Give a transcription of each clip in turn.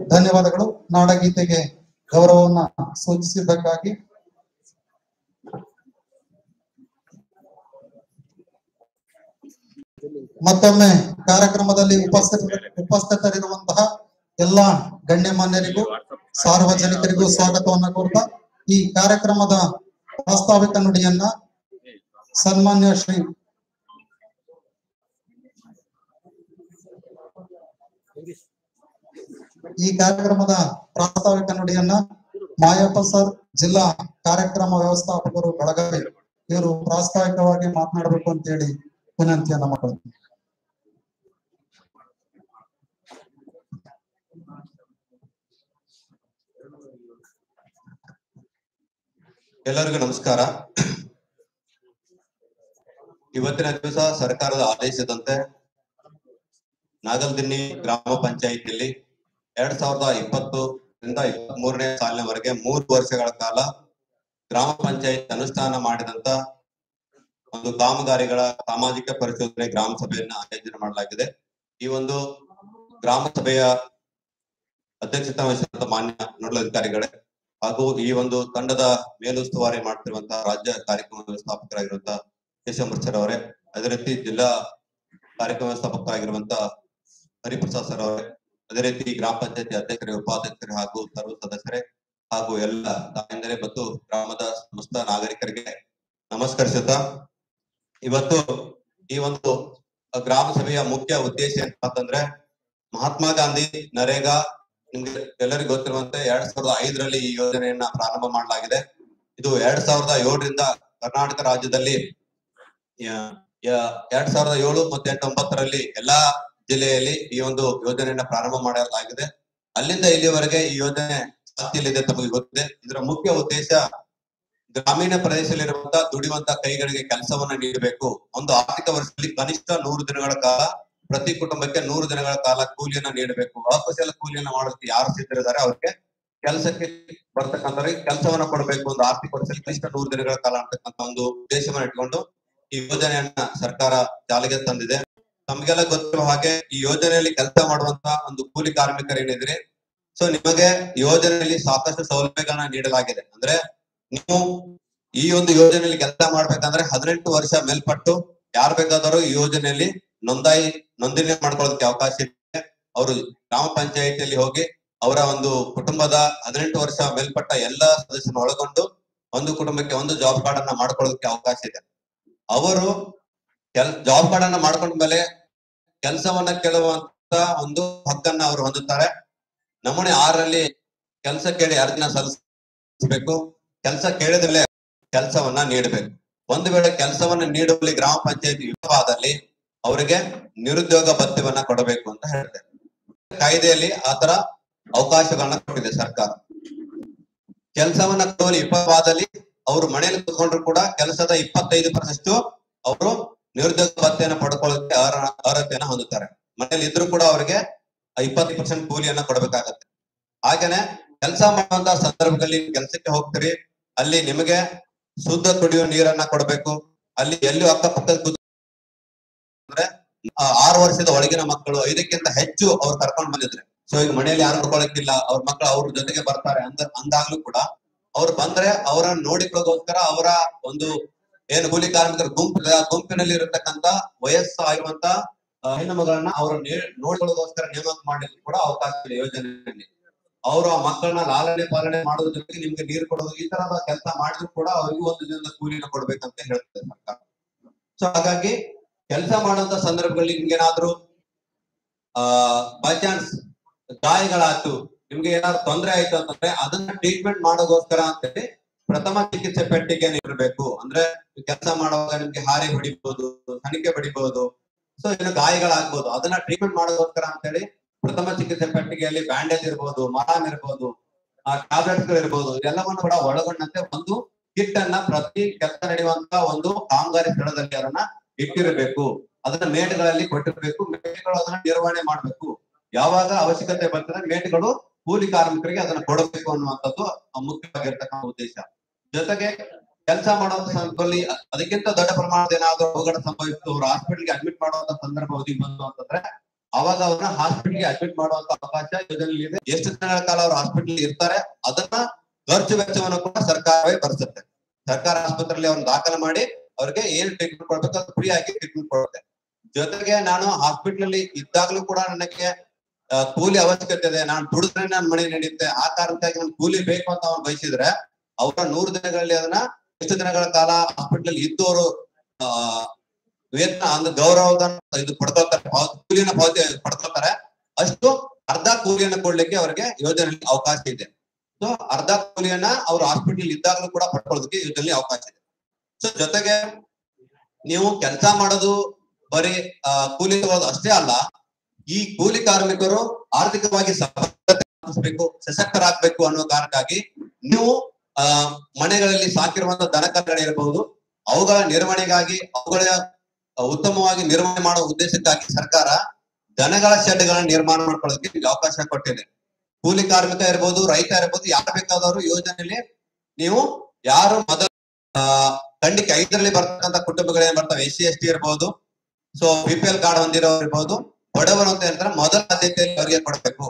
ಧನ್ಯವಾದಗಳು ನಾಡಗೀತೆಗೆ ಗೌರವವನ್ನ ಸೂಚಿಸಿದ್ದಕ್ಕಾಗಿ ಮತ್ತೊಮ್ಮೆ ಕಾರ್ಯಕ್ರಮದಲ್ಲಿ ಉಪಸ್ಥಿತ ಉಪಸ್ಥಿತರಿರುವಂತಹ ಎಲ್ಲಾ ಗಣ್ಯಮಾನ್ಯರಿಗೂ ಸಾರ್ವಜನಿಕರಿಗೂ ಸ್ವಾಗತವನ್ನ ಕೋರ್ತಾ ಈ ಕಾರ್ಯಕ್ರಮದ ಪ್ರಾಸ್ತಾವಿಕ ನುಡಿಯನ್ನ ಸನ್ಮಾನ್ಯ ಶ್ರೀ ಈ ಕಾರ್ಯಕ್ರಮದ ಪ್ರಾಸ್ತಾವಿಕ ನುಡಿಯನ್ನ ಮಾಯಪ್ಪ ಸರ್ ಜಿಲ್ಲಾ ಕಾರ್ಯಕ್ರಮ ವ್ಯವಸ್ಥಾಪಕರು ಬೆಳಗಾವಿ ಇವರು ಪ್ರಾಸ್ತಾವಿಕವಾಗಿ ಮಾತನಾಡಬೇಕು ಅಂತ ಹೇಳಿ ವಿನಂತಿಯನ್ನ ಮಾಡ್ತಾರೆ ಎಲ್ಲರಿಗೂ ನಮಸ್ಕಾರ ಇವತ್ತಿನ ದಿವಸ ಸರ್ಕಾರದ ಆದೇಶದಂತೆ ನಾಗಲ್ದಿನ್ನಿ ಗ್ರಾಮ ಪಂಚಾಯಿತಿಯಲ್ಲಿ ಎರಡ್ ಸಾವಿರದ ಇಪ್ಪತ್ತರಿಂದ ಇಪ್ಪತ್ತ್ ಮೂರನೇ ಸಾಲಿನವರೆಗೆ ಮೂರು ವರ್ಷಗಳ ಕಾಲ ಗ್ರಾಮ ಪಂಚಾಯತ್ ಅನುಷ್ಠಾನ ಮಾಡಿದಂತ ಒಂದು ಕಾಮಗಾರಿಗಳ ಸಾಮಾಜಿಕ ಪರಿಶೋಧನೆ ಗ್ರಾಮ ಸಭೆಯನ್ನ ಆಯೋಜನೆ ಮಾಡಲಾಗಿದೆ ಈ ಒಂದು ಗ್ರಾಮ ಸಭೆಯ ಅಧ್ಯಕ್ಷತೆ ವಹಿಸಿದಂತ ಮಾನ್ಯ ನೋಡಲಾಧಿಕಾರಿಗಳೇ ಹಾಗೂ ಈ ಒಂದು ತಂಡದ ಮೇಲುಸ್ತುವಾರಿ ಮಾಡ್ತಿರುವಂತಹ ರಾಜ್ಯ ಕಾರ್ಯಕ್ರಮ ವ್ಯವಸ್ಥಾಪಕರಾಗಿರುವಂತಹ ಕೇಶವ ಸರ್ ಅವರೇ ಅದೇ ರೀತಿ ಜಿಲ್ಲಾ ಕಾರ್ಯಕ್ರಮ ವ್ಯವಸ್ಥಾಪಕರಾಗಿರುವಂತಹ ಹರಿಪ್ರಸಾದ್ ಸರ್ ಅವರೇ ಅದೇ ರೀತಿ ಗ್ರಾಮ ಪಂಚಾಯತಿ ಅಧ್ಯಕ್ಷರೇ ಉಪಾಧ್ಯಕ್ಷರೇ ಹಾಗೂ ಸರ್ವ ಸದಸ್ಯರೇ ಹಾಗೂ ಎಲ್ಲ ತಾಯಂದರೇ ಮತ್ತು ಗ್ರಾಮದ ಸಮಸ್ತ ನಾಗರಿಕರಿಗೆ ನಮಸ್ಕರಿಸುತ್ತಾ ಇವತ್ತು ಈ ಒಂದು ಗ್ರಾಮ ಸಭೆಯ ಮುಖ್ಯ ಉದ್ದೇಶ ಏನಪ್ಪಾ ಅಂತಂದ್ರೆ ಮಹಾತ್ಮ ಗಾಂಧಿ ನರೇಗಾ ನಿಮ್ಗೆ ಎಲ್ಲರಿಗೂ ಗೊತ್ತಿರುವಂತೆ ಎರಡ್ ಸಾವಿರದ ಐದರಲ್ಲಿ ಈ ಯೋಜನೆಯನ್ನ ಪ್ರಾರಂಭ ಮಾಡಲಾಗಿದೆ ಇದು ಎರಡ್ ಸಾವಿರದ ಏಳರಿಂದ ಕರ್ನಾಟಕ ರಾಜ್ಯದಲ್ಲಿ ಯ- ಯ- ಎರಡ್ ಸಾವಿರದ ಏಳು ಮತ್ತೆ ಎಂಟು ಒಂಬತ್ತರಲ್ಲಿ ಎಲ್ಲಾ ಜಿಲ್ಲೆಯಲ್ಲಿ ಈ ಒಂದು ಯೋಜನೆಯನ್ನ ಪ್ರಾರಂಭ ಮಾಡಲಾಗಿದೆ ಅಲ್ಲಿಂದ ಇಲ್ಲಿವರೆಗೆ ಈ ಯೋಜನೆ ಚಾಲ್ತಿಯಲ್ಲಿದೆ ತಮಗೆ ಗೊತ್ತಿದೆ ಇದರ ಮುಖ್ಯ ಉದ್ದೇಶ ಗ್ರಾಮೀಣ ಪ್ರದೇಶದಲ್ಲಿರುವಂತಹ ದುಡಿಯುವಂತ ಕೈಗಳಿಗೆ ಕೆಲಸವನ್ನ ನೀಡಬೇಕು ಒಂದು ಆರ್ಥಿಕ ವರ್ಷದಲ್ಲಿ ಕನಿಷ್ಠ ನೂರು ದಿನಗಳ ಕಾಲ ಪ್ರತಿ ಕುಟುಂಬಕ್ಕೆ ನೂರು ದಿನಗಳ ಕಾಲ ಕೂಲಿಯನ್ನ ನೀಡಬೇಕು ಅಕುಶಲ ಕೂಲಿಯನ್ನ ಮಾಡೋದಕ್ಕೆ ಯಾರು ಸಿದ್ಧರಿದ್ದಾರೆ ಅವ್ರಿಗೆ ಕೆಲಸಕ್ಕೆ ಬರ್ತಕ್ಕಂಥವ್ರಿಗೆ ಕೆಲಸವನ್ನ ಕೊಡಬೇಕು ಒಂದು ಆರ್ಥಿಕ ವರ್ಷದಲ್ಲಿ ಕನಿಷ್ಠ ನೂರು ದಿನಗಳ ಕಾಲ ಅಂತಕ್ಕಂಥ ಒಂದು ಉದ್ದೇಶವನ್ನ ಇಟ್ಕೊಂಡು ಈ ಯೋಜನೆಯನ್ನ ಸರ್ಕಾರ ಜಾರಿಗೆ ತಂದಿದೆ ನಮ್ಗೆಲ್ಲ ಗೊತ್ತಿರುವ ಹಾಗೆ ಈ ಯೋಜನೆಯಲ್ಲಿ ಕೆಲಸ ಮಾಡುವಂತ ಒಂದು ಕೂಲಿ ಕಾರ್ಮಿಕರು ಏನಿದ್ರೆ ಸೊ ನಿಮಗೆ ಯೋಜನೆಯಲ್ಲಿ ಸಾಕಷ್ಟು ಸೌಲಭ್ಯಗಳನ್ನ ನೀಡಲಾಗಿದೆ ಅಂದ್ರೆ ನೀವು ಈ ಒಂದು ಯೋಜನೆಯಲ್ಲಿ ಕೆಲಸ ಮಾಡ್ಬೇಕಂದ್ರೆ ಹದಿನೆಂಟು ವರ್ಷ ಮೇಲ್ಪಟ್ಟು ಯಾರು ಬೇಕಾದರೂ ಈ ಯೋಜನೆಯಲ್ಲಿ ನೋಂದಾಯಿ ನೋಂದಣಿ ಮಾಡ್ಕೊಳ್ಳೋದಕ್ಕೆ ಅವಕಾಶ ಇದೆ ಅವರು ಗ್ರಾಮ ಪಂಚಾಯಿತಿಯಲ್ಲಿ ಹೋಗಿ ಅವರ ಒಂದು ಕುಟುಂಬದ ಹದಿನೆಂಟು ವರ್ಷ ಮೇಲ್ಪಟ್ಟ ಎಲ್ಲ ಸದಸ್ಯರನ್ನು ಒಳಗೊಂಡು ಒಂದು ಕುಟುಂಬಕ್ಕೆ ಒಂದು ಜಾಬ್ ಕಾರ್ಡ್ ಅನ್ನ ಮಾಡ್ಕೊಳ್ಳೋದಕ್ಕೆ ಅವಕಾಶ ಇದೆ ಅವರು ಕೆಲ್ ಜಾಬ್ ಕಾರ್ಡ್ ಅನ್ನ ಮಾಡ್ಕೊಂಡ ಮೇಲೆ ಕೆಲಸವನ್ನ ಕೇಳುವಂತ ಒಂದು ಹಕ್ಕನ್ನ ಅವರು ಹೊಂದುತ್ತಾರೆ ನಮೂನೆ ಆರರಲ್ಲಿ ಕೆಲಸ ಕೇಳಿ ಅರ್ಜಿನ ಸಲ್ಲಿಸಬೇಕು ಕೆಲಸ ಕೇಳಿದ್ರೆ ಕೆಲಸವನ್ನ ನೀಡಬೇಕು ಒಂದು ವೇಳೆ ಕೆಲಸವನ್ನ ನೀಡುವಲ್ಲಿ ಗ್ರಾಮ ಪಂಚಾಯತಿ ವಿಫಲವಾದಲ್ಲಿ ಅವರಿಗೆ ನಿರುದ್ಯೋಗ ಭತ್ಯವನ್ನ ಕೊಡಬೇಕು ಅಂತ ಹೇಳ್ತಾರೆ ಕಾಯ್ದೆಯಲ್ಲಿ ಆತರ ಅವಕಾಶಗಳನ್ನ ಕೊಟ್ಟಿದೆ ಸರ್ಕಾರ ಕೆಲಸವನ್ನ ಕೊಡುವಲ್ಲಿ ವಿಫಲವಾದಲ್ಲಿ ಅವರು ಮನೆಯಲ್ಲಿ ಕೂತ್ಕೊಂಡ್ರು ಕೂಡ ಕೆಲಸದ ಇಪ್ಪತ್ತೈದು ಪರ್ಸೆಂಟ್ ಅವರು ನಿರುದ್ಯೋಗ ಭತ್ಯೆಯನ್ನು ಪಡ್ಕೊಳ್ಳೋಕೆ ಅರ್ಹ- ಅರ್ಹತೆಯನ್ನ ಹೊಂದುತ್ತಾರೆ ಮನೆಯಲ್ಲಿ ಇದ್ರು ಕೂಡ ಅವರಿಗೆ ಇಪ್ಪತ್ತು ಪರ್ಸೆಂಟ್ ಕೂಲಿಯನ್ನ ಕೊಡಬೇಕಾಗತ್ತೆ ಹಾಗೇನೆ ಕೆಲಸ ಮಾಡುವಂತ ಸಂದರ್ಭದಲ್ಲಿ ಕೆಲಸಕ್ಕೆ ಹೋಗ್ತೀರಿ ಅಲ್ಲಿ ನಿಮಗೆ ಶುದ್ಧ ಕುಡಿಯುವ ನೀರನ್ನ ಕೊಡಬೇಕು ಅಲ್ಲಿ ಎಲ್ಲಿ ಅಕ್ಕಪಕ್ಕದ ಕೂತ್- ಅಂದ್ರೆ ಆ, ಆರು ವರ್ಷದ ಒಳಗಿನ ಮಕ್ಕಳು ಐದಕ್ಕಿಂತ ಹೆಚ್ಚು ಅವ್ರು ಕರ್ಕೊಂಡ್ ಬಂದಿದ್ರೆ ಸೊ ಈಗ ಮನೆಯಲ್ಲಿ ಯಾರು ನೋಡ್ಕೊಳಕ್ಕಿಲ್ಲ ಅವ್ರ ಮಕ್ಕಳು ಅವ್ರ ಜೊತೆಗೆ ಬರ್ತಾರೆ ಅಂದ ಅಂದಾಗ್ಲೂ ಕೂಡ ಅವ್ರು ಬಂದ್ರೆ ಅವರನ್ನ ನೋಡಿಕೊಳ್ಳೋಗೋಸ್ಕರ ಅವರ ಒಂದು ಏನು ಕೂಲಿ ಕಾರ್ಮಿಕರ ಗುಂಪು ಇದೆ, ಆ ಗುಂಪಿನಲ್ಲಿ ಇರತಕ್ಕಂತ ವಯಸ್ಸು ಆಗಿರುವಂತ ಆ, ಹೆಣ್ಣು ಮಗಳನ್ನ ಅವ್ರ ನೋಡ್ಕೊಳ್ಳೋದಕ್ಕೋಸ್ಕರ ನೇಮಕ ಮಾಡಲಿಕ್ಕೆ ಕೂಡ ಅವಕಾಶ ಇದೆ ಯೋಜನೆಯಲ್ಲಿ ಅವರು ಆ ಮಕ್ಕಳನ್ನ ಲಾಲನೆ ಪಾಲನೆ ಮಾಡೋದ್ರ ಜೊತೆಗೆ ನಿಮ್ಗೆ ನೀರು ಕೊಡೋದು ಈ ತರದ ಕೆಲಸ ಮಾಡಿದ್ರು ಕೂಡ ಅವ್ರಿಗೂ ಒಂದು ದಿನದ ಕೂಲಿನ ಕೊಡ್ಬೇಕಂತ ಹೇಳ್ತದೆ ಸರ್ಕಾರ ಸೊ ಹಾಗಾಗಿ ಕೆಲಸ ಮಾಡುವಂತ ಸಂದರ್ಭದಲ್ಲಿ ನಿಮ್ಗೇನಾದ್ರೂ ಆ ಬೈ ಚಾನ್ಸ್ ಗಾಯಗಳಾಯ್ತು ನಿಮ್ಗೆ ಏನಾದ್ರು ತೊಂದರೆ ಆಯ್ತು ಅಂತಂದ್ರೆ ಅದನ್ನ ಟ್ರೀಟ್ಮೆಂಟ್ ಮಾಡೋಗೋಸ್ಕರ ಅಂತೇಳಿ ಪ್ರಥಮ ಚಿಕಿತ್ಸೆ ಪೆಟ್ಟಿಗೆ ಇರಬೇಕು ಅಂದ್ರೆ ಕೆಲಸ ಮಾಡುವಾಗ ನಿಮ್ಗೆ ಹಾರಿ ಹೊಡಿಬಹುದು ಸಣಿಕೆ ಹೊಡಿಬಹುದು ಸೊ ಏನು ಗಾಯಗಳಾಗ್ಬೋದು ಅದನ್ನ ಟ್ರೀಟ್ಮೆಂಟ್ ಮಾಡೋಗೋಸ್ಕರ ಅಂತೇಳಿ ಪ್ರಥಮ ಚಿಕಿತ್ಸೆ ಪೆಟ್ಟಿಗೆಯಲ್ಲಿ ಬ್ಯಾಂಡೇಜ್ ಇರ್ಬೋದು ಮರಾಮ್ ಇರ್ಬೋದು ಆ ಟ್ಯಾಬ್ಲೆಟ್ಸ್ ಗಳು ಇರ್ಬೋದು ಎಲ್ಲವನ್ನು ಕೂಡ ಒಳಗೊಂಡಂತೆ ಒಂದು ಕಿಟ್ ಅನ್ನ ಪ್ರತಿ ಕೆಲಸ ನಡೆಯುವಂತ ಒಂದು ಕಾಮಗಾರಿ ಸ್ಥಳದಲ್ಲಿ ಅದನ್ನ ಇಟ್ಟಿರಬೇಕು ಅದನ್ನ ಮೇಟ್ಗಳಲ್ಲಿ ಕೊಟ್ಟಿರ್ಬೇಕು ಮೇಟ್ಗಳು ಅದನ್ನ ನಿರ್ವಹಣೆ ಮಾಡ್ಬೇಕು ಯಾವಾಗ ಅವಶ್ಯಕತೆ ಬರ್ತದೆ ಮೇಟ್ಗಳು ಕೂಲಿ ಕಾರ್ಮಿಕರಿಗೆ ಅದನ್ನ ಕೊಡಬೇಕು ಅನ್ನುವಂಥದ್ದು ಮುಖ್ಯವಾಗಿರ್ತಕ್ಕಂಥ ಉದ್ದೇಶ ಜೊತೆಗೆ ಕೆಲಸ ಮಾಡುವಂತ ಸಂದರ್ಭದಲ್ಲಿ ಅ- ಅದಕ್ಕಿಂತ ದೊಡ್ಡ ಪ್ರಮಾಣದ ಏನಾದ್ರು ಅವಘಡ ಸಂಭವಿಸಿತು ಅವರು ಹಾಸ್ಪಿಟಲ್ಗೆ ಅಡ್ಮಿಟ್ ಮಾಡುವಂತ ಸಂದರ್ಭ ಒದಗಿ ಬಂತು ಅಂತಂದ್ರೆ ಅವಾಗ ಅವ್ರನ್ನ ಹಾಸ್ಪಿಟಲ್ಗೆ ಅಡ್ಮಿಟ್ ಮಾಡುವಂತ ಅವಕಾಶ ಯೋಜನೆಯಲ್ಲಿ ಇದೆ ಎಷ್ಟು ದಿನಗಳ ಕಾಲ ಅವ್ರು ಹಾಸ್ಪಿಟಲ್ ಇರ್ತಾರೆ ಅದನ್ನ ಖರ್ಚು ವೆಚ್ಚವನ್ನು ಕೂಡ ಸರ್ಕಾರವೇ ಭರಿಸುತ್ತೆ ಸರ್ಕಾರ ಆಸ್ಪತ್ರೆಯಲ್ಲಿ ಅವ್ರನ್ನ ದಾಖಲು ಮಾಡಿ ಅವ್ರಿಗೆ ಏನ್ ಟ್ರೀಟ್ಮೆಂಟ್ ಕೊಡ್ಬೇಕು ಅದು ಫ್ರೀ ಆಗಿ ಟ್ರೀಟ್ಮೆಂಟ್ ಕೊಡುತ್ತೆ ಜೊತೆಗೆ ನಾನು ಹಾಸ್ಪಿಟಲ್ ಅಲ್ಲಿ ಇದ್ದಾಗಲೂ ಕೂಡ ನನಗೆ ಆ, ಕೂಲಿ ಅವಶ್ಯಕತೆ ಇದೆ ನಾನು ದುಡಿದ್ರೆ ನನ್ನ ಮನೆ ನಡೆಯುತ್ತೆ ಆ ಕಾರಣಕ್ಕಾಗಿ ನನ್ ಕೂಲಿ ಬೇಕು ಅಂತ ಅವ್ನು ಬಯಸಿದ್ರೆ ಅವರ ನೂರು ದಿನಗಳಲ್ಲಿ ಅದನ್ನ ಎಷ್ಟು ದಿನಗಳ ಕಾಲ ಹಾಸ್ಪಿಟಲ್ ಇದ್ದವರು ಆ ವೇತನ ಅಂದ್ರೆ ಗೌರವದ ಇದು ಪಡ್ಕೊಳ್ತಾರೆ ಪಾವತಿ- ಕೂಲಿನ ಪಾವತಿ ಪಡ್ಕೊಳ್ತಾರೆ ಅಷ್ಟು ಅರ್ಧ ಕೂಲಿಯನ್ನು ಕೊಡ್ಲಿಕ್ಕೆ ಅವರಿಗೆ ಯೋಜನೆಯಲ್ಲಿ ಅವಕಾಶ ಇದೆ ಸೊ ಅರ್ಧ ಕೂಲಿಯನ್ನ ಅವರು ಹಾಸ್ಪಿಟಲ್ ಇದ್ದಾಗಲೂ ಕೂಡ ಪಡ್ಕೊಳ್ಳೋದಕ್ಕೆ ಯೋಜನೆಯಲ್ಲಿ ಅವಕಾಶ ಇದೆ ಸೊ ಜೊತೆಗೆ ನೀವು ಕೆಲಸ ಮಾಡೋದು ಬರೀ ಆ, ಕೂಲಿ ತಗೊಳ್ಳೋದು ಅಷ್ಟೇ ಅಲ್ಲ ಈ ಕೂಲಿ ಕಾರ್ಮಿಕರು ಆರ್ಥಿಕವಾಗಿ ಸಬಲಬೇಕು ಸಶಕ್ತರಾಗಬೇಕು ಅನ್ನೋ ಕಾರಣಕ್ಕಾಗಿ ನೀವು ಆ ಮನೆಗಳಲ್ಲಿ ಸಾಕಿರುವಂತ ದನಕರುಗಳಿರಬಹುದು ಅವುಗಳ ನಿರ್ವಹಣೆಗಾಗಿ ಅವುಗಳ ಉತ್ತಮವಾಗಿ ನಿರ್ವಹಣೆ ಮಾಡುವ ಉದ್ದೇಶಕ್ಕಾಗಿ ಸರ್ಕಾರ ದನಗಳ ಶೆಡ್ಗಳನ್ನ ನಿರ್ಮಾಣ ಮಾಡ್ಕೊಳ್ಳೋದಕ್ಕೆ ನಿಮ್ಗೆ ಅವಕಾಶ ಕೊಟ್ಟಿದೆ ಕೂಲಿ ಕಾರ್ಮಿಕ ಇರ್ಬೋದು ರೈತ ಇರ್ಬೋದು ಯಾರು ಬೇಕಾದವರು ಯೋಜನೆಯಲ್ಲಿ ನೀವು ಯಾರು ಮೊದಲ ಆ, ಖಂಡಿತ ಐದರಲ್ಲಿ ಬರ್ತಕ್ಕಂಥ ಕುಟುಂಬಗಳೇನ್ ಬರ್ತವೆ ಎಸ್ ಸಿ ಎಸ್ ಟಿ ಇರ್ಬೋದು so B P L card ಹೊಂದಿರೋರು ಇರ್ಬೋದು ಬಡವರು ಅಂತ ಹೇಳ್ತಾರೆ ಮೊದಲ ಆದ್ಯತೆಯಲ್ಲಿ ಅವರಿಗೆ ಕೊಡಬೇಕು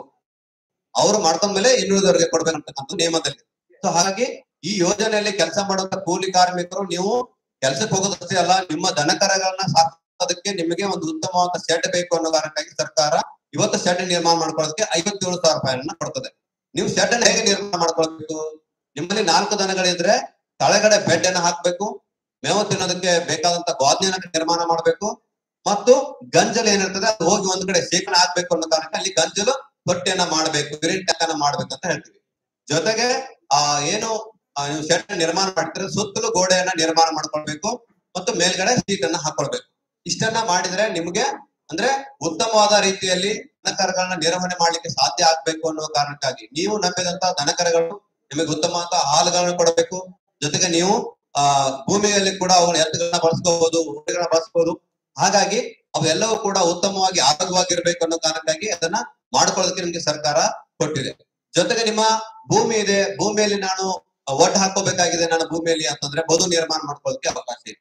ಅವರು ಮಾಡ್ಕೊಂಡ್ಮೇಲೆ ಇನ್ನುಳಿದವರಿಗೆ ಕೊಡ್ಬೇಕು ಅಂತಕ್ಕಂಥ ನಿಯಮದಲ್ಲಿ ಸೊ ಹಾಗಾಗಿ ಈ ಯೋಜನೆಯಲ್ಲಿ ಕೆಲಸ ಮಾಡುವಂತ ಕೂಲಿ ಕಾರ್ಮಿಕರು ನೀವು ಕೆಲಸಕ್ಕೆ ಹೋಗೋದಷ್ಟೇ ಅಲ್ಲ ನಿಮ್ಮ ದನಕರಗಳನ್ನ ಸಾಕೋದಕ್ಕೆ ನಿಮಗೆ ಒಂದು ಉತ್ತಮವಾದ ಶೆಡ್ ಬೇಕು ಅನ್ನೋ ಕಾರಣಕ್ಕಾಗಿ ಸರ್ಕಾರ ಇವತ್ತು ಶೆಡ್ ನಿರ್ಮಾಣ ಮಾಡ್ಕೊಳ್ಳೋದಕ್ಕೆ ಐವತ್ತೇಳು ಸಾವಿರ ರೂಪಾಯಿಯನ್ನ ಕೊಡ್ತದೆ ನೀವು ಶೆಡ್ ಅನ್ನ ಹೇಗೆ ನಿರ್ಮಾಣ ಮಾಡ್ಕೊಳ್ಬೇಕು ನಿಮ್ಮಲ್ಲಿ ನಾಲ್ಕು ದನಗಳಿದ್ರೆ ತಳಗಡೆ ಬೆಡ್ ಅನ್ನ ಹಾಕ್ಬೇಕು ಮೇವು ತಿನ್ನೋದಕ್ಕೆ ಬೇಕಾದಂತ ಗೋಧನಿಯನ್ನ ನಿರ್ಮಾಣ ಮಾಡ್ಬೇಕು ಮತ್ತು ಗಂಜಲು ಏನಿರ್ತದೆ ಅದು ಹೋಗಿ ಒಂದ್ ಕಡೆ ಶೇಖರಣೆ ಆಗ್ಬೇಕು ಅನ್ನೋ ಕಾರಣಕ್ಕೆ ಅಲ್ಲಿ ಗಂಜಲು ತೊಟ್ಟಿಯನ್ನ ಮಾಡ್ಬೇಕು ಬಿರಿನ್ ಟ್ಯಾಂಕ್ ಮಾಡ್ಬೇಕು ಅಂತ ಹೇಳ್ತೀವಿ ಜೊತೆಗೆ ಆ ಏನು ಆ, ನೀವು ಶೆಡ್ ನಿರ್ಮಾಣ ಮಾಡ್ತೀರ ಸುತ್ತಲೂ ಗೋಡೆಯನ್ನ ನಿರ್ಮಾಣ ಮಾಡ್ಕೊಳ್ಬೇಕು ಮತ್ತು ಮೇಲ್ಗಡೆ ಸೀಟ್ ಅನ್ನ ಹಾಕೊಳ್ಬೇಕು ಇಷ್ಟನ್ನ ಮಾಡಿದ್ರೆ ನಿಮ್ಗೆ ಅಂದ್ರೆ ಉತ್ತಮವಾದ ರೀತಿಯಲ್ಲಿ ದನಕರಗಳನ್ನ ನಿರ್ವಹಣೆ ಮಾಡ್ಲಿಕ್ಕೆ ಸಾಧ್ಯ ಆಗ್ಬೇಕು ಅನ್ನೋ ಕಾರಣಕ್ಕಾಗಿ ನೀವು ನಂಬಿದಂತ ದನಕರಗಳು ನಿಮಗೆ ಉತ್ತಮವಾದ ಹಾಲುಗಳನ್ನ ಕೊಡಬೇಕು ಜೊತೆಗೆ ನೀವು ಆ ಭೂಮಿಯಲ್ಲಿ ಕೂಡ ಅವುಗಳ ಎತ್ತುಗಳನ್ನ ಬಳಸ್ಕೋಬಹುದು ಹೊಟ್ಟೆಗಳನ್ನ ಬಳಸ್ಬೋದು ಹಾಗಾಗಿ ಅವೆಲ್ಲವೂ ಕೂಡ ಉತ್ತಮವಾಗಿ ಆರೋಗ್ಯವಾಗಿರ್ಬೇಕು ಅನ್ನೋ ಕಾರಣಕ್ಕಾಗಿ ಅದನ್ನ ಮಾಡ್ಕೊಳ್ಳೋದಕ್ಕೆ ನಿಮ್ಗೆ ಸರ್ಕಾರ ಕೊಟ್ಟಿದೆ ಜೊತೆಗೆ ನಿಮ್ಮ ಭೂಮಿ ಇದೆ ಭೂಮಿಯಲ್ಲಿ ನಾನು ಒಟ್ಟು ಹಾಕೋಬೇಕಾಗಿದೆ ನನ್ನ ಭೂಮಿಯಲ್ಲಿ ಅಂತಂದ್ರೆ ಬದು ನಿರ್ಮಾಣ ಮಾಡ್ಕೊಳ್ಳೋದಕ್ಕೆ ಅವಕಾಶ ಇದೆ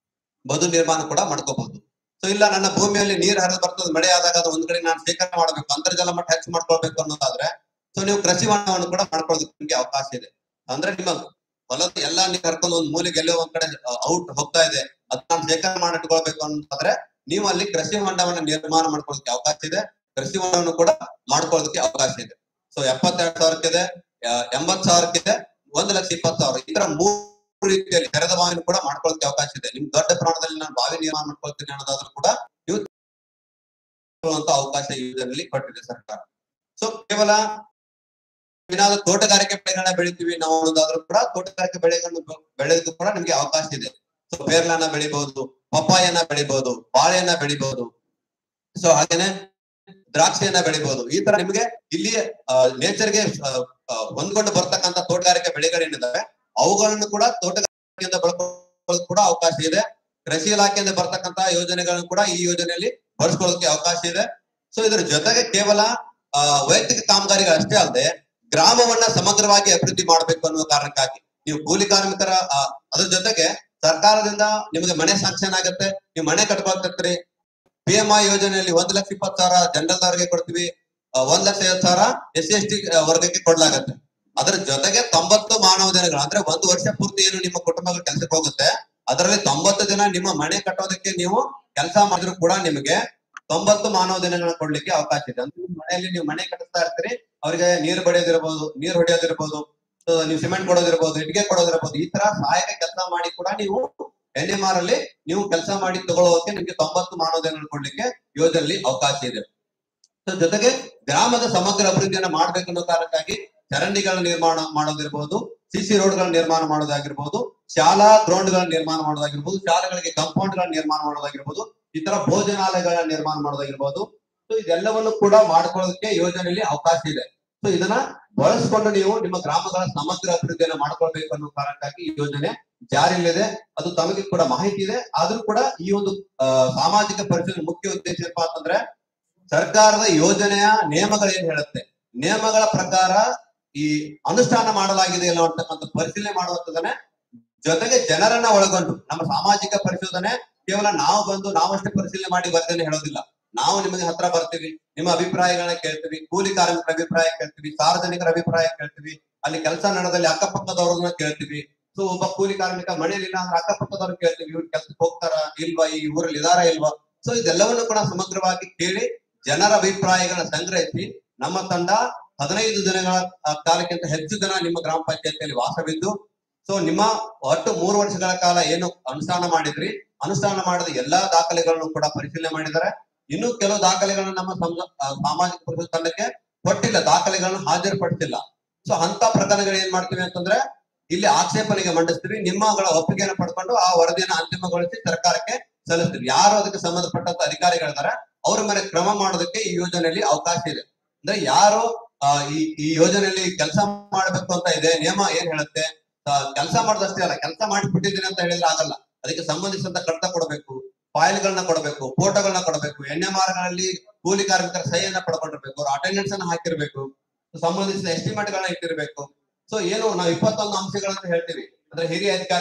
ಬದು ನಿರ್ಮಾಣ ಕೂಡ ಮಾಡ್ಕೋಬಹುದು ಸೊ ಇಲ್ಲ ನನ್ನ ಭೂಮಿಯಲ್ಲಿ ನೀರು ಹರಿದು ಬರ್ತದೆ ಮಳೆ ಆದಾಗ ಅದು ಒಂದ್ ಕಡೆ ನಾನು ಶೇಖರಣೆ ಮಾಡ್ಬೇಕು ಅಂತರ್ಜಲ ಮಟ್ಟ ಹೆಚ್ಚು ಮಾಡ್ಕೊಳ್ಬೇಕು ಅನ್ನೋದಾದ್ರೆ ಸೊ ನೀವು ಕೃಷಿ ಹೊಂಡವನ್ನು ಕೂಡ ಮಾಡ್ಕೊಳ್ಳೋದಕ್ಕೆ ನಿಮ್ಗೆ ಅವಕಾಶ ಇದೆ ಅಂದ್ರೆ ನಿಮ್ಮ ಹೊಲದ ಎಲ್ಲಾ ನೀರು ಹರ್ಕೊಂಡು ಒಂದ್ ಮೂಲೆಗೆ ಎಲ್ಲೋ ಒಂದ್ ಕಡೆ ಔಟ್ ಹೋಗ್ತಾ ಇದೆ ಅದ್ ನಾನು ಶೇಖರಣೆ ಮಾಡಿಟ್ಕೊಳ್ಬೇಕು ಅನ್ನೋದಾದ್ರೆ ನೀವು ಅಲ್ಲಿ ಕೃಷಿ ಹೊಂಡವನ್ನ ನಿರ್ಮಾಣ ಮಾಡ್ಕೊಳ್ಳೋದಕ್ಕೆ ಅವಕಾಶ ಇದೆ ಕೃಷಿ ಹೊಂಡವನ್ನು ಕೂಡ ಮಾಡ್ಕೊಳ್ಳೋದಕ್ಕೆ ಅವಕಾಶ ಇದೆ ಸೊ ಎಪ್ಪತ್ತೆರಡು ಸಾವಿರಕ್ಕಿದೆ ಆ, ಎಂಬತ್ ಸಾವಿರಕ್ಕಿದೆ ಒಂದು ಲಕ್ಷ ಇಪ್ಪತ್ತು ಸಾವಿರ ಈ ತರ ಮೂರು ರೀತಿಯಲ್ಲಿ ತೆರೆದ ಬಾವಿನೂ ಕೂಡ ಮಾಡ್ಕೊಳ್ಳೋದಕ್ಕೆ ಅವಕಾಶ ಇದೆ ನಿಮ್ ದೊಡ್ಡ ಪ್ರಮಾಣದಲ್ಲಿ ನಾನು ಬಾವಿ ನಿರ್ಮಾಣ ಮಾಡ್ಕೊಳ್ತೀನಿ ಅನ್ನೋದಾದ್ರೂ ಕೂಡ ನೀವು ಅಂತ ಅವಕಾಶ ಈ ಯೋಜನೆಯಲ್ಲಿ ಕೊಟ್ಟಿದೆ ಸರ್ಕಾರ ಸೊ ಕೇವಲ ಏನಾದ್ರು ತೋಟಗಾರಿಕೆ ಬೆಳೆಗಳನ್ನ ಬೆಳಿತೀವಿ ನಾವು ಅನ್ನೋದಾದ್ರೂ ಕೂಡ ತೋಟಗಾರಿಕೆ ಬೆಳೆಗಳನ್ನು ಬೆ- ಬೆಳೆಯೋದಕ್ಕೂ ಕೂಡ ನಿಮ್ಗೆ ಅವಕಾಶ ಇದೆ ಸೊ ಪೇರ್ಲನ್ನ ಬೆಳಿಬಹುದು ಪಪ್ಪಾಯನ್ನ ಬೆಳಿಬಹುದು ಬಾಳೆಯನ್ನ ಬೆಳಿಬಹುದು ಸೊ ಹಾಗೇನೆ ದ್ರಾಕ್ಷಿಯನ್ನ ಬೆಳಿಬಹುದು ಈ ತರ ನಿಮ್ಗೆ ಇಲ್ಲಿ ನೇಚರ್ಗೆ ಹೊಂದ್ಕೊಂಡು ಬರ್ತಕ್ಕಂತ ತೋಟಗಾರಿಕೆ ಬೆಳೆಗಳೇನಿದಾವೆ ಅವುಗಳನ್ನು ಕೂಡ ತೋಟಗಾರಿಕೆಯಿಂದ ಬಳಕೊಳ್ಳೋದು ಕೂಡ ಅವಕಾಶ ಇದೆ ಕೃಷಿ ಇಲಾಖೆಯಿಂದ ಬರ್ತಕ್ಕಂತ ಯೋಜನೆಗಳನ್ನು ಕೂಡ ಈ ಯೋಜನೆಯಲ್ಲಿ ಬಳಸ್ಕೊಳ್ಳೋದಕ್ಕೆ ಅವಕಾಶ ಇದೆ ಸೊ ಇದರ ಜೊತೆಗೆ ಕೇವಲ ಆ, ವೈಯಕ್ತಿಕ ಕಾಮಗಾರಿಗಳಷ್ಟೇ ಅಲ್ಲದೆ ಗ್ರಾಮವನ್ನ ಸಮಗ್ರವಾಗಿ ಅಭಿವೃದ್ಧಿ ಮಾಡಬೇಕು ಅನ್ನುವ ಕಾರಣಕ್ಕಾಗಿ ನೀವು ಕೂಲಿ ಕಾರ್ಮಿಕರ ಆ, ಅದ್ರ ಜೊತೆಗೆ ಸರ್ಕಾರದಿಂದ ನಿಮಗೆ ಮನೆ ಸ್ಯಾಂಕ್ಷನ್ ಆಗುತ್ತೆ ನೀವು ಮನೆ ಕಟ್ಕೊಳ್ತಿರ್ತೀರಿ ಪಿ ಎಂ ಐ ಯೋಜನೆಯಲ್ಲಿ ಒಂದ್ ಲಕ್ಷ ಇಪ್ಪತ್ತು ಸಾವಿರ ಜನರಲ್ ಅವರಿಗೆ ಕೊಡ್ತೀವಿ ಆ, ಒಂದ್ ಲಕ್ಷ ಐವತ್ತು ಸಾವಿರ ಎಸ್ ಸಿ ಎಸ್ ಟಿ ವರ್ಗಕ್ಕೆ ಕೊಡ್ಲಾಗತ್ತೆ ಅದರ ಜೊತೆಗೆ ತೊಂಬತ್ತು ಮಾನವ ದಿನಗಳು ಅಂದ್ರೆ ಒಂದು ವರ್ಷ ಪೂರ್ತಿ ಏನು ನಿಮ್ಮ ಕುಟುಂಬಗಳು ಕೆಲಸಕ್ಕೆ ಹೋಗುತ್ತೆ ಅದರಲ್ಲಿ ತೊಂಬತ್ತು ದಿನ ನಿಮ್ಮ ಮನೆ ಕಟ್ಟೋದಕ್ಕೆ ನೀವು ಕೆಲಸ ಮಾಡಿದ್ರು ಕೂಡ ನಿಮಗೆ ತೊಂಬತ್ತು ಮಾನವ ದಿನಗಳನ್ನ ಕೊಡ್ಲಿಕ್ಕೆ ಅವಕಾಶ ಇದೆ ಅಂದ್ರೆ ನಿಮ್ಮ ಮನೆಯಲ್ಲಿ ನೀವು ಮನೆ ಕಟ್ಟಿಸ್ತಾ ಇರ್ತೀರಿ ಅವರಿಗೆ ನೀರು ಬಡಿಯೋದಿರ್ಬೋದು ನೀರು ಹೊಡೆಯೋದಿರ್ಬೋದು ಸೊ ನೀವು ಸಿಮೆಂಟ್ ಕೊಡೋದಿರ್ಬೋದು ಇಟ್ಟಿಗೆ ಕೊಡೋದಿರ್ಬೋದು ಈ ತರ ಸಹಾಯಕ ಕೆಲಸ ಮಾಡಿ ಕೂಡ ನೀವು ಎನ್ ಎಂ ಆರ್ ಅಲ್ಲಿ ನೀವು ಕೆಲಸ ಮಾಡಿ ತಗೊಳ್ಳೋಕೆ ನಿಮ್ಗೆ ತೊಂಬತ್ತು ಮಾನವ ದಿನಗಳು ಕೊಡ್ಲಿಕ್ಕೆ ಯೋಜನೆಯಲ್ಲಿ ಅವಕಾಶ ಇದೆ ಸೊ ಜೊತೆಗೆ ಗ್ರಾಮದ ಸಮಗ್ರ ಅಭಿವೃದ್ಧಿಯನ್ನ ಮಾಡ್ಬೇಕು ಅನ್ನೋ ಕಾರಣಕ್ಕಾಗಿ ಚರಂಡಿಗಳ ನಿರ್ಮಾಣ ಮಾಡೋದಿರ್ಬೋದು ಸಿಸಿ ರೋಡ್ಗಳ ನಿರ್ಮಾಣ ಮಾಡೋದಾಗಿರ್ಬೋದು ಶಾಲಾ ಗ್ರೌಂಡ್ ಗಳ ನಿರ್ಮಾಣ ಮಾಡೋದಾಗಿರ್ಬೋದು ಶಾಲೆಗಳಿಗೆ ಕಾಂಪೌಂಡ್ ಗಳ ನಿರ್ಮಾಣ ಮಾಡೋದಾಗಿರ್ಬೋದು ಈ ತರ ಭೋಜನಾಲಯಗಳ ನಿರ್ಮಾಣ ಮಾಡೋದಾಗಿರ್ಬೋದು ಸೊ ಇದೆಲ್ಲವನ್ನು ಕೂಡ ಮಾಡ್ಕೊಳ್ಳೋದಕ್ಕೆ ಯೋಜನೆಯಲ್ಲಿ ಅವಕಾಶ ಇದೆ ಸೊ ಇದನ್ನ ಬಳಸ್ಕೊಂಡು ನೀವು ನಿಮ್ಮ ಗ್ರಾಮಗಳ ಸಮಗ್ರ ಅಭಿವೃದ್ಧಿಯನ್ನ ಮಾಡ್ಕೊಳ್ಬೇಕು ಅನ್ನೋ ಕಾರಣಕ್ಕಾಗಿ ಈ ಯೋಜನೆ ಜಾರಿಯಲ್ಲಿದೆ ಅದು ತಮಗೆ ಕೂಡ ಮಾಹಿತಿ ಇದೆ ಆದ್ರೂ ಕೂಡ ಈ ಒಂದು ಆ, ಸಾಮಾಜಿಕ ಪರಿಸ್ಥಿತಿ ಮುಖ್ಯ ಉದ್ದೇಶ ಏನಪ್ಪಾ ಅಂತಂದ್ರೆ ಸರ್ಕಾರದ ಯೋಜನೆಯ ನಿಯಮಗಳು ಏನ್ ಹೇಳುತ್ತೆ ನಿಯಮಗಳ ಪ್ರಕಾರ ಈ ಅನುಷ್ಠಾನ ಮಾಡಲಾಗಿದೆ ಇಲ್ಲ ಅಂತಕ್ಕಂಥ ಪರಿಶೀಲನೆ ಮಾಡುವಂತದನ್ನೇ ಜೊತೆಗೆ ಜನರನ್ನ ಒಳಗೊಂಡು ನಮ್ಮ ಸಾಮಾಜಿಕ ಪರಿಶೋಧನೆ ಕೇವಲ ನಾವು ಬಂದು ನಾವಷ್ಟೇ ಪರಿಶೀಲನೆ ಮಾಡಿ ವರದಿಯನ್ನು ಹೇಳೋದಿಲ್ಲ ನಾವು ನಿಮಗೆ ಹತ್ರ ಬರ್ತೀವಿ ನಿಮ್ಮ ಅಭಿಪ್ರಾಯಗಳನ್ನ ಕೇಳ್ತೀವಿ ಕೂಲಿ ಕಾರ್ಮಿಕರ ಅಭಿಪ್ರಾಯ ಕೇಳ್ತೀವಿ ಸಾರ್ವಜನಿಕರ ಅಭಿಪ್ರಾಯ ಕೇಳ್ತೀವಿ ಅಲ್ಲಿ ಕೆಲಸ ನಡೆದಲ್ಲಿ ಅಕ್ಕಪಕ್ಕದವ್ರನ್ನ ಕೇಳ್ತೀವಿ ಸೊ ಒಬ್ಬ ಕೂಲಿ ಕಾರ್ಮಿಕ ಮನೆಯಲ್ಲಿಲ್ಲ ಅಂದ್ರೆ ಅಕ್ಕಪಕ್ಕದವ್ರು ಕೇಳ್ತೀವಿ ಇವ್ರು ಕೆಲ್ಸಕ್ಕೆ ಹೋಗ್ತಾರ ಇಲ್ವಾ ಈ ಊರಲ್ಲಿ ಇದಾರ ಇಲ್ವಾ ಸೊ ಇದೆಲ್ಲವನ್ನು ಕೂಡ ಸಮಗ್ರವಾಗಿ ಕೇಳಿ ಜನರ ಅಭಿಪ್ರಾಯಗಳನ್ನ ಸಂಗ್ರಹಿಸಿ ನಮ್ಮ ತಂಡ ಹದಿನೈದು ದಿನಗಳ ಆ, ಕಾಲಕ್ಕಿಂತ ಹೆಚ್ಚು ದಿನ ನಿಮ್ಮ ಗ್ರಾಮ ಪಂಚಾಯತಿಯಲ್ಲಿ ವಾಸವಿದ್ದು ಸೊ ನಿಮ್ಮ ಒಟ್ಟು ಮೂರು ವರ್ಷಗಳ ಕಾಲ ಏನು ಅನುಷ್ಠಾನ ಮಾಡಿದ್ರಿ ಅನುಷ್ಠಾನ ಮಾಡಿದ ಎಲ್ಲಾ ದಾಖಲೆಗಳನ್ನು ಕೂಡ ಪರಿಶೀಲನೆ ಮಾಡಿದ್ದಾರೆ ಇನ್ನು ಕೆಲವು ದಾಖಲೆಗಳನ್ನ ನಮ್ಮ ಸಮ- ಆ, ಸಾಮಾಜಿಕ ಪರಿಸರ ತಂಡಕ್ಕೆ ಕೊಟ್ಟಿಲ್ಲ ದಾಖಲೆಗಳನ್ನು ಹಾಜರುಪಡಿಸಿಲ್ಲ ಸೊ ಅಂತ ಪ್ರಕರಣಗಳು ಏನ್ ಮಾಡ್ತೀವಿ ಅಂತಂದ್ರೆ ಇಲ್ಲಿ ಆಕ್ಷೇಪಣೆಗೆ ಮಂಡಿಸ್ತೀವಿ ನಿಮ್ಮಗಳ ಒಪ್ಪಿಗೆಯನ್ನು ಪಡ್ಕೊಂಡು ಆ ವರದಿಯನ್ನು ಅಂತಿಮಗೊಳಿಸಿ ಸರ್ಕಾರಕ್ಕೆ ಸಲ್ಲಿಸ್ತೀವಿ ಯಾರು ಅದಕ್ಕೆ ಸಂಬಂಧಪಟ್ಟಂತ ಅಧಿಕಾರಿಗಳಿದ್ದಾರೆ ಅವ್ರ ಮೇಲೆ ಕ್ರಮ ಮಾಡೋದಕ್ಕೆ ಈ ಯೋಜನೆಯಲ್ಲಿ ಅವಕಾಶ ಇದೆ ಅಂದ್ರೆ ಯಾರು ಆ, ಈ ಈ ಯೋಜನೆಯಲ್ಲಿ ಕೆಲಸ ಮಾಡಬೇಕು ಅಂತ ಇದೆ ನಿಯಮ ಏನ್ ಹೇಳುತ್ತೆ ಕೆಲಸ ಮಾಡೋದಷ್ಟೇ ಅಲ್ಲ ಕೆಲಸ ಮಾಡಿಬಿಟ್ಟಿದ್ದೀನಿ ಅಂತ ಹೇಳಿದ್ರೆ ಆಗಲ್ಲ ಅದಕ್ಕೆ ಸಂಬಂಧಿಸಿದಂತ ಕಡತ ಕೊಡಬೇಕು ಫೈಲ್ಗಳನ್ನ ಕೊಡಬೇಕು ಫೋಟೋಗಳನ್ನ ಕೊಡಬೇಕು ಎಣ್ಣೆ ಮಾರ್ಗಗಳಲ್ಲಿ ಕೂಲಿ ಕಾರ್ಮಿಕರ ಸಹಿಯನ್ನ ಪಡ್ಕೊಂಡಿರ್ಬೇಕು ಅವ್ರ ಅಟೆಂಡೆನ್ಸ್ ಅನ್ನ ಹಾಕಿರ್ಬೇಕು ಸಂಬಂಧಿಸಿದ ಎಸ್ಟಿಮೇಟ್ ಗಳನ್ನ ಇಟ್ಟಿರ್ಬೇಕು ಸೊ ಏನು ನಾವು ಇಪ್ಪತ್ತೊಂದು ಅಂಶಗಳಂತ ಹೇಳ್ತೀವಿ ಅಂದ್ರೆ ಹಿರಿಯ ಅಧಿಕಾರಿ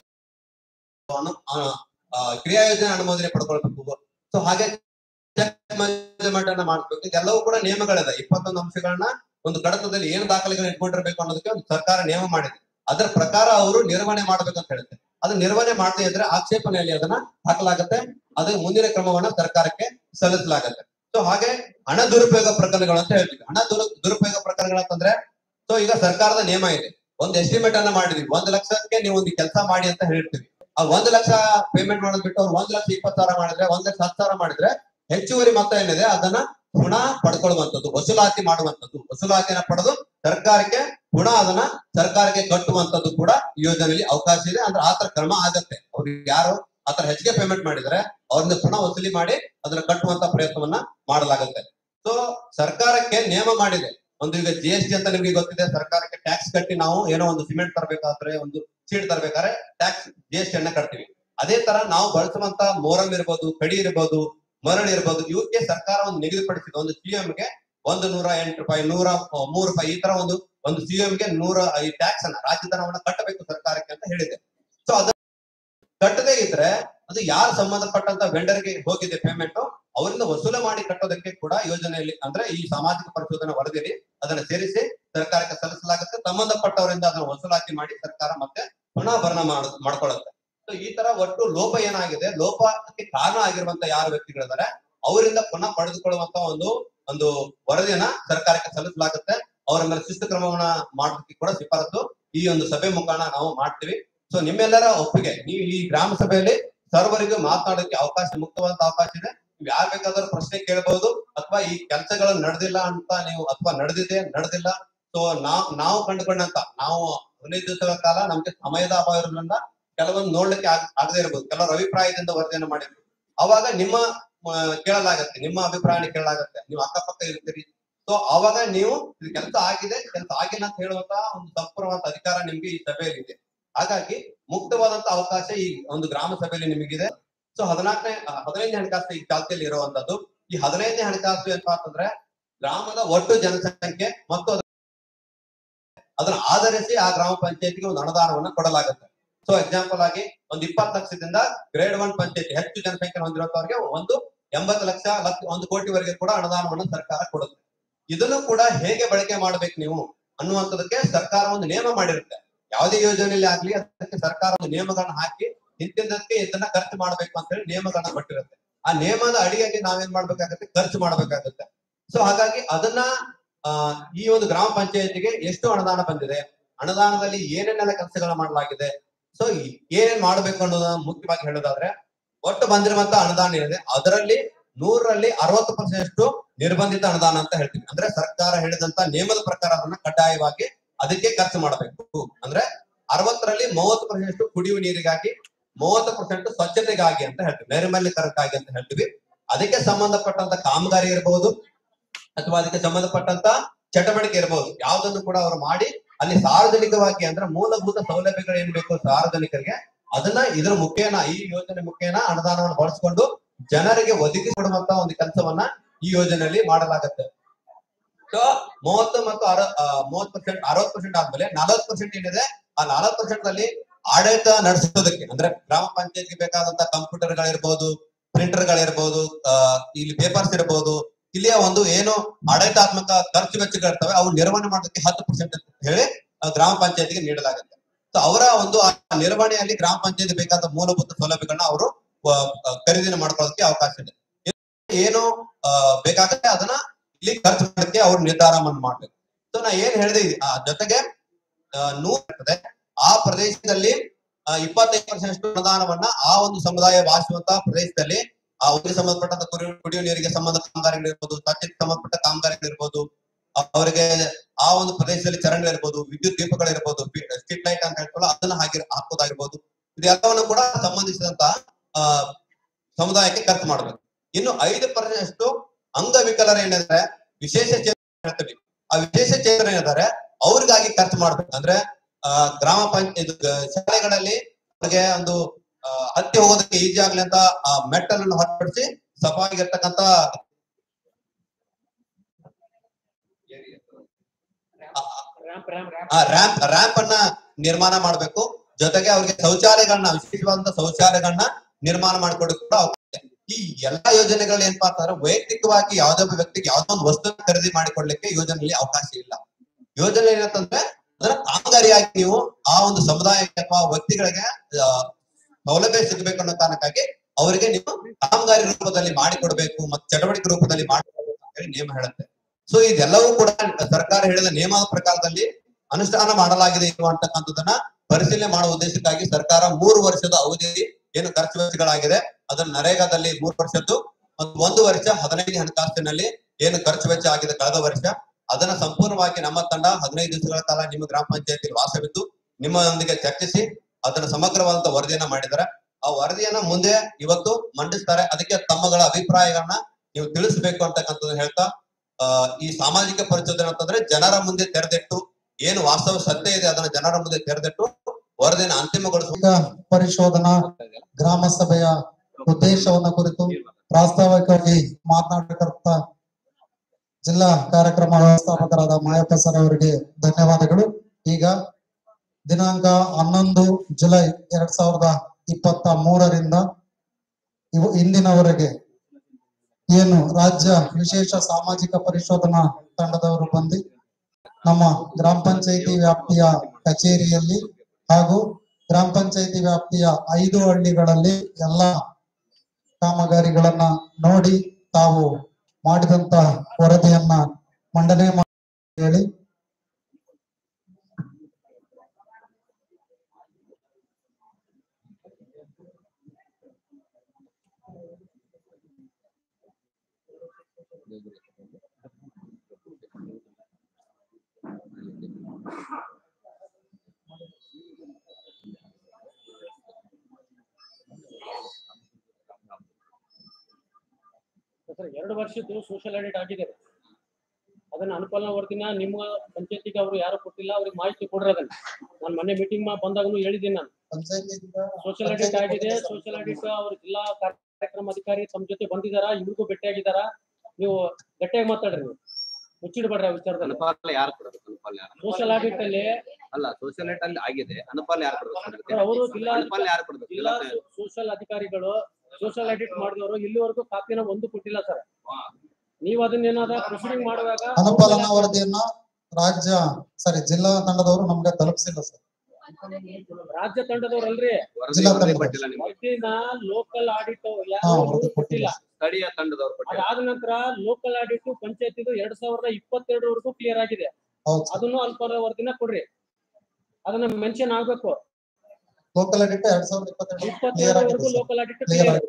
ಅನು- ಆ, ಆ, ಕ್ರಿಯಾ ಯೋಜನೆ ಅನುಮೋದನೆ ಪಡ್ಕೊಳ್ಬೇಕು ಸೊ ಹಾಗೆ ಚೆಕ್ ಮ್ಯಾನೇಜ್ಮೆಂಟ್ ಅನ್ನ ಮಾಡ್ಬೇಕು ಇದೆಲ್ಲವೂ ಕೂಡ ನಿಯಮಗಳಿದೆ ಇಪ್ಪತ್ತೊಂದು ಅಂಶಗಳನ್ನ ಒಂದು ಕಡತದಲ್ಲಿ ಏನು ದಾಖಲೆಗಳು ಇಟ್ಕೊಂಡಿರ್ಬೇಕು ಅನ್ನೋದಕ್ಕೆ ಒಂದು ಸರ್ಕಾರ ನಿಯಮ ಮಾಡಿದೆ ಅದರ ಪ್ರಕಾರ ಅವರು ನಿರ್ವಹಣೆ ಮಾಡ್ಬೇಕು ಅಂತ ಹೇಳುತ್ತೆ ಅದು ನಿರ್ವಹಣೆ ಮಾಡದೇ ಇದ್ರೆ ಆಕ್ಷೇಪಣೆಯಲ್ಲಿ ಅದನ್ನ ಹಾಕಲಾಗುತ್ತೆ ಅದು ಮುಂದಿನ ಕ್ರಮವನ್ನ ಸರ್ಕಾರಕ್ಕೆ ಸಲ್ಲಿಸಲಾಗುತ್ತೆ ಸೊ ಹಾಗೆ ಹಣ ದುರುಪಯೋಗ ಪ್ರಕರಣಗಳು ಅಂತ ಹೇಳ್ತೀವಿ ಹಣ ದುರು ದುರುಪಯೋಗ ಪ್ರಕರಣಗಳು ಅಂತಂದ್ರೆ ಸೊ ಈಗ ಸರ್ಕಾರದ ನಿಯಮ ಇದೆ ಒಂದು ಎಸ್ಟಿಮೇಟ್ ಅನ್ನ ಮಾಡಿದ್ವಿ ಒಂದು ಲಕ್ಷಕ್ಕೆ ನೀವು ಒಂದು ಕೆಲಸ ಮಾಡಿ ಅಂತ ಹೇಳ್ತೀವಿ ಆ ಒಂದು ಲಕ್ಷ ಪೇಮೆಂಟ್ ಮಾಡೋದ್ ಬಿಟ್ಟು ಅವ್ರು ಒಂದು ಲಕ್ಷ ಇಪ್ಪತ್ತು ಸಾವಿರ ಮಾಡಿದ್ರೆ ಒಂದ್ ಲಕ್ಷ ಹತ್ತು ಸಾವಿರ ಮಾಡಿದ್ರೆ ಹೆಚ್ಚುವರಿ ಮೊತ್ತ ಏನಿದೆ ಅದನ್ನ ಪುನಃ ಪಡ್ಕೊಳ್ಳುವಂಥದ್ದು ವಸೂಲಾತಿ ಮಾಡುವಂಥದ್ದು ವಸೂಲಾತಿನ ಪಡೆದು ಸರ್ಕಾರಕ್ಕೆ ಪುನಃ ಅದನ್ನ ಸರ್ಕಾರಕ್ಕೆ ಕಟ್ಟುವಂತದ್ದು ಕೂಡ ಈ ಯೋಜನೆಯಲ್ಲಿ ಅವಕಾಶ ಇದೆ ಅಂದ್ರೆ ಆತರ ಕ್ರಮ ಆಗತ್ತೆ ಅವ್ರು ಯಾರು ಆತರ ಹೆಚ್ಚಿಗೆ ಪೇಮೆಂಟ್ ಮಾಡಿದ್ರೆ ಅವ್ರನ್ನ ಪುನಃ ವಸೂಲಿ ಮಾಡಿ ಅದನ್ನ ಕಟ್ಟುವಂತ ಪ್ರಯತ್ನವನ್ನ ಮಾಡಲಾಗುತ್ತೆ ಸೊ ಸರ್ಕಾರಕ್ಕೆ ನಿಯಮ ಮಾಡಿದೆ ಒಂದು ಈಗ ಜಿ ಎಸ್ ಟಿ ಅಂತ ನಿಮ್ಗೆ ಗೊತ್ತಿದೆ ಸರ್ಕಾರಕ್ಕೆ ಟ್ಯಾಕ್ಸ್ ಕಟ್ಟಿ ನಾವು ಏನೋ ಒಂದು ಸಿಮೆಂಟ್ ತರಬೇಕಾದ್ರೆ ಒಂದು ಸೀಟ್ ತರಬೇಕಾದ್ರೆ ಟ್ಯಾಕ್ಸ್ ಜಿ ಎಸ್ ಟಿ ಅನ್ನ ಕಟ್ತೀವಿ ಅದೇ ತರ ನಾವು ಬಳಸುವಂತ ಮೋರಂ ಇರ್ಬೋದು ಕಡಿ ಇರ್ಬೋದು ಮರಳು ಇರ್ಬೋದು ಇವಕ್ಕೆ ಸರ್ಕಾರ ಒಂದು ನಿಗದಿಪಡಿಸಿದೆ ಒಂದು ಸಿಎಂ ಗೆ ಒಂದು ನೂರ ಎಂಟು ರೂಪಾಯಿ ನೂರ ಆ, ಮೂರು ರೂಪಾಯಿ ಈ ತರ ಒಂದು ಒಂದು ಸಿಎಂ ಗೆ ನೂರ ಈ ಟ್ಯಾಕ್ಸ್ ಅನ್ನ ರಾಜಧನವನ್ನ ಕಟ್ಟಬೇಕು ಸರ್ಕಾರಕ್ಕೆ ಅಂತ ಹೇಳಿದೆ ಸೊ ಅದ ಕಟ್ಟದೇ ಇದ್ರೆ ಅದು ಯಾರು ಸಂಬಂಧಪಟ್ಟಂತ vendor ಗೆ ಹೋಗಿದೆ ಪೇಮೆಂಟ್ ಅವರಿಂದ ವಸೂಲು ಮಾಡಿ ಕಟ್ಟೋದಕ್ಕೆ ಕೂಡ ಯೋಜನೆಯಲ್ಲಿ ಅಂದ್ರೆ ಈ ಸಾಮಾಜಿಕ ಪರಿಶೋಧನಾ ವರದಿಯಲ್ಲಿ ಅದನ್ನ ಸೇರಿಸಿ ಸರ್ಕಾರಕ್ಕೆ ಸಲ್ಲಿಸಲಾಗುತ್ತೆ ಸಂಬಂಧಪಟ್ಟವರಿಂದ ಅದನ್ನ ವಸೂಲಾತಿ ಮಾಡಿ ಸರ್ಕಾರ ಮತ್ತೆ ಪುನಃ ಭರಣ ಮಾಡ್ ಮಾಡ್ಕೊಳ್ಳುತ್ತೆ ಸೊ ಈ ತರ ಒಟ್ಟು ಲೋಪ ಏನಾಗಿದೆ ಲೋಪಕ್ಕೆ ಕಾರಣ ಆಗಿರುವಂತ ಯಾರು ವ್ಯಕ್ತಿಗಳಿದ್ದಾರೆ ಅವರಿಂದ ಪುನಃ ಪಡೆದುಕೊಳ್ಳುವಂತ ಒಂದು ಒಂದು ವರದಿಯನ್ನ ಸರ್ಕಾರಕ್ಕೆ ಸಲ್ಲಿಸಲಾಗುತ್ತೆ ಅವರ ಮೇಲೆ ಶಿಸ್ತು ಕ್ರಮವನ್ನ ಮಾಡೋದಕ್ಕೆ ಕೂಡ ಶಿಫಾರಸು ಈ ಒಂದು ಸಭೆ ಮುಖಾಂತರ ನಾವು ಮಾಡ್ತೀವಿ ಸೊ ನಿಮ್ಮೆಲ್ಲರ ಒಪ್ಪಿಗೆ ನೀವು ಈ ಗ್ರಾಮ ಸಭೆಯಲ್ಲಿ ಸರ್ವರಿಗೂ ಮಾತನಾಡೋಕೆ ಅವಕಾಶ ಮುಕ್ತವಾದ ಅವಕಾಶ ಇದೆ ನೀವು ಯಾರು ಬೇಕಾದ್ರೂ ಪ್ರಶ್ನೆ ಕೇಳಬಹುದು ಅಥವಾ ಈ ಕೆಲಸಗಳು ನಡೆದಿಲ್ಲ ಅಂತ ನೀವು ಅಥವಾ ನಡೆದಿದೆ ನಡೆದಿಲ್ಲ ಸೊ ನಾವ್ ನಾವು ಕಂಡುಕೊಂಡಂತ ನಾವು ಹದಿನೈದು ದಿವಸಗಳ ಕಾಲ ನಮ್ಗೆ ಸಮಯದ ಅಭಾವ ಇರೋದ್ರಿಂದ ಕೆಲವೊಂದು ನೋಡ್ಲಿಕ್ಕೆ ಆಗ್- ಆಗದೆ ಇರ್ಬೋದು ಕೆಲವರ ಅಭಿಪ್ರಾಯದಿಂದ ವರದಿಯನ್ನು ಮಾಡಿದ್ರು ಅವಾಗ ನಿಮ್ಮ ಆ, ಕೇಳಲಾಗತ್ತೆ ನಿಮ್ಮ ಅಭಿಪ್ರಾಯ ಕೇಳಲಾಗತ್ತೆ ನೀವು ಅಕ್ಕಪಕ್ಕ ಇರ್ತೀರಿ ಸೊ ಅವಾಗ ನೀವು ಇದು ಕೆಲಸ ಆಗಿದೆ ಕೆಲಸ ಆಗಿಲ್ಲ ಅಂತ ಹೇಳುವಂತ ಒಂದು ಸಂಪೂರ್ಣವಾದ ಅಧಿಕಾರ ನಿಮ್ಗೆ ಈ ಸಭೆಯಲ್ಲಿ ಇದೆ ಹಾಗಾಗಿ ಮುಕ್ತವಾದಂತ ಅವಕಾಶ ಈ ಒಂದು ಗ್ರಾಮ ಸಭೆಯಲ್ಲಿ ನಿಮಗಿದೆ ಸೊ ಹದಿನಾಲ್ಕನೇ ಹದಿನೈದನೇ ಹಣಕಾಸು ಈ ಚಾಲ್ತಿಯಲ್ಲಿ ಇರುವಂತದ್ದು ಈ ಹದಿನೈದನೇ ಹಣಕಾಸು ಏನಪ್ಪಾ ಅಂತಂದ್ರೆ ಗ್ರಾಮದ ಒಟ್ಟು ಜನಸಂಖ್ಯೆ ಮತ್ತು ಅದರ- ಅದನ್ನ ಆಧರಿಸಿ ಆ ಗ್ರಾಮ ಪಂಚಾಯತಿಗೆ ಒಂದು ಅನುದಾನವನ್ನ ಕೊಡಲಾಗುತ್ತೆ ಸೊ ಎಕ್ಸಾಂಪಲ್ ಆಗಿ ಒಂದು ಇಪ್ಪತ್ತು ಲಕ್ಷದಿಂದ ಗ್ರೇಡ್ ಒನ್ ಪಂಚಾಯತಿ ಹೆಚ್ಚು ಜನಸಂಖ್ಯೆ ಹೊಂದಿರುವಂತವರಿಗೆ ಒಂದು ಎಂಬತ್ತು ಲಕ್ಷ ಲಕ್ಷ ಒಂದು ಕೋಟಿವರೆಗೆ ಕೂಡ ಅನುದಾನವನ್ನು ಸರ್ಕಾರ ಕೊಡುತ್ತೆ ಇದನ್ನು ಕೂಡ ಹೇಗೆ ಬಳಕೆ ಮಾಡ್ಬೇಕು ನೀವು ಅನ್ನುವಂಥದಕ್ಕೆ ಸರ್ಕಾರ ಒಂದು ನಿಯಮ ಮಾಡಿರುತ್ತೆ ಯಾವುದೇ ಯೋಜನೆಯಲ್ಲಿ ಆಗ್ಲಿ ಅದಕ್ಕೆ ಸರ್ಕಾರ ಒಂದು ನಿಯಮಗಳನ್ನ ಹಾಕಿ ಇಂತಿದ್ದಕ್ಕೆ ಇದನ್ನ ಖರ್ಚು ಮಾಡ್ಬೇಕು ಅಂತ ಹೇಳಿ ನಿಯಮಗಳನ್ನ ಕೊಟ್ಟಿರುತ್ತೆ ಆ ನಿಯಮದ ಅಡಿಯಾಗಿ ನಾವೇನ್ ಮಾಡ್ಬೇಕಾಗತ್ತೆ ಖರ್ಚು ಮಾಡ್ಬೇಕಾಗುತ್ತೆ ಸೊ ಹಾಗಾಗಿ ಅದನ್ನ ಆ, ಈ ಒಂದು ಗ್ರಾಮ ಪಂಚಾಯತಿಗೆ ಎಷ್ಟು ಅನುದಾನ ಬಂದಿದೆ ಅನುದಾನದಲ್ಲಿ ಏನೇನೆಲ್ಲ ಕೆಲಸಗಳನ್ನ ಮಾಡಲಾಗಿದೆ ಸೊ ಏನೇನ್ ಮಾಡ್ಬೇಕು ಅನ್ನೋದನ್ನ ಮುಖ್ಯವಾಗಿ ಹೇಳೋದಾದ್ರೆ ಒಟ್ಟು ಬಂದಿರುವಂತ ಅನುದಾನ ಏನಿದೆ ಅದರಲ್ಲಿ ನೂರರಲ್ಲಿ ಅರವತ್ತು ಪರ್ಸೆಂಟ್ ಅಷ್ಟು ನಿರ್ಬಂಧಿತ ಅನುದಾನ ಅಂತ ಹೇಳ್ತೀವಿ ಅಂದ್ರೆ ಸರ್ಕಾರ ಹೇಳಿದಂತ ನಿಯಮದ ಪ್ರಕಾರ ಅದನ್ನ ಕಡ್ಡಾಯವಾಗಿ ಅದಕ್ಕೆ ಖರ್ಚು ಮಾಡಬೇಕು ಅಂದ್ರೆ ಅರವತ್ತರಲ್ಲಿ ಮೂವತ್ತು ಪರ್ಸೆಂಟ್ ಅಷ್ಟು ಕುಡಿಯುವ ನೀರಿಗಾಗಿ ಮೂವತ್ತು ಪರ್ಸೆಂಟ್ ಸ್ವಚ್ಛತೆಗಾಗಿ ಅಂತ ಹೇಳ್ತೀವಿ ನೈರ್ಮಲ್ಯಕರಕ್ಕಾಗಿ ಅಂತ ಹೇಳ್ತೀವಿ ಅದಕ್ಕೆ ಸಂಬಂಧಪಟ್ಟಂತ ಕಾಮಗಾರಿ ಇರಬಹುದು ಅಥವಾ ಅದಕ್ಕೆ ಸಂಬಂಧಪಟ್ಟಂತ ಚಟವಟಿಕೆ ಇರಬಹುದು ಯಾವ್ದನ್ನು ಕೂಡ ಅವರು ಮಾಡಿ ಅಲ್ಲಿ ಸಾರ್ವಜನಿಕವಾಗಿ ಅಂದ್ರೆ ಮೂಲಭೂತ ಸೌಲಭ್ಯಗಳು ಏನ್ ಬೇಕು ಸಾರ್ವಜನಿಕರಿಗೆ ಅದನ್ನ ಇದ್ರ ಮುಖೇನ ಈ ಯೋಜನೆ ಮುಖೇನ ಅನುದಾನವನ್ನು ಬಳಸಿಕೊಂಡು ಜನರಿಗೆ ಒದಗಿಸಿಕೊಡುವಂತ ಒಂದು ಕೆಲಸವನ್ನ ಈ ಯೋಜನೆಯಲ್ಲಿ ಮಾಡಲಾಗುತ್ತೆ ಸೊ ಮೂವತ್ತು ಮತ್ತು ಅರ ಮೂವತ್ತು ಪರ್ಸೆಂಟ್ ಅರವತ್ತು ಪರ್ಸೆಂಟ್ ಆದ್ಮೇಲೆ ನಲವತ್ತು ಪರ್ಸೆಂಟ್ ಏನಿದೆ ಆ ನಲವತ್ತು ಪರ್ಸೆಂಟ್ ಅಲ್ಲಿ ಆಡಳಿತ ನಡೆಸೋದಕ್ಕೆ ಅಂದ್ರೆ ಗ್ರಾಮ ಪಂಚಾಯತ್ಗೆ ಬೇಕಾದಂತ ಕಂಪ್ಯೂಟರ್ಗಳಿರ್ಬೋದು ಪ್ರಿಂಟರ್ ಗಳಿರ್ಬೋದು ಆ, ಇಲ್ಲಿ ಪೇಪರ್ಸ್ ಇರ್ಬೋದು ಇಲ್ಲಿಯ ಒಂದು ಏನು ಆಡಳಿತಾತ್ಮಕ ಖರ್ಚು ವೆಚ್ಚಗಳಿರ್ತವೆ ಅವು ನಿರ್ವಹಣೆ ಮಾಡೋದಕ್ಕೆ ಹತ್ತು ಪರ್ಸೆಂಟ್ ಅಂತ ಹೇಳಿ ಆ, ಗ್ರಾಮ ಪಂಚಾಯತಿಗೆ ನೀಡಲಾಗುತ್ತೆ ಸೊ ಅವರ ಒಂದು ಆ ನಿರ್ವಹಣೆಯಲ್ಲಿ ಗ್ರಾಮ ಪಂಚಾಯತಿ ಬೇಕಾದ ಮೂಲಭೂತ ಸೌಲಭ್ಯಗಳನ್ನ ಅವರು ಖರೀದಿನ ಮಾಡ್ಕೊಳ್ಳೋದಕ್ಕೆ ಅವಕಾಶ ಇದೆ ಏನು ಆ, ಬೇಕಾಗುತ್ತೆ ಅದನ್ನ ಇಲ್ಲಿ ಖರ್ಚು ಮಾಡೋದಕ್ಕೆ ಅವ್ರು ನಿರ್ಧಾರವನ್ನು ಮಾಡ್ಬೇಕು ಸೊ ನಾ ಏನ್ ಹೇಳಿದೆ ಇದ್- ಆ, ಜೊತೆಗೆ ಆ, ನೂರು ಇರ್ತದೆ ಆ ಪ್ರದೇಶದಲ್ಲಿ ಆ, ಇಪ್ಪತ್ತೈದು ಪರ್ಸೆಂಟ್ ಅನುದಾನವನ್ನ ಆ ಒಂದು ಸಮುದಾಯ ವಾಸಿಸುವಂತಹ ಪ್ರದೇಶದಲ್ಲಿ ಆ ಊರಿಗೆ ಸಂಬಂಧಪಟ್ಟಂತ ಕುಡಿಯೋ ಕುಡಿಯುವ ನೀರಿಗೆ ಸಂಬಂಧ ಕಾಮಗಾರಿಗಳಿರ್ಬೋದು ಸ್ವಚ್ಛತೆಗೆ ಸಂಬಂಧಪಟ್ಟ ಕಾಮಗಾರಿಗಳಿರ್ಬೋದು ಅವರಿಗೆ ಆ ಒಂದು ಪ್ರದೇಶದಲ್ಲಿ ಚರಂಡಿಗಳಿರ್ಬೋದು ವಿದ್ಯುತ್ ದೀಪಗಳಿರ್ಬೋದು ಸ್ಟ್ರೀಟ್ ಲೈಟ್ ಅಂತ ಹೇಳ್ಕೊಳ್ಳೋ ಅದನ್ನ ಹಾಕಿ ಹಾಕೋದಾಗಿರ್ಬೋದು ಇದೆಲ್ಲವನ್ನು ಕೂಡ ಸಂಬಂಧಿಸಿದಂತ ಆ ಸಮುದಾಯಕ್ಕೆ ಖರ್ಚು ಮಾಡಬೇಕು ಇನ್ನು ಐದು ಪರ್ಸೆಂಟ್ ಅಂಗವಿಕಲರ ಏನಿದ್ರೆ ವಿಶೇಷ ಚೇತನ ಹೇಳ್ತೀವಿ ಆ ವಿಶೇಷ ಚೇತನ ಏನಿದ್ದಾರೆ ಅವ್ರಿಗಾಗಿ ಖರ್ಚು ಮಾಡ್ಬೇಕು ಅಂದ್ರೆ ಆ ಗ್ರಾಮ ಪಂಚಾಯತ್ ಶಾಲೆಗಳಲ್ಲಿ ಅವ್ರಿಗೆ ಒಂದು ಆ, ಹತ್ತಿ ಹೋಗೋದಕ್ಕೆ ಈಜಿ ಆಗ್ಲಿ ಅಂತ ಆ ಮೆಟ್ಟಲನ್ನು ಹೊರತುಪಡಿಸಿ ಸಫಾಗಿರ್ತಕ್ಕಂತ ಆ ರ್ಯಾಂಪ್ ರ್ಯಾಂಪ್ ಅನ್ನ ನಿರ್ಮಾಣ ಮಾಡಬೇಕು ಜೊತೆಗೆ ಅವ್ರಿಗೆ ಶೌಚಾಲಯಗಳನ್ನ ವಿಶೇಷವಾದಂತ ಶೌಚಾಲಯಗಳನ್ನ ನಿರ್ಮಾಣ ಮಾಡಿಕೊಡಕ್ಕೆ ಕೂಡ ಅವಕಾಶ ಇದೆ. ಈ ಎಲ್ಲಾ ಯೋಜನೆಗಳು ಏನಪ್ಪಾ ಅಂತಂದ್ರೆ ವೈಯಕ್ತಿಕವಾಗಿ ಯಾವ್ದೋ ಒಬ್ಬ ವ್ಯಕ್ತಿಗೆ ಯಾವ್ದೋ ಒಂದು ವಸ್ತು ಖರೀದಿ ಮಾಡಿಕೊಡ್ಲಿಕ್ಕೆ ಯೋಜನೆಯಲ್ಲಿ ಅವಕಾಶ ಇಲ್ಲ ಯೋಜನೆ ಏನಂತಂದ್ರೆ ಅದರ ಕಾಮಗಾರಿಯಾಗಿ ನೀವು ಆ ಒಂದು ಸಮುದಾಯಕ್ಕೆ ಅಥವಾ ವ್ಯಕ್ತಿಗಳಿಗೆ ಆ, ಸೌಲಭ್ಯ ಸಿಗಬೇಕು ಅನ್ನೋ ಕಾರಣಕ್ಕಾಗಿ ಅವರಿಗೆ ನೀವು ಕಾಮಗಾರಿ ರೂಪದಲ್ಲಿ ಮಾಡಿಕೊಡ್ಬೇಕು ಮತ್ತೆ ಚಟುವಟಿಕೆ ರೂಪದಲ್ಲಿ ಮಾಡಿಕೊಡ್ಬೇಕು ಅಂತ ಹೇಳಿ ನಿಯಮ ಹೇಳುತ್ತೆ ಸೊ ಇದೆಲ್ಲವೂ ಕೂಡ ಸರ್ಕಾರ ಹೇಳಿದ ನಿಯಮದ ಪ್ರಕಾರದಲ್ಲಿ ಅನುಷ್ಠಾನ ಮಾಡಲಾಗಿದೆ ಅಂತಕ್ಕಂಥದ್ದನ್ನ ಪರಿಶೀಲನೆ ಮಾಡುವ ಉದ್ದೇಶಕ್ಕಾಗಿ ಸರ್ಕಾರ ಮೂರು ವರ್ಷದ ಅವಧಿಯಲ್ಲಿ ಏನು ಖರ್ಚು ವೆಚ್ಚಗಳಾಗಿದೆ ಅದನ್ನ ನರೇಗಾದಲ್ಲಿ ಮೂರು ವರ್ಷದ್ದು ಮತ್ತು ಒಂದು ವರ್ಷ ಹದಿನೈದು ಹಣಕಾಸಿನಲ್ಲಿ ಏನು ಖರ್ಚು ವೆಚ್ಚ ಆಗಿದೆ ಕಳೆದ ವರ್ಷ ಅದನ್ನ ಸಂಪೂರ್ಣವಾಗಿ ನಮ್ಮ ತಂಡ ಹದಿನೈದು ದಿವಸಗಳ ಕಾಲ ನಿಮ್ಮ ಗ್ರಾಮ ಪಂಚಾಯತಿ ವಾಸವಿದ್ದು ನಿಮ್ಮೊಂದಿಗೆ ಚರ್ಚಿಸಿ ಅದನ್ನ ಸಮಗ್ರವಾದಂತ ವರದಿಯನ್ನ ಮಾಡಿದ್ದಾರೆ ಆ ವರದಿಯನ್ನ ಮುಂದೆ ಇವತ್ತು ಮಂಡಿಸ್ತಾರೆ ಅದಕ್ಕೆ ತಮ್ಮಗಳ ಅಭಿಪ್ರಾಯಗಳನ್ನ ನೀವು ತಿಳಿಸಬೇಕು ಅಂತಕ್ಕಂಥದ್ದು ಹೇಳ್ತಾ ಆ, ಈ ಸಾಮಾಜಿಕ ಪರಿಶೋಧನೆ ಅಂತಂದ್ರೆ ಜನರ ಮುಂದೆ ತೆರೆದಿಟ್ಟು ಏನು ವಾಸ್ತವ ಸತ್ಯ ಇದೆ ಅದನ್ನ ಜನರ ಮುಂದೆ ತೆರೆದಿಟ್ಟು ವರದಿಯನ್ನು ಅಂತಿಮಗೊಳಿಸುವ ಈಗ ಪರಿಶೋಧನಾ ಗ್ರಾಮ ಸಭೆಯ ಉದ್ದೇಶವನ್ನ ಕುರಿತು ಪ್ರಾಸ್ತಾವಿಕವಾಗಿ ಮಾತನಾಡಕರ್ತ ಜಿಲ್ಲಾ ಕಾರ್ಯಕ್ರಮ ವ್ಯವಸ್ಥಾಪಕರಾದ ಮಾಯಪ್ಪ ಸರ್ ಅವರಿಗೆ ಧನ್ಯವಾದಗಳು ಈಗ ದಿನಾಂಕ ಹನ್ನೊಂದು ಜುಲೈ ಎರಡ್ ಸಾವಿರದ ಇಪ್ಪತ್ತ ಮೂರರಿಂದ ಇವು ಇಂದಿನವರೆಗೆ ಏನು ರಾಜ್ಯ ವಿಶೇಷ ಸಾಮಾಜಿಕ ಪರಿಶೋಧನಾ ತಂಡದವರು ಬಂದು ನಮ್ಮ ಗ್ರಾಮ ಪಂಚಾಯಿತಿ ವ್ಯಾಪ್ತಿಯ ಕಚೇರಿಯಲ್ಲಿ ಹಾಗೂ ಗ್ರಾಮ ಪಂಚಾಯಿತಿ ವ್ಯಾಪ್ತಿಯ ಐದು ಹಳ್ಳಿಗಳಲ್ಲಿ ಎಲ್ಲ ಕಾಮಗಾರಿಗಳನ್ನ ನೋಡಿ ತಾವು ಮಾಡಿದಂತ ವರದಿಯನ್ನ ಮಂಡನೆ ಮಾಡಿ ಹೇಳಿ ಸರ್ ಎರಡು ವರ್ಷದ್ದು ಸೋಷಿಯಲ್ ಆಡಿಟ್ ಆಗಿದೆ ಅದನ್ನ ಅನುಪಾಲನಾ ವರದಿನ ನಿಮ್ಮ ಪಂಚಾಯತಿಗೆ ಅವರು ಯಾರು ಕೊಟ್ಟಿಲ್ಲ ಅವ್ರಿಗೆ ಮಾಹಿತಿ ಕೊಡ್ರಿ ಅದನ್ನ ನಾನು ಮೊನ್ನೆ ಮೀಟಿಂಗ್ ಬಂದಾಗನು ಹೇಳಿದ್ದೀನಿ ನಾನು ಪಂಚಾಯತಿಯಿಂದ ಸೋಷಿಯಲ್ ಆಡಿಟ್ ಆಗಿದೆ ಸೋಷಿಯಲ್ ಆಡಿಟ್ ಅವರು ಜಿಲ್ಲಾ ಕಾರ್ಯಕ್ರಮ ಅಧಿಕಾರಿ ತಮ್ಮ ಜೊತೆ ಬಂದಿದಾರಾ ಇವ್ರಿಗೂ ಭೇಟಿಯಾಗಿದ್ದಾರಾ ನೀವು ಗಟ್ಟಿಯಾಗಿ ಮಾತಾಡ್ರಿ ನೀವು ಮುಚ್ಚಿಡ್ಬೇಡ್ರಿ ಆ ವಿಚಾರದಲ್ಲಿ ಅನುಪಾಲ ಯಾರು ಕೊಡಬೇಕು ಅನುಪಾಲ ಯಾರು ಸೋಷಿಯಲ್ ಆಡಿಟ್ ಅಲ್ಲಿ ಅಲ್ಲ ಸೋಷಿಯಲ್ ನೆಟ್ ಅಲ್ಲಿ ಆಗಿದೆ ಅನುಪಾಲ ಯಾರು ಕೊಡಬೇಕು ಅವರು ಜಿಲ್ಲಾ ಅನುಪಾಲ ಯಾರು ಕೊಡಬೇಕು ಜಿಲ್ಲಾ ಸೋಷಿಯಲ್ ಅಧಿಕಾರಿಗಳು ಸೋಷಿಯಲ್ ಆಡಿಟ್ ಮಾಡಿದವರು ಇಲ್ಲಿವರೆಗೂ ಕಾಪಿನ ಒಂದು ಕೊಟ್ಟಿಲ್ಲ ಸರ್ ನೀವು ಅದನ್ನೇನಾದ ಪ್ರೊಸೀಡಿಂಗ್ ಮಾಡುವಾಗ ಅನುಪಾಲನಾ ವರದಿಯನ್ನ ರಾಜ್ಯ ಸಾರಿ ಜಿಲ್ಲಾ ತಂಡದವರು ನಮ್ಗೆ ತಲುಪಿಸಿಲ್ಲ ಸರ್ ರಾಜ್ಯ ತಂಡದವ್ರಲ್ರಿ ವರದಿ ಜಿಲ್ಲಾ ವರದಿ ತಂಡ. ಕೊಟ್ಟಿಲ್ಲ ನಿಮ್ಗೆ ವರದಿನ ಲೋಕಲ್ ಆಡಿಟ್ ಹಾ ಯಾರು ವರದಿ ಕೊಟ್ಟಿಲ್ಲ ಕೊಟ್ಟಿಲ್ಲ ಸ್ಥಳೀಯ ತಂಡದವ್ರು ಕೊಟ್ಟಿಲ್ಲ ಅದಾದ ನಂತರ ಲೋಕಲ್ ಆಡಿಟ್ ಪಂಚಾಯತಿದು ಎರಡ್ ಸಾವಿರದ ಇಪ್ಪತ್ತೆರಡವರೆಗೂ ಕ್ಲಿಯರ್ ಆಗಿದೆ ಹೌದು ಸರ್ ಅದನ್ನು ಅಲ್ಪ ವರದಿನ ಕೊಡ್ರಿ ಅದನ್ನ ಮೆನ್ಷನ್ ಆಗ್ಬೇಕು ಲೋಕಲ್ ಅಡಿಟ್ ಎರಡ್ ಸಾವಿರದ ಇಪ್ಪತ್ತೆರಡು ಕ್ಲಿಯರ್ ಆಗಿದೆ ಇಪ್ಪತ್ತೆರಡವರೆಗೂ sir local audit clear clear ಆಗಿದೆ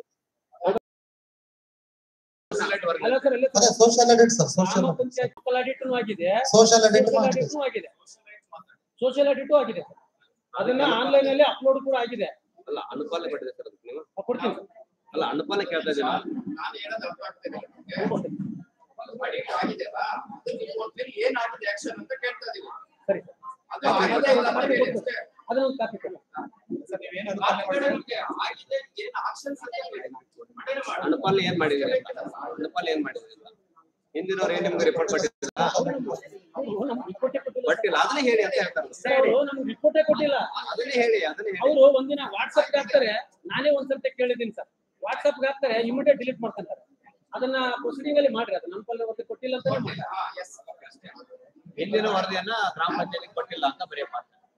ಅಲ್ಲ ಸರ್ ಎಲ್ಲ ಅದೇ ಸೋಷಿಯಲ್ ಅಡಿಟ್ ಸರ್ ಸೋಷಿಯಲ್ ಗ್ರಾಮ ಪಂಚಾಯತ್ ಲೋಕಲ್ ಆಡಿಟ್ ಆಗಿದೆ ಸೋಷಿಯಲ್ ಅಡಿಟ್ ಸೋಷಿಯಲ್ ಆಗಿದೆ ಆಡಿಟ್ ಆಗಿದೆ ಸೋಷಿಯಲ್ ಆಡಿಟ್ ಆಗಿದೆ ಅದನ್ನ ಆನ್ಲೈನ್ ಅಲ್ಲಿ ಅಪ್ಲೋಡ್ ಕೂಡ ಆಗಿದೆ ಅಲ್ಲ ಅನುಪಾಲ ಕೊಟ್ಟಿದೆ ಸರ್ ಅದಕ್ಕೆ ನೀವು ಕೊಡ್ತೀನಿ ಅಲ್ಲ ಅನುಪಾಲ ಕೇಳ್ತಾ ಇದ್ದೀರಾ ನಾನು ಹೇಳೋದು ಅರ್ಥ ಆಗ್ತಿದೆ ನಿಮ್ಗೆ? ಅಡಿಟ್ ಆಗಿದೆಯಲ್ಲ ಅದು ನೀವು ಒಂದ್ಸರಿ ಏನಾಗಿದೆ ಆಕ್ಷನ್ ಅಂತ ಕೇಳ್ತಾ ಇದೀವಿ ಸರಿ ಅದು ಆಗಿದೆ ಇಲ್ಲ ಅಂತ ಹೇಳಿ ಅಷ್ಟೇ. ಅದನ್ನ ಒಂದು ಕಾಪಿ ಕೊಡಿ ಸರ್, ನೀವೇನು ಅನುಪಾಲನೆ ಮಾಡಿದ್ರೆ ಆಗಿದೆ ಏನು ಆಕ್ಷನ್ಸ್ ಅಂತ ಹೇಳಿ. ಮಂಡನೆ ಮಾಡಿ. ಅನುಪಾಲ ಏನ್ ಮಾಡಿದ್ರಿ ಅನುಪಾಲ ಏನ್ ಮಾಡಿದ್ರಿ ಅಂತ ಹಿಂದಿನವ್ರು ಏನ್ ನಿಮ್ಗೆ ರಿಪೋರ್ಟ್ ಕೊಟ್ಟಿಲ್ಲ ಅವ್ರು ನಮ್ಗೆ ರಿಪೋರ್ಟೇ ಕೊಟ್ಟಿಲ್ಲ ಕೊಟ್ಟಿಲ್ಲ ಅದನ್ನೇ ಹೇಳಿ ಅಂತ ಹೇಳ್ತಾರೆ ಸರ್, ಅವರು ನಮ್ಗೆ ರಿಪೋರ್ಟೇ ಕೊಟ್ಟಿಲ್ಲ ಅದನ್ನೇ ಹೇಳಿ ಅದನ್ನೇ ಹೇಳಿ ಅವರು ಒಂದಿನ ವಾಟ್ಸ್ಆಪ್ ಹಾಕ್ತಾರೆ ನಾನೇ ಒಂದ್ಸರ್ತಿ ಕೇಳಿದ್ದೀನಿ ಸರ್ ವಾಟ್ಸ್ಆಪ್ ಹಾಕ್ತಾರೆ ಇಮಿಡಿಯೇಟ್ ಡಿಲೀಟ್ ಮಾಡ್ಕೊಂತಾರೆ ಅದನ್ನ ಪ್ರೊಸೀಡಿಂಗ್ ಅಲ್ಲಿ ಮಾಡ್ರಿ ಅದನ್ನ ಅನುಕೂಲ ವರದಿ ಕೊಟ್ಟಿಲ್ಲ ಅಂತ ಮಾಡಿ ಹಾ, yes. ಹಿಂದಿನ ವರದಿಯನ್ನ ಗ್ರಾಮ ಪಂಚಾಯತ್ ಕೊಟ್ಟಿಲ್ಲ ಅಂತ ಬರೆಯಪ್ಪ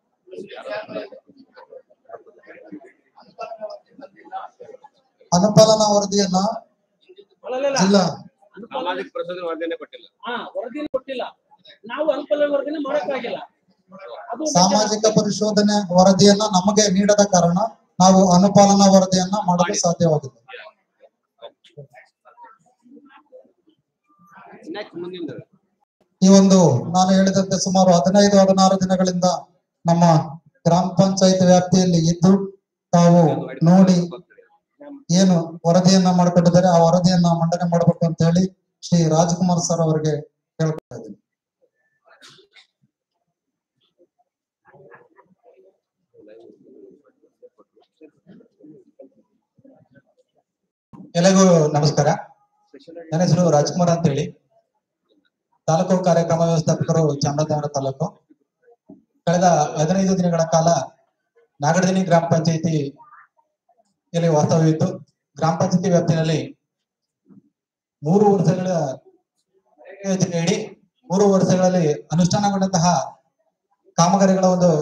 ಅನುಪಾಲನಾ ವರದಿಯನ್ನ ಅಲ್ಲಲ್ಲ ಜಿಲ್ಲಾ ಅನುಕೂಲ ಸಾಮಾಜಿಕ ಪ್ರಸೂತಿ ವರದಿಯನ್ನೇ ಕೊಟ್ಟಿಲ್ಲ ಹಾ ವರದಿನ ಕೊಟ್ಟಿಲ್ಲ ನಾವು ಅನುಕೂಲ ವರದಿನ ಮಾಡಕ್ಕಾಗಿಲ್ಲ ಅದು ಸಾಮಾಜಿಕ ಪರಿಶೋಧನೆ ವರದಿಯನ್ನ ನಮಗೆ ನೀಡದ ಕಾರಣ ನಾವು ಅನುಪಾಲನಾ ವರದಿಯನ್ನ ಮಾಡಲು ಸಾಧ್ಯವಾಗಿದೆ ನೆಕ್ಸ್ಟ್ ಮುಂದಿನ ಈ ಒಂದು ನಾನು ಹೇಳಿದಂತೆ ಸುಮಾರು ಹದಿನೈದು ಹದಿನಾರು ದಿನಗಳಿಂದ ನಮ್ಮ ಗ್ರಾಮ ಪಂಚಾಯತ್ ವ್ಯಾಪ್ತಿಯಲ್ಲಿ ಇದ್ದು ತಾವು ನೋಡಿ ಏನು ವರದಿಯನ್ನ ಮಾಡಿಕೊಟ್ಟಿದ್ದಾರೆ ಆ ವರದಿಯನ್ನ ಮಂಡನೆ ಮಾಡಬೇಕು ಅಂತ ಹೇಳಿ ಶ್ರೀ ರಾಜ್ಕುಮಾರ್ ಸರ್ ಅವರಿಗೆ ಕೇಳ್ಕೊತಾ ಇದ್ದೀನಿ ಎಲ್ಲರಿಗೂ ನಮಸ್ಕಾರ ನನ್ನ ಹೆಸರು ರಾಜ್ಕುಮಾರ್ ಅಂತ ಹೇಳಿ ತಾಲೂಕು ಕಾರ್ಯಕ್ರಮ ವ್ಯವಸ್ಥಾಪಕರು ಚಾಮರಾಜನಗರ ತಾಲೂಕು ಕಳೆದ ಹದಿನೈದು ದಿನಗಳ ಕಾಲ ನಾಗರದಿನಿ ಗ್ರಾಮ ಪಂಚಾಯಿತಿ ಇಲ್ಲಿ ವಾಸ್ತವ್ಯವಿತ್ತು ಗ್ರಾಮ ಪಂಚಾಯತಿ ವ್ಯಾಪ್ತಿನಲ್ಲಿ ಮೂರು ವರ್ಷಗಳ ಯೋಜನೆಯಡಿ ಮೂರು ವರ್ಷಗಳಲ್ಲಿ ಅನುಷ್ಠಾನಗೊಂಡಂತಹ ಕಾಮಗಾರಿಗಳ ಒಂದು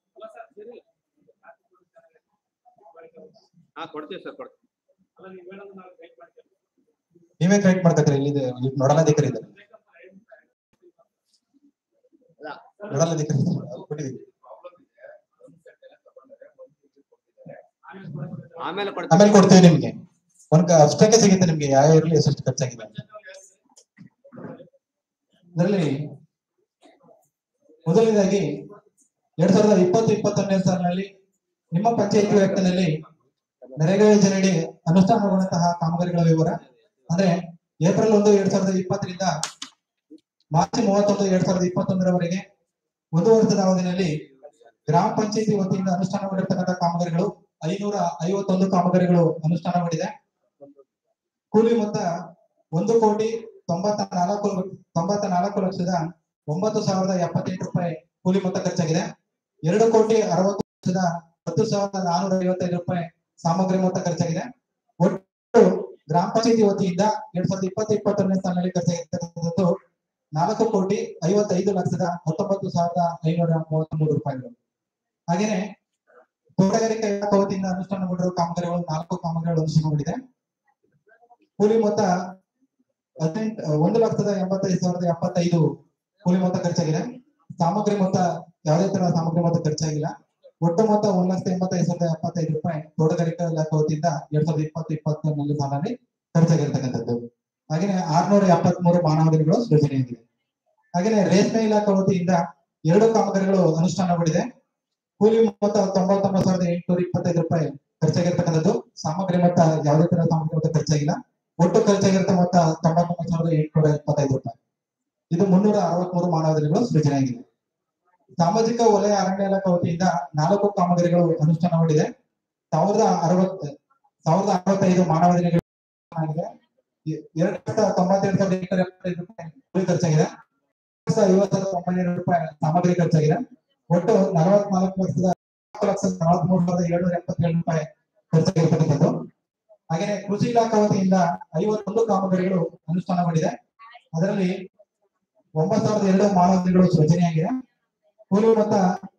ಹಾ ಕೊಡ್ತೀವಿ ಸರ್ ಕೊಡ್ತೀವಿ ನೀವೇ ಕ್ರಿಯೇಟ್ ಮಾಡ್ಕೊತೀರಿ ಇಲ್ಲಿ ಇಲ್ಲಿ ನೋಡಲಾಧಿಕಾರಿ ಇದ್ದಾರೆ ನೋಡಲಾಧಿಕಾರಿ ಇದ್ದಾರೆ. ಅವ್ರು ಕೊಟ್ಟಿದ್ದೀವಿ ಆಮೇಲೆ ಕೊಡ್ತೀವಿ ಆಮೇಲೆ ಕೊಡ್ತೀವಿ ನಿಮ್ಗೆ ಒಂದ್ ಅಷ್ಟಕ್ಕೆ ಸಿಗುತ್ತೆ ನಿಮ್ಗೆ ಯಾವ ಇರ್ಲಿ ಎಷ್ಟು ಖರ್ಚಾಗಿದೆ ಅಂತ. ಇದರಲ್ಲಿ ಮೊದಲನೇದಾಗಿ ಎರಡ್ ಸಾವಿರದ ಇಪ್ಪತ್ತು ಇಪ್ಪತ್ತೊಂದನೇ ಸಾಲಿನಲ್ಲಿ ನಿಮ್ಮ ಪಂಚಾಯತಿ ವ್ಯಾಪ್ತಿನಲ್ಲಿ ನರೇಗಾ ಯೋಜನೆಯಡಿ ಅನುಷ್ಠಾನಗೊಂಡಂತಹ ಕಾಮಗಾರಿಗಳ ವಿವರ ಅಂದ್ರೆ ಏಪ್ರಿಲ್ ಒಂದು ಎರಡ್ ಸಾವಿರದ ಇಪ್ಪತ್ತರಿಂದ ಮಾರ್ಚ್ ಮೂವತ್ತೊಂದು ಎರಡ್ ಸಾವಿರದ ಇಪ್ಪತ್ತೊಂದರವರೆಗೆ ಒಂದು ವರ್ಷದ ಅವಧಿಯಲ್ಲಿ ಗ್ರಾಮ ಪಂಚಾಯತಿ ವತಿಯಿಂದ ಅನುಷ್ಠಾನಗೊಂಡಿರ್ತಕ್ಕಂಥ ಕಾಮಗಾರಿಗಳು ಐನೂರ ಐವತ್ತೊಂದು ಕಾಮಗಾರಿಗಳು ಅನುಷ್ಠಾನಗೊಂಡಿದೆ ಕೂಲಿ ಮೊತ್ತ ಒಂದು ಕೋಟಿ ತೊಂಬತ್ತ ನಾಲ್ಕು ತೊಂಬತ್ತ ನಾಲ್ಕು ಲಕ್ಷದ ಒಂಬತ್ತು ಸಾವಿರದ ಎಪ್ಪತ್ತೆಂಟು ರೂಪಾಯಿ ಕೂಲಿ ಮೊತ್ತ ಖರ್ಚಾಗಿದೆ ಎರಡು ಕೋಟಿ ಅರವತ್ತು ಲಕ್ಷದ ಹತ್ತು ಸಾವಿರದ ನಾನೂರ ಐವತ್ತೈದು ರೂಪಾಯಿ ಸಾಮಗ್ರಿ ಮೊತ್ತ ಖರ್ಚಾಗಿದೆ ಒಟ್ಟು ಗ್ರಾಮ ಪಂಚಾಯತಿ ವತಿಯಿಂದ ಎರಡ್ ಸಾವಿರದ ಇಪ್ಪತ್ತು ಇಪ್ಪತ್ತೊಂದನೇ ಸಾಲಿನಲ್ಲಿ ಖರ್ಚಾಗಿರ್ತಕ್ಕಂಥದ್ದು ನಾಲ್ಕು ಕೋಟಿ ಐವತ್ತೈದು ಲಕ್ಷದ ಹತ್ತೊಂಬತ್ತು ಸಾವಿರದ ಐನೂರ ಮೂವತ್ತ್ ಮೂರು ರೂಪಾಯಿಗಳು ಹಾಗೇನೆ ತೋಟಗಾರಿಕಾ ಇಲಾಖೆ ವತಿಯಿಂದ ಅನುಷ್ಠಾನಗೊಂಡಿರುವ ಕಾಮಗಾರಿಗಳು ನಾಲ್ಕು ಕಾಮಗಾರಿಗಳು ಅನುಷ್ಠಾನಗೊಂಡಿದೆ ಕೂಲಿ ಮೊತ್ತ ಹದಿನೆಂಟು ಒಂದು ಲಕ್ಷದ ಎಂಬತ್ತೈದು ಸಾವಿರದ ಎಪ್ಪತ್ತೈದು ಕೂಲಿ ಮೊತ್ತ ಖರ್ಚಾಗಿದೆ ಸಾಮಗ್ರಿ ಮೊತ್ತ ಯಾವುದೇ ತರ ಸಾಮಗ್ರಿ ಮೊತ್ತ ಖರ್ಚಾಗಿಲ್ಲ ಒಟ್ಟು ಮೊತ್ತ ಒಂದ್ ಲಕ್ಷದ ಎಂಬತ್ತೈದು ಸಾವಿರದ ಎಪ್ಪತ್ತೈದು ರೂಪಾಯಿ ತೋಟಗಾರಿಕಾ ಇಲಾಖೆ ವತಿಯಿಂದ ಎರಡ್ ಸಾವಿರದ ಇಪ್ಪತ್ತು ಇಪ್ಪತ್ತೊಂದನೇ ಸಾಲಲ್ಲಿ ಖರ್ಚಾಗಿರ್ತಕ್ಕಂಥದ್ದು ಹಾಗೇನೆ ಆರ್ನೂರ ಎಪ್ಪತ್ಮೂರು ಮಾನವದಿಗಳು ಸೃಜನೆಯಾಗಿದೆ ಹಾಗೇನೆ ರೇಷ್ಮೆ ಇಲಾಖೆ ವತಿಯಿಂದ ಎರಡು ಕಾಮಗಾರಿಗಳು ಅನುಷ್ಠಾನಗೊಂಡಿದೆ ಕೂಲಿ ಮೊತ್ತ ತೊಂಬತ್ತೊಂಬತ್ತು ಸಾವಿರದ ಎಂಟುನೂರ ಇಪ್ಪತ್ತೈದು ರೂಪಾಯಿ ಖರ್ಚಾಗಿರ್ತಕ್ಕಂಥದ್ದು ಸಾಮಗ್ರಿ ಮೊತ್ತ ಯಾವುದೇ ತರ ಸಾಮಗ್ರಿ ಮೊತ್ತ ಖರ್ಚಾಗಿಲ್ಲ ಒಟ್ಟು ಖರ್ಚಾಗಿರೋ ಮೊತ್ತ ತೊಂಬತ್ತೊಂಬತ್ತು ಸಾವಿರದ ಎಂಟುನೂರ ಇಪ್ಪತ್ತೈದು ರೂಪಾಯಿ ಇದು ಮುನ್ನೂರ ಅರವತ್ಮೂರು ಮಾನವದಿಗಳು ಸೃಜನೆಯಾಗಿದೆ ಸಾಮಾಜಿಕ ವಲಯ ಅರಣ್ಯ ಇಲಾಖೆ ವತಿಯಿಂದ ನಾಲ್ಕು ಕಾಮಗಾರಿಗಳು ಅನುಷ್ಠಾನಗೊಂಡಿದೆ ಸಾವಿರದ ಅರವತ್ ಸಾವಿರದ ಅರವತ್ತೈದು ಮಾನವದಿನಗಳು ಆಗಿದೆ ಎ- ಎರಡು ಲಕ್ಷದ ತೊಂಬತ್ತೆರಡು ಸಾವಿರದ ಎಂಟುನೂರ ಎಪ್ಪತ್ತೈದು ರೂಪಾಯಿ ಕೂಲಿ ಖರ್ಚಾಗಿದೆ ಎರಡು ಲಕ್ಷದ ಐವತ್ತು ಸಾವಿರದ ಒಂಬೈನೂರು ರೂಪಾಯಿ ಸಾಮಗ್ರಿ ಖರ್ಚಾಗಿದೆ ಒಟ್ಟು ನಲವತ್ನಾಲ್ಕು ಲಕ್ಷದ ನಾಲ್ಕು ಲಕ್ಷದ ನಲವತ್ಮೂರು ಸಾವಿರದ ಏಳ್ನೂರ ಎಪ್ಪತ್ತೇಳು ರೂಪಾಯಿ ಖರ್ಚಾಗಿರ್ತಕ್ಕಂಥದ್ದು ಹಾಗೆಯೇ ಕೃಷಿ ಇಲಾಖೆ ವತಿಯಿಂದ ಐವತ್ತೊಂದು ಕಾಮಗಾರಿಗಳು ಅನುಷ್ಠಾನಗೊಂಡಿದೆ ಅದರಲ್ಲಿ ಒಂಬತ್ತು ಸಾವಿರದ ಎರಡು ಮಾನವದಿಗಳು ಸೃಜನೆಯಾಗಿದೆ ಕೂಲಿ ಮೊತ್ತ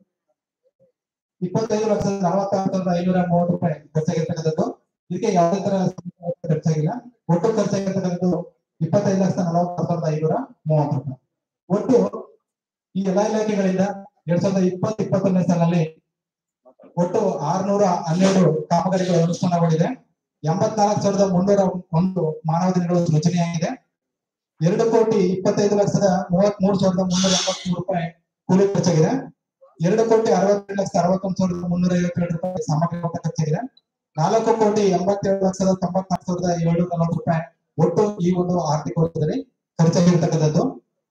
ಇಪ್ಪತ್ತೈದು ಲಕ್ಷದ ನಲವತ್ತಾರು ಸಾವಿರದ ಐನೂರ ಮೂವತ್ತು ರೂಪಾಯಿ ಖರ್ಚಾಗಿರ್ತಕ್ಕಂಥದ್ದು ಇದಕ್ಕೆ ಯಾವುದೇ ತರ ಖರ್ಚಾಗಿಲ್ಲ ಒಟ್ಟು ಖರ್ಚಾಗಿರ್ತಕ್ಕಂಥದ್ದು ಇಪ್ಪತ್ತೈದು ಲಕ್ಷದ ನಲವತ್ತಾರು ಸಾವಿರದ ಐನೂರ ಮೂವತ್ತು ರೂಪಾಯಿ ಒಟ್ಟು ಈ ಎಲ್ಲಾ ಇಲಾಖೆಗಳಿಂದ ಎರಡ್ ಸಾವಿರದ ಇಪ್ಪತ್ತು ಇಪ್ಪತ್ತೊಂದನೇ ಸಾಲಿನಲ್ಲಿ ಒಟ್ಟು ಆರ್ನೂರ ಹನ್ನೆರಡು ಕಾಮಗಾರಿಗಳು ಅನುಷ್ಠಾನಗೊಂಡಿದೆ ಎಂಬತ್ನಾಲ್ಕು ಸಾವಿರದ ಮುನ್ನೂರ ಒಂದು ಮಾನವ ದಿನಗಳು ಸೃಜನೆಯಾಗಿದೆ ಎರಡು ಕೋಟಿ ಇಪ್ಪತ್ತೈದು ಲಕ್ಷದ ಮೂವತ್ತ್ ಮೂರು ಸಾವಿರದ ಮುನ್ನೂರ ಎಂಬತ್ಮೂರು ರೂಪಾಯಿ ಕೂಲಿ ಖರ್ಚಾಗಿದೆ ಎರಡು ಕೋಟಿ ಅರವತ್ತೆರಡು ಲಕ್ಷದ ಅರವತ್ತೊಂದು ಸಾವಿರದ ಮುನ್ನೂರ ಐವತ್ತೆರಡು ರೂಪಾಯಿ ಸಾಮಗ್ರಿ ಮೊತ್ತ ಖರ್ಚಾಗಿದೆ ನಾಲ್ಕು ಕೋಟಿ ಎಂಬತ್ತೇಳು ಲಕ್ಷದ ತೊಂಬತ್ನಾಲ್ಕು ಸಾವಿರದ ಏಳ್ನೂರ ನಲವತ್ತು ರೂಪಾಯಿ ಒಟ್ಟು ಈ ಒಂದು ಆರ್ಥಿಕ ವರ್ಷದಲ್ಲಿ ಖರ್ಚಾಗಿರ್ತಕ್ಕಂಥದ್ದು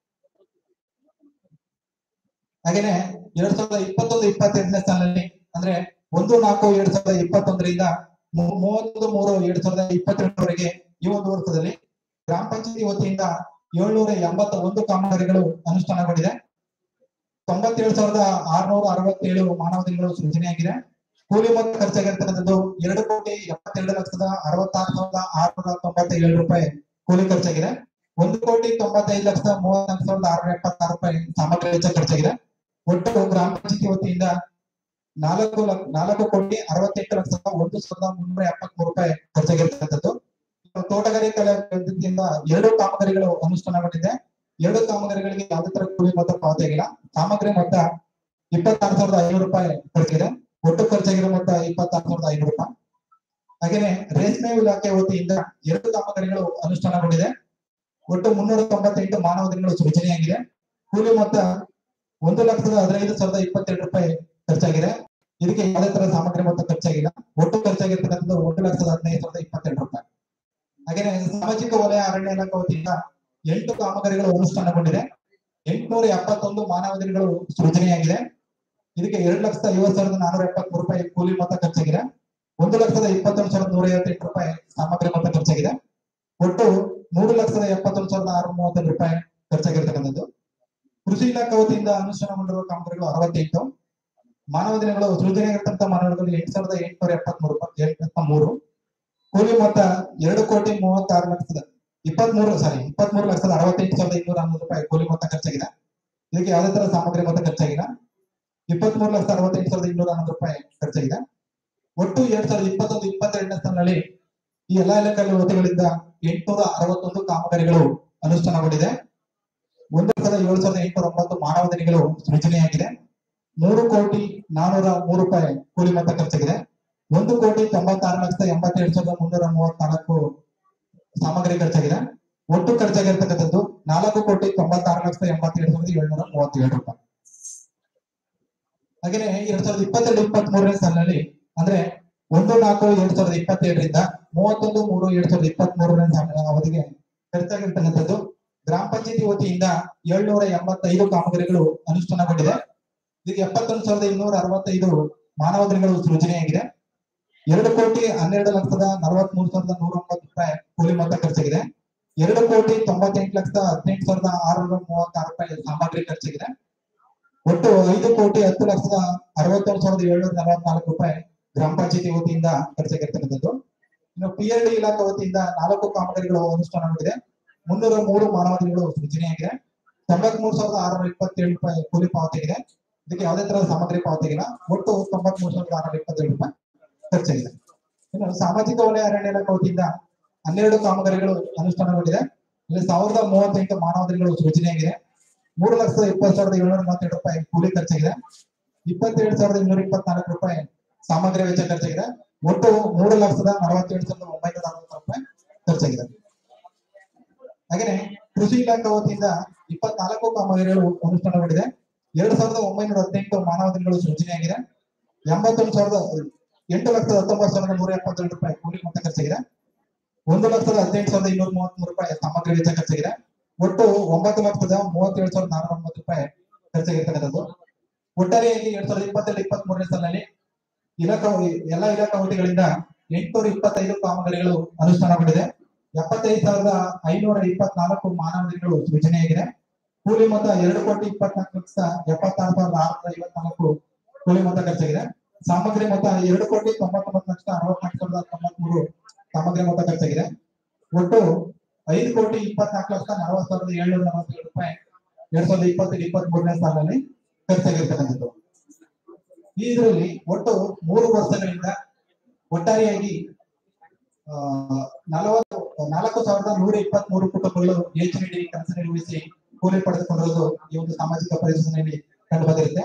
ಹಾಗೇನೆ ಎರಡ್ ಸಾವಿರದ ಇಪ್ಪತ್ತೊಂದು ಇಪ್ಪತ್ತೆರಡನೇ ಸಾಲಿನಲ್ಲಿ ಅಂದ್ರೆ ಒಂದು ನಾಲ್ಕು ಎರಡ್ ಸಾವಿರದ ಇಪ್ಪತ್ತೊಂದರಿಂದ ಮೂ- ಮೂವತ್ತೊಂದು ಮೂರು ಎರಡ್ ಸಾವಿರದ ಇಪ್ಪತ್ತೆರಡರವರೆಗೆ ಈ ಒಂದು ವರ್ಷದಲ್ಲಿ ಗ್ರಾಮ ಪಂಚಾಯತಿ ವತಿಯಿಂದ ಏಳ್ನೂರ ಎಂಬತ್ತ ಒಂದು ಕಾಮಗಾರಿಗಳು ಅನುಷ್ಠಾನಗೊಂಡಿದೆ ತೊಂಬತ್ತೇಳು ಸಾವಿರದ ಆರ್ನೂರ ಅರವತ್ತೇಳು ಮಾನವ ದಿನಗಳು ಸೃಜನೆಯಾಗಿದೆ ಕೂಲಿ ಮೊತ್ತ ಖರ್ಚಾಗಿರ್ತಕ್ಕಂಥದ್ದು ಎರಡು ಕೋಟಿ ಎಪ್ಪತ್ತೆರಡು ಲಕ್ಷದ ಅರವತ್ತಾರು ಸಾವಿರದ ಆರುನೂರ ತೊಂಬತ್ತೇಳು ರೂಪಾಯಿ ಕೂಲಿ ಖರ್ಚಾಗಿದೆ ಒಂದು ಕೋಟಿ ತೊಂಬತ್ತೈದು ಲಕ್ಷದ ಮೂವತ್ನಾಲ್ಕು ಸಾವಿರದ ಆರುನೂರ ಎಪ್ಪತ್ತಾರು ರೂಪಾಯಿ ಸಾಮಗ್ರಿ ವೆಚ್ಚ ಖರ್ಚಾಗಿದೆ ಒಟ್ಟು ಗ್ರಾಮ ಪಂಚಾಯತಿ ವತಿಯಿಂದ ನಾಲ್ಕು ಲಕ್ಷ ನಾಲ್ಕು ಕೋಟಿ ಅರವತ್ತೆಂಟು ಲಕ್ಷದ ಒಂದು ಸಾವಿರದ ಮುನ್ನೂರ ಎಪ್ಪತ್ಮೂರು ರೂಪಾಯಿ ಖರ್ಚಾಗಿರ್ತಕ್ಕಂಥದ್ದು ತೋಟಗಾರಿಕೆ ವತಿಯಿಂದ ಎರಡು ಕಾಮಗಾರಿಗಳು ಅನುಷ್ಠಾನಗೊಂಡಿದೆ ಎರಡು ಕಾಮಗಾರಿಗಳಿಗೆ ಯಾವುದೇ ತರ ಕೂಲಿ ಮೊತ್ತ ಪಾವತಿಯಾಗಿಲ್ಲ ಸಾಮಗ್ರಿ ಮೊತ್ತ ಇಪ್ಪತ್ತಾರು ಸಾವಿರದ ಐನೂರು ರೂಪಾಯಿ ಖರ್ಚಿದೆ ಒಟ್ಟು ಖರ್ಚಾಗಿರೋ ಮೊತ್ತ ಇಪ್ಪತ್ತಾರು ಸಾವಿರದ ಐನೂರು ರೂಪಾಯಿ ಹಾಗೇನೆ ರೇಷ್ಮೆ ಇಲಾಖೆ ವತಿಯಿಂದ ಎರಡು ಕಾಮಗಾರಿಗಳು ಅನುಷ್ಠಾನಗೊಂಡಿದೆ ಒಟ್ಟು ಮುನ್ನೂರ ತೊಂಬತ್ತೆಂಟು ಮಾನವ ದಿನಗಳು ಸೃಜನೆಯಾಗಿದೆ ಕೂಲಿ ಮೊತ್ತ ಒಂದು ಲಕ್ಷದ ಹದಿನೈದು ಸಾವಿರದ ಇಪ್ಪತ್ತೆರಡು ರೂಪಾಯಿ ಖರ್ಚಾಗಿದೆ ಇದಕ್ಕೆ ಯಾವುದೇ ತರ ಸಾಮಗ್ರಿ ಮೊತ್ತ ಖರ್ಚಾಗಿಲ್ಲ ಒಟ್ಟು ಖರ್ಚಾಗಿರ್ತಕ್ಕಂಥದ್ದು ಒಂದು ಲಕ್ಷದ ಹದಿನೈದು ಸಾವಿರದ ಇಪ್ಪತ್ತೆರಡು ರೂಪಾಯಿ ಹಾಗೇನೆ ಸಾಮಾಜಿಕ ವಲಯ ಅರಣ್ಯ ಇಲಾಖೆ ವತಿಯಿಂದ ಎಂಟು ಕಾಮಗಾರಿಗಳು ಅನುಷ್ಠಾನಗೊಂಡಿದೆ ಎಂಟುನೂರ ಎಪ್ಪತ್ತೊಂದು ಮಾನವ ದಿನಗಳು ಸೃಜನೆಯಾಗಿದೆ ಇದಕ್ಕೆ ಎರಡು ಲಕ್ಷದ ಐವತ್ತು ಸಾವಿರದ ನಾನೂರ ಎಪ್ಪತ್ಮೂರು ರೂಪಾಯಿ ಕೂಲಿ ಮೊತ್ತ ಖರ್ಚಾಗಿದೆ ಒಂದು ಲಕ್ಷದ ಇಪ್ಪತ್ತೊಂದು ಸಾವಿರದ ನೂರ ಐವತ್ತೆಂಟು ರೂಪಾಯಿ ಸಾಮಗ್ರಿ ಮೊತ್ತ ಖರ್ಚಾಗಿದೆ ಒಟ್ಟು ಮೂರು ಲಕ್ಷದ ಎಪ್ಪತ್ತೊಂದು ಸಾವಿರದ ಆರುನೂರ ಮೂವತ್ತೊಂದು ರೂಪಾಯಿ ಖರ್ಚಾಗಿರ್ತಕ್ಕಂಥದ್ದು ಕೃಷಿ ಇಲಾಖೆ ವತಿಯಿಂದ ಅನುಷ್ಠಾನಗೊಂಡಿರುವ ಕಾಮಗಾರಿಗಳು ಅರವತ್ತೆಂಟು ಮಾನವ ದಿನಗಳು ಸೃಜನೆಯಾಗಿರ್ತಕ್ಕಂಥ ಮಾನವ ದಿನಗಳು ಎಂಟು ಸಾವಿರದ ಎಂಟುನೂರ ಎಪ್ಪತ್ಮೂರು ರೂಪಾಯಿ ಎಪ್ಪತ್ಮೂರು ಕೂಲಿ ಮೊತ್ತ ಎರಡು ಕೋಟಿ ಮೂವತ್ತಾರು ಲಕ್ಷದ ಇಪ್ಪತ್ಮೂರು ಸಾರಿ ಇಪ್ಪತ್ಮೂರು ಲಕ್ಷದ ಅರವತ್ತೆಂಟು ಸಾವಿರದ ಇನ್ನೂರ ಹನ್ನೊಂದು ರೂಪಾಯಿ ಕೂಲಿ ಮೊತ್ತ ಖರ್ಚಾಗಿದೆ ಇದಕ್ಕೆ ಯಾವುದೇ ತರ ಸಾಮಗ್ರಿ ಮೊತ್ತ ಖರ್ಚಾಗಿಲ್ಲ ಇಪ್ಪತ್ಮೂರು ಲಕ್ಷದ ಅರವತ್ತೆಂಟು ಸಾವಿರದ ಇನ್ನೂರ ಹನ್ನೊಂದು ರೂಪಾಯಿ ಖರ್ಚಾಗಿದೆ ಒಟ್ಟು ಎರಡ್ ಸಾವಿರದ ಇಪ್ಪತ್ತೊಂದು ಇಪ್ಪತ್ತೆರಡನೇ ಸಾಲಿನಲ್ಲಿ ಈ ಎಲ್ಲಾ ಇಲಾಖೆ ವತಿಗಳಿಂದ ಎಂಟುನೂರ ಅರವತ್ತೊಂದು ಕಾಮಗಾರಿಗಳು ಅನುಷ್ಠಾನಗೊಂಡಿದೆ ಒಂದು ಲಕ್ಷದ ಏಳು ಸಾವಿರದ ಎಂಟುನೂರ ಒಂಬತ್ತು ಮಾನವ ದಿನಗಳು ಸೃಜನೆಯಾಗಿದೆ ಮೂರು ಕೋಟಿ ನಾನೂರ ಮೂರು ರೂಪಾಯಿ ಕೂಲಿ ಮೊತ್ತ ಖರ್ಚಾಗಿದೆ ಒಂದು ಕೋಟಿ ತೊಂಬತ್ತಾರು ಲಕ್ಷದ ಎಂಬತ್ತೆರಡು ಸಾವಿರದ ಮುನ್ನೂರ ಮೂವತ್ನಾಲ್ಕು ಸಾಮಗ್ರಿ ಖರ್ಚಾಗಿದೆ ಒಟ್ಟು ಖರ್ಚಾಗಿರ್ತಕ್ಕಂಥದ್ದು ನಾಲ್ಕು ಕೋಟಿ ತೊಂಬತ್ತಾರು ಲಕ್ಷದ ಎಂಬತ್ತೆರಡು ಸಾವಿರದ ಏಳ್ನೂರ ಮೂವತ್ತೇಳು ರೂಪಾಯಿ ಹಾಗೇನೆ ಎರಡ್ ಸಾವಿರದ ಇಪ್ಪತ್ತೆರಡು ಇಪ್ಪತ್ತ್ ಮೂರನೇ ಸಾಲಿನಲ್ಲಿ ಅಂದ್ರೆ ಒಂದು ನಾಲ್ಕು ಎರಡ್ ಸಾವಿರದ ಇಪ್ಪತ್ತೆರಡರಿಂದ ಮೂವತ್ತೊಂದು ಮೂರು ಎರಡ್ ಸಾವಿರದ ಇಪ್ಪತ್ತ್ ಮೂರನೇ ಸಾಲಿನ ಅವಧಿಗೆ ಖರ್ಚಾಗಿರ್ತಕ್ಕಂಥದ್ದು ಗ್ರಾಮ ಪಂಚಾಯತಿ ವತಿಯಿಂದ ಏಳ್ನೂರ ಎಂಬತ್ತೈದು ಕಾಮಗಾರಿಗಳು ಅನುಷ್ಠಾನಗೊಂಡಿದೆ ಇದಕ್ಕೆ ಎಪ್ಪತ್ತೊಂದು ಸಾವಿರದ ಇನ್ನೂರ ಅರವತ್ತೈದು ಮಾನವ ದಿನಗಳು ಸೃಜನೆಯಾಗಿದೆ ಎರಡು ಕೋಟಿ ಹನ್ನೆರಡು ಲಕ್ಷದ ನಲವತ್ತ್ ಮೂರು ಸಾವಿರದ ನೂರ ಒಂಬತ್ತು ರೂಪಾಯಿ ಕೂಲಿ ಮೊತ್ತ ಖರ್ಚಾಗಿದೆ ಎರಡು ಕೋಟಿ ತೊಂಬತ್ತೆಂಟು ಲಕ್ಷದ ಹದಿನೆಂಟು ಸಾವಿರದ ಆರುನೂರ ಮೂವತ್ತಾರು ರೂಪಾಯಿ ಸಾಮಗ್ರಿ ಖರ್ಚಾಗಿದೆ ಒಟ್ಟು ಐದು ಕೋಟಿ ಹತ್ತು ಲಕ್ಷದ ಅರವತ್ತೊಂದು ಸಾವಿರದ ಏಳ್ನೂರ ನಲವತ್ನಾಲ್ಕು ರೂಪಾಯಿ ಗ್ರಾಮ ಪಂಚಾಯತಿ ವತಿಯಿಂದ ಖರ್ಚಾಗಿರ್ತಕ್ಕಂಥದ್ದು ಇನ್ನು ಪಿ ಎಲ್ ಡಿ ಇಲಾಖೆ ವತಿಯಿಂದ ನಾಲ್ಕು ಕಾಮಗಾರಿಗಳು ಅನುಷ್ಠಾನಗೊಂಡಿದೆ ಮುನ್ನೂರ ಮೂರು ಮಾನವ ದಿನಗಳು ಸೃಜನೆಯಾಗಿದೆ ತೊಂಬತ್ಮೂರು ಸಾವಿರದ ಆರುನೂರ ಇಪ್ಪತ್ತೇಳು ರೂಪಾಯಿ ಕೂಲಿ ಪಾವತಿಯಾಗಿದೆ ಇದಕ್ಕೆ ಯಾವುದೇ ತರಹದ ಸಾಮಗ್ರಿ ಪಾವತಿಗಿಲ್ಲ ಒಟ್ಟು ತೊಂಬತ್ಮೂರು ಸಾವಿರದ ಆರುನೂರ ಇಪ್ಪತ್ತೇಳು ರೂಪಾಯಿ ಖರ್ಚಾಗಿದೆ ಇನ್ನು ಸಾಮಾಜಿಕ ವಲಯ ಅರಣ್ಯ ಇಲಾಖೆ ವತಿಯಿಂದ ಹನ್ನೆರಡು ಕಾಮಗಾರಿಗಳು ಅನುಷ್ಠಾನಗೊಂಡಿದೆ ಇಲ್ಲಿ ಸಾವಿರದ ಮೂವತ್ತೆಂಟು ಮಾನವ ದಿನಗಳು ಸೃಜನೆಯಾಗಿದೆ ಮೂರು ಲಕ್ಷದ ಇಪ್ಪತ್ತು ಸಾವಿರದ ಏಳ್ನೂರ ಮೂವತ್ತೆರಡು ರೂಪಾಯಿ ಕೂಲಿ ಖರ್ಚಾಗಿದೆ ಇಪ್ಪತ್ತೇಳು ಸಾವಿರದ ಇನ್ನೂರ ಇಪ್ಪತ್ನಾಲ್ಕು ರೂಪಾಯಿ ಸಾಮಗ್ರಿ ವೆಚ್ಚ ಖರ್ಚಾಗಿದೆ ಒಟ್ಟು ಮೂರು ಲಕ್ಷದ ನಲವತ್ತೇಳು ಸಾವಿರದ ಒಂಬೈನೂರ ಅರವತ್ತು ರೂಪಾಯಿ ಖರ್ಚಾಗಿದೆ ಹಾಗೇನೆ ಕೃಷಿ ಇಲಾಖೆ ವತಿಯಿಂದ ಇಪ್ಪತ್ನಾಲ್ಕು ಕಾಮಗಾರಿಗಳು ಅನುಷ್ಠಾನಗೊಂಡಿದೆ ಎರಡು ಸಾವಿರದ ಒಂಬೈನೂರ ಹದಿನೆಂಟು ಮಾನವ ದಿನಗಳು ಸೃಜನೆಯಾಗಿದೆ ಎಂಬತ್ತೊಂದು ಸಾವಿರದ ಎಂಟು ಲಕ್ಷದ ಹತ್ತೊಂಬತ್ತು ಸಾವಿರದ ನೂರ ಎಪ್ಪತ್ತೆರಡು ರೂಪಾಯಿ ಕೂಲಿ ಮೊತ್ತ ಖರ್ಚಾಗಿದೆ ಒಂದು ಲಕ್ಷದ ಹದಿನೆಂಟು ಸಾವಿರದ ಇನ್ನೂರ ಮೂವತ್ಮೂರು ರೂಪಾಯಿ ಸಾಮಗ್ರಿ ವೆಚ್ಚ ಖರ್ಚಾಗಿದೆ ಒಟ್ಟು ಒಂಬತ್ತು ಲಕ್ಷದ ಮೂವತ್ತೇಳು ಸಾವಿರದ ನಾನೂರ ಒಂಬತ್ತು ರೂಪಾಯಿ ಖರ್ಚಾಗಿರ್ತಕ್ಕಂಥದ್ದು ಒಟ್ಟಾರೆಯಾಗಿ ಎರಡ್ ಸಾವಿರದ ಇಪ್ಪತ್ತೆರಡು ಇಪ್ಪತ್ತ್ ಮೂರನೇ ಸಾಲಿನಲ್ಲಿ ಇಲಾಖಾ ಎಲ್ಲಾ ಇಲಾಖಾ ವತಿಗಳಿಂದ ಎಂಟುನೂರ ಇಪ್ಪತ್ತೈದು ಕಾಮಗಾರಿಗಳು ಅನುಷ್ಠಾನಗೊಂಡಿದೆ ಎಪ್ಪತ್ತೈದು ಸಾವಿರದ ಐನೂರ ಇಪ್ಪತ್ನಾಲ್ಕು ಮಾನವ ದಿನಗಳು ಸೃಜನೆಯಾಗಿದೆ ಕೂಲಿ ಮೊತ್ತ ಎರಡು ಕೋಟಿ ಇಪ್ಪತ್ನಾಲ್ಕು ಲಕ್ಷ ಎಪ್ಪತ್ತಾರು ಸಾವಿರದ ಆರುನೂರ ಐವತ್ನಾಲ್ಕು ಕೂಲಿ ಮೊತ್ತ ಖರ್ಚಾಗಿದೆ ಸಾಮಗ್ರಿ ಮೊತ್ತ ಎರಡು ಕೋಟಿ ತೊಂಬತ್ತೊಂಬತ್ತು ಲಕ್ಷ ಅರವತ್ನಾಲ್ಕು ಸಾವಿರದ ತೊಂಬತ್ಮೂರು ಸಾಮಗ್ರಿ ಮೊತ್ತ ಖರ್ಚಾಗಿದೆ ಒಟ್ಟು ಐದು ಕೋಟಿ ಇಪ್ಪತ್ನಾಲ್ಕು ಲಕ್ಷ ನಲವತ್ತು ಸಾವಿರದ ಏಳ್ನೂರ ನಲವತ್ತೇಳು ರೂಪಾಯಿ ಎರಡ್ ಸಾವಿರದ ಇಪ್ಪತ್ತೆರಡು ಇಪ್ಪತ್ತ್ ಮೂರನೇ ಸಾಲಿನಲ್ಲಿ ಖರ್ಚಾಗಿರ್ತಕ್ಕಂಥದ್ದು ಈ ಇದರಲ್ಲಿ ಒಟ್ಟು ಮೂರು ವರ್ಷಗಳಿಂದ ಒಟ್ಟಾರೆಯಾಗಿ ಆ ನಲವತ್ತು ನಾಲ್ಕು ಸಾವಿರದ ನೂರ ಇಪ್ಪತ್ತ್ ಮೂರು ಕುಟುಂಬಗಳು ಯೋಜನೆಯಡಿ ಕೆಲಸ ನಿರ್ವಹಿಸಿ ಕೂಲಿ ಪಡೆದುಕೊಂಡಿರುವುದು ಈ ಒಂದು ಸಾಮಾಜಿಕ ಪರಿಶೀಲನೆಯಲ್ಲಿ ಕಂಡು ಬಂದಿರುತ್ತೆ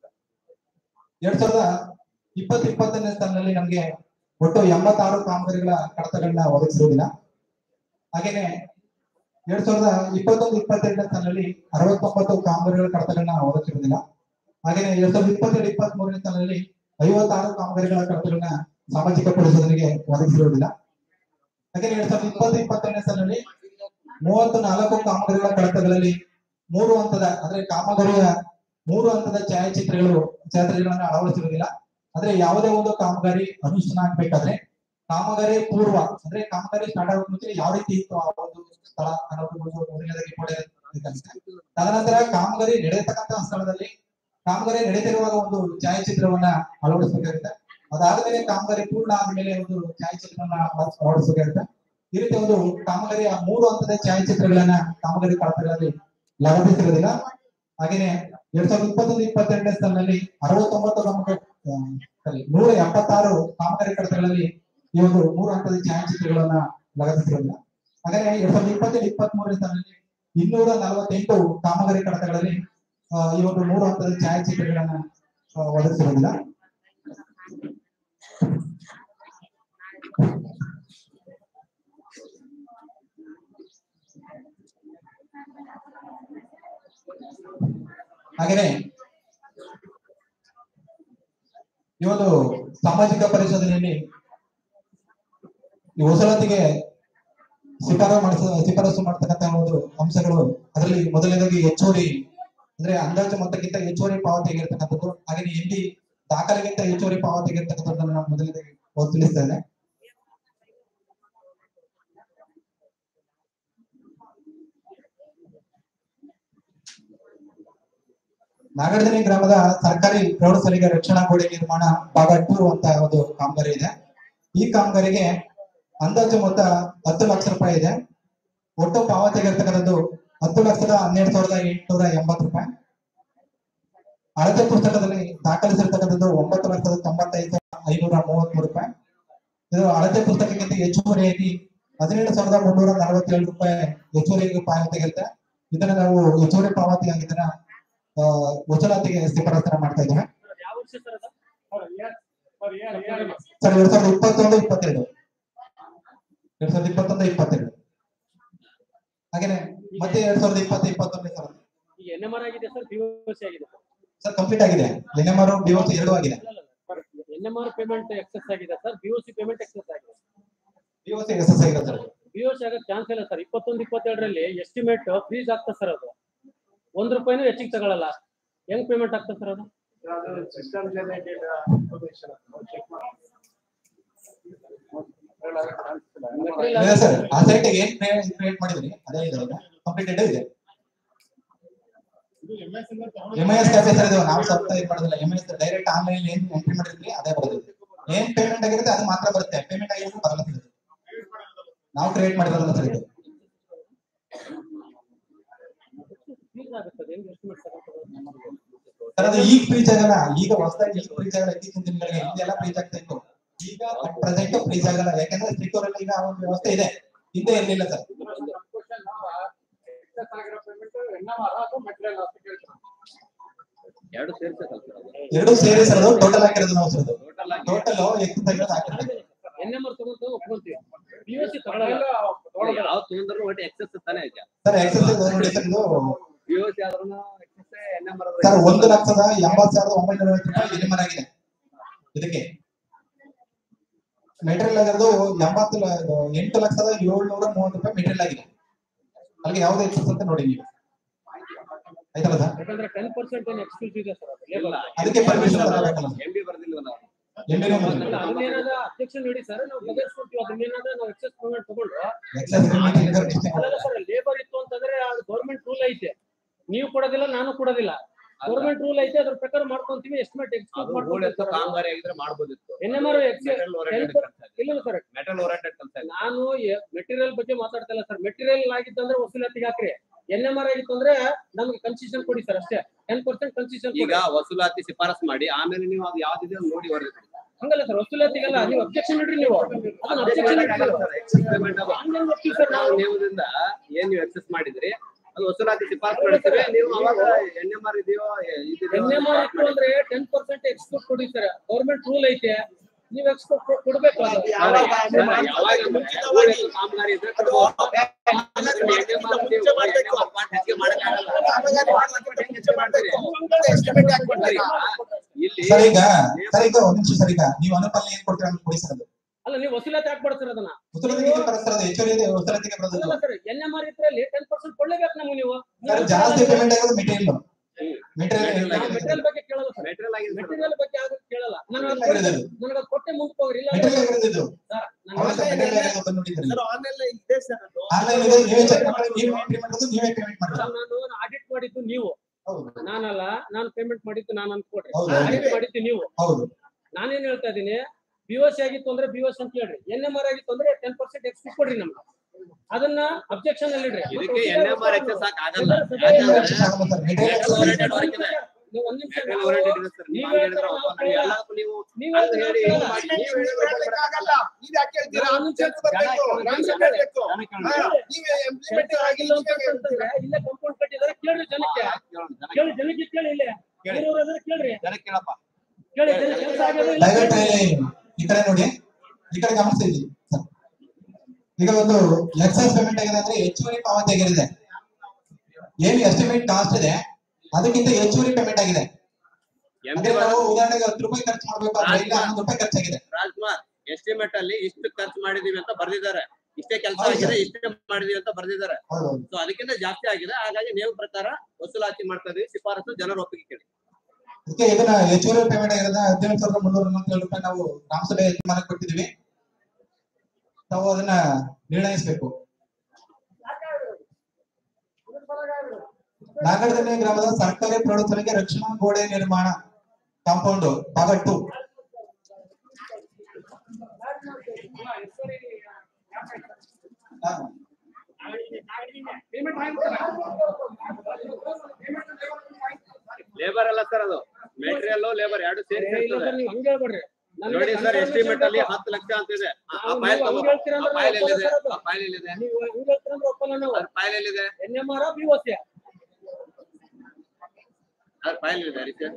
ಎರಡ್ ಸಾವಿರದ ಇಪ್ಪತ್ತು ಇಪ್ಪತ್ತನೇ ಸಾಲಿನಲ್ಲಿ ನಮಗೆ ಒಟ್ಟು ಎಂಬತ್ತಾರು ಕಾಮಗಾರಿಗಳ ಕಡತಗಳನ್ನ ಒದಗಿಸಿರುವುದಿಲ್ಲ ಹಾಗೇನೆ ಎರಡ್ ಸಾವಿರದ ಇಪ್ಪತ್ತೊಂದು ಇಪ್ಪತ್ತೆರಡನೇ ಸಾಲಿನಲ್ಲಿ ಅರವತ್ತೊಂಬತ್ತು ಕಾಮಗಾರಿಗಳ ಕಡತಗಳನ್ನ ಒದಗಿಸಿರುವುದಿಲ್ಲ ಹಾಗೇನೆ ಎರಡ್ ಸಾವಿರದ ಇಪ್ಪತ್ತೆರಡು ಇಪ್ಪತ್ತ್ ಮೂರನೇ ಸಾಲಿನಲ್ಲಿ ಐವತ್ತಾರು ಕಾಮಗಾರಿಗಳ ಕಡತಗಳನ್ನ ಸಾಮಾಜಿಕ ಪರಿಶೋಧನೆಗೆ ಒದಗಿಸಿರುವುದಿಲ್ಲ ಹಾಗೆ ಎರಡ್ ಸಾವಿರದ ಇಪ್ಪತ್ತು ಇಪ್ಪತ್ತೊಂದನೇ ಸಾಲಿನಲ್ಲಿ ಮೂವತ್ತು ನಾಲ್ಕು ಕಾಮಗಾರಿಗಳ ಕಡತಗಳಲ್ಲಿ ಮೂರು ಹಂತದ ಅಂದ್ರೆ ಕಾಮಗಾರಿಯ ಮೂರು ಹಂತದ ಛಾಯಾಚಿತ್ರಗಳು ಛಾಯಾಚಿತ್ರಗಳನ್ನ ಅಳವಡಿಸಿರುವುದಿಲ್ಲ ಅಂದ್ರೆ ಯಾವುದೇ ಒಂದು ಕಾಮಗಾರಿ ಅನುಷ್ಠಾನ ಆಗ್ಬೇಕಾದ್ರೆ ಕಾಮಗಾರಿ ಪೂರ್ವ ಅಂದ್ರೆ ಕಾಮಗಾರಿ ಸ್ಟಾರ್ಟ್ ಆಗೋಕ್ ಮುಂಚೆ ಯಾವ ರೀತಿ ಇತ್ತು ಆ ಒಂದು ಸ್ಥಳ ಅನ್ನೋದು ಒಂದು ಮೊದಲನೇದಾಗಿ ಪಡೆಯಬೇಕಾಗುತ್ತೆ ತದನಂತರ ಕಾಮಗಾರಿ ನಡೆಯತಕ್ಕಂತಹ ಸ್ಥಳದಲ್ಲಿ ಕಾಮಗಾರಿ ನಡೀತಿರುವಾಗ ಒಂದು ಛಾಯಾಚಿತ್ರವನ್ನ ಅಳವಡಿಸಬೇಕಾಗುತ್ತೆ ಅದಾದ್ಮೇಲೆ ಕಾಮಗಾರಿ ಪೂರ್ಣ ಆದ್ಮೇಲೆ ಒಂದು ಛಾಯಾಚಿತ್ರನ ಹೊರಡಿಸಬೇಕಾಗುತ್ತೆ ಈ ರೀತಿ ಒಂದು ಕಾಮಗಾರಿಯ ಮೂರು ಹಂತದ ಛಾಯಾಚಿತ್ರಗಳನ್ನ ಕಾಮಗಾರಿ ಕಳಪಗಳಲ್ಲಿ ಲಗತ್ತಿಸಿರೋದಿಲ್ಲ ಹಾಗೇನೆ ಎರಡ್ ಸಾವಿರದ ಇಪ್ಪತ್ತೊಂದು ಇಪ್ಪತ್ತೆರಡನೇ ಸಾಲಿನಲ್ಲಿ ಅರವತ್ತೊಂಬತ್ತು ನಮಗೆ ಸರಿ ನೂರ ಎಪ್ಪತ್ತಾರು ಕಾಮಗಾರಿ ಕಡತಗಳಲ್ಲಿ ಈ ಒಂದು ಮೂರು ಹಂತದ ಛಾಯಾಚಿತ್ರಗಳನ್ನ ಲಗತ್ತಿಸಿರೋದಿಲ್ಲ ಹಾಗಾದ್ರೆ ಎರಡ್ ಸಾವಿರದ ಇಪ್ಪತ್ತೆರಡು ಇಪ್ಪತ್ತ್ ಮೂರನೇ ಸಾಲಿನಲ್ಲಿ ಇನ್ನೂರ ನಲವತ್ತೆಂಟು ಕಾಮಗಾರಿ ಕಡತಗಳಲ್ಲಿ ಆ, ಈ ಒಂದು ಮೂರು ಹಂತದ ಛಾಯಾಚಿತ್ರಗಳನ್ನ ಆ, ಒದಗಿಸಿರೋದಿಲ್ಲ ಹಾಗೇನೆ ಈ ಒಂದು ಸಾಮಾಜಿಕ ಪರಿಶೋಧನೆಯಲ್ಲಿ ಈ ವಸೂಲಾತಿಗೆ ಶಿಫಾರಸು ಮಾಡಿಸ ಶಿಫಾರಸು ಮಾಡ್ತಕ್ಕಂತ ಒಂದು ಅಂಶಗಳು ಅದರಲ್ಲಿ ಮೊದಲನೇದಾಗಿ ಹೆಚ್ಚುವರಿ ಅಂದ್ರೆ ಅಂದಾಜು ಮೊತ್ತಕ್ಕಿಂತ ಹೆಚ್ಚುವರಿ ಪಾವತಿ ಆಗಿರ್ತಕ್ಕಂಥದ್ದು ಹಾಗೆ ಎಲ್ಲಿ ದಾಖಲೆಗಿಂತ ಹೆಚ್ಚುವರಿ ಪಾವತಿ ಆಗಿರ್ತಕ್ಕಂಥದ್ದನ್ನ ನಾನು ಮೊದಲನೇದಾಗಿ ಓದಿ ತಿಳಿಸ್ತೇನೆ ನಾಗಡದನಿ ಗ್ರಾಮದ ಸರ್ಕಾರಿ ಪ್ರೌಢಶಾಲೆಗೆ ರಕ್ಷಣಾ ಗೋಡೆ ನಿರ್ಮಾಣ ಭಾಗ ಟೂ ಅಂತ ಒಂದು ಕಾಮಗಾರಿ ಇದೆ ಈ ಕಾಮಗಾರಿಗೆ ಅಂದಾಜು ಮೊತ್ತ ಹತ್ತು ಲಕ್ಷ ರೂಪಾಯಿ ಇದೆ ಒಟ್ಟು ಪಾವತಿ ಆಗಿರ್ತಕ್ಕಂಥದ್ದು ಹತ್ತು ಲಕ್ಷದ ಹನ್ನೆರಡು ಸಾವಿರದ ಎಂಟುನೂರ ಎಂಬತ್ತು ರೂಪಾಯಿ ಅಳತೆ ಪುಸ್ತಕದಲ್ಲಿ ದಾಖಲಿಸಿರ್ತಕ್ಕಂಥದ್ದು ಒಂಬತ್ತು ಲಕ್ಷದ ತೊಂಬತ್ತೈದು ಸಾವಿರದ ಐನೂರ ಮೂವತ್ಮೂರು ರೂಪಾಯಿ ಇದು ಅಳತೆ ಪುಸ್ತಕಕ್ಕಿಂತ ಹೆಚ್ಚುವರಿಯಾಗಿ ಹದಿನೇಳು ಸಾವಿರದ ಮುನ್ನೂರ ನಲವತ್ತೇಳು ರೂಪಾಯಿ ಹೆಚ್ಚುವರಿ ಪಾವತಿ ಆಗಿರುತ್ತೆ ಇದನ್ನ ನಾವು ಹೆಚ್ಚುವರಿ ಪಾವತಿ ಆಗಿದ್ದನ್ನ ಆ, ವಸೂಲಾತಿಗೆ ಶಿಫಾರಸನ್ನ ಮಾಡ್ತಾ ಇದ್ದೇವೆ ಸರ್, ಯಾವ ವರ್ಷ ಸರ್ ಅದು ಅವ್ರ year- ಅವ್ರ year- year ಏನು? ಸರ್ ಎರಡ್ ಸಾವಿರದ ಇಪ್ಪತ್ತೊಂದು ಇಪ್ಪತ್ತೆರಡು ಎರಡ್ ಸಾವಿರದ ಇಪ್ಪತ್ತೊಂದು ಇಪ್ಪತ್ತೆರಡು ಹಾಗೇನೆ ಮತ್ತೆ ಎರಡ್ ಸಾವಿರದ ಇಪ್ಪತ್ತು ಇಪ್ಪತ್ತೊಂದನೇ ಸರ್ ಈಗ ಎನ್ ಎಂ ಆರ್ ಆಗಿದೆ ಸರ್ ಪಿಒಸಿ ಆಗಿದೆ ಸರ್ ಸರ್ ಕಂಪ್ಲೀಟ್ ಆಗಿದೆ ಎನ್ ಎಂ ಆರ್ ಡಿವೋರ್ಸ್ ಎರಡು ಆಗಿದೆ N M R payment excess ಆಗಿದೆ ಸರ್ ಪಿಒಸಿ ಪೇಮೆಂಟ್ ಎಕ್ಸೆಸ್ ಆಗಿದೆ ಡಿವೋರ್ಸ್ ಎಸ್ ಎಸ್ ಆಗಿದೆ ಸರ್ ಪಿಒಸಿ ಆಗಕ್ಕೆ ಚಾನ್ಸ್ ಇಲ್ಲ ಸರ್ ಇಪ್ಪತ್ತೊಂದು ಇಪ್ಪತ್ತೆರಡರಲ್ಲಿ ಎಸ್ಟಿಮೇಟ್ ಫ್ರೀಸ್ ಆಗ್ತದೆ ಸರ್ ಅದು ಒಂದ್ ರೂಪಾಯಿನೂ ಹೆಚ್ಚಿಗೆ ತಗೊಳಲ್ಲ ಹೆಂಗ್ ಪೇಮೆಂಟ್ ಆಗ್ತದೆ ಸರ್ ಅದು ಸಿಸ್ಟಮ್ ಜನರೇಟೆಡ್ ಇನ್ಫಾರ್ಮೇಶನ್ ಚೆಕ್ ಮಾಡಿ ಇಲ್ಲ ಸರ್ ಆ ಸೈಟ್ ಏನ್ ಕ್ರಿಯೇಟ್ ಮಾಡಿದ್ರಿ ಅದೇ ಇದೆ ಕಂಪ್ಲೀಟೆಡ್ ಇದೆ M I S cafe sir ಇದು ನಾವು ಸ್ವಲ್ಪ ಇದು ಮಾಡೋದಿಲ್ಲ M I S direct online ಏನ್ ಎಂಟ್ರಿ ಮಾಡಿದ್ರಿ ಅದೇ ಬರೋದು ಏನ್ ಪೇಮೆಂಟ್ ಆಗಿರುತ್ತೆ ಅದು ಮಾತ್ರ ಬರುತ್ತೆ ಪೇಮೆಂಟ್ ಆಗಿರೋದು ಬರಲ್ಲ ಸರ್ ಇದು. ನಾವು ಕ್ರಿಯೇಟ್ ಮಾಡಿರೋದಲ್ಲ ಸರ್ ಇದು ಫ್ರೀಸ್ ಆಗುತ್ತದೆ ಹೆಂಗ್ ಎಸ್ಟಿಮೇಟ್ ತಗೊಳ್ತದೆ ಸರ್ ಅದು ಈಗ ಫ್ರೀಜ್ ಆಗಲ್ಲ ಈಗ ಹೊಸದಾಗಿ ಈಗ ಫ್ರೀಜ್ ಆಗಲ್ಲ ಇತ್ತೀಚಿನ ದಿನಗಳಿಗೆ ಹಿಂದೆಲ್ಲ ಫ್ರೀಜ್ ಆಗ್ತಾ ಇತ್ತು ಈಗ ಪ್ರೆಸೆಂಟ್ ಫ್ರೀಜ್ ಆಗಲ್ಲ ಯಾಕಂದ್ರೆ ಸ್ಟಿಕ್ಕರ್ ಅಲ್ಲಿ ಈಗ ಆ ಒಂದು ವ್ಯವಸ್ಥೆ ಇದೆ ಹಿಂದೆ ಇರ್ಲಿಲ್ಲ ಸರ್ ಎರಡು ಸೇರ್ಸಕ್ಕಲ್ಲ ಸರ್ ಅದು ಎರಡು ಸೇರಿ ಸರ್ ಅದು ಟೋಟಲ್ ಆಗಿರೋದು ನಾವು ಸರ್ ಅದು ಟೋಟಲ್ ಆಗಿ ಟೋಟಲ್ ಎಷ್ಟು ತೆಗೆದು ಹಾಕಿರ್ತೀವಿ ಎನ್ ಎಂ ಆರ್ ತಗೊಂಡು ಒಪ್ಕೊಂತೀವಿ ಪಿಒಸಿ ತಗೊಳಲ್ಲ ಯಾವ ತೊಂದ್ರು ಒಟ್ಟು ಎಕ್ಸೆಸ್ ತಾನೇ ಐತೆ ಸರ್ ಎಕ್ಸಸ್ ನೋಡಿ ಸರ್ ಇದು ಪಿ ಯು ಸಿ ಆದ್ರೂ ಎಕ್ಸೆಸ್ ಎನ್ ಎಂ ಸರ್ ಒಂದು ಲಕ್ಷದ ಎಂಬತ್ ಸಾವಿರದ ಒಂಬೈನೂರ ಐವತ್ತು ರೂಪಾಯಿ ಎಲಿಮನ್ ಆಗಿದೆ ಇದಕ್ಕೆ ಮೆಟೀರಿಯಲ್ ಆಗಿರೋದು ಎಂಬತ್ತು ಲ- ಇದು ಎಂಟು ಲಕ್ಷದ ಏಳ್ನೂರ ಮೂವತ್ತು ರೂಪಾಯಿ ಮೆಟೀರಿಯಲ್ ಆಗಿದೆ ಅಲ್ಲಿಗೆ ಯಾವ್ದು ಎಕ್ಸಸ್ ಅಂತ ನೋಡಿ ನೀವು ಆಯ್ತಲ್ಲ ಸರ್ ಯಾಕಂದ್ರೆ ಟೆನ್ ಪರ್ಸೆಂಟ್ ಏನು ಎಕ್ಸ್ಕ್ಯೂಸ್ ಇದೆ ಸರ್ ಅದು labor. ಅದಕ್ಕೆ ಪರ್ಮಿಷನ್ ತಗೋಬೇಕಲ್ಲ ಎಂ ಬಿ ಬರ್ದಿಲ್ವ ನಾವು ಎಲ್ಲಿನೂ ಅಲ್ಲ, ಅದನ್ನೇನಾದ ಅಬ್ಜೆಕ್ಷನ್ ನೋಡಿ ಸರ್ ನಾವು ಬಗೆಹರಿಸ್ಕೊಡ್ತೀವಿ ಅದನ್ನೇನಾದ ನಾವು ಎಕ್ಸೆಸ್ ಪೇಮೆಂಟ್ ತಗೊಂಡು ಎಕ್ಸಸ್ ಅಲ್ಲ ಸರ್ ಲೇಬರ್ ಇತ್ತು ಅಂತಂದ್ರೆ ಅದು ಗೌರ್ಮೆಂಟ್ ರೂಲ್ ಐತೆ ನೀವು ಕೊಡೋದಿಲ್ಲ ನಾನು ಕೊಡೋದಿಲ್ಲ ಗೌರ್ಮೆಂಟ್ ರೂಲ್ ಐತೆ ಅದ್ರ ಪ್ರಕಾರ ಮಾಡ್ಕೊಂತೀವಿ ಎಸ್ಟಿಮೇಟ್ ಅದು ರೂಲ್ ಎತ್ತು ಎಕ್ಸ್ಕ್ಯೂಸ್ ಕಾಮಗಾರಿ ಆಗಿದ್ರೆ ಮಾಡ್ಬೋದಿತ್ತು N M R metal oriented ಕೆಲಸ ಇಲ್ಲ ಸರ್ ಮೆಟಲ್ ಓರಿಯೆಂಟೆಡ್ ಕೆಲಸ ಇಲ್ಲ ನಾನು ಮೆಟೀರಿಯಲ್ ಬಗ್ಗೆ ಮಾತಾಡ್ತಾ ಇಲ್ಲ ಸರ್ ಮೆಟೀರಿಯಲ್ ಆಗಿತ್ತಂದ್ರೆ ವಸೂಲಾತಿಗೆ ಹಾಕ್ರಿ ಎನ್ ಎಂ ಆರ್ ಆಗಿತ್ತು ಅಂದ್ರೆ ನಮ್ಗೆ ಕನ್ಸೆಷನ್ ಕೊಡಿ ಸರ್ ಅಷ್ಟೇ ಟೆನ್ ಪರ್ಸೆಂಟ್ ಕನ್ಸೆಷನ್ ಈಗ ವಸೂಲಾತಿ ಶಿಫಾರಸ್ ಮಾಡಿ ಆಮೇಲೆ ನೀವು ಅದು ಯಾವ್ದಿದೆ ಅಂತ ನೋಡಿ ವರದಿ ಕೊಡಿ. ಹಂಗಲ್ಲ ಸರ್ ವಸೂಲಾತಿಗೆಲ್ಲ ನೀವು ಅಬ್ಜೆಕ್ಷನ್ ಇಡ್ರಿ ನೀವು ಅದನ್ನ ಅಬ್ಜೆಕ್ಷನ್ Excess payment ಅದು. ಹಂಗೇನ್ ಮಾಡ್ತೀವಿ ಸರ್ ನಾವು ನಾವು ನೇಮದಿಂದ ಏನ್ ನೀವು ಎಕ್ಸೆಸ್ ಮಾಡಿದ್ರಿ ಅದು ವಸೂಲಾತಿ ಶಿಫಾರಸ್ ಮಾಡ್ತೀವಿ ನೀವು ಅವಾಗ ಎನ್ ಎಂ ಆರ್ ಇದೆಯೋ ಇದಿದೆಯೋ ಎನ್ ಎಂ ಆರ್ ಇತ್ತು ಅಂದ್ರೆ ಟೆನ್ ಪರ್ಸೆಂಟ್ ಎಕ್ಸ್ಪೋರ್ಟ್ ಕೊಡಿ ಸರ್ ಗೌರ್ಮೆಂಟ್ ರೂಲ್ ಐತೆ ನೀವು ಎಕ್ಸ್ಪೋರ್ಟ್ ಕೊಡ್ಬೇಕು ಅದು. ಯಾವಾಗ ಯಾವಾಗ ಅಂದ್ರೆ ಊರ್ ಹೆಸರು ಕಾಮಗಾರಿ ಇದ್ರೆ ಕೊಡ್ಬೋದು. NMR ನೀವು NMR part ಹೆಚ್ಚಿಗೆ ಮಾಡಕ್ಕಾಗಲ್ಲ. ಎಸ್ಟಿಮೇಟ್ ಹಾಕ್ಬಿಡ್ತಾರೆ ಇಲ್ಲಿ ಸರ್ ಈಗ ಸರ್ ಈಗ ಒಂದ್ ನಿಮಿಷ ಸರ್ ಈಗ ನೀವು ಅನುಪಾಲನೆ ಏನ್ ಕೊಡ್ತೀರಾ ಅಂತ ಕೊಡಿ ಸರ್ ಅದು ಅಲ್ಲ ನೀವು ವಸೂಲಾತಿ ಹಾಕ್ಬಾರ್ದು ಸರ್ ಅದನ್ನ ವಸೂಲಾತಿಗೆ ಏನ್ ಬರುತ್ತೆ ಸರ್ ಅದು ಹೆಚ್ಚುವರಿ ಇದೆ ವಸೂಲಾತಿಗೆ ಬರೋದು ಅಲ್ಲ ಸರ್ ಎನ್ ಎಂ ಆರ್ ಇದ್ರಲ್ಲಿ ಟೆನ್ ಪರ್ಸೆಂಟ್ ಕೊಡ್ಲೇಬೇಕು ನಮ್ಗೆ ನೀವು ಸರ್ ಜಾಸ್ತಿ ಪೇಮೆಂಟ್ ಆಗೋದು ಮೆಟೀರಿಯಲ್ ಮೆಟೀರಿಯಲ್ ನಾವು ಮೆಟೀರಿಯಲ್ ಬಗ್ಗೆ ಕೇಳಲ್ಲ ಸರ್ ಮೆಟೀರಿಯಲ್ ಆಗಿದೆ ಸರ್. ಮೆಟೀರಿಯಲ್ ಬಗ್ಗೆ ಯಾವ್ದು ಕೇಳಲ್ಲ ನಾನು ಅದ್ ಆಗಿರೋದು ಕೊಟ್ಟೆ- ನನಗೆ ಅದು ಕೊಟ್ಟೆ ಮುಂದಕ್ಕೆ ಹೋಗ್ರಿ ಇಲ್ಲ ಮೆಟೀರಿಯಲ್ ಆಗಿರೋದು ಇದು ಸರ್ ನಾನು ಅವತ್ತು ಮೆಟೀರಿಯಲ್ ಆಗಿರೋದು ಬಂದು ನೋಡಿದ್ರಿ ಆನ್ಲೈನ್ ಇದೆ ಸರ್ ಅದು ಆನ್ಲೈನ್ ಇದೆ ನೀವೇ ಚೆಕ್ ಮಾಡಿ ನೀವೇ ಎಂಟ್ರಿ ಮಾಡೋದು ನೀವೇ ಪೇಮೆಂಟ್ ಮಾಡ್ತೀರಾ ನಾನು ಆಡಿಟ್ ಮಾಡಿದ್ದು ನೀವು ಹೌದು ನಾನಲ್ಲ ನಾನು ಪೇಮೆಂಟ್ ಮಾಡಿದ್ದು ನಾನು ಅನ್ಕೊಡ್ರಿ ಹೌದು. ಆಡಿಟ್ ಮಾಡಿದ್ದು ನೀವು ಹೌದು ನಾನೇನ್ ಹೇಳ್ತಾ ಇದೀನಿ ಬಿ ಸಿ ಆಗಿತ್ತು ಅಂದ್ರೆ ಬಿ ಅಂತ ಹೇಳ್ರಿ ಎನ್ ಎಂ ಆರ್ ಆಗಿತ್ತು ಅಂದ್ರೆ ಟೆನ್ ಪರ್ಸೆಂಟ್ ಎಕ್ಸ್ ಕೊಡ್ರಿ ನಮ್ಗೆ ಅದನ್ನ ಅಬ್ಜೆಕ್ಷನ್ ಅಲ್ಲಿ ಇಡ್ರಿ ಇದಕ್ಕೆ ಎನ್ ಎಂ ಆರ್ ಎಕ್ಸಸ್ ಆಗಲ್ಲ ನೀವು ಒಂದ್ ನಿಮಿಷ Material oriented ಇದೆ sir. ನೀವು ಹಂಗ್ ಹೇಳಿದ್ರೆ ಒಪ್ಪ ನಾನು ಎಲ್ಲದಕ್ಕೂ ನೀವು ನೀವ್ ಅಂತ ಹೇಳಿ ಹೇಳ್ತೀರಲ್ಲ. ಇದು ಮಾಡಿ. ನೀವು ಹೇಳಕ್ಕಾಗಲ್ಲ. ಇದ್ ಯಾಕೆ ಹೇಳ್ತೀರಾ? ನಾನು ಜನರು ಬರ್ಬೇಕು, ರಾಜ್ಯ ಬರ್ಬೇಕು. ಹಾ, ನೀವೇ implement ಆಗಿ ಆಗಿಲ್ಲ ಅಂತ ಅಂತಂದ್ರೆ ಇಲ್ಲೇ ಕಂಪೌಂಡ್ ಕಟ್ಟಿದಾರೆ ಕೇಳ್ರಿ ಜನಕ್ಕೆ ಕೇಳಿ ಜನಕ್ಕೆ ಕೇಳಿ ಇಲ್ಲೇ ಕೇಳಿ. ಇರೋರು ಅದ್ರ ಕೇಳ್ರಿ ಜನಕ್ಕೆ ಕೇಳಪ್ಪ ಕೇಳಿ ಜನ ಕೆಲಸ ಆಗ್ಯದ ಇಲ್ಲ ದಯವಿಟ್ಟು ಕೇಳ್ರಿ. ಇಲ್ಲಿ ಈ ಕಡೆ ನೋಡಿ ಈ ಕಡೆ ಗಮನಿಸಿ ಇಲ್ಲಿ. ಈಗ ಒಂದು ಎಕ್ಸೈಸ್ ಪೇಮೆಂಟ್ ಆಗಿದೆ ಅಂದ್ರೆ ಹೆಚ್ಚುವರಿ ಪಾವತಿ ಆಗಿರಿದೆ ಏನು ಎಸ್ಟಿಮೇಟ್ ಕಾಸ್ಟ್ ಇದೆ ಅದಕ್ಕಿಂತ ಹೆಚ್ಚುವರಿ ಪೇಮೆಂಟ್ ಆಗಿದೆ ಎಂ ಅಂದ್ರೆ ನಾವು ಉದಾಹರಣೆಗೆ ಹತ್ತು ರೂಪಾಯಿ ಖರ್ಚು ಮಾಡ್ಬೇಕು ಅಂದ್ರೆ ಇಲ್ಲ ಹನ್ನೊಂದು ರೂಪಾಯಿ ಖರ್ಚಾಗಿದೆ ರಾಜ್ಕುಮಾರ್ ಎಸ್ಟಿಮೇಟ್ ಅಲ್ಲಿ ಇಷ್ಟು ಖರ್ಚು ಮಾಡಿದೀವಿ ಅಂತ ಬರ್ದಿದ್ದಾರೆ ಇಷ್ಟೇ ಕೆಲಸ ಹೌದು ಆಗಿದೆ ಸರ್. ಇಷ್ಟೇ ಮಾಡಿದೀವಿ ಅಂತ ಬರ್ದಿದ್ದಾರೆ ಹೌದು ಸೊ ಅದಕ್ಕಿಂತ ಜಾಸ್ತಿ ಆಗಿದೆ ಹಾಗಾಗಿ ನೀವು ಪ್ರಕಾರ ವಸೂಲಾತಿ ಮಾಡ್ತಾ ಇದೀವಿ ಶಿಫಾರಸು ಜನರ ಒಪ್ಪಿಗೆ ಕೇಳಿ ಅದಕ್ಕೆ ಇದನ್ನ ಹೆಚ್ಚುವರಿ ಪೇಮೆಂಟ್ ಆಗಿರೋದ ಹದಿನೆಂಟು ಸಾವಿರದ ಮುನ್ನೂರ ಮೂವತ್ತೇಳು ರೂಪಾಯಿ ನಾವು ಗ್ರಾಮಸಭೆ ತೀರ್ಮಾನಕ್ಕೆ ಕೊಟ್ಟಿದ್ದೀವಿ ತಾವು ಅದನ್ನ ನಿರ್ಣಯಿಸಬೇಕು ನಾಗರದನೆ ಗ್ರಾಮದ ಸರ್ಕಾರಿ ಪ್ರೌಢಶಾಲೆಗೆ ರಕ್ಷಣಾ ಗೋಡೆ ನಿರ್ಮಾಣ ಕಾಂಪೌಂಡ್ ಭಾಗ ಟು ಲೇಬರ್ ಅಲ್ಲ ಸರ್ ಅದು ಮೆಟೀರಿಯಲ್ ಲೇಬರ್ ಎರಡು ಸೇರಿ ಏ, ಇಲ್ಲ ಸರ್ ನೀವು ಹಂಗೆ ಹೇಳ್ಬೇಡ್ರಿ ನನಗೆ ನೋಡಿ ಸರ್ confirmation ಎಸ್ಟಿಮೇಟ್ ಅಲ್ಲಿ ಬೇಕು. ಹತ್ತು ಲಕ್ಷ ಅಂತ ಇದೆ ಆ ನಾವು- ಫೈಲ್ ನೀವು ಹಂಗೆ ಹೇಳ್ತೀರ ಆ ಅಂದ್ರೆ ಫೈಲ್ ನಾವು ಎಲ್ಲಿದೆ ಒಪ್ಪಲ್ಲ ಆ ಫೈಲ್ ಎಲ್ಲಿದೆ ನೀವು ಹಂಗೆ ಹೇಳ್ತೀರಂದ್ರೆ ಒಪ್ಪಲ್ಲ ನಾವು ಅದ್ರ ಫೈಲ್ ಎಲ್ಲಿದೆ N M R B OC ಅದ್ರ ಫೈಲ್ ಇದೆ ಹರೀಶ್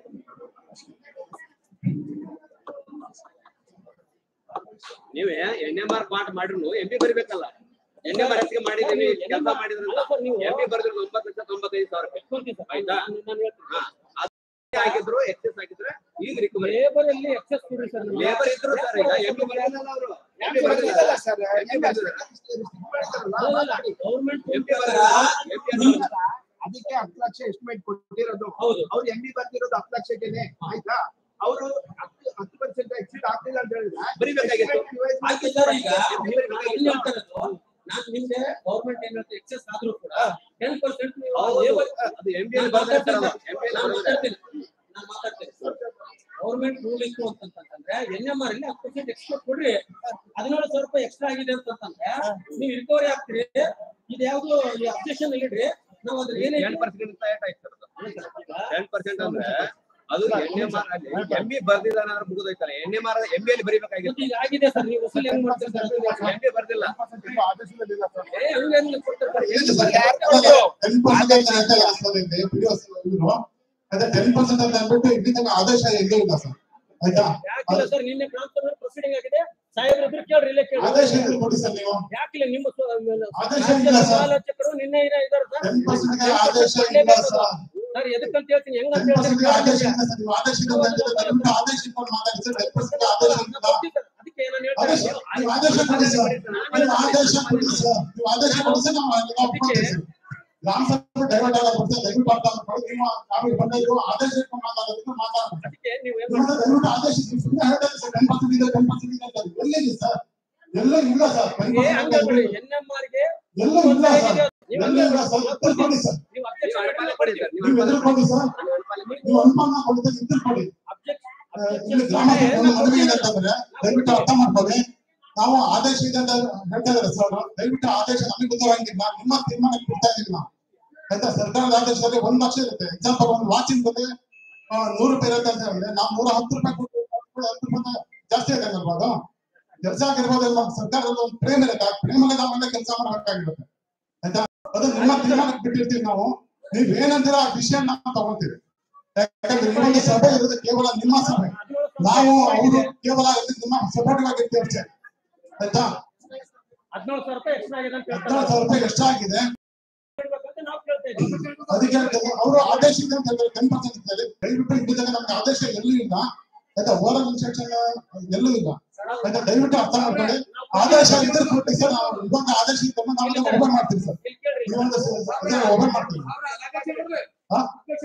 ನೀವೇ ಎನ್ ಎಂ ಆರ್ ಪಾರ್ಟ್ ಮಾಡಿದ್ರು ಎಂ ಬಿ ಬರಿಬೇಕಲ್ಲ ಎನ್ ಎಂ ಆರ್ ಎಸ್ ಮಾಡಿದೀವಿ ಕೆಲಸ ಮಾಡಿದ್ರಂತ ಅಲ್ಲ ಸರ್, ನೀವು- ಎಂ ಬಿ ಬರ್ದಿರೋದು ಒಂಬತ್ತು ಲಕ್ಷ ತೊಂಬತ್ತೈದು ಸಾವಿರ ರೂಪಾಯಿ ಆಯ್ತಾ? ನಾನು ಹೇಳ್ತೀನಿ ಹಾ. ಅದು ಹಾಕಿದ್ರು ಎಕ್ಸೆಸ್ ಹಾಕಿದ್ರೆ ಈಗ ರಿಕವರಿ ಲೇಬರ್ ಅಲ್ಲಿ ಎಕ್ಸೆಸ್ ಕೊಡ್ರಿ ಸರ್ ನಮ್ಗೆ. ಲೇಬರ್ ಇದ್ರು ಸರ್ ಈಗ ಎಂ ಬಿ ಬರ್ದಿಲ್ಲ ಅವರು ಎಂ ಬಿ ಬರ್ದಿಲ್ಲ ಬರ್ದಿಲ್ಲ ಸರ್. ಎಂ ಬಿ ಬರ್ದಿಲ್ಲ ಅಲ್ಲ, ಅಲ್ಲ, ಗೌರ್ಮೆಂಟ್ ಎಂ ಬಿ ಬರ್ದಿಲ್ಲ ಎಂ ಬಿ ಬರ್ದಿಲ್ಲ ಅದಕ್ಕೆ ಹತ್ತು ಲಕ್ಷ ಎಸ್ಟಿಮೇಟ್ ಕೊಟ್ಟಿರೋದು ಹೌದು. ಅವ್ರು ಎಂ ಬಿ ಬರ್ತಿರೋದು ಹತ್ತು ಲಕ್ಷಕ್ಕೆನೆ ಆಯ್ತಾ ಅವರು ಹತ್ತು ಹತ್ತು ಪರ್ಸೆಂಟ್ ಎಕ್ಸಿಟ್ ಆಗ್ತಿಲ್ಲ ಅಂತ ಹೇಳಿದ್ರೆ ಬರಿಬೇಕಾಗಿತ್ತು. estimate revise ಆಯ್ತು ಸರ್ ಈಗ ನೀವು ನಾನು ಇಲ್ಲಿ ಹೇಳ್ತಾ ಇರೋದು, ನಾನು ನಿಮ್ಗೆ ಗೌರ್ಮೆಂಟ್ ಏನ್ ಹೇಳ್ತಾ ಎಕ್ಸೆಸ್ ಆದ್ರೂ ಕೂಡ ಟೆನ್ ಪರ್ಸೆಂಟ್ ನೀವು ಹೌದು. ಲೇಬರ್ ಅದು ಎಂ ಬಿ ನಾನು ಬರ್ದಿರ್ತಾರಲ್ಲ ಮಾತಾಡ್ತೀನಿ ಎಂ ಬಿ ನಾನು ಮಾತಾಡ್ತೀನಿ ನಾನು ಮಾತಾಡ್ತೀನಿ ಗೌರ್ಮೆಂಟ್ ರೂಲ್ ಇತ್ತು ಅಂತಂತಂದ್ರೆ ಎನ್ ಎಂ ಆರ್ ಅಲ್ಲಿ ಹತ್ತು ಪರ್ಸೆಂಟ್ ಎಕ್ಸ್ಟ್ರಾ ಕೊಡ್ರಿ ಹದಿನೇಳು ಸಾವಿರ ರೂಪಾಯಿ ಎಕ್ಸ್ಟ್ರಾ ಆಗಿದೆ ಅಂತಂತಂದ್ರೆ ನೀವು ರಿಕವರಿ ಆಗ್ತೀರಿ ಇದು ಯಾವ್ದು ಈ ಅಬ್ಜೆಕ್ಷನ್ ಇಡ್ರಿ ನಾವು ಅದ್ರ ಏನೇ ಟೆನ್ ಪರ್ಸೆಂಟ್ ಟೆನ್ ಪರ್ಸೆಂಟ್ ಅಂದ್ರೆ ಅದು ಎನ್ ಎಂ ಆರ್ ಅಲ್ಲಿ ಎಂ ಬಿ ಬರ್ದಿದ್ದಾನೆ ಅಂದ್ರೆ ಮುಗಿದೋಯ್ತಾರೆ N M R M B ಅಲ್ಲಿ ಬರಿಬೇಕಾಗಿತ್ತು ಈಗ ಆಗಿದೆ ಸರ್ ನೀವು ವಸೂಲಿ ಹೆಂಗ್ ಮಾಡ್ತೀರಿ ಸರ್ ಎಂ ಬಿ ಬರ್ದಿಲ್ಲ ಏ ಹಂಗೆ ಹೆಂಗ್ ಕೊಡ್ತಾರೆ ಸರ್? ಇದು ಯಾರ್ ಕೊಟ್ರು? ಟೆನ್ ಪರ್ಸೆಂಟ್ ಅಂತ ಹೇಳ್ತಾ ಇಲ್ಲ ಸರ್ ಇಲ್ಲಿ PDOs ಇವ್ರು. ಅದೇ ಟೆನ್ ಪರ್ಸೆಂಟ್ ಅಂತ ಅಂದ್ಬಿಟ್ಟು ಇಲ್ಲಿ ತನಕ ಆದೇಶ ಎಲ್ಲೂ ಇಲ್ಲ ಸರ್ ಆಯ್ತಾ ಯಾಕಿಲ್ಲ ಸರ್ ನಿನ್ನೆ ಟ್ರಾನ್ಸ್ಫರ್ ಪ್ರೊಸೀಡಿಂಗ್ ಆಗಿದೆ ಸಾಹೇಬ್ರ ಇದ್ರು ಕೇಳ್ರಿ ಇಲ್ಲೇ ಆದೇಶ ಕೇಳ್ರಿ ಇದ್ರೆ ಕೊಡಿ ಸರ್ ನೀವು ಯಾಕಿಲ್ಲ ನಿಮ್ಮ ಸ್ವ- ಆದೇಶ ರಾಜ್ಯದ ಇಲ್ಲ ಸರ್. ಸಮಾಲೋಚಕರು ನಿನ್ನೆ ಇರ- ಇದಾರೆ ಸರ್ ಟೆನ್ ಪರ್ಸೆಂಟ್ ಆದೇಶ ಇಲ್ಲ ಸರ್ ಸರ್ ಎದಕ್ಕಂತ ಹೇಳ್ತೀನಿ ಹೆಂಗ್ ಅಂತ ಟೆನ್ ಪರ್ಸೆಂಟ್ ಆದೇಶ ಹೇಳ್ತೀನಿ ಇಲ್ಲ ಸರ್ ನೀವು ಆದೇಶ ಇಲ್ಲ ಅಂತ ಹೇಳಿದ್ರೆ ದಯವಿಟ್ಟು ಆದೇಶ ಇಟ್ಕೊಂಡು ಮಾತಾಡಿ ಸರ್ ಟೆನ್ ಪರ್ಸೆಂಟ್ ಆದೇಶ ಇಲ್ಲ ಅದಕ್ಕೆ ನಾನು ಹೇಳ್ತಾ ಆದೇಶ ಇರೋದು. ನೀವು ಆದೇಶ ಕೊಡಿ ಸರ್ ನೀವು ಆದೇಶ ಕೊಡಿ ಸರ್ ನೀವು ಆದೇಶ ಕೊಡಿ ಸರ್ ನಾವು ನಾವು ಒಪ್ಕೊಳ್ತೀವಿ ಸರ್ ಗ್ರಾಮ ಸಭೆ ಡೈವರ್ಟ್ ಆಗಲ್ಲ ಸರ್ ದಯವಿಟ್ಟು ಅರ್ಥ ಮಾಡ್ಕೊಳ್ಳಿ ನೀವು ನಾವು ಬಂದಿದ್ದು ಆದೇಶ ಇಟ್ಕೊಂಡು ಮಾತಾಡೋದಕ್ಕೆ ಮಾತಾಡೋಣ ಅದಕ್ಕೆ ನೀವು ಏನ್ ಇವಾಗ ದಯವಿಟ್ಟು ಆದೇಶ ನೀವು ಸುಮ್ಮನೆ ಹೇಳ್ತಾರೆ ಸರ್ ಟೆನ್ ಪರ್ಸೆಂಟ್ ಇದೆ ಟೆನ್ ಪರ್ಸೆಂಟ್ ಇದೆ ಅಂತ ಎಲ್ಲಿದೆ ಸರ್ ಎಲ್ಲೂ ಇಲ್ಲ ಸರ್ ಟೆನ್ ಏ ಹಂಗ್ ಹೇಳ್ಬೇಡಿ. ಪರ್ಸೆಂಟ್ NMR ಗೆ ಎಲ್ಲೂ ಇಲ್ಲ ಸರ್ ನೀವು ಎಲ್ಲೂ ಇಲ್ಲ ಸರ್ ಉತ್ತರ ಕೊಡಿ ಸರ್ ನೀವು ನೀವು objection ಅನುಪಾಲ ಕೊಡಿ. ಕೊಡಿ ಸರ್ ನೀವು ನೀವು ಅನುಪಾಲ ಎದುರು ಕೊಡಿ ಸರ್ ನೀವು ಅನುಮಾನ ಕೊಡಿದ್ರೆ ಉತ್ತರ ಕೊಡಿ Object- ಆ, objection ಇಲ್ಲಿ ಗ್ರಾಮ ಕೊಡಿ. ಒಂದು ಮನವಿ ಇದೆ ಅಂತಂದ್ರೆ ದಯವಿಟ್ಟು ಅರ್ಥ ಮಾಡ್ಕೊಳ್ಳಿ ನಾವು ಆದೇಶ ಇದೆ ಅಂತ ಹೇಳ್ತಾ ಇದ್ದಾರೆ ಸರ್ ದಯವಿಟ್ಟು ಆದೇಶ ನಮಗೆ ಗೊತ್ತಾಗಂಗಿಲ್ಲ ನಿಮ್ಮ ತೀರ್ಮಾನಕ್ಕೆ ಬಿಡ್ತಾ ಇದೀವಿ ನಾವು ಆಯ್ತಾ ಸರ್ಕಾರದ ಆದೇಶದಲ್ಲಿ ಒಂದ್ ಲಕ್ಷ ಇರುತ್ತೆ ಎಕ್ಸಾಂಪಲ್ ಒಂದು ವಾಚಿಂಗ್ ಬಗ್ಗೆ ಆ, ನೂರು ರೂಪಾಯಿ ಇರುತ್ತೆ ಅಂತ ಹೇಳಿದ್ರೆ ನಾವು ನೂರ ಹತ್ತು ರೂಪಾಯಿ ಕೊಟ್ಟು ಕೊಟ್ಟು ಹತ್ತು ರೂಪಾಯಿ ಜಾಸ್ತಿ ಆಗಲ್ವಾ ಅದು ಕೆಲಸ ಆಗಿರ್ಬೋದು ನಮ್ಮ ಸರ್ಕಾರದ ಒಂದು ಪ್ರೇಮ ಇರುತ್ತೆ ಆ ಪ್ರೇಮಲ್ಲಿ ನಾವೆಲ್ಲ ಕೆಲಸ ಮಾಡಬೇಕಾಗಿರುತ್ತೆ ಆಯ್ತಾ ಅದು ನಿಮ್ಮ ತೀರ್ಮಾನಕ್ಕೆ ಬಿಟ್ಟಿರ್ತೀವಿ ನಾವು ನೀವ್ ಏನಂತೀರ ಆ ವಿಷಯ ನಾವು ತಗೊಳ್ತೀವಿ ಯಾಕಂದ್ರೆ ಈ ಒಂದು ಸಭೆ ಇರೋದು ಕೇವಲ ನಿಮ್ಮ ಸಭೆ ನಾವು ಅವರು ಕೇವಲ ಇಲ್ಲಿ ನಿಮ್ಮ ಸಪೋರ್ಟಿವ್ ಆಗಿರ್ತೀವಿ ಅಷ್ಟೇ ಆಯ್ತಾ ಹದಿನೇಳು ಸಾವಿರ ರೂಪಾಯಿ ಎಕ್ಸ್ಟ್ರಾ ಆಗಿದೆ ಅಂತ ಹೇಳ್ತಾರೆ ಹದಿನೇಳು ಸಾವಿರ ರೂಪಾಯಿ ಎಷ್ಟಾಗಿದೆ ಹೇಳ್ಬೇಕಂತ ನಾವು ಕೇಳ್ತಾ ಇದ್ದೀವಿ ಅದಕ್ಕೆ ಹೇಳ್ತೇನೆ ಅವರು ಆದೇಶ ಇದೆ ಅಂತ ಹೇಳಿದ್ರೆ ಟೆನ್ ಪರ್ಸೆಂಟ್ ಇದ್ದಾರೆ ದಯವಿಟ್ಟು ಇಲ್ಲಿದ್ದಾಗ ನಮ್ಗೆ ಆದೇಶ ಎಲ್ಲೂ ಇಲ್ಲ ಆಯ್ತಾ ಓರಲ್ ಇನ್ಸ್ಟ್ರಕ್ಷನ್ ಎಲ್ಲೂ ಇಲ್ಲ ಆಯ್ತಾ ದಯವಿಟ್ಟು ಅರ್ಥ ಮಾಡ್ಕೊಳ್ಳಿ ಆದೇಶ ಇದ್ರೆ ಕೊಟ್ಟು ಸರ್ ನಾವು ಇವಾಗ ಆದೇಶ ಇದ್ದಾಗ ನಾವು ಓಪನ್ ಮಾಡ್ತೀವಿ ಸರ್ ಇಲ್ಲಿ ಕೇಳ್ರಿ ಈ ಒಂದು ಓಪನ್ ಮಾಡ್ತೀವಿ ಹಾ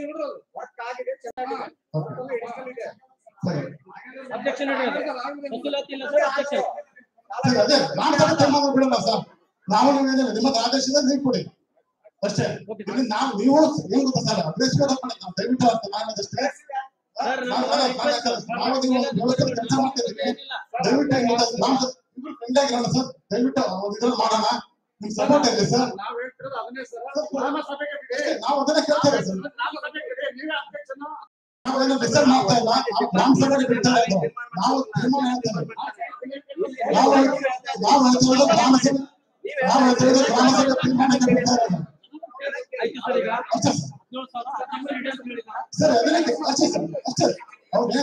ಓಕೆ ಸರಿ ಅಬ್ಜೆಕ್ಷನ್ ವಸೂಲಾತಿ ಇಲ್ಲ ಸರ್ ಅಬ್ಜೆಕ್ಷನ್ ಸರಿ ಅದೇ ನಾನು ಸಹ ತೀರ್ಮಾನ ಬಿಡಲ್ಲ ಸರ್ ನಾವು ನೀವು ಏನಿಲ್ಲ ನಿಮ್ಮ ಆದೇಶ ಇದೆ ನೀವು ಕೊಡಿ ಅಷ್ಟೇ ಇಲ್ಲಿ ನಾವು ನೀವು ಏನ್ ಗೊತ್ತಾ ಸರ್ ಅಗ್ರೆಸಿವ್ ಆಗಿ ಮಾಡಿ ನಾವು ದಯವಿಟ್ಟು ಅರ್ಥ ಮಾಡೋದಷ್ಟೇ ಸರ್, ನಮ್ಮ ನಾನು- request- ನಾವು ನೀವು ಹೇಳೋಕೆ ಕೆಲಸ ಮಾಡ್ತಿದ್ದೀವಿ ದಯವಿಟ್ಟು ಹಿಂಗೆ ನಾವು ಇಬ್ರು ಫ್ರೆಂಡ್ ಆಗಿರೋಣ ಸರ್ ದಯವಿಟ್ಟು ಒಂದು ಇದ್ರಲ್ಲಿ ಮಾಡೋಣ ನಿಮ್ ಸಪೋರ್ಟ್ ಇದೆ ಸರ್ ನಾವ್ ಹೇಳ್ತಿರೋದು ಅದನ್ನೇ ಸರ್ ಗ್ರಾಮ ಸಭೆಗೆ ಬಿಡಿ ನಾವು ಅದನ್ನ ಕೇಳ್ತೇವೆ ಸರ್ ಗ್ರಾಮ ಸಭೆಗೆ ಬಿಡಿ ನೀವೇ ಅಧ್ಯಕ್ಷನ ನಾವು ಅದನ್ನ ಡಿಸೈಡ್ ಮಾಡ್ತಾ ಇಲ್ಲ ನಾವು ಗ್ರಾಮ ಸಭೆಗೆ ಬಿಡ್ತಾ ಇದ್ದೀವಿ ನಾವು ತೀರ್ಮಾನ ಹೇಳ್ತೇವೆ ನಾವು ನಾವು ಹೇಳ್ತಿರೋದು ಗ್ರಾಮ ಸಭೆ ನಾವು ಹೇಳ್ತಿರೋದು ಗ್ರಾಮ ಸಭೆ ತೀರ್ಮಾನಕ್ಕೆ ಬಿಡ್ತಾ ಇರೋದು ಆಯ್ತು ಸರ್ ಈಗ ಅಷ್ಟೇ ಸರ್ ಹದಿನೇಳು ಸಾವಿರ ಹದಿಮೂರು ಇದೆ ಅಂತ ಹೇಳಿದ ಸರ್ ಅದನ್ನೇ ಅಷ್ಟೇ ಸರ್ ಅಷ್ಟೇ ಹೌದೇ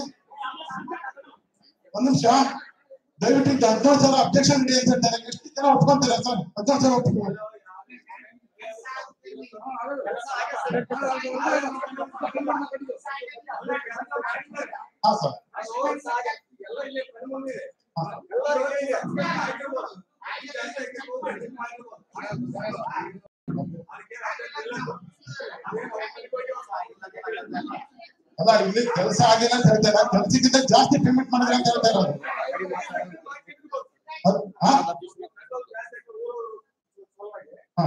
ಒಂದ್ ನಿಮಿಷ ದಯವಿಟ್ಟು ಇದು ಹದಿನೇಳು ಸಾವಿರ ಅಬ್ಜೆಕ್ಷನ್ ಇದೆ ಅಂತ ಹೇಳ್ತಾರೆ ಎಷ್ಟು ಜನ ಒಪ್ಕೊಂತಾರೆ ಸರ್ ಹದಿನೇಳು ಸಾವಿರ ಒಪ್ಪಿಕೊಳ್ಳಿ ಹಾ ಸರ್ ಎಲ್ಲ ಇಲ್ಲಿ ಪರಿಮಳ ಇದೆ ಹಾ ಸರ್ ಎಲ್ಲ ಇಲ್ಲಿ ಇದೆ. ಆಗಿರ್ಬೋದು. ಅಲ್ಲ ಇಲ್ಲಿ ಕೆಲಸ ಆಗಿಲ್ಲ ಅಂತ ಹೇಳ್ತಾರೆ ಕೆಲಸಕ್ಕಿಂತ ಜಾಸ್ತಿ ಪೇಮೆಂಟ್ ಮಾಡಿದ್ರೆ ಅಂತ ಹೇಳ್ತಾ ಇರೋದು ಅದ್- ಹಾ? ಹಾ.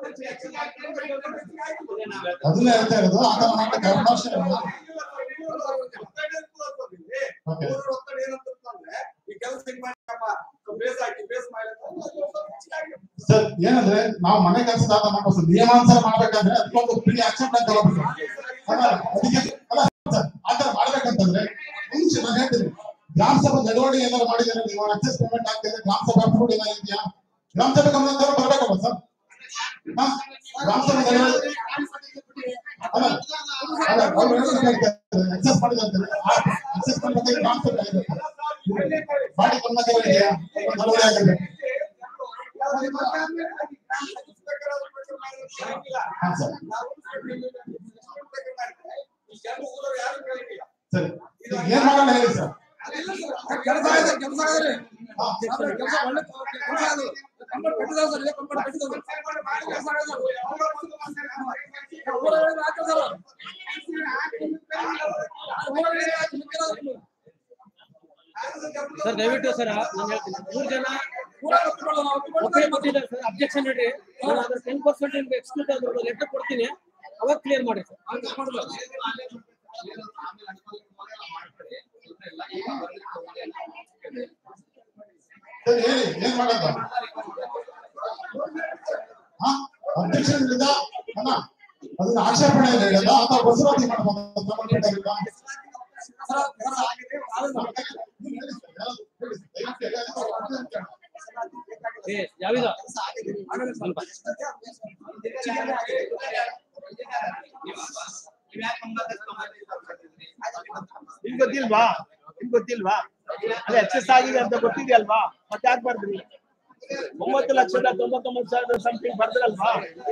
ಅದನ್ನ ಹೇಳ್ತಾ ಇರೋದು ಆತರ ಮಾಡಕ್ಕೆ ಅವಕಾಶ ಇಲ್ಲ ಓಕೆ ಸರ್ ಏನಂದ್ರೆ ನಾವು ಮನೆ ಕೆಲಸದಾಗ ಮಾಡ್ಬೇಕು ನಿಯಮಾನುಸಾರ ಮಾಡ್ಬೇಕಂದ್ರೆ ಅದಕ್ಕೊಂದು ಪ್ರೀ ಆಕ್ಷನ್ ಪ್ಲಾನ್ ತಗೋಬೇಕು ಅಲ್ಲ ಅದಕ್ಕೆ ಅಲ್ಲ ಸರ್ ಆತರ ಮಾಡ್ಬೇಕಂತಂದ್ರೆ ಒಂದು ನಿಮಿಷ ನಾನು ಹೇಳ್ತೀನಿ ಗ್ರಾಮ ಸಭಾ ನಡವಳಿಕೆ ಏನಾದ್ರು ಮಾಡಿದ್ರೆ ನೀವು ಅಕ್ಸೆಸ್ ಪೇಮೆಂಟ್ ಆಗ್ತಿದೆ ಗ್ರಾಮ ಸಭಾ ಅಪ್ರೂವ್ ಏನಾದ್ರು ಇದೆಯಾ ಗ್ರಾಮ ಸಭೆ ಗಮನ ಬರ್ಬೇಕಲ್ಲ ಸರ್ ಹಾ? ಗ್ರಾಮ ಸಭೆ ನಡವಳಿಕೆ ಅಲ್ಲ ಅಲ್ಲ ಅವ್ರು ಅಕ್ಸೆಸ್ ಮಾಡಿದಂತೆ ಅಕ್ಸೆಸ್ ಮಾಡಿದಂತೆ ಗ್ರಾಮ ಸಭೆ ಆಗಿರುತ್ತೆ ಬಾಡಿ ಗಮನ ಇದೆಯಾ ನಡವಳಿಕೆ ಆಗಿರ್ಬೇಕು ಹಾ ಸರ್ ಸರಿ ಈಗ ಏನ್ ಮಾಡೋಣ ಹೇಳಿ ಸರ್ ಕೆಲಸ ಇದೆ ಕೆಲಸ ಇದೆ ಹಾ, ಕೆಲಸ ಒಳ್ಳೆ ಕೆಲಸ ಅದು ಕಂಬರ್ ಕಟ್ಟಿದಾವ ಸರ್ ಇದೆ ಕಂಬರ್ ಕಟ್ಟಿದಾವ ಕೆಲಸ ಆಗಿದೆ ಊರ ಹೇಳಿದ್ರೆ ಹಾಕಿ ಸರ್ ಊರ ಹೇಳಿದ್ರೆ ಹಾಕಿ ಮುಖ್ಯರಾದ್ರು. ಸರ್ ದಯವಿಟ್ಟು ಸರ್ ನಾನು ಹೇಳ್ತೀನಿ ಮೂರು ಜನ ಊರ ಒಪ್ಪಿಕೊಳ್ಳೋಣ, ಒಪ್ಪಿಕೊಳ್ಳೋಣ. ಒಪ್ಪಿಗೆ ಕೊಟ್ಟಿದ್ದಾರೆ ಸರ್ ಅಬ್ಜೆಕ್ಷನ್ ಇಡ್ರಿ ನಾನು ಅದ್ರ ಟೆನ್ ಪರ್ಸೆಂಟ್ ನಿಮ್ಗೆ ಎಕ್ಸ್ಕ್ಲೂಡ್ ಅದ್ರ ಲೆಟರ್ ಕೊಡ್ತೀನಿ ಅವಾಗ ಕ್ಲಿಯರ್ ಮಾಡಿ ಸರ್ ಹಂಗೆ ಮಾಡೋದು. ಸರಿ ಹೇಳಿ ಏನ್ ಮಾಡೋದು ಹಾ ಅಧ್ಯಕ್ಷರಿಂದ ಅಣ್ಣ ಅದನ್ನ ಆಕ್ಷೇಪಣೆ ಇದೆ ಹೇಳಲ್ಲ ಅಥವಾ ವಸೂಲಾತಿ ಮಾಡ್ಬೋದು ಸಂಬಂಧಪಟ್ಟಾಗಿಲ್ಲ ಸರ್, ಸರ್, ಆಗಿದೆ, ಆಗಿದೆ. ನೀವು ಹೇಳಿ ಸರ್, ಯಾರಾದ್ರು ಹೇಳಿ ಸರ್, ದಯವಿಟ್ಟು ಹೇಳಿ, ಅಥವಾ ಅರ್ಜಿ ಅಂತ ಹೇಳಿ. ಏ ಯಾವಿದ ಸ್ವಲ್ಪ ನಿಮ್ಗೆ ಗೊತ್ತಿಲ್ವಾ ನಿಮ್ಗೆ ಗೊತ್ತಿಲ್ವಾ ಅದೇ ಎಕ್ಸೆಸ್ ಆಗಿದೆ ಅಂತ ಗೊತ್ತಿದೆಯಲ್ವಾ ಮತ್ತೆ ಯಾಕೆ ಬರ್ದ್ರಿ ಒಂಬತ್ತು ಲಕ್ಷದ ತೊಂಬತ್ತೊಂಬತ್ತು ಸಾವಿರದ ಸಮಥಿಂಗ್ ಬರ್ದ್ರಲ್ವಾ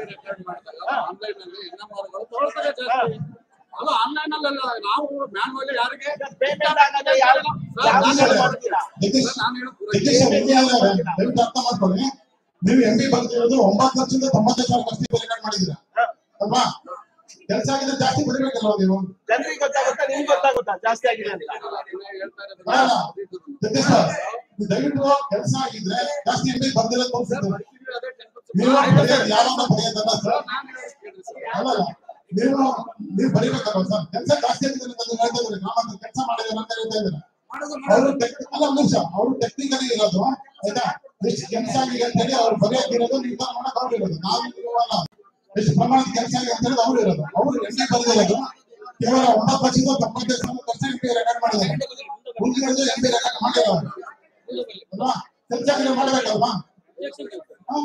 ಅಲ್ಲ ಆನ್ಲೈನ್ ಅಲ್ಲ ನಾವು ಮ್ಯಾನ್ವಲ್ ಯಾರಿಗೆ ಪೇಮೆಂಟ್ ಆಗೋದು ಯಾವ ಯಾವ ರೀತಿಯಲ್ಲಿ ಮಾಡ್ತೀರಾ ಜಗದೀಶ್ ನಾನು ಹೇಳೋದು ಜಗದೀಶ್ ಅವ್ರು ಹಿಂಗೆ ಹೇಳಿದ್ದಾರೆ, ದಯವಿಟ್ಟು ಅರ್ಥ ಮಾಡ್ಕೊಳ್ಳಿ ನೀವು ಎಂ ಬಿ ಬರ್ತಿರೋದು ಒಂಬತ್ತು ಲಕ್ಷದಿಂದ ತೊಂಬತ್ತೈದು ಸಾವಿರ ಕಷ್ಟ ರೆಕಾರ್ಡ್ ಮಾಡಿದ್ದೀರಾ ಅಲ್ವಾ ಕೆಲಸ ಆಗಿದ್ರೆ ಜಾಸ್ತಿ ಬರೀಬೇಕಲ್ವಾ ನೀವು ಜನರಿಗೆ ಗೊತ್ತಾಗುತ್ತಾ ನಿಮ್ಗೆ ಗೊತ್ತಾಗುತ್ತಾ ಜಾಸ್ತಿ ಆಗಿದೆ ಅಂತ ಅಲ್ಲ, ಜಗದೀಶ್ ಸರ್, ನೀವು ದಯವಿಟ್ಟು ಕೆಲಸ ಆಗಿದ್ರೆ ಜಾಸ್ತಿ ಎಂ ಬಿ ಬರ್ದಿರೋದು ತೋರಿಸಿದ್ರು ನೀವು ಬರೆಯೋದು ಯಾವಾಗ ಬರೆಯೋದಲ್ಲ ಸರ್ ಅಲ್ಲ ಅಲ್ಲ. ನೀವು ನೀವು ಬರೀಬೇಕಲ್ವಾ ಸರ್ ಕೆಲಸ ಜಾಸ್ತಿ ಆಗಿದೆ ಅಂತ ನೀವು ಹೇಳ್ತಾ ಇದ್ದೀರಿ ಗ್ರಾಮಾಂತರ ಕೆಲಸ ಮಾಡಿದ್ರೆ ಅಂತ ಹೇಳ್ತಾ ಇದ್ದೀರಾ ಅವರು ಅಲ್ಲ ಒಂದ್ ನಿಮಿಷ ಅವರು ಟೆಕ್ನಿಕಲಿ ಇರೋದು ಆಯ್ತಾ ಎಷ್ಟು ಕೆಲಸ ಆಗಿದೆ ಅಂತ ಹೇಳಿ ಅವ್ರು ಬರೆಯೋದಿರೋದು ನಿರ್ಧಾರ ಮಾಡಕ್ ಅವ್ರು ಇರೋದು ನಾವು ಇರುವಲ್ಲ ಎಷ್ಟು ಪ್ರಮಾಣದ ಕೆಲಸ ಆಗಿದೆ ಅಂತ ಹೇಳಿ ಅವ್ರು ಇರೋದು ಅವ್ರು ಎಣ್ಣೆ ಬರೆದಿರೋದು ಕೇವಲ ಒಂಬತ್ತು ಲಕ್ಷದ ತೊಂಬತ್ತೈದು ಸಾವಿರ ವರ್ಷ ಎಂ ಪಿ ರೆಕಾರ್ಡ್ ಮಾಡಿದ್ದಾರೆ ಉಳಿದಿರೋದು ಎಂ ಪಿ ರೆಕಾರ್ಡ್ ಮಾಡಿಲ್ಲ ಅವ್ರು. ಅಲ್ವಾ ಕೆಲಸ ಆಗಿದೆ ಮಾಡ್ಬೇಕಲ್ವಾ ಹಾ?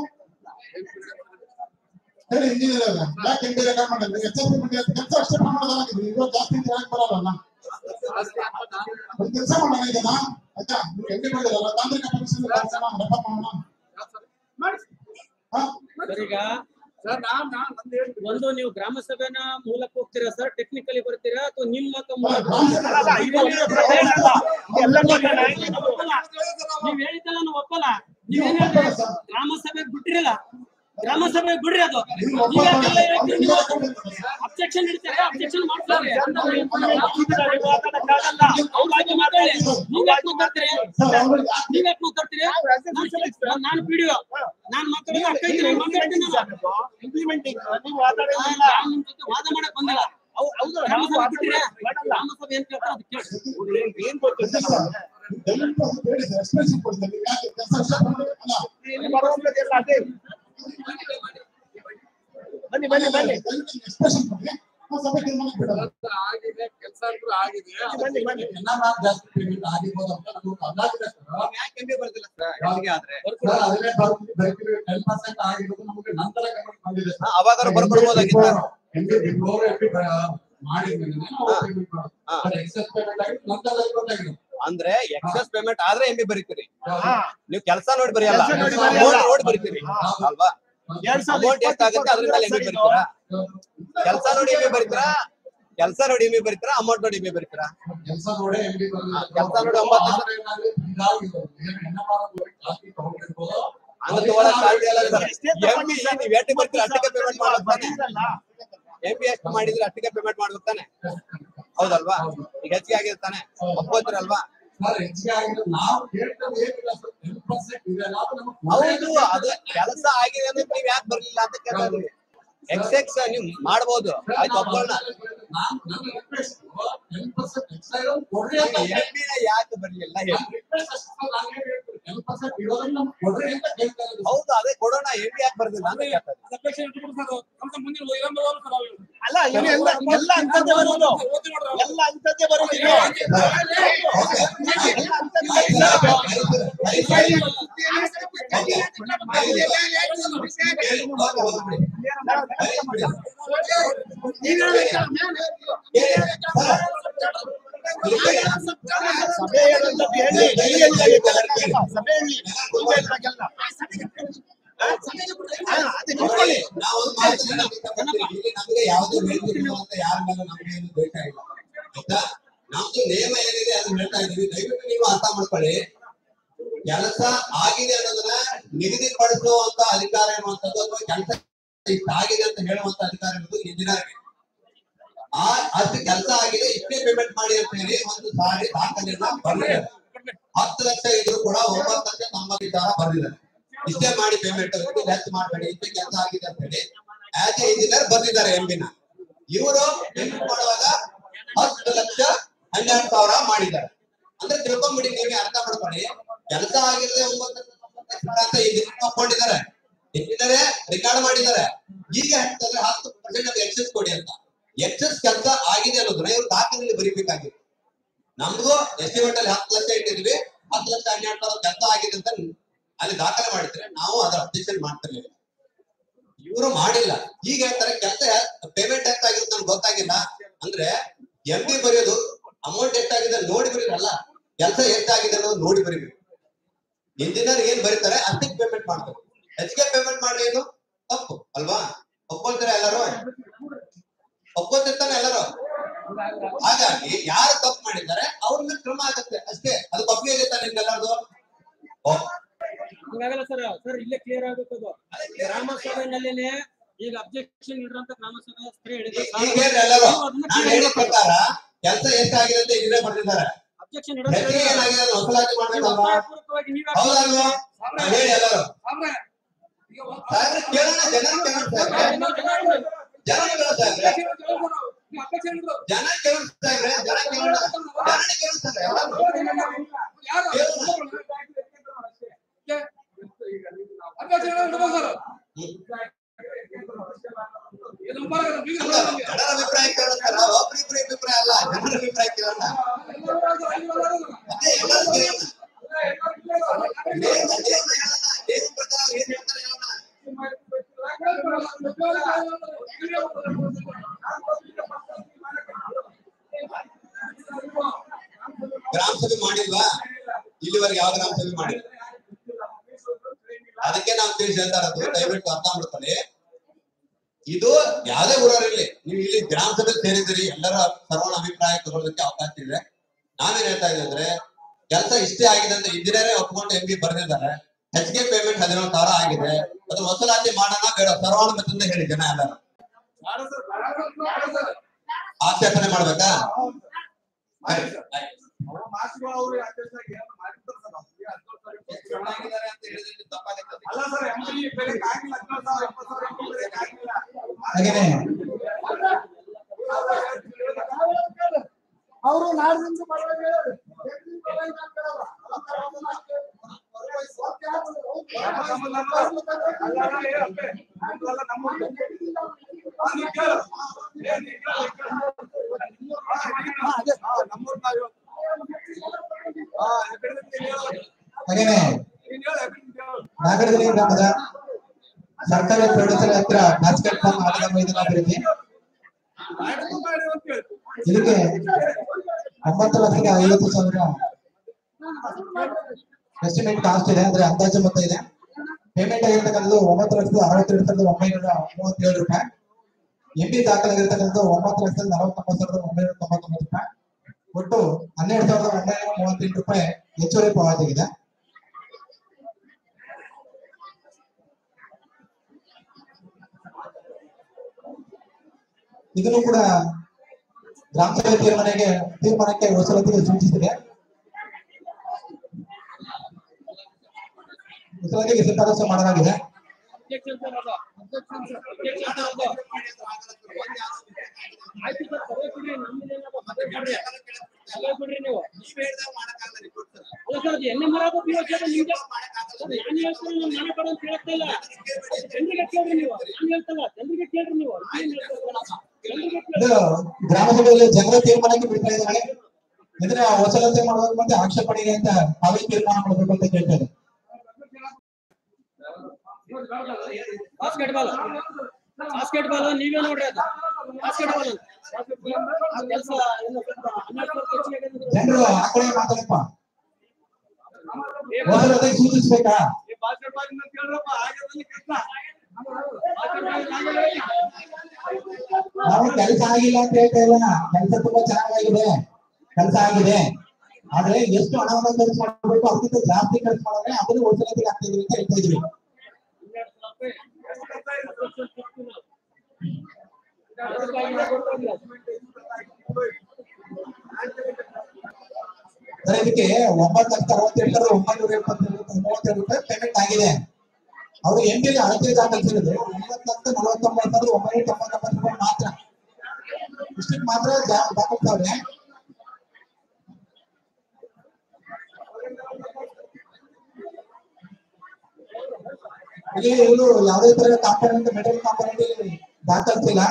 ಹೇಳಿ ಇಂಜಿನಿಯರ್ ಅವ್ರೆ, ಯಾಕೆ ಎಂ ಪಿ ರೆಕಾರ್ಡ್ ಮಾಡಿದ್ರೆ ಎಚ್ ಎಸ್ ಪಿ ಕೆಲಸ ಅಷ್ಟೇ ಪ್ರಮಾಣದಾಗಿದೆ ಇವಾಗ ಜಾಸ್ತಿ ಅಂತ ಹೇಳಕ್ ಬರಲ್ಲ ಒಂದು ಕೆಲಸ ಮಾಡೋಣ ಇದನ್ನ ಆಯ್ತಾ ನೀವು ಎಲ್ಲಿ ಮಾಡಿರಲ್ಲ ತಾಂತ್ರಿಕ ಪರೀಕ್ಷೆ ರೆಫರ್ ಮಾಡೋಣ ಹಾ? ಸರ್ ಈಗ ಸರ್ ನಾನ್ ನಾನ್ ನಂದು ಹೇಳ್ತೀನಿ. ಒಂದು ನೀವು ಗ್ರಾಮ ಸಭೆನ ಮೂಲಕ ಹೋಗ್ತೀರಾ ಸರ್ ಟೆಕ್ನಿಕಲಿ ಬರ್ತೀರಾ ಅಥವಾ ನಿಮ್ಮ ಅಲ್ಲ, ಮೂಲಕ ಗ್ರಾಮ ಸಭೆ ಅಲ್ಲ, ಇದು ಒಂದು ಪ್ರಶ್ನೆ ಅಲ್ಲ. ಎಲ್ಲರಿಗೂ ನ್ಯಾಯ ಒಪ್ಪಲ್ಲ. ನೀವ್ ಹೇಳಿದ್ದಲ್ಲ ನಾವು ಒಪ್ಪಲ್ಲ ನೀವೇನ್ ಹೇಳ್ತೀರಿ ಗ್ರಾಮ ಸಭೆ ಬಿಟ್ಟಿರಲ್ಲ ಗ್ರಾಮ ಸಭೆ ಬಿಡ್ರಿ ಅದು ನೀವು ನೀವ್ಯಾಕೆಲ್ಲ ಒಪ್ಪಲ್ಲ. ಹೇಳ್ತೀರಿ ನೀವು ನೀವು? ಒಪ್ಪಲ್ಲ. ಅಬ್ಜೆಕ್ಷನ್ ಇಡ್ತಾರೆ ಅಬ್ಜೆಕ್ಷನ್ ಮಾಡ್ತಾರೆ ಮಾತಾಡಕ್ಕಾಗಲ್ಲ. ಅವ್ರ ಬಗ್ಗೆ ಮಾತಾಡಿ ನೀವ್ ಯಾಕೆ ಮಾತಾಡ್ತೀರಿ ಸರ್, ಅವ್ರು ಯಾಕೆ ನೀವ್ ಯಾಕೆ ಮಾತಾಡ್ತೀರಿ ನಾನ್- ನಾನು ಪಿಡಿಒ ನಾನ್ ಮಾತಾಡೋದು ಅಕ್ಕ ಇದ್ದೀನಿ ಮಾತಾಡ್ತೀನಿ ನಾನು. ಇಂಪ್ಲಿಮೆಂಟಿಂಗ್ ನೀವು ಆ, ಮಾತಾಡೋದಿಲ್ಲ ನಾನ್ ನಿಮ್ ಜೊತೆ ವಾದ ಮಾಡಕ್ ಬಂದಿಲ್ಲ ಹೌ- ಹೌದು ಗ್ರಾಮ ನಾವು ಸಭೆ ಅದನ್ನ ಬಿಟ್ರೆ ಮಾಡಲ್ಲ. ಗ್ರಾಮ ಸಭೆ ಏನ್ ಕೇಳ್ತಾರೆ ಅದು ಕೇಳಿ ಏನ್- ಏನ್ ಗೊತ್ತು ಅಧ್ಯಕ್ಷ, ದಯವಿಟ್ಟು ಅದು ಹೇಳಿ ಸರ್, expression ಕೊಡಿ ಸರ್. ನೀವು ಯಾಕೆ ಕೆಲಸ start ಮಾಡಿ- ಅಲ್ಲ, ಇಲ್ಲಿ ಬರುವಂತದ್ದೆಲ್ಲ ಅದೇ ಬನ್ನಿ ಬನ್ನಿ ಬನ್ನಿ ದಯವಿಟ್ಟು expression ಕೊಡಿ. ನಾವು ಸಭೆ ತೀರ್ಮಾನಕ್ಕೆ ಬಿಡಲ್ಲ. ಆಗಿದೆ ಕೆಲಸ ಅಂತೂ ಆಗಿದೆ ಬನ್ನಿ ಬನ್ನಿ NMR ಜಾಸ್ತಿ payment ಆಗಿರ್ಬೋದು ಅಂತ ನಮ್ಗೆ ಅಂದಾಜಿದೆ ಸರ್. ಯಾಕೆ ಎಂ ಬಿ ಬರ್ದಿಲ್ಲ ಸರ್ ಹೆಚ್ಚಿಗೆ ಆದ್ರೆ ಸರ್, ಅದನ್ನೇ ಬರ್ತೀವಿ, ಬರ್ತೀವಿ, 10% ಆಗಿರೋದು ನಮಗೆ ನಂತರ ಗಮನಕ್ಕೆ ಬಂದಿದೆ ಸರ್. ಅವಾಗಾರ ಬರ್ಕೊಡ್ಬೋದಾಗಿತ್ತ MB before MB ಬ- ಮಾಡಿದ್ಮೇಲೆ ನಾವು ಹಾ. payment ಮಾಡೋದು. ಹಾ. ಅದು excess payment ಆಗಿ ನಂತರದಲ್ಲಿ ಗೊತ್ತಾಗಿದೆ. ಅಂದ್ರೆ ಎಕ್ಸಸ್ ಪೇಮೆಂಟ್ ಆದ್ರೆ ಎಂ ಬಿ ಬರೀತೀರಿ ಹಾ ನೀವು ಕೆಲಸ ನೋಡಿ ಬರೆಯಲ್ಲ ಕೆಲ್ಸ ನೋಡಿ ಅಮೌಂಟ್ ಬರೆಯಲ್ಲ. ನೋಡಿ ಬರೀತೀರಿ ಹಾ. ಅಲ್ವಾ ಎರಡ್ ಸಾವಿರದ ಅಮೌಂಟ್ ಎಷ್ಟಾಗುತ್ತೆ ಅದ್ರ ಮೇಲೆ ಎಂ ಬಿ ಬರೀತೀರಾ ಕೆಲಸ ನೋಡಿ ಎಂ ಬಿ ಬರೀತೀರಾ ಕೆಲಸ ನೋಡಿ ಎಂ ಬಿ ಬರೀತೀರಾ ಅಮೌಂಟ್ ನೋಡಿ ಎಂ ಬಿ ಬರೀತೀರಾ ಕೆಲಸ ನೋಡಿ MB ಬಂದಿದೆ. ಹಾ, ಕೆಲ್ಸ ನೋಡಿ ಒಂಬತ್ತು ಲಕ್ಷ. ಆದ್ರೆ ಏನಾದ್ರು ಇದಾಗಿರೋದು. ಏನು NMR ನೋಡಿ ಜಾಸ್ತಿ ತಗೊಂಡಿರ್ಬೋದು. ಹಂಗ ತಗೊಳಕ್ ಸಾಧ್ಯ ಇಲ್ಲ ಸರ್ ಎಷ್ಟೇ ಎಂ ಬಿ ನೀವು ಎಷ್ಟು ಬರ್ತೀರಾ ಅಷ್ಟಕ್ಕೆ ಪೇಮೆಂಟ್ ಮಾಡ್ಬೇಕು ತಾನೆ ಬಂದಿರಲ್ಲ. ಎಂ ಬಿ ಎಷ್ಟು ಮಾಡಿದ್ರೆ ಅಷ್ಟಕ್ಕೆ ಪೇಮೆಂಟ್ ಮಾಡ್ಬೇಕು ತಾನೆ ಹೌದಲ್ವಾ ಈಗ ಹೆಚ್ಚಿಗೆ ಆಗಿದೆ ತಾನೆ ಒಪ್ಕೋತೀರಲ್ವಾ ಸರ್, ಹೆಚ್ಚಿಗೆ ಆಗಿರೋದು ನಾವು ಕೇಳ್ತೇವೆ ಏನಿಲ್ಲ ಸರ್. 10% ಇದೆ. ನಾವು ನಮಗೆ ಹೌದು ಅದು ಕೆಲಸ ಆಗಿದೆ ಅಂದ್ರೆ ನೀವ್ ಯಾಕೆ ಬರ್ಲಿಲ್ಲ ಅಂತ ಕೇಳ್ತಾ ಇದ್ವಿ ಎಕ್ಸ್ ಎಕ್ಸ್ ನೀವು ಮಾಡ್ಬೋದು ಆಯ್ತು ಒಪ್ಕೊಳ್ಳೋಣ ನಾನು ನನ್ನ ರಿಕ್ವೆಸ್ಟ್ 10% ಎಕ್ಸ್ಟ್ರಾ ಇರೋದು ಕೊಡ್ರಿ ಅಂತ ಎಂ ಬಿ ಯಾಕೆ ಬರ್ಲಿಲ್ಲ ಹೇಳಿ ನನ್ನ ರಿಕ್ವೆಸ್ಟ್ ಅಷ್ಟೇ ನಾನು ಏನ್ ಹೇಳ್ತೀನಿ 10% ಇರೋದನ್ನ ನಮ್ಗೆ ಕೊಡ್ರಿ ಅಂತ ಕೇಳ್ತಾ ಇರೋದು ಹೌದು ಅದೇ ಕೊಡೋಣ ಎಂ ಬಿ ಯಾಕೆ ಬರ್ದಿಲ್ಲ ಅಂತ ಕೇಳ್ತಾ ಇದ್ವಿ ಅಧ್ಯಕ್ಷ ಇಟ್ಬಿಟ್ಟು ಸರ್ ನಮ್ದು ಮುಂದಿನ ಇರೊಂದು ವಾರ ಸರ್ ಅವ್ರು. ಅಲ್ಲ ಇನ್ನು ಎಲ್ಲ ಎಲ್ಲ ಅಂತದ್ದೇ ಬರುವುದು ಎಲ್ಲ ಅಂತದ್ದೇ ಬರುವುದು ಇನ್ನು. ಎಲ್ಲ ಅಂತದ್ದೇ ಸಭೆ ಹೇಳುವಂಥದ್ದು ಹೇಳಿ ಹೇಳಿ ಹೇಳಿ ಹೇಳಕ್ಕಾಗಲ್ಲ. ಸಭೆ ಹೇಳಿ ಸುಮ್ನೆ ಇರ್ಬೇಕಲ್ಲ. ಹಾ, ಅದೇ ಕೂತ್ಕೊಳ್ಳಿ. ನಾವು ಒಂದು ಮಾತನ್ನ ಇಷ್ಟಪಡ್ತೀವಿ. ಇಲ್ಲಿ ನಮಗೆ ಯಾವುದೇ ಬೇಡಿಕೆ ಅಂತ ಯಾರ ಮೇಲೆ ನಮಗೆ ಏನು ಬೇಕಾಗಿಲ್ಲ ಆಯ್ತಾ ನಮ್ದು ನಿಯಮ ಏನಿದೆ ಅದನ್ನ ಹೇಳ್ತಾ ಇದೀವಿ ದಯವಿಟ್ಟು ನೀವು ಅರ್ಥ ಮಾಡ್ಕೊಳ್ಳಿ ಕೆಲಸ ಆಗಿದೆ ಅನ್ನೋದನ್ನ ನಿಗದಿಪಡಿಸುವಂತ ಅಧಿಕಾರ ಎನ್ನುವಂಥದ್ದು ಅಥವಾ ಕೆಲಸ ಇಷ್ಟಾಗಿದೆ ಅಂತ ಹೇಳುವಂತ ಅಧಿಕಾರ ಇರೋದು ಇಂಜಿನಿಯರ್ಗೆ ಆ ಅಷ್ಟು ಕೆಲಸ ಆಗಿದೆ ಇಷ್ಟೇ ಪೇಮೆಂಟ್ ಮಾಡಿ ಅಂತ ಹೇಳಿ ಒಂದು ಸಾರಿ ದಾಖಲೆಯನ್ನ ಬರ್ದಿದ್ದಾರೆ ಹತ್ತು ಲಕ್ಷ ಇದ್ರು ಕೂಡ ಒಂಬತ್ತು ಲಕ್ಷ ತೊಂಬತ್ತು ಸಾವಿರ ಬರ್ದಿದ್ದಾರೆ ಇಷ್ಟೇ ಮಾಡಿ ಪೇಮೆಂಟ್ ಹೆಚ್ಚು ಮಾಡಬೇಡಿ ಇಷ್ಟೇ ಕೆಲಸ ಆಗಿದೆ ಅಂತ ಹೇಳಿ ಆಸ್ ಎ ಇಂಜಿನಿಯರ್ ಬರ್ದಿದ್ದಾರೆ ಎಂಬಿನ ಇವರು ಪೇಮೆಂಟ್ ಮಾಡುವಾಗ ಹತ್ತು ಲಕ್ಷ ಹನ್ನೆರಡು ಸಾವಿರ ಮಾಡಿದ್ದಾರೆ ಅಂದ್ರೆ ತಿಳ್ಕೊಂಬಿಡಿ ನೀವೇ ಅರ್ಥ ಮಾಡ್ಕೊಳ್ಳಿ ಕೆಲಸ ಆಗಿರದೆ ಒಂಬತ್ತು ಲಕ್ಷ ತೊಂಬತ್ತು ಲಕ್ಷ ಅಂತ ಇಂಜಿನಿಯರ್ ಒಪ್ಕೊಂಡಿದ್ದಾರೆ ಇಂಜಿನಿಯರೇ ರೆಕಾರ್ಡ್ ಮಾಡಿದ್ದಾರೆ ಈಗ ಹೇಳ್ತಾರೆ ಹತ್ತು ಪರ್ಸೆಂಟ್ ಅದು ಎಕ್ಸೆಸ್ ಕೊಡಿ ಅಂತ ಎಕ್ಸೆಸ್ ಕೆಲಸ ಆಗಿದೆ ಅನ್ನೋದನ್ನ ಇವ್ರು ದಾಖಲೆಯಲ್ಲಿ ಬರೀಬೇಕಾಗಿತ್ತು ನಮ್ದು ಎಸ್ಟಿಮೇಟ್ ಅಲ್ಲಿ ಹತ್ತು ಲಕ್ಷ ಇಟ್ಟಿದ್ವಿ ಹತ್ತು ಲಕ್ಷ ಹನ್ನೆರಡು ಸಾವಿರ ಕೆಲಸ ಆಗಿದೆ ಅಂತ ಅಲ್ಲಿ ದಾಖಲೆ ಮಾಡಿದ್ರೆ ನಾವು ಅದರ ಅಬ್ಜೆಕ್ಷನ್ ಮಾಡ್ತಿರ್ಲಿಲ್ಲ ಇವರು ಮಾಡಿಲ್ಲ ಈಗ ಹೇಳ್ತಾರೆ ಕೆಲಸ ಪೇಮೆಂಟ್ ಎಷ್ಟಾಗಿರುತ್ತೆ ನಮ್ಗೆ ಗೊತ್ತಾಗಿಲ್ಲ ಅಂದ್ರೆ ಎಂ ಪಿ ಬರೆಯೋದು ಅಮೌಂಟ್ ಎಷ್ಟಾಗಿದೆ ನೋಡಿ ಬರೀರಲ್ಲ ಕೆಲಸ ಎಷ್ಟಾಗಿದೆ ಅನ್ನೋದು ನೋಡಿ ಬರೀಬೇಕು ಇಂಜಿನಿಯರ್ ಏನ್ ಬರೀತಾರೆ ಅಷ್ಟಕ್ಕೆ ಪೇಮೆಂಟ್ ಮಾಡ್ತಾರೆ ಹೆಚ್ಚಿಗೆ ಪೇಮೆಂಟ್ ಮಾಡ್ರಿ ಏನು ತಪ್ಪು ಅಲ್ವಾ ಒಪ್ಕೊಳ್ತಾರೆ ಎಲ್ಲರೂ ಒಪ್ಕೊತಿರ್ತಾನೆ ಎಲ್ಲರೂ ಹಾಗಾಗಿ ಯಾರು ತಪ್ಪು ಮಾಡಿದ್ದಾರೆ ಅವ್ರ ಮೇಲೆ ಕ್ರಮ ಆಗುತ್ತೆ ಅಷ್ಟೇ ಅದು ಕಪ್ಪಿ ಆಗುತ್ತೆ ನಿಮ್ಗೆಲ್ಲರದು ಹಂಗಾಗಲ್ಲ ಸರ್ ಸರ್ ಇಲ್ಲೇ ಕ್ಲಿಯರ್ ಆಗ್ಬೇಕು ಅದು ಗ್ರಾಮ ಸಭೆನಲ್ಲಿ ಈಗ ಅಬ್ಜೆಕ್ಷನ್ ಇಡ್ರಂತ ಗ್ರಾಮ ಸಭೆ ಸರಿ ಹೇಳಿದ್ರು ಈಗ ಹೇಳ್ರಿ ಎಲ್ಲರೂ ನಾನು ಹೇಳಿದ ಪ್ರಕಾರ ಕೆಲಸ ಎಷ್ಟಾಗಿದೆ ಅಂತ ಇಲ್ಲೇ ಬರ್ತಿದ್ದಾರೆ ಅಬ್ಜೆಕ್ಷನ್ ಹೆಚ್ಚಿಗೆ ಏನಾಗಿದೆ ಅದು ವಸೂಲಾತಿ ಮಾಡ್ಬೇಕಲ್ವಾ ಹೌದಲ್ವಾ ನಾವ್ ಹೇಳಿ ಎಲ್ಲರೂ ಸಾಹೇಬ್ರೆ ಕೇಳೋಣ ಜನರು ಕೇಳೋಣ ಸಾಹೇಬ್ರೆ ಜನ ಕೇಳೋಣ ಸಾಹೇಬ್ರೆ ಜನ ಕೇಳೋಣ ಸಾಹೇಬ್ರೆ ಜನ ಕೇಳೋಣ ಜನ ಕೇಳೋಣ ಸಾಹೇಬ್ರೆ ಎಲ್ಲರೂ ಜನರ ಅಭಿಪ್ರಾಯ ಕೇಳೋಣ ಸರ್ ಒಬ್ರಿಬ್ರು ಅಭಿಪ್ರಾಯ ಅಲ್ಲ ಜನರ ಅಭಿಪ್ರಾಯ ಕೇಳೋಣ ಅದೇ ಎಲ್ಲರೂ ಕೇಳೋಣ ನೇಮ ನೇಮ ಹೇಳೋಣ ನೇಮ ಪ್ರಕಾರ ಏನ್ ಹೇಳ್ತಾರೆ ಹೇಳೋಣ ಗ್ರಾಮ ಸಭೆ ಮಾಡಿಲ್ವಾ ಇಲ್ಲಿವರೆಗೆ ಯಾವ ಗ್ರಾಮ ಸಭೆ ಮಾಡಿಲ್ಲ ಅದಕ್ಕೆ ನಾವು ತಿಳಿಸಿ ಹೇಳ್ತಾ ಇರೋದು ದಯವಿಟ್ಟು ಅರ್ಥ ಮಾಡ್ಕೊಳ್ಳಿ ಇದು ಯಾವ್ದೇ ಊರವರಿರ್ಲಿ ನೀವು ಇಲ್ಲಿ ಗ್ರಾಮ ಸಭೆ ಸೇರಿದಿರಿ ಎಲ್ಲರ ಸರ್ವಣ ಅಭಿಪ್ರಾಯ ತಗೊಳ್ಳೋದಕ್ಕೆ ಅವಕಾಶ ಇದೆ ನಾವೇನ್ ಹೇಳ್ತಾ ಇದ್ದೀವಿ ಅಂದ್ರೆ ಕೆಲಸ ಇಷ್ಟೇ ಆಗಿದೆ ಅಂತ ಇಂಜಿನಿಯರೇ ಒಪ್ಕೊಂಡು ಎಂ ಬಿ ಬರ್ದಿದ್ದಾರೆ ಹೆಚ್ಚಿಗೆ ಪೇಮೆಂಟ್ ಹದಿನೇಳು ಸಾವಿರ ಆಗಿದೆ ಅದು ವಸೂಲಾತಿ ಮಾಡೋಣ ಬೇಡ ಸರ್ವಾನುಮತದಿಂದ ಹೇಳಿ ಜನ ಎಲ್ಲರೂ ಆಕ್ಷೇಪಣೆ ಮಾಡ್ಬೇಕಾ ಆಯ್ತು, ಆಯ್ತು. ಚೆನ್ನಾಗಿದ್ದಾರೆ ಅಂತ ಹೇಳಿದ್ರೆ ತಪ್ಪಾಗುತ್ತೆ ಹಾಗೇನೆ ಅವರು ನಾಡಿನಿಂದ ಪರವಾಗಿ ಹೇಳಿ ಎಲ್ಲಿ ಪರವಾಗಿ ನಾನ್ ಕೇಳಲ್ಲ. ಹಾಗೇನೆ ನಾಗರದಲ್ಲಿ ಗ್ರಾಮದ ಸರ್ಕಾರಿ ಪ್ರೌಢಶಾಲೆ ಹತ್ರ ಬಾಸ್ಕೆಟ್ ಬಾಲ್ ಆಟದ ಮೈದಾನ ಅಭಿವೃದ್ಧಿ ಇದಕ್ಕೆ ಒಂಬತ್ತು ಲಕ್ಷದ ಐವತ್ತು ಸಾವಿರ ಎಸ್ಟಿಮೇಟ್ ಕಾಸ್ಟ್ ಇದೆ ಅಂದ್ರೆ ಅಂದಾಜು ಮೊತ್ತ ಇದೆ ಪೇಮೆಂಟ್ ಆಗಿರ್ತಕ್ಕಂಥದ್ದು ಒಂಬತ್ತು ಲಕ್ಷದ ಅರವತ್ತೆರಡು ಸಾವಿರದ ಒಂಬೈನೂರ ಮೂವತ್ತೇಳು ರೂಪಾಯಿ ಎಂ ಬಿ ದಾಖಲಾಗಿರ್ತಕ್ಕಂಥದ್ದು ಒಂಬತ್ತು ಲಕ್ಷದ ನಲವತ್ತೊಂಬತ್ತು ಸಾವಿರದ ಒಂಬೈನೂರ ತೊಂಬತ್ತೊಂಬತ್ತು ರೂಪಾಯಿ ಒಟ್ಟು ಹನ್ನೆರಡು ಸಾವಿರದ ಒಂಬೈನೂರ ಮೂವತ್ತೆಂಟು ರೂಪಾಯಿ ಹೆಚ್ಚುವರಿ ಪಾವತಿಗಿದೆ ಇದನ್ನು ಕೂಡ ಗ್ರಾಮ ಸಭೆ ತೀರ್ಮಾನಕ್ಕೆ ತೀರ್ಮಾನಕ್ಕೆ ವಸೂಲತಿಗೆ ಸೂಚಿಸಿದೆ ವಸೂಲತಿಗೆ ಶಿಫಾರಸು ಮಾಡಲಾಗಿದೆ ಅಬ್ಜೆಕ್ಷನ್ ಸರ್ ಅದು ಅಬ್ಜೆಕ್ಷನ್ ಸರ್ ಅದು ಆಯ್ತು ಸರ್ ಸಭೆ ಬಿಡ್ರಿ ನಮ್ದೇನದು ಸಭೆ ಬಿಡ್ರಿ ಸಭೆ ಬಿಡ್ರಿ ನೀವು ಅಲ್ಲ ಸರ್ ಅದು ಎಣ್ಣೆ ಮರ ಪಿ ಎಸ್ ನಿಮ್ಗೆ ಸರ್ ನಾನು ಹೇಳ್ತೀನಿ ನಾನು ಮನೆ ಕೊಡು ಅಂತ ಹೇಳ್ತಾ ಇಲ್ಲ ಜನರಿಗೆ ಕೇಳ್ರಿ ನೀವು ನಾನು ಹೇಳ್ತಲ್ಲ ಜನರಿಗೆ ಕೇಳ್ರಿ ನೀವು ನಾನೇನ್ ಹೇಳ್ತಾ ಇದ್ದೀನಲ್ಲ. ಜನರಿಗೆ ಕೇಳ್ರಿ ಇದು ಗ್ರಾಮ ಸಭೆಯಲ್ಲಿ ಜನರ ತೀರ್ಮಾನಕ್ಕೆ ಬಿಡ್ತಾ ಇದ್ದಾರೆ ಇದನ್ನ ವಸೂಲತಿ ಮಾಡುವಾಗ ಮತ್ತೆ ಆಕ್ಷೇಪಣೆಗೆ ಅಂತ ತಾವೇ ತೀರ್ಮಾನ ಮಾಡಬೇಕು ಅಂತ ಕೇಳ್ತಾ ಇದ್ದಾರೆ ಬಾಸ್ಕೆಟ್ ಬಾಲ್ ಬಾಸ್ಕೆಟ್ ಬಾಲ್ ನೀವೇ ನೋಡ್ರಿ ಅದು ಬಾಸ್ಕೆಟ್ ಬಾಲ್ ಆ ಕೆಲಸ ಏನು ಸ್ವಲ್ಪ ಹನ್ನೆರಡು ಸಾವಿರ ಹೆಚ್ಚಿಗೆ ಆಗಿದೆ ಅಂದ್ರೆ ಜನರು ಆ ಕಡೆ ಮಾತಾಡಪ್ಪ ವಸೂಲತಿಗೆ ಸೂಚಿಸ್ಬೇಕಾ ನಾವು ಕೆಲಸ ಆಗಿಲ್ಲ ಅಂತ ಹೇಳ್ತಾ ಇಲ್ಲ ಕೆಲಸ ತುಂಬಾ ಚೆನ್ನಾಗಿದೆ ಕೆಲಸ ಆಗಿದೆ ಆದ್ರೆ ಎಷ್ಟು ಹಣವನ್ನ ಖರ್ಚು ಮಾಡಬೇಕು ಅದಕ್ಕಿಂತ ಜಾಸ್ತಿ ಖರ್ಚು ಮಾಡಿದ್ರೆ ಅದನ್ನು ವಸೂಲತಿಗೆ ಆಗ್ತಾ ಇದೀವಿ ಅಂತ ಹೇಳ್ತಾ ಇದೀವಿ ಹನ್ನೆರಡು ಸಾವಿರ ರೂಪಾಯಿ ಅದಕ್ಕಾಗಿ ನಾವು ಕೊಡ್ತಾ ಇಲ್ಲ. ಸರ್ ಇದಕ್ಕೆ ಒಂಬತ್ತು ಲಕ್ಷದ ಅರವತ್ತೆಂಟು ಸಾವಿರದ ಒಂಬೈನೂರ ಎಪ್ಪತ್ತೇಳು ಮೂವತ್ತೆರಡು ರೂಪಾಯಿ ಪೇಮೆಂಟ್ ಆಗಿದೆ ಅವರು ಎಂ ಪಿ ಅಳತೆ ದಾಖಲಿಸಿರೋದು ಒಂಬತ್ತು ಲಕ್ಷದ ನಲವತ್ತೊಂಬತ್ತು ಸಾವಿರದ ಒಂಬೈನೂರ ತೊಂಬತ್ತೊಂಬತ್ತು ರೂಪಾಯಿ ಮಾತ್ರ ಇಷ್ಟಕ್ಕೆ ಮಾತ್ರ ಜಾ- ದಾಖಲಿಸ್ತಾವ್ರೆ ಇಲ್ಲಿ ಇವರು ಯಾವುದೇ ತರ ಕಾಂಪೋನೆಂಟ್ ಮೆಟಲ್ ಕಾಂಪೋನೆಂಟ್ ದಾಖಲಿಸಿಲ್ಲ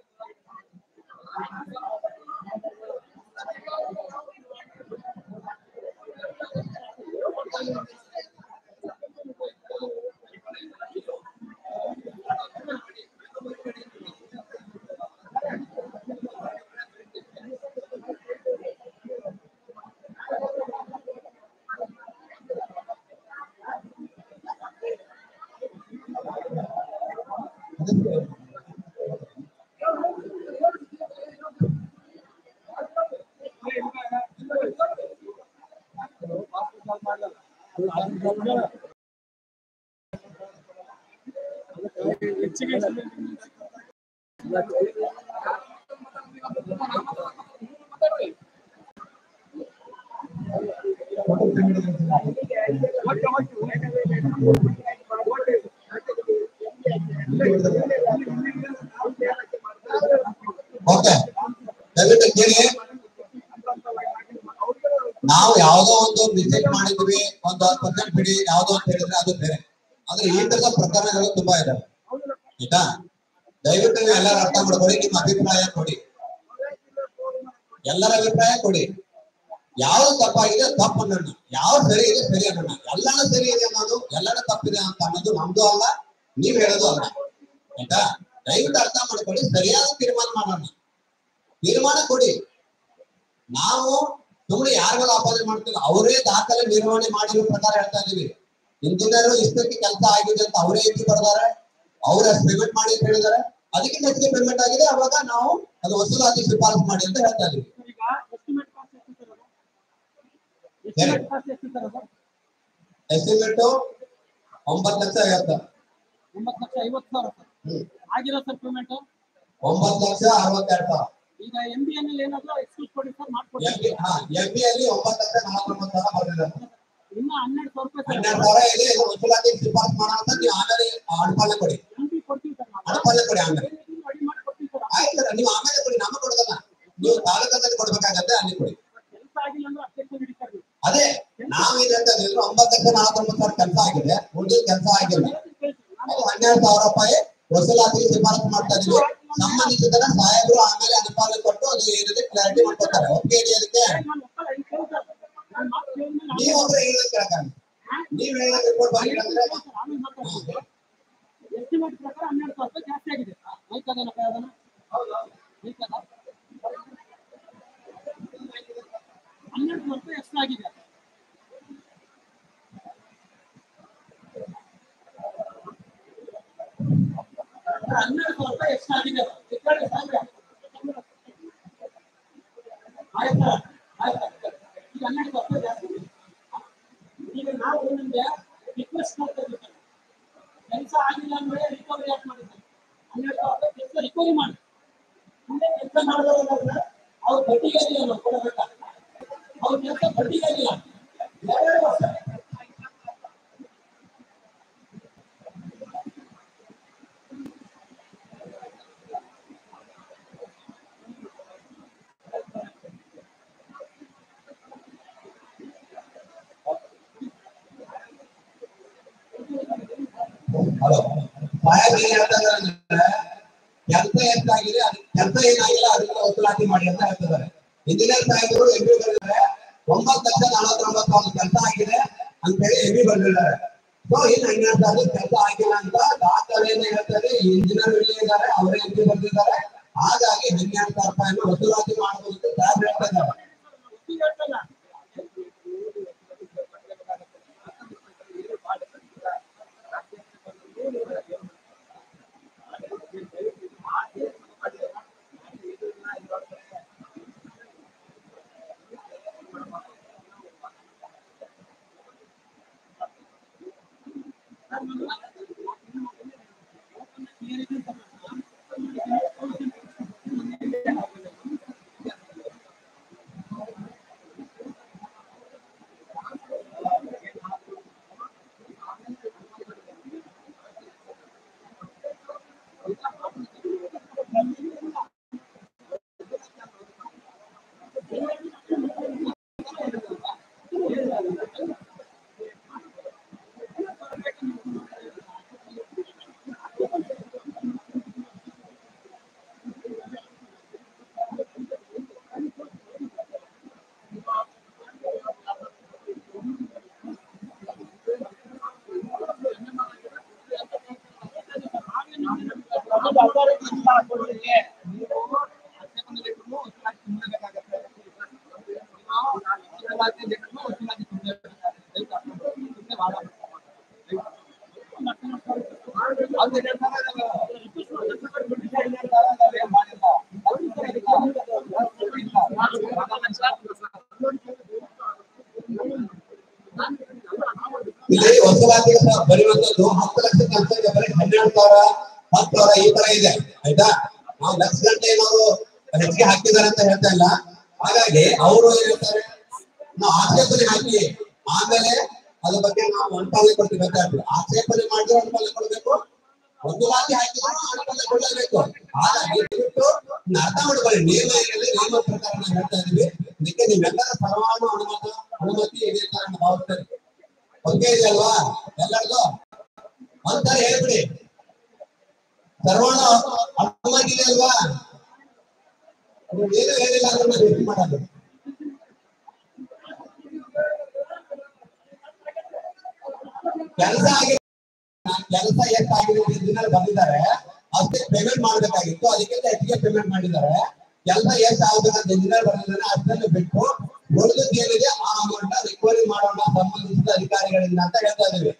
ಅದಕ್ಕೆ ಓಕೆ ದಯವಿಟ್ಟು ಕೇಳಿ ನಾವು ಯಾವ್ದೋ ಒಂದು ಮಿಸ್ಟೇಕ್ ಮಾಡಿದ್ವಿ ಒಂದು ಹತ್ತು ಪರ್ಸೆಂಟ್ ಬಿಡಿ ಯಾವ್ದೋ ಅಂತ ಹೇಳಿದ್ರೆ ಅದು ಬೇರೆ ಆದ್ರೆ ಈ ತರದ ಪ್ರಕರಣಗಳು ತುಂಬಾ ಇದಾವೆ ಆಯ್ತಾ ದಯವಿಟ್ಟು ನೀವು ಎಲ್ಲರೂ ಅರ್ಥ ಮಾಡ್ಕೊಳ್ಳಿ ನಿಮ್ಮ ಅಭಿಪ್ರಾಯ ಕೊಡಿ ಎಲ್ಲರ ಅಭಿಪ್ರಾಯ ಕೊಡಿ ಯಾವ್ದು ತಪ್ಪಾಗಿದೆ ಅದು ತಪ್ಪು ಅನ್ನೋಣ ಯಾವ್ದು ಸರಿ ಇದೆ ಸರಿ ಅನ್ನೋಣ ಎಲ್ಲಾನು ಸರಿ ಇದೆ ಅನ್ನೋದು ಎಲ್ಲಾನು ತಪ್ಪಿದೆ ಅಂತ ಅನ್ನೋದು ನಮ್ದು ಅಲ್ಲ ನೀವ್ ಹೇಳೋದು ಅಲ್ಲ ಆಯ್ತಾ ದಯವಿಟ್ಟು ಅರ್ಥ ಮಾಡ್ಕೊಳ್ಳಿ ಸರಿಯಾದ ತೀರ್ಮಾನ ಮಾಡೋಣ ತೀರ್ಮಾನ ಕೊಡಿ ನಾವು ಸುಮ್ಮನೆ ಯಾರಿಗೆಲ್ಲ ಆಪಾದನೆ ಮಾಡ್ತಿಲ್ಲ ಅವರೇ ದಾಖಲೆ ನಿರ್ವಹಣೆ ಮಾಡಿರೋ ಪ್ರಕಾರ ಹೇಳ್ತಾ ಇದೀವಿ ಇಂಜಿನಿಯರ್ ಇಷ್ಟಕ್ಕೆ ಕೆಲಸ ಆಗಿದೆ ಅಂತ ಅವರೇ ಎತ್ತಿ ಬರ್ದಾರೆ ಅವ್ರ ಪೇಮೆಂಟ್ ಮಾಡಿ ಅಂತ ಹೇಳಿದಾರೆ ಅದಕ್ಕಿಂತ ಹೆಚ್ಚಿಗೆ ಪೇಮೆಂಟ್ ಆಗಿದೆ ಅವಾಗ ನಾವು ಅದು ವಸೂಲಾತಿ ಶಿಫಾರಸು ಮಾಡಿ ಅಂತ ಹೇಳ್ತಾ ಇದೀವಿ ಈಗ ಎಸ್ಟಿಮೇಟ್ ಕಾಸ್ಟ್ ಎಷ್ಟು ಸರ್ ಅದು ಎಸ್ಟಿಮೇಟ್ ಕಾಸ್ಟ್ ಎಷ್ಟು ಸರ್ ಅದು ಎಸ್ಟಿಮೇಟ್ ಒಂಬತ್ತು ಲಕ್ಷ ಐವತ್ತು ಒಂಬತ್ತು ಲಕ್ಷ ಐವತ್ತು ಸಾವಿರ ಸರ್ ಹ್ಮ್. ಆಗಿರೋ ಸರ್ ಪೇಮೆಂಟ್ ಒಂಬತ್ತು ಲಕ್ಷ ಅರವತ್ತೆರಡು ಸಾವಿರ ಈಗ ಎಂ ಬಿ ಎನ್ ಏನಾದ್ರು ಎಕ್ಸ್ಕ್ಯೂಸ್ ಕೊಡಿ ಸರ್ ಎಂ ಮಾಡ್ಕೊಡ್ತೀವಿ ಬಿ ಹಾ ಎಂ ಬಿ ಅಲ್ಲಿ ಒಂಬತ್ತು ಲಕ್ಷ ನಲವತ್ತೊಂಬತ್ತು ಸಾವಿರ ಬರ್ದಿದ್ದಾರೆ ಇನ್ನ ಹನ್ನೆರಡು ಸಾವಿರ ರೂಪಾಯಿ ಹನ್ನೆರಡು ಸಾವಿರ ಇದೆ ಇದು ವಸೂಲಾತಿ ಶಿಫಾರಸು ಮಾಡೋ ಅಂತ ನೀವು ಆಮೇಲೆ ಅಡ್ಪಾಲೆ ಕೊಡಿ ಎಂ ಬಿ ಕೊಡ್ತೀವಿ ಸರ್ ನಾವು ಅಡ್ಪಾಲೆ ಕೊಡಿ ಆಮೇಲೆ ರೆಡಿ ಮಾಡಿ ಕೊಡ್ತೀವಿ ಸರ್ ಆಯ್ತು ಸರ್ ನೀವು ಆಮೇಲೆ ಕೊಡಿ ನಮ್ಮ ಕೊಡೋದಲ್ಲ ನೀವು ತಾಲೂಕದಲ್ಲಿ ಕೊಡ್ಬೇಕಾಗತ್ತೆ ಅಲ್ಲಿ ಕೊಡಿ ಕೆಲಸ ಆಗಿಲ್ಲ ಅಂದ್ರೆ ಅಬ್ಜೆಕ್ಷನ್ ಹಿಡಿತಾರೆ ನೀವು. ಅದೇ ನಾವೇನ್ ಹೇಳ್ತಾ ಇದ್ದೀವಿ ಒಂಬತ್ತು ಲಕ್ಷ ನಲವತ್ತೊಂಬತ್ತು ಸಾವಿರ ಕೆಲಸ ಆಗಿದೆ ಉಳಿದ ಕೆಲಸ ಆಗಿಲ್ಲ ಅದು ಹನ್ನೆರಡು ಸಾವಿರ ರೂಪಾಯಿ ವಸೂಲಾತಿಗೆ ಶಿಫಾರಸು ಮಾಡ್ತಾ ಇದೀವಿ ಸಂಬಂಧಿಸಿದ ಸಾಹೇಬರು ಆಮೇಲೆ ಅನುಪಾಲನೆ ಕೊಟ್ಟು ಅದು ಏನಿದೆ ಕ್ಲಾರಿಟಿ ಮಾಡ್ಕೊತಾರೆ ಒಪ್ಪಿಗೆ ಇದೆಯದಕ್ಕೆ ನಾನು ಒಪ್ಪಲ್ಲ, ಇದು ಕೇಳ್ತಾರೆ. ನಾನು ಮಾತು ಕೇಳಿದ್ಮೇಲೆ ನಾನು- ನೀವು ಒಬ್ರು ಹೇಳಿದ ಕೇಳಕ್ಕಾಗಲ್ಲ ನೀವ್ ಹೇಳಿದ ರಿಪೋರ್ಟ್ ಬಂದಿಲ್ಲ ಅಂದ್ರೆ ಆಮೇಲೆ ಮಾತಾಡ್ತೀನಿ. ಎಸ್ಟಿಮೇಟ್ ಪ್ರಕಾರ ಹನ್ನೆರಡು ಸಾವಿರ ರೂಪಾಯಿ ಜಾಸ್ತಿ ಆಗಿದೆ ಆಯ್ತದೇನಪ್ಪ ಅದನ್ನ ಆಯ್ತದ ಹನ್ನೆರಡು ಸಾವಿರ ರೂಪಾಯಿ ಎಕ್ಸ್ಟ್ರಾ ಆಗಿದೆ ಹನ್ನೆರಡು ಸಾವಿರ ರೂಪಾಯಿ ಎಕ್ಸ್ಟ್ರಾ ಆಗಿದೆ ಚಿಕ್ಕಳ್ಳಿ ಸಾಹೇಬ್ರೆ. ಆಯ್ತಾ ಆಯ್ತಾ ಈಗ ಹನ್ನೆರಡು ಸಾವಿರ ರೂಪಾಯಿ ಜಾಸ್ತಿ ಇದೆ ಈಗ ನಾವು ನಿಮ್ಗೆ ರಿಕ್ವೆಸ್ಟ್ ಮಾಡ್ತಾ ಇದ್ದೀವಿ ಕೆಲಸ ಆಗಿಲ್ಲ ಅಂದ್ರೆ ರಿಕವರಿ ಯಾಕೆ ಮಾಡಿದ್ದಾರೆ ಹನ್ನೆರಡು ಸಾವಿರ ರೂಪಾಯಿ ಕೆಲಸ ರಿಕವರಿ ಮಾಡಿ ಮುಂದೆ ಕೆಲಸ ಮಾಡಿದವರಾದ್ರೆ ಅವ್ರು ಬಡ್ಡಿಗೆ ಇಲ್ಲ ಕೊಡಬೇಕಾ ಅವ್ರ ಕೆಲಸ ಬಡ್ಡಿಗೆ ಇಲ್ಲ ಎರಡು ವರ್ಷ ಹಲೋ ಸಾಹೇಬ್ ಏನ್ ಹೇಳ್ತಾ ಇದಾರೆ ಅಂದ್ರೆ ಕೆಲಸ ಎಷ್ಟಾಗಿದೆ ಅದು ಕೆಲಸ ಏನಾಗಿಲ್ಲ ಅದಕ್ಕೆ ವಸೂಲಾತಿ ಮಾಡಿ ಅಂತ ಹೇಳ್ತಿದ್ದಾರೆ ಇಂಜಿನಿಯರ್ ಸಾಹೇಬರು ಎಂ ಬಿ ಬರೆದಿದ್ದಾರೆ ಒಂಬತ್ತು ಲಕ್ಷ ನಲವತ್ತೊಂಬತ್ತು ಸಾವಿರ ಕೆಲಸ ಆಗಿದೆ ಅಂತ ಹೇಳಿ ಎಂ ಬಿ ಬರೆದಿದ್ದಾರೆ ಸೊ ಇನ್ನು ಹನ್ನೆರಡು ಸಾವಿರ ಕೆಲಸ ಆಗಿಲ್ಲ ಅಂತ ದಾಖಲೆಯನ್ನು ಹೇಳ್ತಾರೆ ಇಂಜಿನಿಯರ್ ಇಲ್ಲೇ ಇದ್ದಾರೆ ಅವರೇ ಎಂ ಬಿ ಬರೆದಿದ್ದಾರೆ ಹಾಗಾಗಿ ಹನ್ನೆರಡು ಸಾವಿರ ರೂಪಾಯಿಯನ್ನು ವಸೂಲಾತಿ ಮಾಡಬಹುದು ಅಂತ ಸಾಹೇಬ್ ಹೇಳ್ತಾ ಇದ್ದಾರೆ ಒಪ್ಪಿಗೆ ಹೇಳ್ತಲ್ಲ ಅದು authority ಇಲ್ಲ ಕೊಡ್ಲಿಕ್ಕೆ. ಇಲ್ಲಿ ವಸೂಲಾತಿ ಬರುವಂತದ್ದು ಹತ್ತು ಲಕ್ಷ ಕೆಲಸಕ್ಕೆ ಬರೀ ಹನ್ನೆರಡು ಸಾವಿರ ಹತ್ತು ಸಾವಿರ ಈ ತರ ಇದೆ ಆಯ್ತಾ ನಾವು ಲಕ್ಷ ಗಂಟೆ ಏನಾದ್ರು ಹೆಚ್ಚಿಗೆ ಹಾಕಿದ್ದಾರೆ ಅಂತ ಹೇಳ್ತಾ ಇಲ್ಲ ಹಾಗಾಗಿ ಅವರು ಏನ್ ಹೇಳ್ತಾರೆ ನಾವು ಆಕ್ಷೇಪಣೆ ಹಾಕಿ ಆಮೇಲೆ ಅದ್ರ ಬಗ್ಗೆ ನಾವು ಅನುಪಾಲನೆ ಕೊಡ್ತೀವಿ ಬೇಕಾಗ್ತದೆ ಆಕ್ಷೇಪಣೆ ಮಾಡಿದ್ರೆ ಅನುಪಾಲನೆ ಕೊಡ್ಬೇಕು ವಸೂಲಾತಿ ಹಾಕಿದ್ರು ಅನುಪಾಲನೆ ಕೊಡಲೇಬೇಕು ಹಾಗಾಗಿ ದಯವಿಟ್ಟು ಇದ್ನ ಅರ್ಥ ಮಾಡ್ಕೊಳ್ಳಿ ನಿಯಮ ಏನಿದೆ ನಿಯಮ ಪ್ರಕಾರ ನಾವು ಹೇಳ್ತಾ ಇದೀವಿ ಇದಕ್ಕೆ ನಿಮ್ಮೆಲ್ಲರ ಸರ್ವಾನು ಅನುಮತಿ ಅನುಮತಿ ಇದೆ ಅಂತ ನಾನು ಭಾವಿಸ್ತೇನೆ ಒಪ್ಪಿಗೆ ಇದೆಯಲ್ವಾ ಎಲ್ಲರಿಗೂ ಒಂದ್ಸರಿ ಹೇಳ್ಬಿಡಿ ಸರ್ವಣ ಅನುಮತಿ ಇದೆ ಅಲ್ವಾ ಅದು ಏನು ಹೇಳಿಲ್ಲ ಅಂದ್ರೆ ನಾವು ಭೇಟಿ ಮಾಡೋದು ಕೆಲಸ ಆಗಿ ಕೆಲಸ ಎಷ್ಟಾಗಿದೆ ಇಂಜಿನಿಯರ್ ಬಂದಿದ್ದಾರೆ ಅಷ್ಟೇ ಪೇಮೆಂಟ್ ಮಾಡ್ಬೇಕಾಗಿತ್ತು ಅದಕ್ಕಿಂತ ಹೆಚ್ಚಿಗೆ ಪೇಮೆಂಟ್ ಮಾಡಿದ್ದಾರೆ ಕೆಲಸ ಎಷ್ಟು ಆಗ್ಬೇಕಂತ ಇಂಜಿನಿಯರ್ ಬಂದಿದ್ದಾನೆ ಅಷ್ಟನ್ನು ಬಿಟ್ಟು ಉಳಿದದ್ದು ಏನಿದೆ ಆ ಅಮೌಂಟ್ ರಿಕವರಿ ಮಾಡೋಣ ಸಂಬಂಧಿಸಿದ ಅಧಿಕಾರಿಗಳಿಂದ ಅಂತ ಹೇಳ್ತಾ ಇದೀವಿ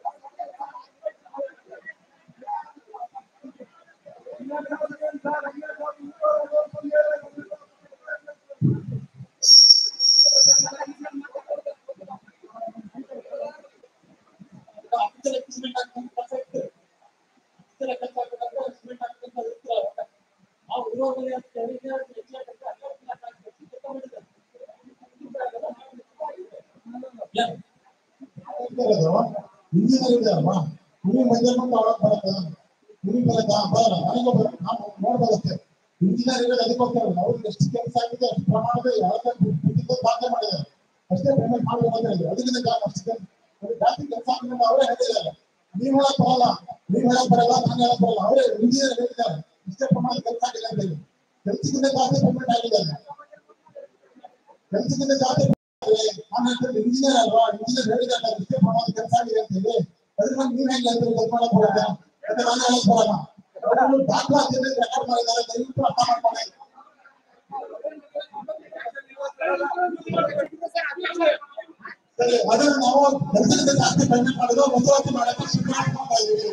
ಇಂಜಿನಿಯರ್ ಇದೆ ಅಲ್ವಾ ಭೂಮಿ ಮಧ್ಯ ಬಂದು ಒಳಗ್ ಬರುತ್ತೆ ಭೂಮಿ ಬರುತ್ತಾ ಬರಲ್ಲ ನನಗೂ ಬರ- ನಾವು ನೋಡ್ಬೋದಷ್ಟೇ ಇಂಜಿನಿಯರ್ ಇರೋದು ಅದಕ್ಕೋಸ್ಕರ ಅವ್ರಿಗೆ ಎಷ್ಟು ಕೆಲಸ ಆಗಿದೆ ಅಷ್ಟು ಪ್ರಮಾಣದ ಯಾವುದೇ ಪ್ರತಿಭೆ ದಾಖಲೆ ಮಾಡಿದ್ದಾರೆ ಅಷ್ಟೇ ಪೇಮೆಂಟ್ ಮಾಡಬೇಕು ಅಂತ ಹೇಳಿದ್ರು ಅದರಿಂದ ಜಾ- ಅಷ್ಟು ಕೆಲ್ಸ- ಅದು ಜಾಸ್ತಿ ಕೆಲಸ ಆಗಿದೆ ಅವರೇ ಹೇಳಿದ್ದಾರೆ ನೀವು ಹೇಳಕ್ ಬರಲ್ಲ ನೀವು ಹೇಳಕ್ ಬರಲ್ಲ ನಾನು ಹೇಳಕ್ ಬರಲ್ಲ ಅವರೇ ಇಂಜಿನಿಯರ್ ಹೇಳಿದ್ದಾರೆ ಇಷ್ಟೇ ಪ್ರಮಾಣದ ಕೆಲಸ ಆಗಿದೆ ಅಂತ ಹೇಳಿ ಕೆಲಸಕ್ಕಿಂತ ಜಾಸ್ತಿ ಪೇಮೆಂಟ್ ಆಗಿದೆ ಅಲ್ಲಿ. ಕೆಲಸಕ್ಕಿಂತ ಜಾಸ್ತಿ ನಾನು ಹೇಳ್ತೀನಿ ಇಂಜಿನಿಯರ್ ಅಲ್ವಾ ಇಂಜಿನಿಯರ್ ಹೇಳಿದ್ದಾರೆ ಇಷ್ಟೇ ಪ್ರಮಾಣದ ಕೆಲಸ ಆಗಿದೆ ಅಂತ ಹೇಳಿ ಅದ್ರಿಂದ ನೀವು ಹೆಂಗೆ ಹೇಳ್ತೀರಿ ಕೆಲಸ ಮಾಡಕ್ ಬರುತ್ತೆ ಮತ್ತೆ ನಾನು ಹೇಳಕ್ ಬರಲ್ಲ ಅವರು ದಾಖಲಾತಿಯಲ್ಲಿ ರೆಕಾರ್ಡ್ ಮಾಡಿದ್ದಾರೆ ದಯವಿಟ್ಟು ಅರ್ಥ ಮಾಡ್ಕೊಳ್ಳಿ ಸರಿ ಅದನ್ನ ನಾವು ಕೆಲಸದಿಂದ ಜಾಸ್ತಿ ಪೇಮೆಂಟ್ ಮಾಡೋದು ವಸೂಲಾತಿ ಮಾಡಕ್ಕೆ ಶಿಫಾರಸು ಮಾಡ್ತಾ ಇದೀವಿ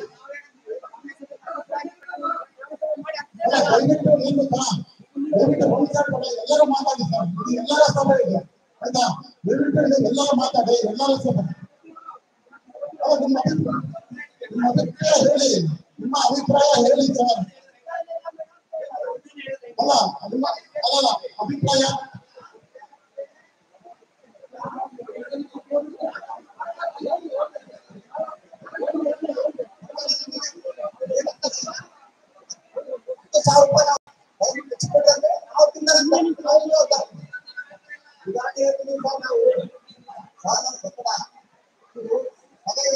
ಅಲ್ಲ, ದಯವಿಟ್ಟು ಏನ್ ಗೊತ್ತಾ ದಯವಿಟ್ಟು ಒಂದು ಸಲ ಕೊಡಿ, ಎಲ್ಲರೂ ಮಾತಾಡಿ ಸರ್ ಇದು ಎಲ್ಲರ ಸಭೆ ಇದೆ ಆಯ್ತಾ ದಯವಿಟ್ಟು ಇದು ಎಲ್ಲರೂ ಮಾತಾಡಿ ಎಲ್ಲರೂ ಸಭೆ ಅಲ್ಲ, ನಿಮ್ಮ ಅಭಿಪ್ರಾಯ- ನಿಮ್ಮ ಅಭಿಪ್ರಾಯ ಹೇಳಿ ನಿಮ್ಮ ಅಭಿಪ್ರಾಯ ಹೇಳಿ ಸರ್ ಅಲ್ಲ ನಿಮ್ಮ ಅಲ್ಲಲ್ಲ ಅಭಿಪ್ರಾಯ ಸಾವಿರ ರೂಪಾಯಿ ನಾವು ಅವ್ರಿಗೆ ಹೆಚ್ಚಿಕೊಟ್ರೆ ಅಂದ್ರೆ ನಾವು ತಿನ್ನೋದ್ರಿಂದ ನಾವು ಇರೋದು. ಉದಾಹರಣೆ ಹೇಳ್ತೀನಿ ಸರ್ ನಾವು ಸರ್ ನಮ್ಮ ಗೊತ್ತಲ್ಲ ಇದು ಅದೇ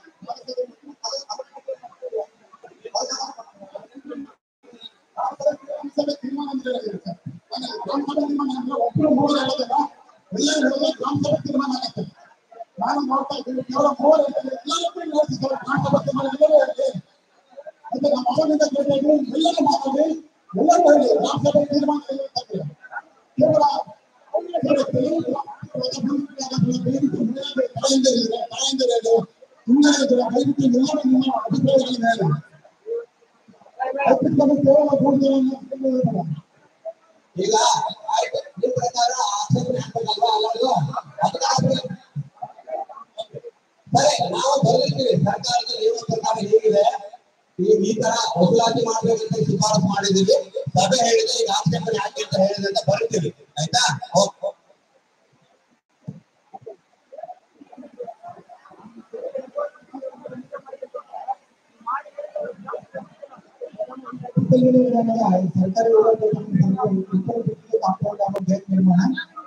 ತೀರ್ಮಾನ ಅಂತ ಹೇಳಿದ್ರು ಸರ್. ಅಂದ್ರೆ ಗ್ರಾಮ ಸಭೆ ತೀರ್ಮಾನ ಅಂದ್ರೆ ಒಬ್ರು ಮೂವರು ಹೇಳೋದಿಲ್ಲ ಎಲ್ಲರೂ ಹೇಳಿದ್ರೆ ಗ್ರಾಮ ಸಭೆ ತೀರ್ಮಾನ ಆಗುತ್ತೆ ನಾನು ನೋಡ್ತಾ ಇದ್ದೀನಿ ಕೇವಲ ಮೂವರು ಹೇಳ್ತಾರೆ ಎಲ್ಲರೂ ಹೇಳ್ತಿದ್ದಾರೆ ಗ್ರಾಮ ಸಭೆ ತೀರ್ಮಾನ ಎಲ್ಲರೂ ಹೇಳಿ ಅಂತ ನಮ್ಮ ಅವಾಗಿಂದ ಕೇಳಿದ್ರು ಎಲ್ಲರೂ ಮಾತಾಡಿ ಎಲ್ಲರೂ ಹೇಳಿ ಗ್ರಾಮ ಸಭೆ ತೀರ್ಮಾನ ಹೇಳುತ್ತಾರೆ ಕೇವಲ ಕೇವಲ ಕೆಲವು ತಾಯಿಂದ ಹೇಳಿದ್ರೆ ತಾಯಿಂದ ಹೇಳಿ ಸುಮ್ಮನೆ ಹೇಳಿದ್ರೆ ದಯವಿಟ್ಟು ಎಲ್ಲರೂ ನಿಮ್ಮ ಅಭಿಪ್ರಾಯಗಳನ್ನು ಹೇಳಿ ಅದಕ್ಕೆ ನಮಗೆ ಕೇವಲ ಮೂರು ಜನ ಹೇಳಿದ್ದಾರೆ. ಈಗ ಆಯ್ತು ನಿಮ್ ಪ್ರಕಾರ ಆಕ್ಷೇಪಣೆ ಹಾಕ್ಬೇಕಲ್ವಾ ಎಲ್ಲರಿಗೂ ಅದಕ್ಕೆ ಹಾಕ್ಬೇಕು. ಸರಿ ನಾವು ಬರಲಿದ್ದೀವಿ ಸರ್ಕಾರದ ನಿಯಮ ಪ್ರಕಾರ ಹೇಗಿದೆ ಈ ಈ ತರ ವಸೂಲಾತಿ ಮಾಡ್ಬೇಕಂತ ಶಿಫಾರಸು ಮಾಡಿದೀವಿ ಸಭೆ ಹೇಳಿದ್ರೆ ಈಗ ಆಕ್ಷೇಪಣೆ ಹಾಕಿ ಅಂತ ಹೇಳಿದ್ರೆ ಅಂತ ಬರ್ತೀವಿ ಆಯ್ತಾ ಓಕೆ ಸರ್ಕಾರಿ ನಿರ್ಮಾಣ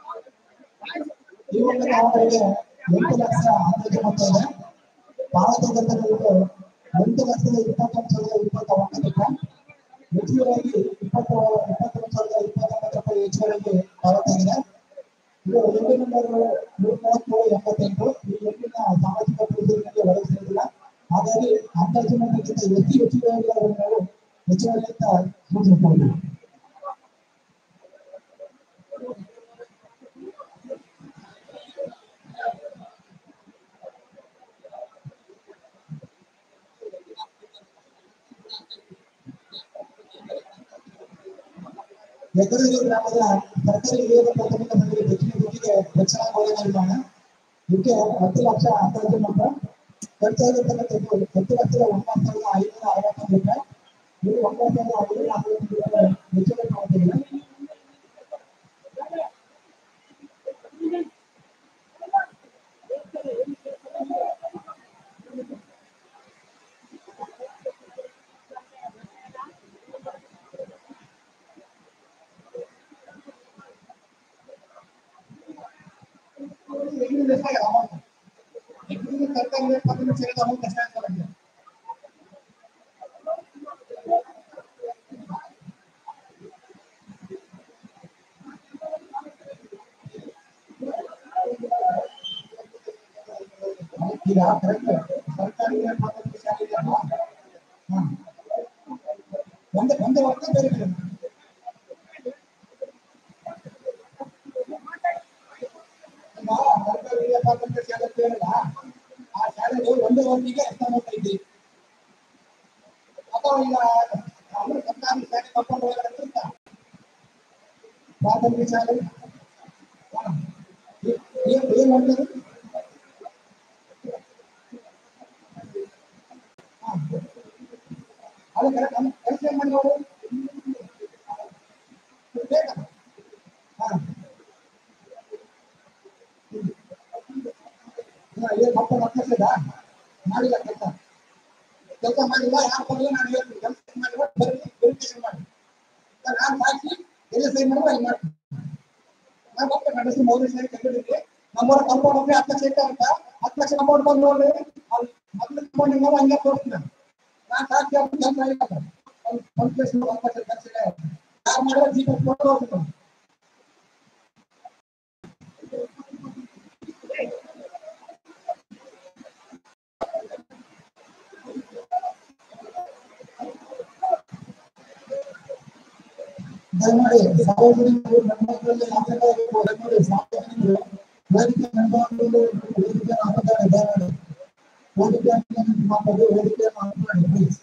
ಈ ಒಂದು ಕಾಮಗಾರಿಗೆ ಎಂಟು ಲಕ್ಷ ಅಂದಾಜು ಮೊತ್ತ ಇದೆ ಪಾವತಿ ದತ್ತಗಳು ಎಂಟು ಲಕ್ಷದ ಇಪ್ಪತ್ತೊಂದು ಸಾವಿರದ ಇಪ್ಪತ್ತೊಂಬತ್ತು ರೂಪಾಯಿ ಹೆಚ್ಚುವರಿಯಾಗಿ ಇಪ್ಪತ್ತು ಇಪ್ಪತ್ತೊಂದು ಸಾವಿರದ ಇಪ್ಪತ್ತೊಂಬತ್ತು ರೂಪಾಯಿ ಹೆಚ್ಚುವರಿಯಾಗಿ ಪಾವತಿಯಾಗಿದೆ ಇದು ಎಂಟು ನಂಬರ್ ನೂರ ಮೂವತ್ತೇಳು ಎಂಬತ್ತೆಂಟು ಈ ಎಂಟಿನ ಸಾಮಾಜಿಕ ಪರಿಸ್ಥಿತಿಗೆ ಒದಗಿಸಿರುವುದಿಲ್ಲ ಹಾಗಾಗಿ ಅಂದಾಜು ಮೊತ್ತಕ್ಕಿಂತ ಹೆಚ್ಚು ಹೆಚ್ಚುವರಿಯಾಗಿ ಅದನ್ನು ನಾವು ಹೆಚ್ಚುವರಿ ಅಂತ ಸೂಚಿಸಬಹುದು ಎಕರೆಗೆ ಗ್ರಾಮದ ಸರ್ಕಾರಿ ಹಿರಿಯ ಪ್ರಾಥಮಿಕ ಶಾಲೆಗೆ ಹೆಚ್ಚಿನ ದುಡ್ಡಿಗೆ ರಕ್ಷಣಾ ಗೋಡೆ ನಿರ್ಮಾಣ ಇದಕ್ಕೆ ಹತ್ತು ಲಕ್ಷ ಅಂದಾಜು ಮೊತ್ತ ಖರ್ಚಾಗಿರ್ತಕ್ಕಂಥದ್ದು ಹತ್ತು ಲಕ್ಷದ ಒಂಬತ್ತು ಸಾವಿರದ ಐನೂರ ಅರವತ್ತೊಂದು ರೂಪಾಯಿ ಇದು ಒಂಬತ್ತು ಸಾವಿರದ ಐನೂರ ಅರವತ್ತೊಂದು ರೂಪಾಯಿ ಹೆಚ್ಚುವರಿ ಪಾವತಿಗಿದೆ ಎಲ್ಲಿ ಲೆಕ್ಕ amount? ಎಲ್ಲಿ ಸರ್ಕಾರಿ ಪ್ರಾಥಮಿಕ ಶಾಲೆಗೆ amount ಅಷ್ಟೇ ಅಂತ ಬಂದಿದೆ. ಈಗ correct ಸರ್ಕಾರಿ ಪ್ರಾಥಮಿಕ ಶಾಲೆಗೆ ಅಲ್ವಾ? ಹಾ. ಒಂದೇ ಒಂದೇ ವರ್ಷ ಬೇರೆ ಬೇರೆ ಈಗ ಸರ್ಕಾರಿ ಹಿರಿಯ ಪ್ರಾಥಮಿಕ ಶಾಲೆ ಕೇಳಿಲ್ಲ ಆ ಶಾಲೆಗೆ ಒಂದೇ ವರ್ಷಿಗೆ ಎಷ್ಟು ಅಮೌಂಟ್ ಐತಿ ಅಥವಾ ಈಗ ಅವರು ಸರ್ಕಾರಿ ಶಾಲೆ ಕರ್ಕೊಂಡು ಹೋಗೋದು ಅಂತ ಪ್ರಾಥಮಿಕ ಶಾಲೆ ಹಾ. ಏ- ಏನ್ ಏನ್ ಮಾಡ್ತಾರೆ ಹಾ. ಅದು ಕರೆಕ್ಟ್ ಕೆಲಸ ಏನ್ ಮಾಡಿ ಅವರು ಬೇಕಾ ಹಾ ಏನ್ ಮಕ್ಕಳು ಮಕ್ಕಳಿಸಿದ ಮಾಡಿಲ್ಲ ಕೆಲಸ ಕೆಲಸ ಮಾಡಿಲ್ಲ ಯಾರು ಬರಲ್ಲ ನಾನು ಹೇಳ್ತೀನಿ ಕೆಲಸ ಮಾಡಿಲ್ಲ ವೆರಿಫಿಕೇಶನ್ ಮಾಡಿ ನಾನು ಸಾಕ್ಷಿ ಎಲ್ಲಿ ಸೈ ಮಾಡಿದ್ರೆ ಅಲ್ಲಿ ಮಾಡ್ತೀನಿ ನಾನು ಹೋಗ್ತೇನೆ ನನ್ನ ಹೆಸರು ಮೌಲ್ಯ ಸೈ ಕಟ್ಟಿದ್ದೀನಿ ನಮ್ಮೂರ ಕಂಪೌಂಡ್ ಹೋಗಿ ಹತ್ತು ಲಕ್ಷ ಇಟ್ಟ ಅಂತ ಹತ್ತು ಲಕ್ಷ ಅಮೌಂಟ್ ಬಂದು ನೋಡಿ ಅಲ್ಲಿ ಹತ್ತು ಲಕ್ಷ ಅಮೌಂಟ್ ಹಿಂಗೆ ಹಂಗೆ ತೋರಿಸ್ತೀನಿ ನಾನು ನಾನು ಸಾಕ್ಷಿ ಅವ್ರು ಕೆಲಸ ಆಗಿಲ್ಲ ಒಂದು ಒಂದು ಪ್ಲೇಸ್ ಹತ್ತು ಲಕ್ಷ ಖರ್ಚು ಇಲ್ಲ ಯಾರು ಮಾಡಿದ್ರೆ ಜೀಪ ಕೊಟ್ಟು ಹೋಗ್ತೀನಿ ದಯಮಾಡಿ ಸಾರ್ವಜನಿಕರು ಗಣಮಕ್ಕಳಲ್ಲಿ ಮಾತನಾಡಬೇಕು ದಯಮಾಡಿ ಸಾರ್ವಜನಿಕರು ವೇದಿಕೆ ಗಣಮಕ್ಕಳು ವೇದಿಕೆ ಹಾಕಿದ್ದಾರೆ ದಯಮಾಡಿ ವೇದಿಕೆ ಮಾತಾಡಿ ವೇದಿಕೆ ಮಾತನಾಡಿ ಪ್ಲೀಸ್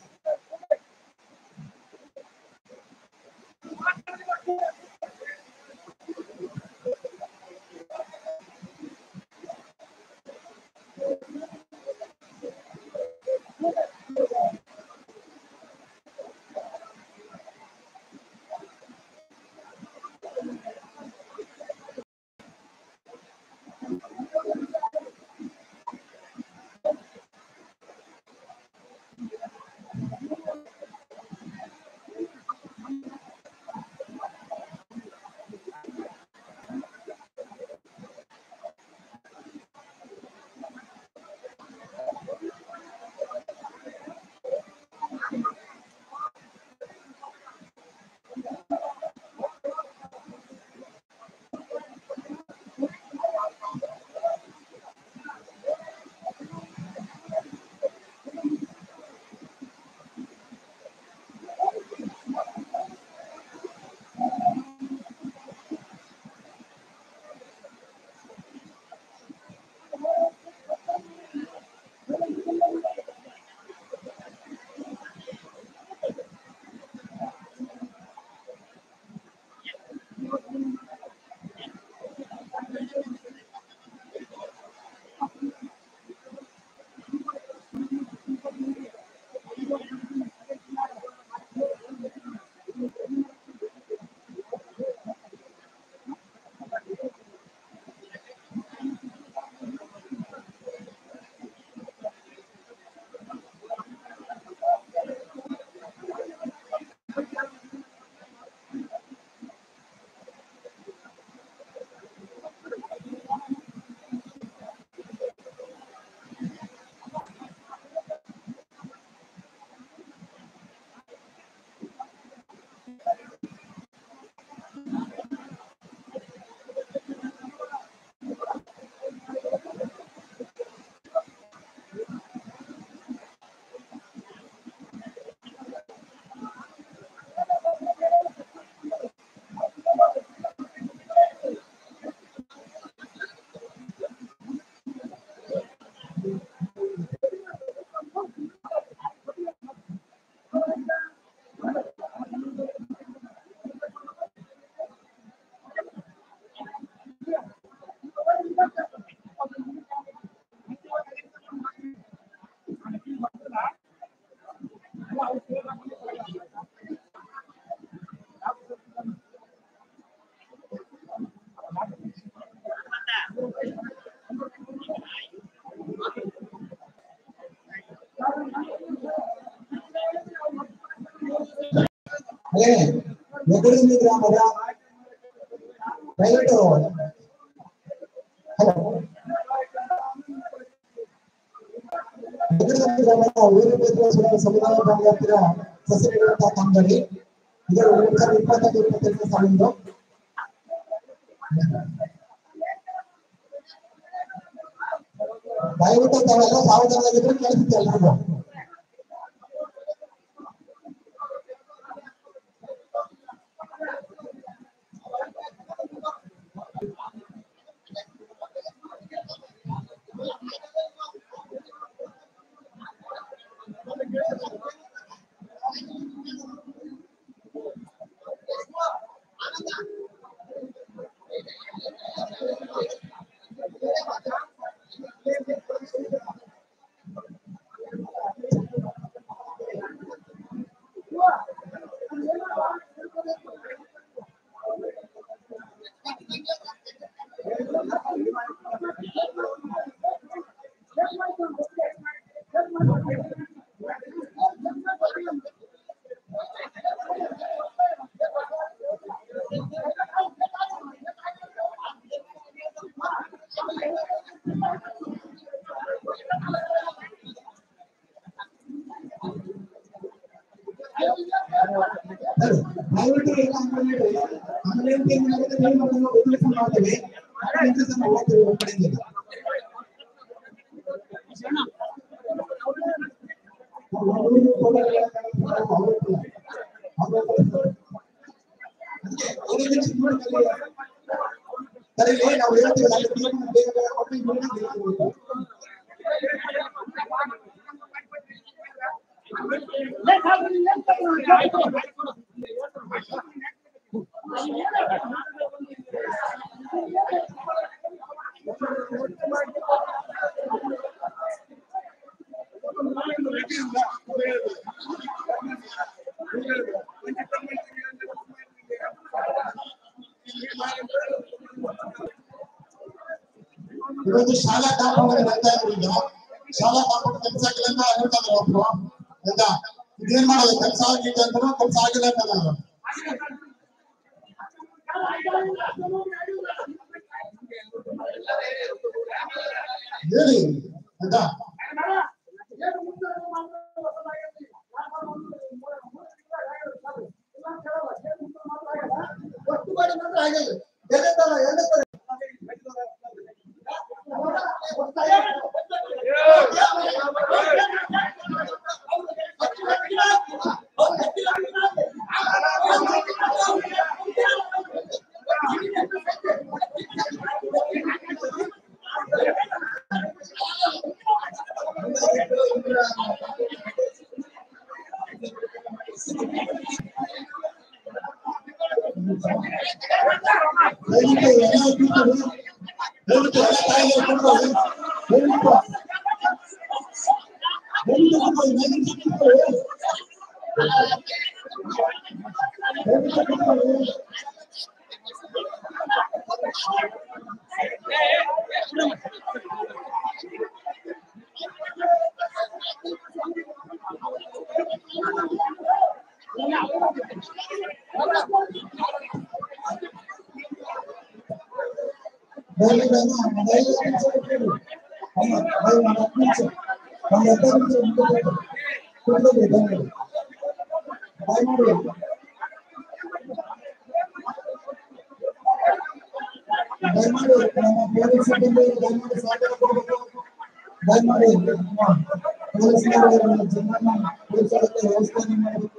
ಅಲ್ಲೇ ಎದುರಿನ ಗ್ರಾಮದ ದಯವಿಟ್ಟು ಹಲೋ ಎದುರಿನ ಗ್ರಾಮದ ವೀರಭದ್ರ ಸಮುದಾಯ ಭವನದ ಹತ್ತಿರ ಸಸಿ ನೆಡುವಂತಹ ಕಾಮಗಾರಿ ಇದು ಎರಡ್ ಸಾವಿರದ ಇಪ್ಪತ್ತೊಂದು ಇಪ್ಪತ್ತೆರಡನೇ ಸಾಲಿಂದು ದಯವಿಟ್ಟು ತಾವೆಲ್ಲ ಸಾವಧಾನವಾಗಿದ್ರೆ ಕೇಳಿಸುತ್ತೆ ಎಲ್ರಿಗೂ ದಯವಿಟ್ಟು ಎಲ್ಲ ಅಂಗನವಾಡಿ ಅಂಗನವಾಡಿ ಏನಾಗುತ್ತೆ ನೀವು ಅದನ್ನು ಉಪಯೋಗ ಮಾಡ್ತೀವಿ ಅದರಿಂದ ನಾವು ಹೋಗ್ತೀವಿ ಒಂದ್ ಕಡೆಯಿಂದ ಸರಿ ನಾವು ಹೇಳ್ತೀವಿ ಅಲ್ಲಿ ತೀರ್ಮಾನ ಬೇಗ ಬೇಗ ಕೊಟ್ಟು ಈ ಮೀಟಿಂಗ್ ನಿಲ್ಲಿಸ್ಬೇಕು. ಇವತ್ತು ಶಾಲಾ ಕಾಂಪೌಂಡ್ ಹೇಳ್ತಾ ಇದ್ರು ಈಗ ಶಾಲಾ ಕಾಂಪೌಂಡ್ ಕೆಲಸ ಆಗಿಲ್ಲ ಅಂತ ಹೇಳ್ತಾ ಇದ್ರು ಒಬ್ರು ಆಯ್ತಾ ಇದೇನ್ ಮಾಡೋದು ಕೆಲಸ ಆಗಿದೆ ಅಂದ್ರು ಕೆಲಸ ಆಗಿಲ್ಲ ಅಂತ ನಾನು ಹೇಳಿ ಆಯ್ತಾ ಒಟ್ಟು ಮಾಡಿ ಮಾತ್ರ ಆಗಿದೆ ಎರಡೇ ತರ ಎರಡೇ ತರ ದಯವಿಟ್ಟು ಎಲ್ಲ ಕೂತ್ಕೊಳ್ಳಿ. ದಯವಿಟ್ಟು ಎಲ್ಲ ತಾಯಿಗಳು ಕೂತ್ಕೊಳ್ಳಿ. ದಯವಿಟ್ಟು ದಯವಿಟ್ಟು ಕೂತ್ಕೊಳ್ಳಿ. ದಯವಿಟ್ಟು ಕೂತ್ಕೊಳ್ಳಿ. ದಯವಿಟ್ಟು ಕೂತ್ಕೊಳ್ಳಿ. ದಯವಿಟ್ಟು ಅಮ್ಮ, ದಯವಿಟ್ಟು ನಿಮಿಷ ಕೂತ್ಕೊಳ್ಳಿ. ಅಮ್ಮ, ದಯವಿಟ್ಟು ಒಂದು ಹತ್ತು ನಿಮಿಷ. ಒಂದು ಹತ್ತು ನಿಮಿಷ ಕೂತ್ಕೊಳ್ಳಿ. ಕೂತ್ಕೊಳ್ಳಿ, ದಯವಿಟ್ಟು. ದಯಮಾಡಿ. ದಯಮಾಡಿ ನಮ್ಮ ಪೊಲೀಸ್ ಸಿಬ್ಬಂದಿ ದಯಮಾಡಿ ಸಹಕಾರ ಕೊಡಬೇಕು ದಯಮಾಡಿ ನಮ್ಮ ಪೊಲೀಸ್ನವರು ಜನರನ್ನ ಉಳಿಸೋದಕ್ಕೆ ವ್ಯವಸ್ಥೆಯನ್ನು ಮಾಡಬೇಕು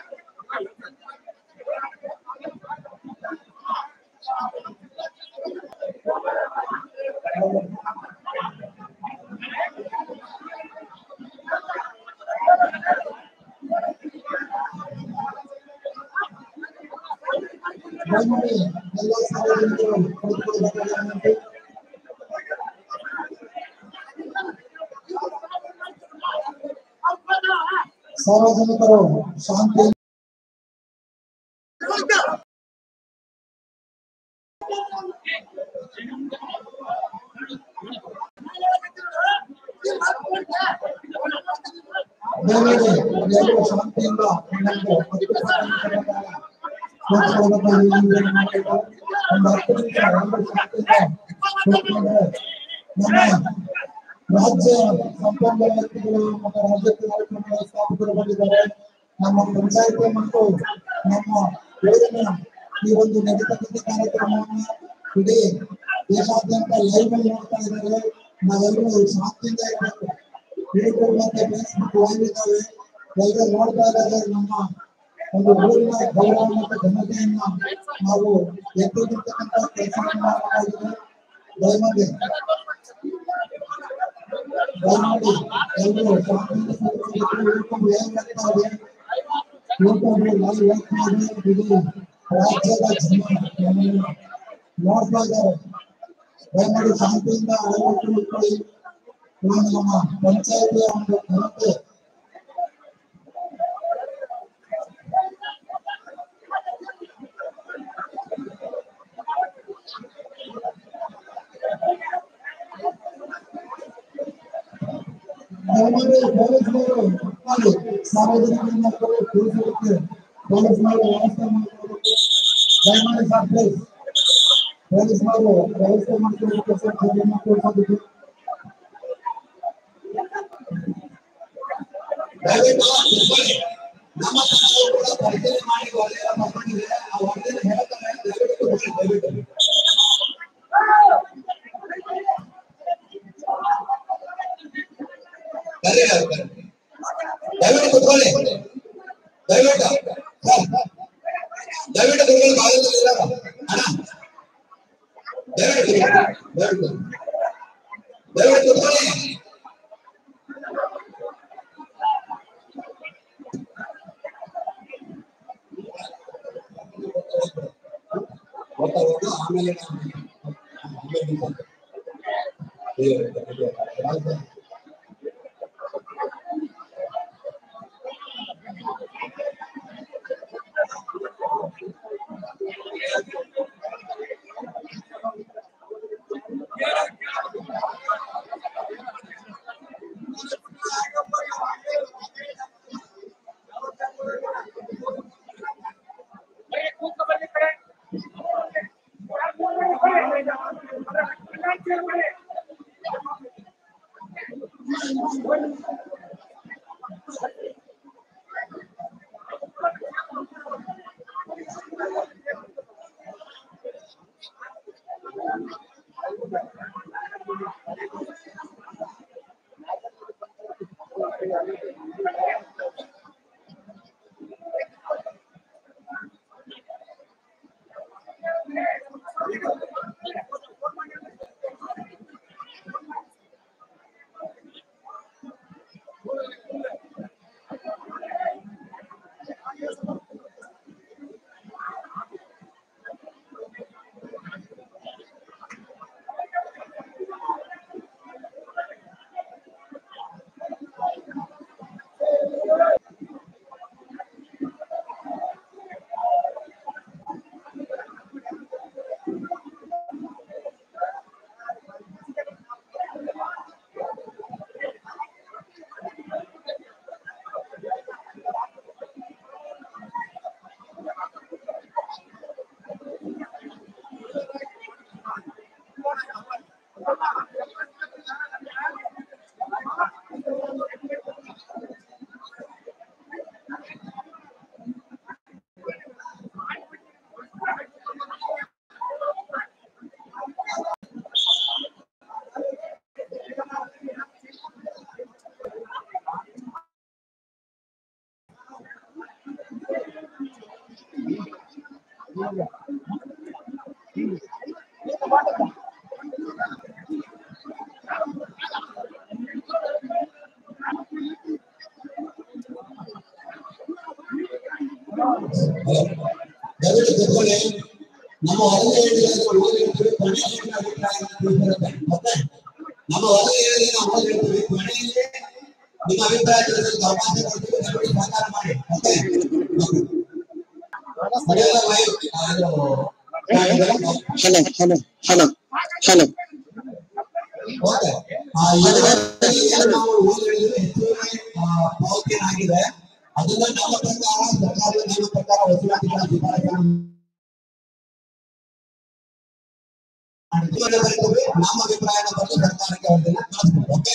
ದಯಮಾಡಿ ಎಲ್ಲ ಸಾರ್ವಜನಿಕರು ಕುಳಿತುಕೊಳ್ಳಬೇಕಾಗಿ ವಿನಂತಿ. ಸಾರ್ವಜನಿಕರು ಶಾಂತಿ ದಯಮಾಡಿ ಎಲ್ಲರೂ ಶಾಂತಿಯಿಂದ ಒಂದೊಂದು ಹತ್ತು ಸಾರ್ವಜನಿಕರ ಕೂತ್ಕೊಳ್ಳಬೇಕಾಗಿ ವಿನಂತಿಯನ್ನು ಮಾಡಬೇಕು. ಒಂದು ಹತ್ತು ನಿಮಿಷ ಎಲ್ಲರೂ ಶಾಂತಿಯಿಂದ ಕೂತ್ಕೊಂಡ್ರೆ ನಮ್ಮ ರಾಜ್ಯ ಸಂಪನ್ಮೂಲ ವ್ಯಕ್ತಿಗಳು ಮತ್ತು ರಾಜ್ಯ ಕಾರ್ಯಕ್ರಮಗಳ ಸ್ಥಾಪಕರು ಬಂದಿದ್ದಾರೆ ನಮ್ಮ ಪಂಚಾಯತಿ ಮತ್ತು ನಮ್ಮ ಊರಿನ ಈ ಒಂದು ನಡೀತಕ್ಕಂಥ ಕಾರ್ಯಕ್ರಮವನ್ನು ಇಡೀ ದೇಶಾದ್ಯಂತ ಲೈವ್ ಅಲ್ಲಿ ನೋಡ್ತಾ ಇದ್ದಾರೆ ನಾವೆಲ್ಲರೂ ಶಾಂತಿಯಿಂದ ಇರಬೇಕು ಯೂಟ್ಯೂಬ್ ಮತ್ತೆ ಫೇಸ್ಬುಕ್ ಲೈವ್ ಇದ್ದಾವೆ ಎಲ್ಲರೂ ನೋಡ್ತಾ ಇದ್ದಾರೆ ನಮ್ಮ ಒಂದು ಊರಿನ ಗೌರವ ಮತ್ತು ಘನತೆಯನ್ನ ನಾವು ಎತ್ತಿರ್ತಕ್ಕಂಥ ಕೆಲಸವನ್ನು ಮಾಡಲಾಗಿದೆ ದಯಮಾಡಿ ದಯಮಾಡಿ ಎಲ್ಲರೂ ಶಾಂತಿಯಿಂದ ಕೂತ್ಕೊಳ್ಳಿ. ಯೂಟ್ಯೂಬ್ ಲೈವ್ ಆಗ್ತಾ ಇದೆ ಯೂಟ್ಯೂಬ್ ಲೈವ್ ಆಗ್ತಾ ಇದೆ ಇಡೀ ರಾಜ್ಯದ ಜನ ನಮ್ಮನ್ನ ನೋಡ್ತಾ ಇದ್ದಾರೆ ದಯಮಾಡಿ ಶಾಂತಿಯಿಂದ ಅಳವಡಿಕೆ ಮಾಡ್ಕೊಳ್ಳಿ ಇವಾಗ ನಮ್ಮ ಪಂಚಾಯತಿಯ ಒಂದು ಘನತೆ ದಯಮಾಡಿ ಪೊಲೀಸ್ನವರು ಮಾಡಿ ಸಾರ್ವಜನಿಕರನ್ನ ಕೂರಿಸಲಿಕ್ಕೆ ಪೊಲೀಸ್ನವರು ವ್ಯವಸ್ಥೆ ಮಾಡಿಕೊಡಬೇಕು ದಯಮಾಡಿ ಸರ್ ಪ್ಲೀಸ್ ಪೊಲೀಸ್ನವರು ವ್ಯವಸ್ಥೆ ಮಾಡಿಕೊಡಬೇಕು ಸರ್ ಜನರನ್ನ ಕೂರಿಸೋದಕ್ಕೆ ದಯವಿಟ್ಟು ತಿಳ್ಕೊಳ್ಳಿ. ನಮ್ಮ ತಂಡವು ಕೂಡ ಪರಿಶೀಲನೆ ಮಾಡಿ ವರದಿಯನ್ನು ತಗೊಂಡಿದೆ ಆ ವರದಿಯನ್ನು ಹೇಳ್ತಾರೆ ದಯವಿಟ್ಟು ತಿಳ್ಕೊಳ್ಳಿ, ದಯವಿಟ್ಟು ಕರೀರಿ ಅವ್ರು ಕರೀರಿ. ದಯವಿಟ್ಟು ಕುತ್ಕೊಳ್ಳಿ ದಯವಿಟ್ಟು ಸರ್, ದಯವಿಟ್ಟು ಕುತ್ಕೊಳ್ಳಿ ಭಾಗದಲ್ಲಿ ಇರೋರು. ಅಣ್ಣ ದಯವಿಟ್ಟು ದಯವಿಟ್ಟು ದಯವಿಟ್ಟು ಕುತ್ಕೊಳ್ಳಿ ಹೋಗ್ತಾ ಹೋಗ್ತಾ ಆಮೇಲೆ ನಾನು- ಆಮೇಲೆ ನಿಂತ್ಕೊಂಡು. ಇಲ್ಲ, ಇಲ್ಲ, ಇಲ್ಲ. ಯಾವ್ದು? ದಯವಿಟ್ಟು ಕೂತ್ಕೊಳ್ಳಿ ನಮ್ಮ ವರದಿ ಹೇಳಿದ್ರೆ ಓದಿರ್ತೀವಿ ಕೊನೆಯಲ್ಲಿ ನಿಮ್ಮ ಅಭಿಪ್ರಾಯವನ್ನು ತಿಳಿಸಿರುತ್ತೆ ಮತ್ತೆ ನಮ್ಮ ವರದಿ ಹೇಳಿದ್ರೆ ನಾವು ಓದಿರ್ತೀವಿ ಕೊನೆಯಲ್ಲಿ ನಿಮ್ಮ ಅಭಿಪ್ರಾಯ ತಿಳಿಸೋದಕ್ಕೆ ಅವಕಾಶ ಕೊಡ್ತೀವಿ ದಯವಿಟ್ಟು ಸಹಕಾರ ಮಾಡಿ ಮತ್ತೆ ಮನೆಯಲ್ಲ live hello hello hello hello okay ಆ ಈ ವರದಿಯಲ್ಲಿ ಏನು ನಾವು ಓದಿ ಹೇಳಿದ್ರೆ ಹೆಚ್ಚುವರಿ ಆ, ಪಾವತಿ ಆಗಿದೆ ಅದನ್ನ ನಮ್ಮ ಪ್ರಕಾರ ಸರ್ಕಾರದ ನಿಯಮ ಪ್ರಕಾರ ವಸೂಲಾತಿಗಳ ಶಿಫಾರಸನ್ನು ಮಾಡಿದ್ದೀವಿ. ಬರೀತೀವಿ. ನಮ್ಮ ಅಭಿಪ್ರಾಯನ ಬಂದು ಸರ್ಕಾರಕ್ಕೆ ಅದನ್ನ ಕಳಿಸ್ಬೇಕು ಓಕೆ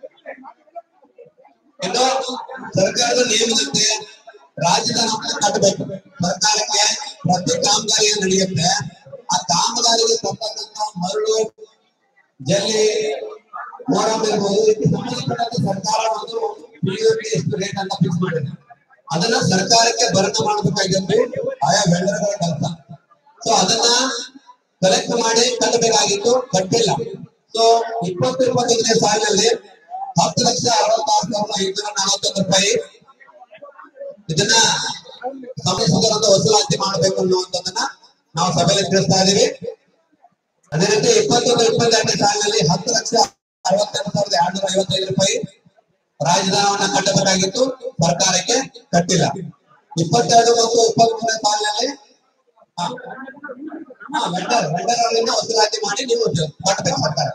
ಇನ್ನು ಸರ್ಕಾರದ ನಿಯಮದಂತೆ ರಾಜಧಾನಿ ಕಟ್ಟಬೇಕು ಸರ್ಕಾರಕ್ಕೆ ಪ್ರತಿ ಕಾಮಗಾರಿ ಏನ್ ನಡೆಯುತ್ತೆ ಆ ಕಾಮಗಾರಿಗೆ ತಕ್ಕಂತ ಮರಳು ಜಲ್ಲಿ ಮೋರಂ ಇರ್ಬೋದು ಇದಕ್ಕೆ ಸಂಬಂಧಪಟ್ಟಂತೆ ಸರ್ಕಾರ ಒಂದು PUC ಎಷ್ಟು ರೇಟ್ ಅಂತ ಫಿಕ್ಸ್ ಮಾಡಿದೆ ಅದನ್ನ ಸರ್ಕಾರಕ್ಕೆ ಭರಣೆ ಮಾಡಬೇಕಾಗಿದ್ದು ಆಯಾ ವೆಂಡರ್ಗಳ ಕೆಲಸ ಸೊ ಅದನ್ನ ಕಲೆಕ್ಟ್ ಮಾಡಿ ಕಟ್ಟಬೇಕಾಗಿತ್ತು ಕಟ್ಟಿಲ್ಲ ಸೊ ಇಪ್ಪತ್ತು ಇಪ್ಪತ್ತೈದನೇ ಸಾಲಿನಲ್ಲಿ ಹತ್ತು ಲಕ್ಷ ಅರವತ್ತಾರು ಸಾವಿರದ ಐನೂರ ನಲವತ್ತೊಂದು ರೂಪಾಯಿ ಇದನ್ನ ಸಂಬಂಧಿಸಿದಂತ ವಸೂಲಾತಿ ಮಾಡಬೇಕು ಅನ್ನುವಂಥದ್ದನ್ನ ನಾವು ಸಭೆಯಲ್ಲಿ ತಿಳಿಸ್ತಾ ಇದೀವಿ ಅದೇ ರೀತಿ ಇಪ್ಪತ್ತೊಂದು ಇಪ್ಪತ್ತೆರಡನೇ ಸಾಲಿನಲ್ಲಿ ಹತ್ತು ಲಕ್ಷ ಅರವತ್ತೆರಡು ಸಾವಿರದ ಎರಡ್ನೂರ ಐವತ್ತೈದು ರೂಪಾಯಿ ರಾಜಧಾನವನ್ನ ಕಟ್ಟಬೇಕಾಗಿತ್ತು ಸರ್ಕಾರಕ್ಕೆ ಕಟ್ಟಿಲ್ಲ ಇಪ್ಪತ್ತೆರಡು ಮತ್ತು ಇಪ್ಪತ್ಮೂರನೇ ಸಾಲಿನಲ್ಲಿ ಹಾ, ಹಾ, ವೆಂಡರ್ ವೆಂಡರ್ ಅವರಿಂದ ವಸೂಲಾತಿ ಮಾಡಿ ನೀವು ಕಟ್ಟಬೇಕು ಸರ್ಕಾರ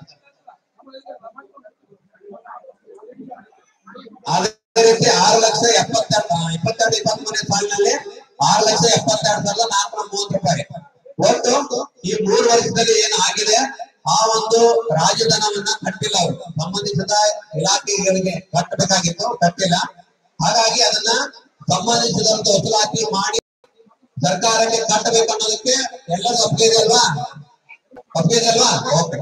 ಅದೇ ರೀತಿ ಆರು ಲಕ್ಷ ಎಪ್ಪತ್ತೆರಡು ಆ, ಇಪ್ಪತ್ತೆರಡು ಇಪ್ಪತ್ಮೂರನೇ ಸಾಲಿನಲ್ಲಿ ಆರು ಲಕ್ಷ ಎಪ್ಪತ್ತೆರಡು ಸಾವಿರದ ನಾಲ್ಕುನೂರ ಮೂವತ್ತು ರೂಪಾಯಿ ಒಟ್ಟು ಈ ಮೂರು ವರ್ಷದಲ್ಲಿ ಏನು ಆಗಿದೆ ಆ ಒಂದು ರಾಜಧನವನ್ನ ಕಟ್ಟಿಲ್ಲ ಅವರು ಸಂಬಂಧಿಸಿದ ಇಲಾಖೆಗಳಿಗೆ ಕಟ್ಟಬೇಕಾಗಿತ್ತು ಕಟ್ಟಿಲ್ಲ ಹಾಗಾಗಿ ಅದನ್ನ ಸಂಬಂಧಿಸಿದಂತ ವಸೂಲಾತಿ ಮಾಡಿ ಸರ್ಕಾರಕ್ಕೆ ಕಟ್ಟಬೇಕು ಅನ್ನೋದಕ್ಕೆ ಎಲ್ಲರೂ ಒಪ್ಪಿಗೆ ಅಲ್ವಾ ಒಪ್ಪಿಗೆ ಅಲ್ವಾ ಓಕೆ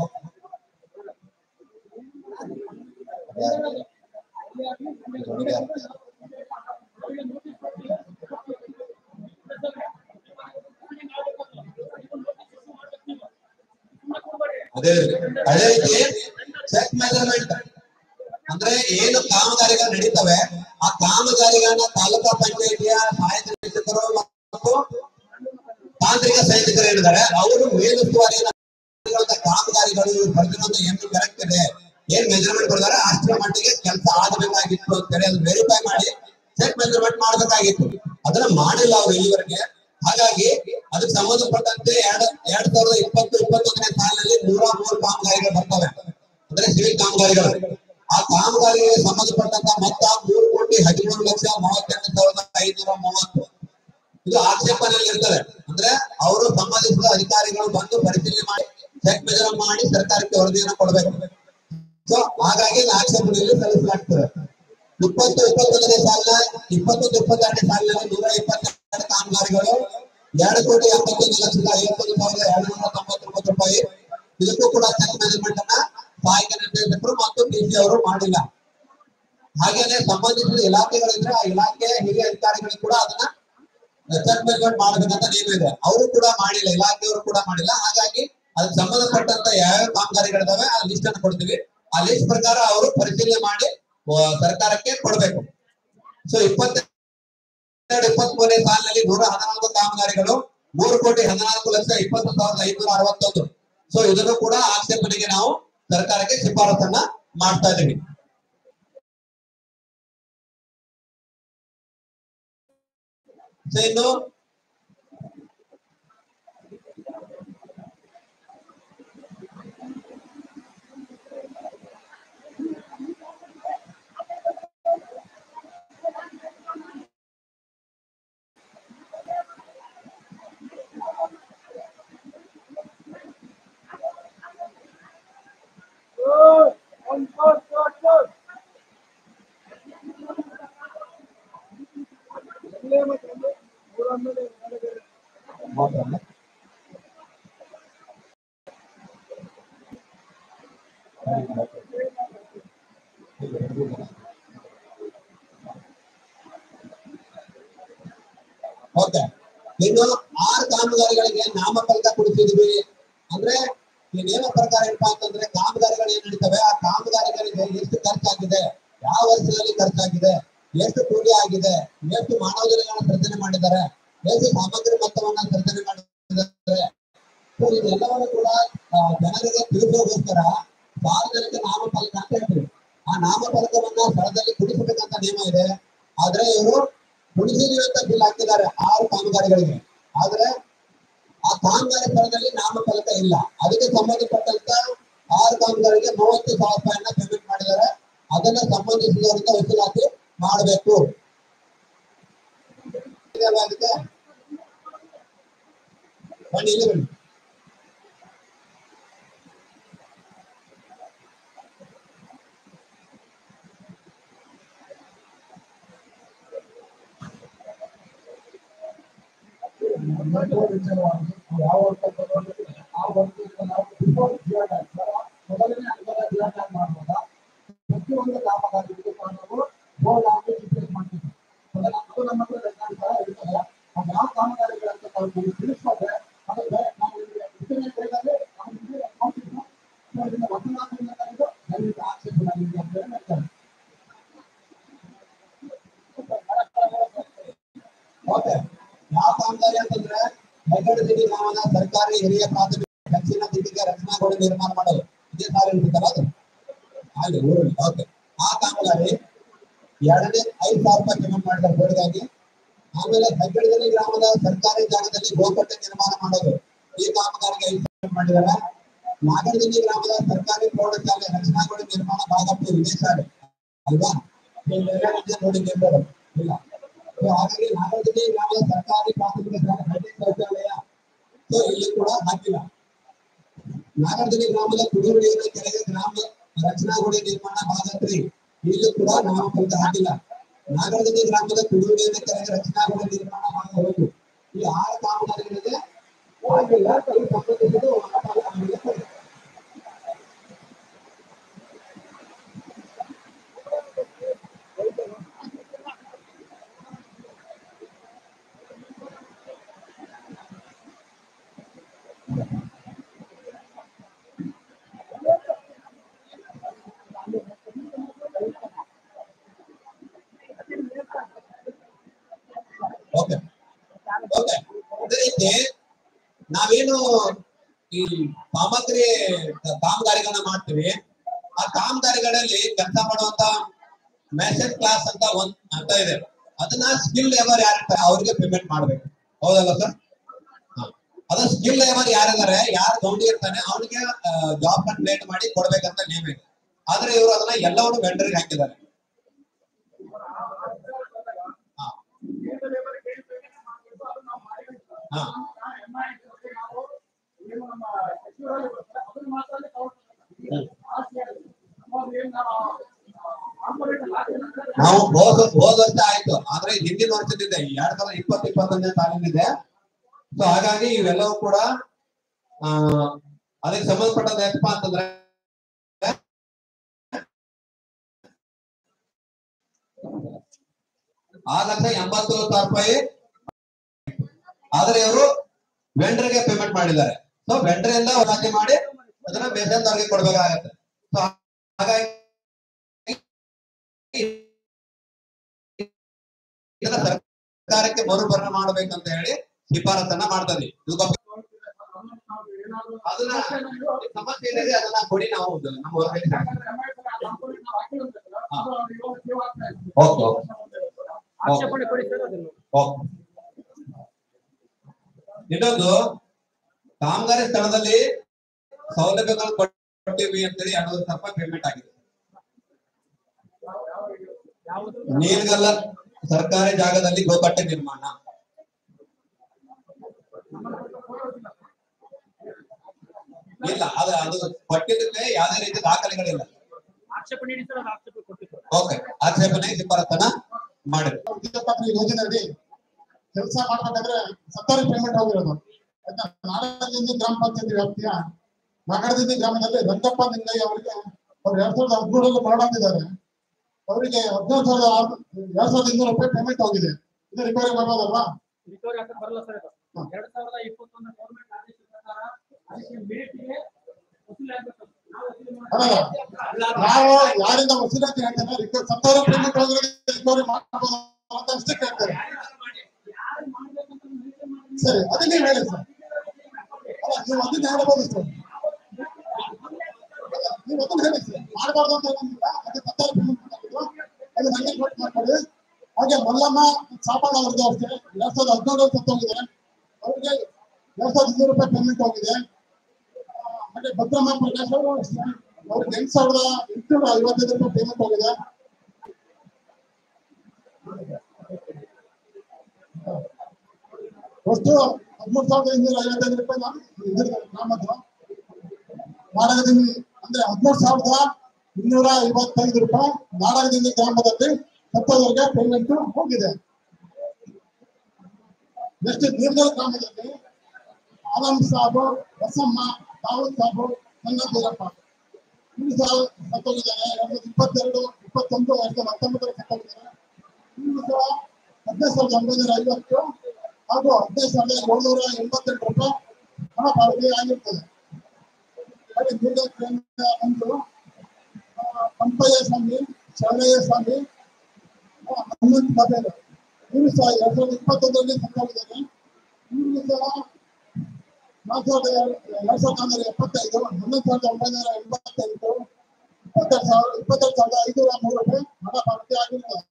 ಅದೇ ಅದೇ ರೀತಿ ಚೆಕ್ ಮೆಜರ್ಮೆಂಟ್ ಅಂದ್ರೆ ಏನು ಕಾಮಗಾರಿಗಳು ನಡೀತವೆ ಆ ಕಾಮಗಾರಿಗಳನ್ನ ತಾಲೂಕಾ ಪಂಚಾಯತಿಯ ಸಹಾಯಕ ನಿರ್ದೇಶಕರು ಮತ್ತು ತಾಂತ್ರಿಕ ಸೈನಿಕರು ಏನಿದ್ದಾರೆ ಅವರು ಮೇಲುಸ್ತುವಾರಿಯನ್ನ ಮಾಡಿರುವಂತ ಕಾಮಗಾರಿಗಳು ಬರ್ದಿರೋದು ಏನು ಕರೆಕ್ಟ್ ಇದೆ ಏನ್ ಮೆಜರ್ಮೆಂಟ್ ಕೊಡ್ತಾರೆ ಅಷ್ಟರ ಮಟ್ಟಿಗೆ ಕೆಲಸ ಆಗಬೇಕಾಗಿತ್ತು ಅಂತ ಹೇಳಿ ಅದು ವೆರಿಫೈ ಮಾಡಿ ಚೆಕ್ ಮೆಜರ್ಮೆಂಟ್ ಮಾಡಬೇಕಾಗಿತ್ತು ಅದನ್ನ ಮಾಡಿಲ್ಲ ಅವ್ರು ಇಲ್ಲಿವರೆಗೆ ಹಾಗಾಗಿ ಅದಕ್ಕೆ ಸಂಬಂಧಪಟ್ಟಂತೆ ಎರಡ್ ಎರಡ್ ಸಾವಿರದ ಇಪ್ಪತ್ತು ಇಪ್ಪತ್ತೊಂದನೇ ಸಾಲಿನಲ್ಲಿ ನೂರ ಮೂರು ಕಾಮಗಾರಿಗಳು ಬರ್ತವೆ ಅಂದ್ರೆ ಸಿವಿಲ್ ಕಾಮಗಾರಿಗಳು ಆ ಕಾಮಗಾರಿಗೆ ಸಂಬಂಧಪಟ್ಟಂತ ಮೊತ್ತ ಮೂರು ಕೋಟಿ ಹದಿಮೂರು ಲಕ್ಷ ಮೂವತ್ತೆಂಟು ಸಾವಿರದ ಐನೂರ ಮೂವತ್ತು ಇದು ಆಕ್ಷೇಪಣೆಯಲ್ಲಿ ಇರ್ತದೆ ಅಂದ್ರೆ ಅವರು ಸಂಬಂಧಿಸಿದ ಅಧಿಕಾರಿಗಳು ಬಂದು ಪರಿಶೀಲನೆ ಮಾಡಿ ಚೆಕ್ ಮೆಜರ್ ಮಾಡಿ ಸರ್ಕಾರಕ್ಕೆ ವರದಿಯನ್ನು ಕೊಡಬೇಕು ಸೊ ಹಾಗಾಗಿ ಇದು ಆಕ್ಷೇಪಣೆಯಲ್ಲಿ ಸಲ್ಲಿಸಲಾಗ್ತದೆ ಇಪ್ಪತ್ತು ಇಪ್ಪತ್ತೊಂದನೇ ಸಾಲಿನ ಇಪ್ಪತ್ತೊಂದು ಇಪ್ಪತ್ತೆರಡನೇ ಸಾಲಿನಲ್ಲಿ ನೂರ ಇಪ್ಪತ್ತೆರಡು ಕಾಮಗಾರಿಗಳು ಎರಡು ಕೋಟಿ ಎಂಬತ್ತೊಂದು ಲಕ್ಷದ ಐವತ್ತೊಂದು ಸಾವಿರದ ಎರಡು ನೂರ ತೊಂಬತ್ತೊಂಬತ್ತು ರೂಪಾಯಿ ಇದಕ್ಕೂ ಕೂಡ ಚೆಕ್ ಮ್ಯಾನೇಜ್ಮೆಂಟ್ ಅನ್ನ ಸಹಾಯಕ ನಿರ್ದೇಶಕರು ಮತ್ತು ಡಿಸಿ ಅವರು ಮಾಡಿಲ್ಲ ಹಾಗೇನೆ ಸಂಬಂಧಿಸಿದ ಇಲಾಖೆಗಳಿದ್ರೆ ಆ ಇಲಾಖೆ ಹಿರಿಯ ಅಧಿಕಾರಿಗಳು ಕೂಡ ಅದನ್ನ ಚೆಕ್ ಮ್ಯಾನೇಜ್ಮೆಂಟ್ ಮಾಡಬೇಕಂತ ನಿಯಮ ಇದೆ ಅವರು ಕೂಡ ಮಾಡಿಲ್ಲ ಇಲಾಖೆಯವರು ಕೂಡ ಮಾಡಿಲ್ಲ ಹಾಗಾಗಿ ಅದಕ್ಕೆ ಸಂಬಂಧಪಟ್ಟಂತ ಯಾವ್ಯಾವ ಕಾಮಗಾರಿಗಳಿದಾವೆ ಆ ಲಿಸ್ಟ್ ಅನ್ನು ಕೊಡ್ತೀವಿ ಆ ಲಿಸ್ಟ್ ಪ್ರಕಾರ ಅವರು ಪರಿಶೀಲನೆ ಮಾಡಿ ಆ, ಸರ್ಕಾರಕ್ಕೆ ಕೊಡಬೇಕು ಸೊ ಇಪ್ಪತ್ತೆರಡು ಇಪ್ಪತ್ತ್ ಮೂರನೇ ಸಾಲಿನಲ್ಲಿ ನೂರ ಹದಿನಾಲ್ಕು ಕಾಮಗಾರಿಗಳು ಮೂರು ಕೋಟಿ ಹದಿನಾಲ್ಕು ಲಕ್ಷ ಇಪ್ಪತ್ತು ಸಾವಿರದ ಐನೂರ ಅರವತ್ತೊಂದು ಸೊ ಇದನ್ನು ಕೂಡ ಆಕ್ಷೇಪಣೆಗೆ ನಾವು ಸರ್ಕಾರಕ್ಕೆ ಶಿಫಾರಸನ್ನ ಮಾಡ್ತಾ ಇದ್ದೀವಿ ಸೊ ಇನ್ನು ಓಕೆ ಇನ್ನು ಆರು ಕಾಮಗಾರಿಗಳಿಗೆ ನಾಮಫಲಕ ಕೊಡಿಸಿದ್ವಿ ಅಂದ್ರೆ ಈ ನಿಯಮ ಪ್ರಕಾರ ಏನಪ್ಪಾ ಅಂತಂದ್ರೆ ಕಾಮಗಾರಿಗಳು ಏನ್ ನಡೀತವೆ ಆ ಕಾಮಗಾರಿಗಳಿಗೆ ಎಷ್ಟು ಖರ್ಚಾಗಿದೆ ಯಾವ ವರ್ಷದಲ್ಲಿ ಖರ್ಚಾಗಿದೆ ಎಷ್ಟು ಕೂಲಿ ಆಗಿದೆ ಎಷ್ಟು ಮಾನವ ದಿನಗಳನ್ನ ಸೃಜನೆ ಮಾಡಿದ್ದಾರೆ ಎಷ್ಟು ಸಾಮಗ್ರಿ ಮೊತ್ತವನ್ನ ಸೃಜನೆ ಮಾಡಿದ್ದಾರೆ ಸೊ ಇದೆಲ್ಲವನ್ನು ಕೂಡ ಆ, ಜನರಿಗೆ ತಿಳಿಸೋಗೋಸ್ಕರ ಸಾರ್ವಜನಿಕ ನಾಮಫಲಕ ಅಂತ ಹೇಳ್ತೀವಿ ಆ ನಾಮಫಲಕವನ್ನ ಸ್ಥಳದಲ್ಲಿ ಕುಡಿಸಬೇಕಂತ ನಿಯಮ ಇದೆ ಆದ್ರೆ ಇವರು ಕುಡಿಸಿದೀವಿ ಅಂತ ಬಿಲ್ ಹಾಕಿದ್ದಾರೆ ಆರು ಕಾಮಗಾರಿಗಳಿಗೆ ಆದ್ರೆ ಆ ಕಾಮಗಾರಿ ಸ್ಥಳದಲ್ಲಿ ನಾಮಫಲಕ ಇಲ್ಲ ಅದಕ್ಕೆ ಸಂಬಂಧಪಟ್ಟಂತ ಆರು ಕಾಮಗಾರಿಗೆ ಮೂವತ್ತು ಸಾವಿರ ರೂಪಾಯಿಯನ್ನ ಪೇಮೆಂಟ್ ಮಾಡಿದ್ದಾರೆ ಅದನ್ನ ಸಂಬಂಧಿಸಿದವರಿಂದ ವಸೂಲಾತಿ ಮಾಡಬೇಕು ಅದಕ್ಕೆ ಬನ್ನಿ ಇಲ್ಲಿ ಬನ್ನಿ ಮೊದಲನೇ ಹಂತದ ಜಿಲ್ಲಾಟಾಗ ಮಾಡುವಾಗ ಪ್ರತಿಯೊಂದು ಕಾಮಗಾರಿಗೆ ನಾವು ಬೋರ್ಡ್ ಹಾಕಿ ಡಿಸೈಡ್ ಮಾಡ್ತೀವಿ ಅದನ್ನ ಅದು ನಮ್ಮ ಹತ್ರ ಲೆಕ್ಕಾಚಾರ ಇರ್ತದೆ ಆ ಯಾವ ಕಾಮಗಾರಿಗಳಂತ ನಾವು ನಿಮಗೆ ತಿಳಿಸ್ಕೊಂಡ್ರೆ ಅದಕ್ಕೆ ನಾವು ನಿಮಗೆ ವಿತರಣೆ ಕೈದಲ್ಲಿ ನಾವು ನಿಮಗೆ ನೋಡ್ತಿದ್ವಿ ಸೊ ಇದನ್ನ ವಸೂಲಾತಿಯಿಂದ ತೆಗೆದು ದಯವಿಟ್ಟು ಆಕ್ಷೇಪಣೆ ಆಗಿದೆ ಅಂತ ಹೇಳಿ ಹೇಳ್ತಾರೆ ಓಕೆ ಯಾವ ಕಾಮಗಾರಿ ಅಂತಂದ್ರೆ ಹೆಗ್ಗಡದಿನಿ ಗ್ರಾಮದ ಸರ್ಕಾರಿ ಹಿರಿಯ ಪ್ರಾಥಮಿಕ ದಕ್ಷಿಣ ದಿಕ್ಕಿಗೆ ರಚನಾಗೋಡೆ ನಿರ್ಮಾಣ ಮಾಡೋದು ಇದೇ ಸಾಲ ಇರ್ತಲ್ಲ ಅದು ಹಾಗೆ ಊರಲ್ಲಿ ಓಕೆ ಆ ಕಾಮಗಾರಿ ಎರಡನೇ ಐದು ಸಾವಿರ ರೂಪಾಯಿ ಪೇಮೆಂಟ್ ಮಾಡಿದ್ದಾರೆ ಬೋರ್ಡ್ಗಾಗಿ ಆಮೇಲೆ ಹೆಗ್ಗಡದಿನಿ ಗ್ರಾಮದ ಸರ್ಕಾರಿ ಜಾಗದಲ್ಲಿ ಗೋಕಟ್ಟೆ ನಿರ್ಮಾಣ ಮಾಡೋದು ಈ ಕಾಮಗಾರಿಗೆ ಐದು ಸಾವಿರ ಮಾಡಿದ್ದಾರೆ ನಾಗರದಿನಿ ಗ್ರಾಮದ ಸರ್ಕಾರಿ ಪ್ರೌಢಶಾಲೆ ರಚನಾಗೋಡೆ ನಿರ್ಮಾಣ ಭಾಗಪ್ಪು ಇದೇ ಶಾಲೆ ಅಲ್ವಾ ಇಲ್ಲೆಲ್ಲ ಇದೆ ನೋಡಿ ನಿರ್ಧಾರ ಇಲ್ಲ ಸೊ ಹಾಗಾಗಿ ನಾಗರದಿನಿ ಗ್ರಾಮದ ಸರ್ಕಾರಿ ಪ್ರಾಥಮಿಕ ಶಾಲೆ ಹಳ್ಳಿ ಶೌಚಾಲಯ ಸೊ ಇಲ್ಲಿ ಕೂಡ ಹಾಕಿಲ್ಲ ನಾಗರದಿನಿ ಗ್ರಾಮದ ಕುಡಿಯುವ ನೀರಿನ ಕೆರೆಗೆ ಗ್ರಾಮ ರಚನಾಗುಡಿ ನಿರ್ಮಾಣ ಭಾಗ ತ್ರೀ ಇಲ್ಲಿ ಕೂಡ ನಾಮಫಲಕ ಹಾಕಿಲ್ಲ ನಾಗರದಲ್ಲಿ ಗ್ರಾಮದ ಕುಡಿಯುವ ನೀರಿನ ಕೆರೆಗೆ ರಚನಾಗೋಡ ನಿರ್ಮಾಣ ಮಾಡಬಹುದು ಈ ಆರು ಕಾಮಗಾರಿಗಳಿಗೆ ಆಗಿಲ್ಲ ತಲೆ ಸಂಬಂಧಿಸಿದ ವಾಟಾಳಗಳಿಗೆ ಕೊಡಿ. ಓಕೆ ಓಕೆ ಅದೇ ರೀತಿ ನಾವೇನು ಈ ಸಾಮಗ್ರಿ ಕಾಮಗಾರಿಗಳನ್ನ ಮಾಡ್ತೀವಿ ಆ ಕಾಮಗಾರಿಗಳಲ್ಲಿ ಕೆಲಸ ಮಾಡುವಂತ ಮೆಸೇಜ್ ಕ್ಲಾಸ್ ಅಂತ ಒಂದ್ ಅಂತ ಇದೆ ಅದನ್ನ ಸ್ಕಿಲ್ ಲೇಬರ್ ಯಾರಿರ್ತಾರೆ ಅವ್ರಿಗೆ ಪೇಮೆಂಟ್ ಮಾಡ್ಬೇಕು ಹೌದಲ್ಲ ಸರ್ ಅದ ಸ್ಕಿಲ್ ಲೇಬರ್ ಯಾರಿದ್ದಾರೆ ಯಾರು ಗೌಂಡಿ ಇರ್ತಾನೆ ಅವನಿಗೆ ಜಾಬ್ ಕಂಪ್ಲೇಂಟ್ ಮಾಡಿ ಕೊಡ್ಬೇಕಂತ ನೇಮ್ ಇದೆ ಆದ್ರೆ ಇವರು ಅದನ್ನ ಎಲ್ಲವನ್ನು ವೆಂಡರ್ಗೆ ಹಾಕಿದ್ದಾರೆ ಹಾ ನಾವು ಹೋದ ಹೋದ ವರ್ಷ ಆಯ್ತು ಆದ್ರೆ ಹಿಂದಿನ ವರ್ಷದಿಂದ ಎರಡ್ ಸಾವಿರದ ಇಪ್ಪತ್ತು ಇಪ್ಪತ್ತೊಂದನೇ ಸಾಲಿನಿದೆ ಸೊ ಹಾಗಾಗಿ ಇವೆಲ್ಲವೂ ಕೂಡ ಆ ಅದಕ್ಕೆ ಸಂಬಂಧಪಟ್ಟದ ಏನಪ್ಪಾ ಅಂತಂದ್ರೆ ಆರು ಲಕ್ಷ ಎಂಬತ್ತು ಸಾವಿರ ರೂಪಾಯಿ ಆದ್ರೆ ಇವರು ವೆಂಡರ್ಗೆ ಪೇಮೆಂಟ್ ಮಾಡಿದ್ದಾರೆ ಸೊ ವೆಂಡರ್ ಇಂದ ವಸೂಲಿ ಮಾಡಿ ಅದನ್ನ ಬೇಸನ್ ಅವ್ರಿಗೆ ಕೊಡ್ಬೇಕಾಗತ್ತೆ ಸೊ ಹಾಗಾಗಿ ಇದನ್ನ ಸರ್ಕಾರಕ್ಕೆ ಮರುಭರಣ ಮಾಡ್ಬೇಕಂತ ಹೇಳಿ ಶಿಫಾರಸನ್ನ ಮಾಡ್ತದೆ ಅದನ್ನ ಸಮಸ್ಯೆ ಏನಿದೆ ಅದನ್ನ ಕೊಡಿ ನಾವು ನಮ್ಮ ಓಕೆ ಆಕ್ಷೇಪಣೆ ಕೊಡಿ ಸರ್ ಅದನ್ನು ಓಕೆ ಇನ್ನೊಂದು ಕಾಮಗಾರಿ ಸ್ಥಳದಲ್ಲಿ ಸೌಲಭ್ಯಗಳು ಕೊಟ್ಟಿವಿ ಅಂತೇಳಿ ಎರಡು ಸಾವಿರ ರೂಪಾಯಿ ಪೇಮೆಂಟ್ ಆಗಿದೆ ನೀಲ್ಗಲ್ಲ ಸರ್ಕಾರಿ ಜಾಗದಲ್ಲಿ ಗೋಕಟ್ಟೆ ನಿರ್ಮಾಣ ಇಲ್ಲ ಅದು ಅದು ಕೊಟ್ಟಿದ್ದಕ್ಕೆ ಯಾವುದೇ ರೀತಿ ದಾಖಲೆಗಳಿಲ್ಲ ಆಕ್ಷೇಪಣೆ ನೀಡಿ ಸರ್ ಅದು ಆಕ್ಷೇಪಣೆ ಕೊಟ್ಟಿದ್ದಾರೆ ಓಕೆ ಆಕ್ಷೇಪಣೆ ಶಿಫಾರಸನ್ನ ಮಾಡಿ ವಿದ್ಯಾಪತ್ರ ಯೋಜನೆಯಡಿ ಕೆಲಸ ಮಾಡ್ಬೇಕಾದ್ರೆ ಸತ್ತರಿ ಪೇಮೆಂಟ್ ಹೋಗಿರೋದು ಆಯ್ತಾ ನಾಡದಿಂದ ಗ್ರಾಮ ಪಂಚಾಯತಿ ವ್ಯಾಪ್ತಿಯ ನಾಗರದಿಂದ ಗ್ರಾಮದಲ್ಲಿ ರಂಗಪ್ಪ ನಿಂಗಯ್ಯ ಅವರಿಗೆ ಅವ್ರು ಎರಡ್ ಸಾವಿರದ ಹದಿಮೂರರಲ್ಲಿ ಮರಣಿದ್ದಾರೆ ಅವರಿಗೆ ಹದಿನೇಳು ಸಾವಿರದ ಆರು- ಎರಡ್ ಸಾವಿರದ ಇನ್ನೂರು ರೂಪಾಯಿ ಪೇಮೆಂಟ್ ಹೋಗಿದೆ ಇದು ರಿಕವರಿ ಬರ್ಬೋದಲ್ವಾ ರಿಕವರಿ ಹಾಕಕ್ ಬರಲ್ಲ ಸರ್ ಇದು ಎರಡ್ ಸಾವಿರದ ಇಪ್ಪತ್ತೊಂದು ಗೌರ್ಮೆಂಟ್ ಆದೇಶ ಪ್ರಕಾರ ಅದಕ್ಕೆ ಮೇಟಿಗೆ ವಸೂಲಿ ಆಗ್ಬೇಕು ನಾವು ವಸೂಲಿ ಅಲ್ಲ ಮಾಡ್ತೀವಿ. ನಾವು ಯಾರಿಂದ ವಸೂಲಾತಿ ಹೇಳ್ತೇನೆ ರಿಕ- ಸತ್ತವರ ಪೇಮೆಂಟ್ ಹೋಗಿರೋದು ರಿಕವರಿ ಮಾಡ್ಬೋದು ಅಂತ ಅಷ್ಟೇ ಕೇಳ್ತಾರೆ ಸರಿ ಅದು ನೀವು ಹೇಳಿ ಸರ್ ಅಲ್ಲ ನೀವು ಅದನ್ನ ಹೇಳ್ಬೋದು ಸರ್ ಅಲ್ಲ, ನೀವು ಅದನ್ನ ಹೇಳಿ ಸರ್ ಮಾಡಬಾರ್ದು ಅಂತ ಏನಿಲ್ಲ ಅದು ಸತ್ತವರ ಪೇಮೆಂಟ್ ಮಾಡಿದ್ರು ಅದು ನಂಗೆ ಕೊಟ್ಟು ಮಾಡ್ಕೊಳ್ಳಿ ಹಾಗೆ ಮಲ್ಲಮ್ಮ ಸಾಪಾಳ ಅವ್ರದ್ದು ಅಷ್ಟೇ ಎರಡ್ ಸಾವಿರದ ಹದಿನೇಳು ಸತ್ತೋಗಿದೆ ಅವ್ರಿಗೆ ಎರಡ್ ಸಾವಿರದ ಇನ್ನೂರು ರೂಪಾಯಿ ಪೇಮೆಂಟ್ ಹೋಗಿದೆ ಹಾಗೆ ಭದ್ರಮ್ಮ ಪ್ರಕಾಶ್ ಅವರು ಅಷ್ಟೇ ಅವ್ರಿಗೆ ಎಂಟು ಸಾವಿರದ ಎಂಟುನೂರ ಐವತ್ತೈದು ರೂಪಾಯಿ ಪೇಮೆಂಟ್ ಹೋಗಿದೆ ಒಟ್ಟು ಹದಿಮೂರು ಸಾವಿರದ ಇನ್ನೂರ ಐವತ್ತೈದು ರೂಪಾಯಿ ನಾನು ಇದ್ರದ್ದು ಗ್ರಾಮದ್ದು ನಾಡಗದಿಂದ ಅಂದ್ರೆ ಹದಿಮೂರು ಸಾವಿರದ ಇನ್ನೂರ ಐವತ್ತೈದು ರೂಪಾಯಿ ನಾಡಗದಿಂದ ಗ್ರಾಮದಲ್ಲಿ ಸತ್ತೋದವರಿಗೆ ಪೇಮೆಂಟ್ ಹೋಗಿದೆ ನೆಕ್ಸ್ಟ್ ನೀರ್ಗಲ್ ಗ್ರಾಮದಲ್ಲಿ ಆಲಂ ಸಾಬು ಬಸಮ್ಮ ದಾವೂದ್ ಸಾಬು ಸಂಗದೂರಪ್ಪ ಇವರು ಸಹ ಸತ್ತೋಗಿದ್ದಾರೆ ಎರಡ್ ಸಾವಿರದ ಇಪ್ಪತ್ತೆರಡು ಇಪ್ಪತ್ತೊಂದು ಎರಡ್ ಸಾವಿರದ ಹತ್ತೊಂಬತ್ತರ ಸತ್ತೋಗಿದ್ದಾರೆ ಇವರು ಸಹ ಹದಿನೈದು ಸಾವಿರದ ಒಂಬೈನೂರ ಐವತ್ತು ಹಾಗೂ ಹದಿನೈದು ಸಾವಿರದ ಏಳ್ನೂರ ಎಂಬತ್ತೆಂಟು ರೂಪಾಯಿ ಹಣ ಪಾವತಿ ಆಗಿರ್ತದೆ ಹಾಗೆ ನೀರ್ಗಲ್ ಗ್ರಾಮದ ಒಂದು ಆ, ಪಂಪಯ್ಯ ಸ್ವಾಮಿ ಶರಣಯ್ಯ ಸ್ವಾಮಿ ಆ, ಹನುಮಂತ್ ಪಟೇಲ್ ಇವರು ಸಹ ಎರಡ್ ಸಾವಿರದ ಇಪ್ಪತ್ತೊಂದರಲ್ಲಿ ಸತ್ತೋಗಿದ್ದಾರೆ ಇವರು ಸಹ ನಾಲ್ಕು ಸಾವಿರದ ಎರಡ್ ಸಾವಿರದ ನಾನ್ನೂರ ಎಪ್ಪತ್ತೈದು ಹನ್ನೊಂದು ಸಾವಿರದ ಒಂಬೈನೂರ ಎಂಬತ್ತೆಂಟು ಇಪ್ಪತ್ತೆರಡು ಸಾವಿರ ಇಪ್ಪತ್ತೆರಡು ಸಾವಿರದ ಐನೂರ ಮೂರು ರೂಪಾಯಿ ಹಣ ಪಾವತಿ ಆಗಿರ್ತದೆ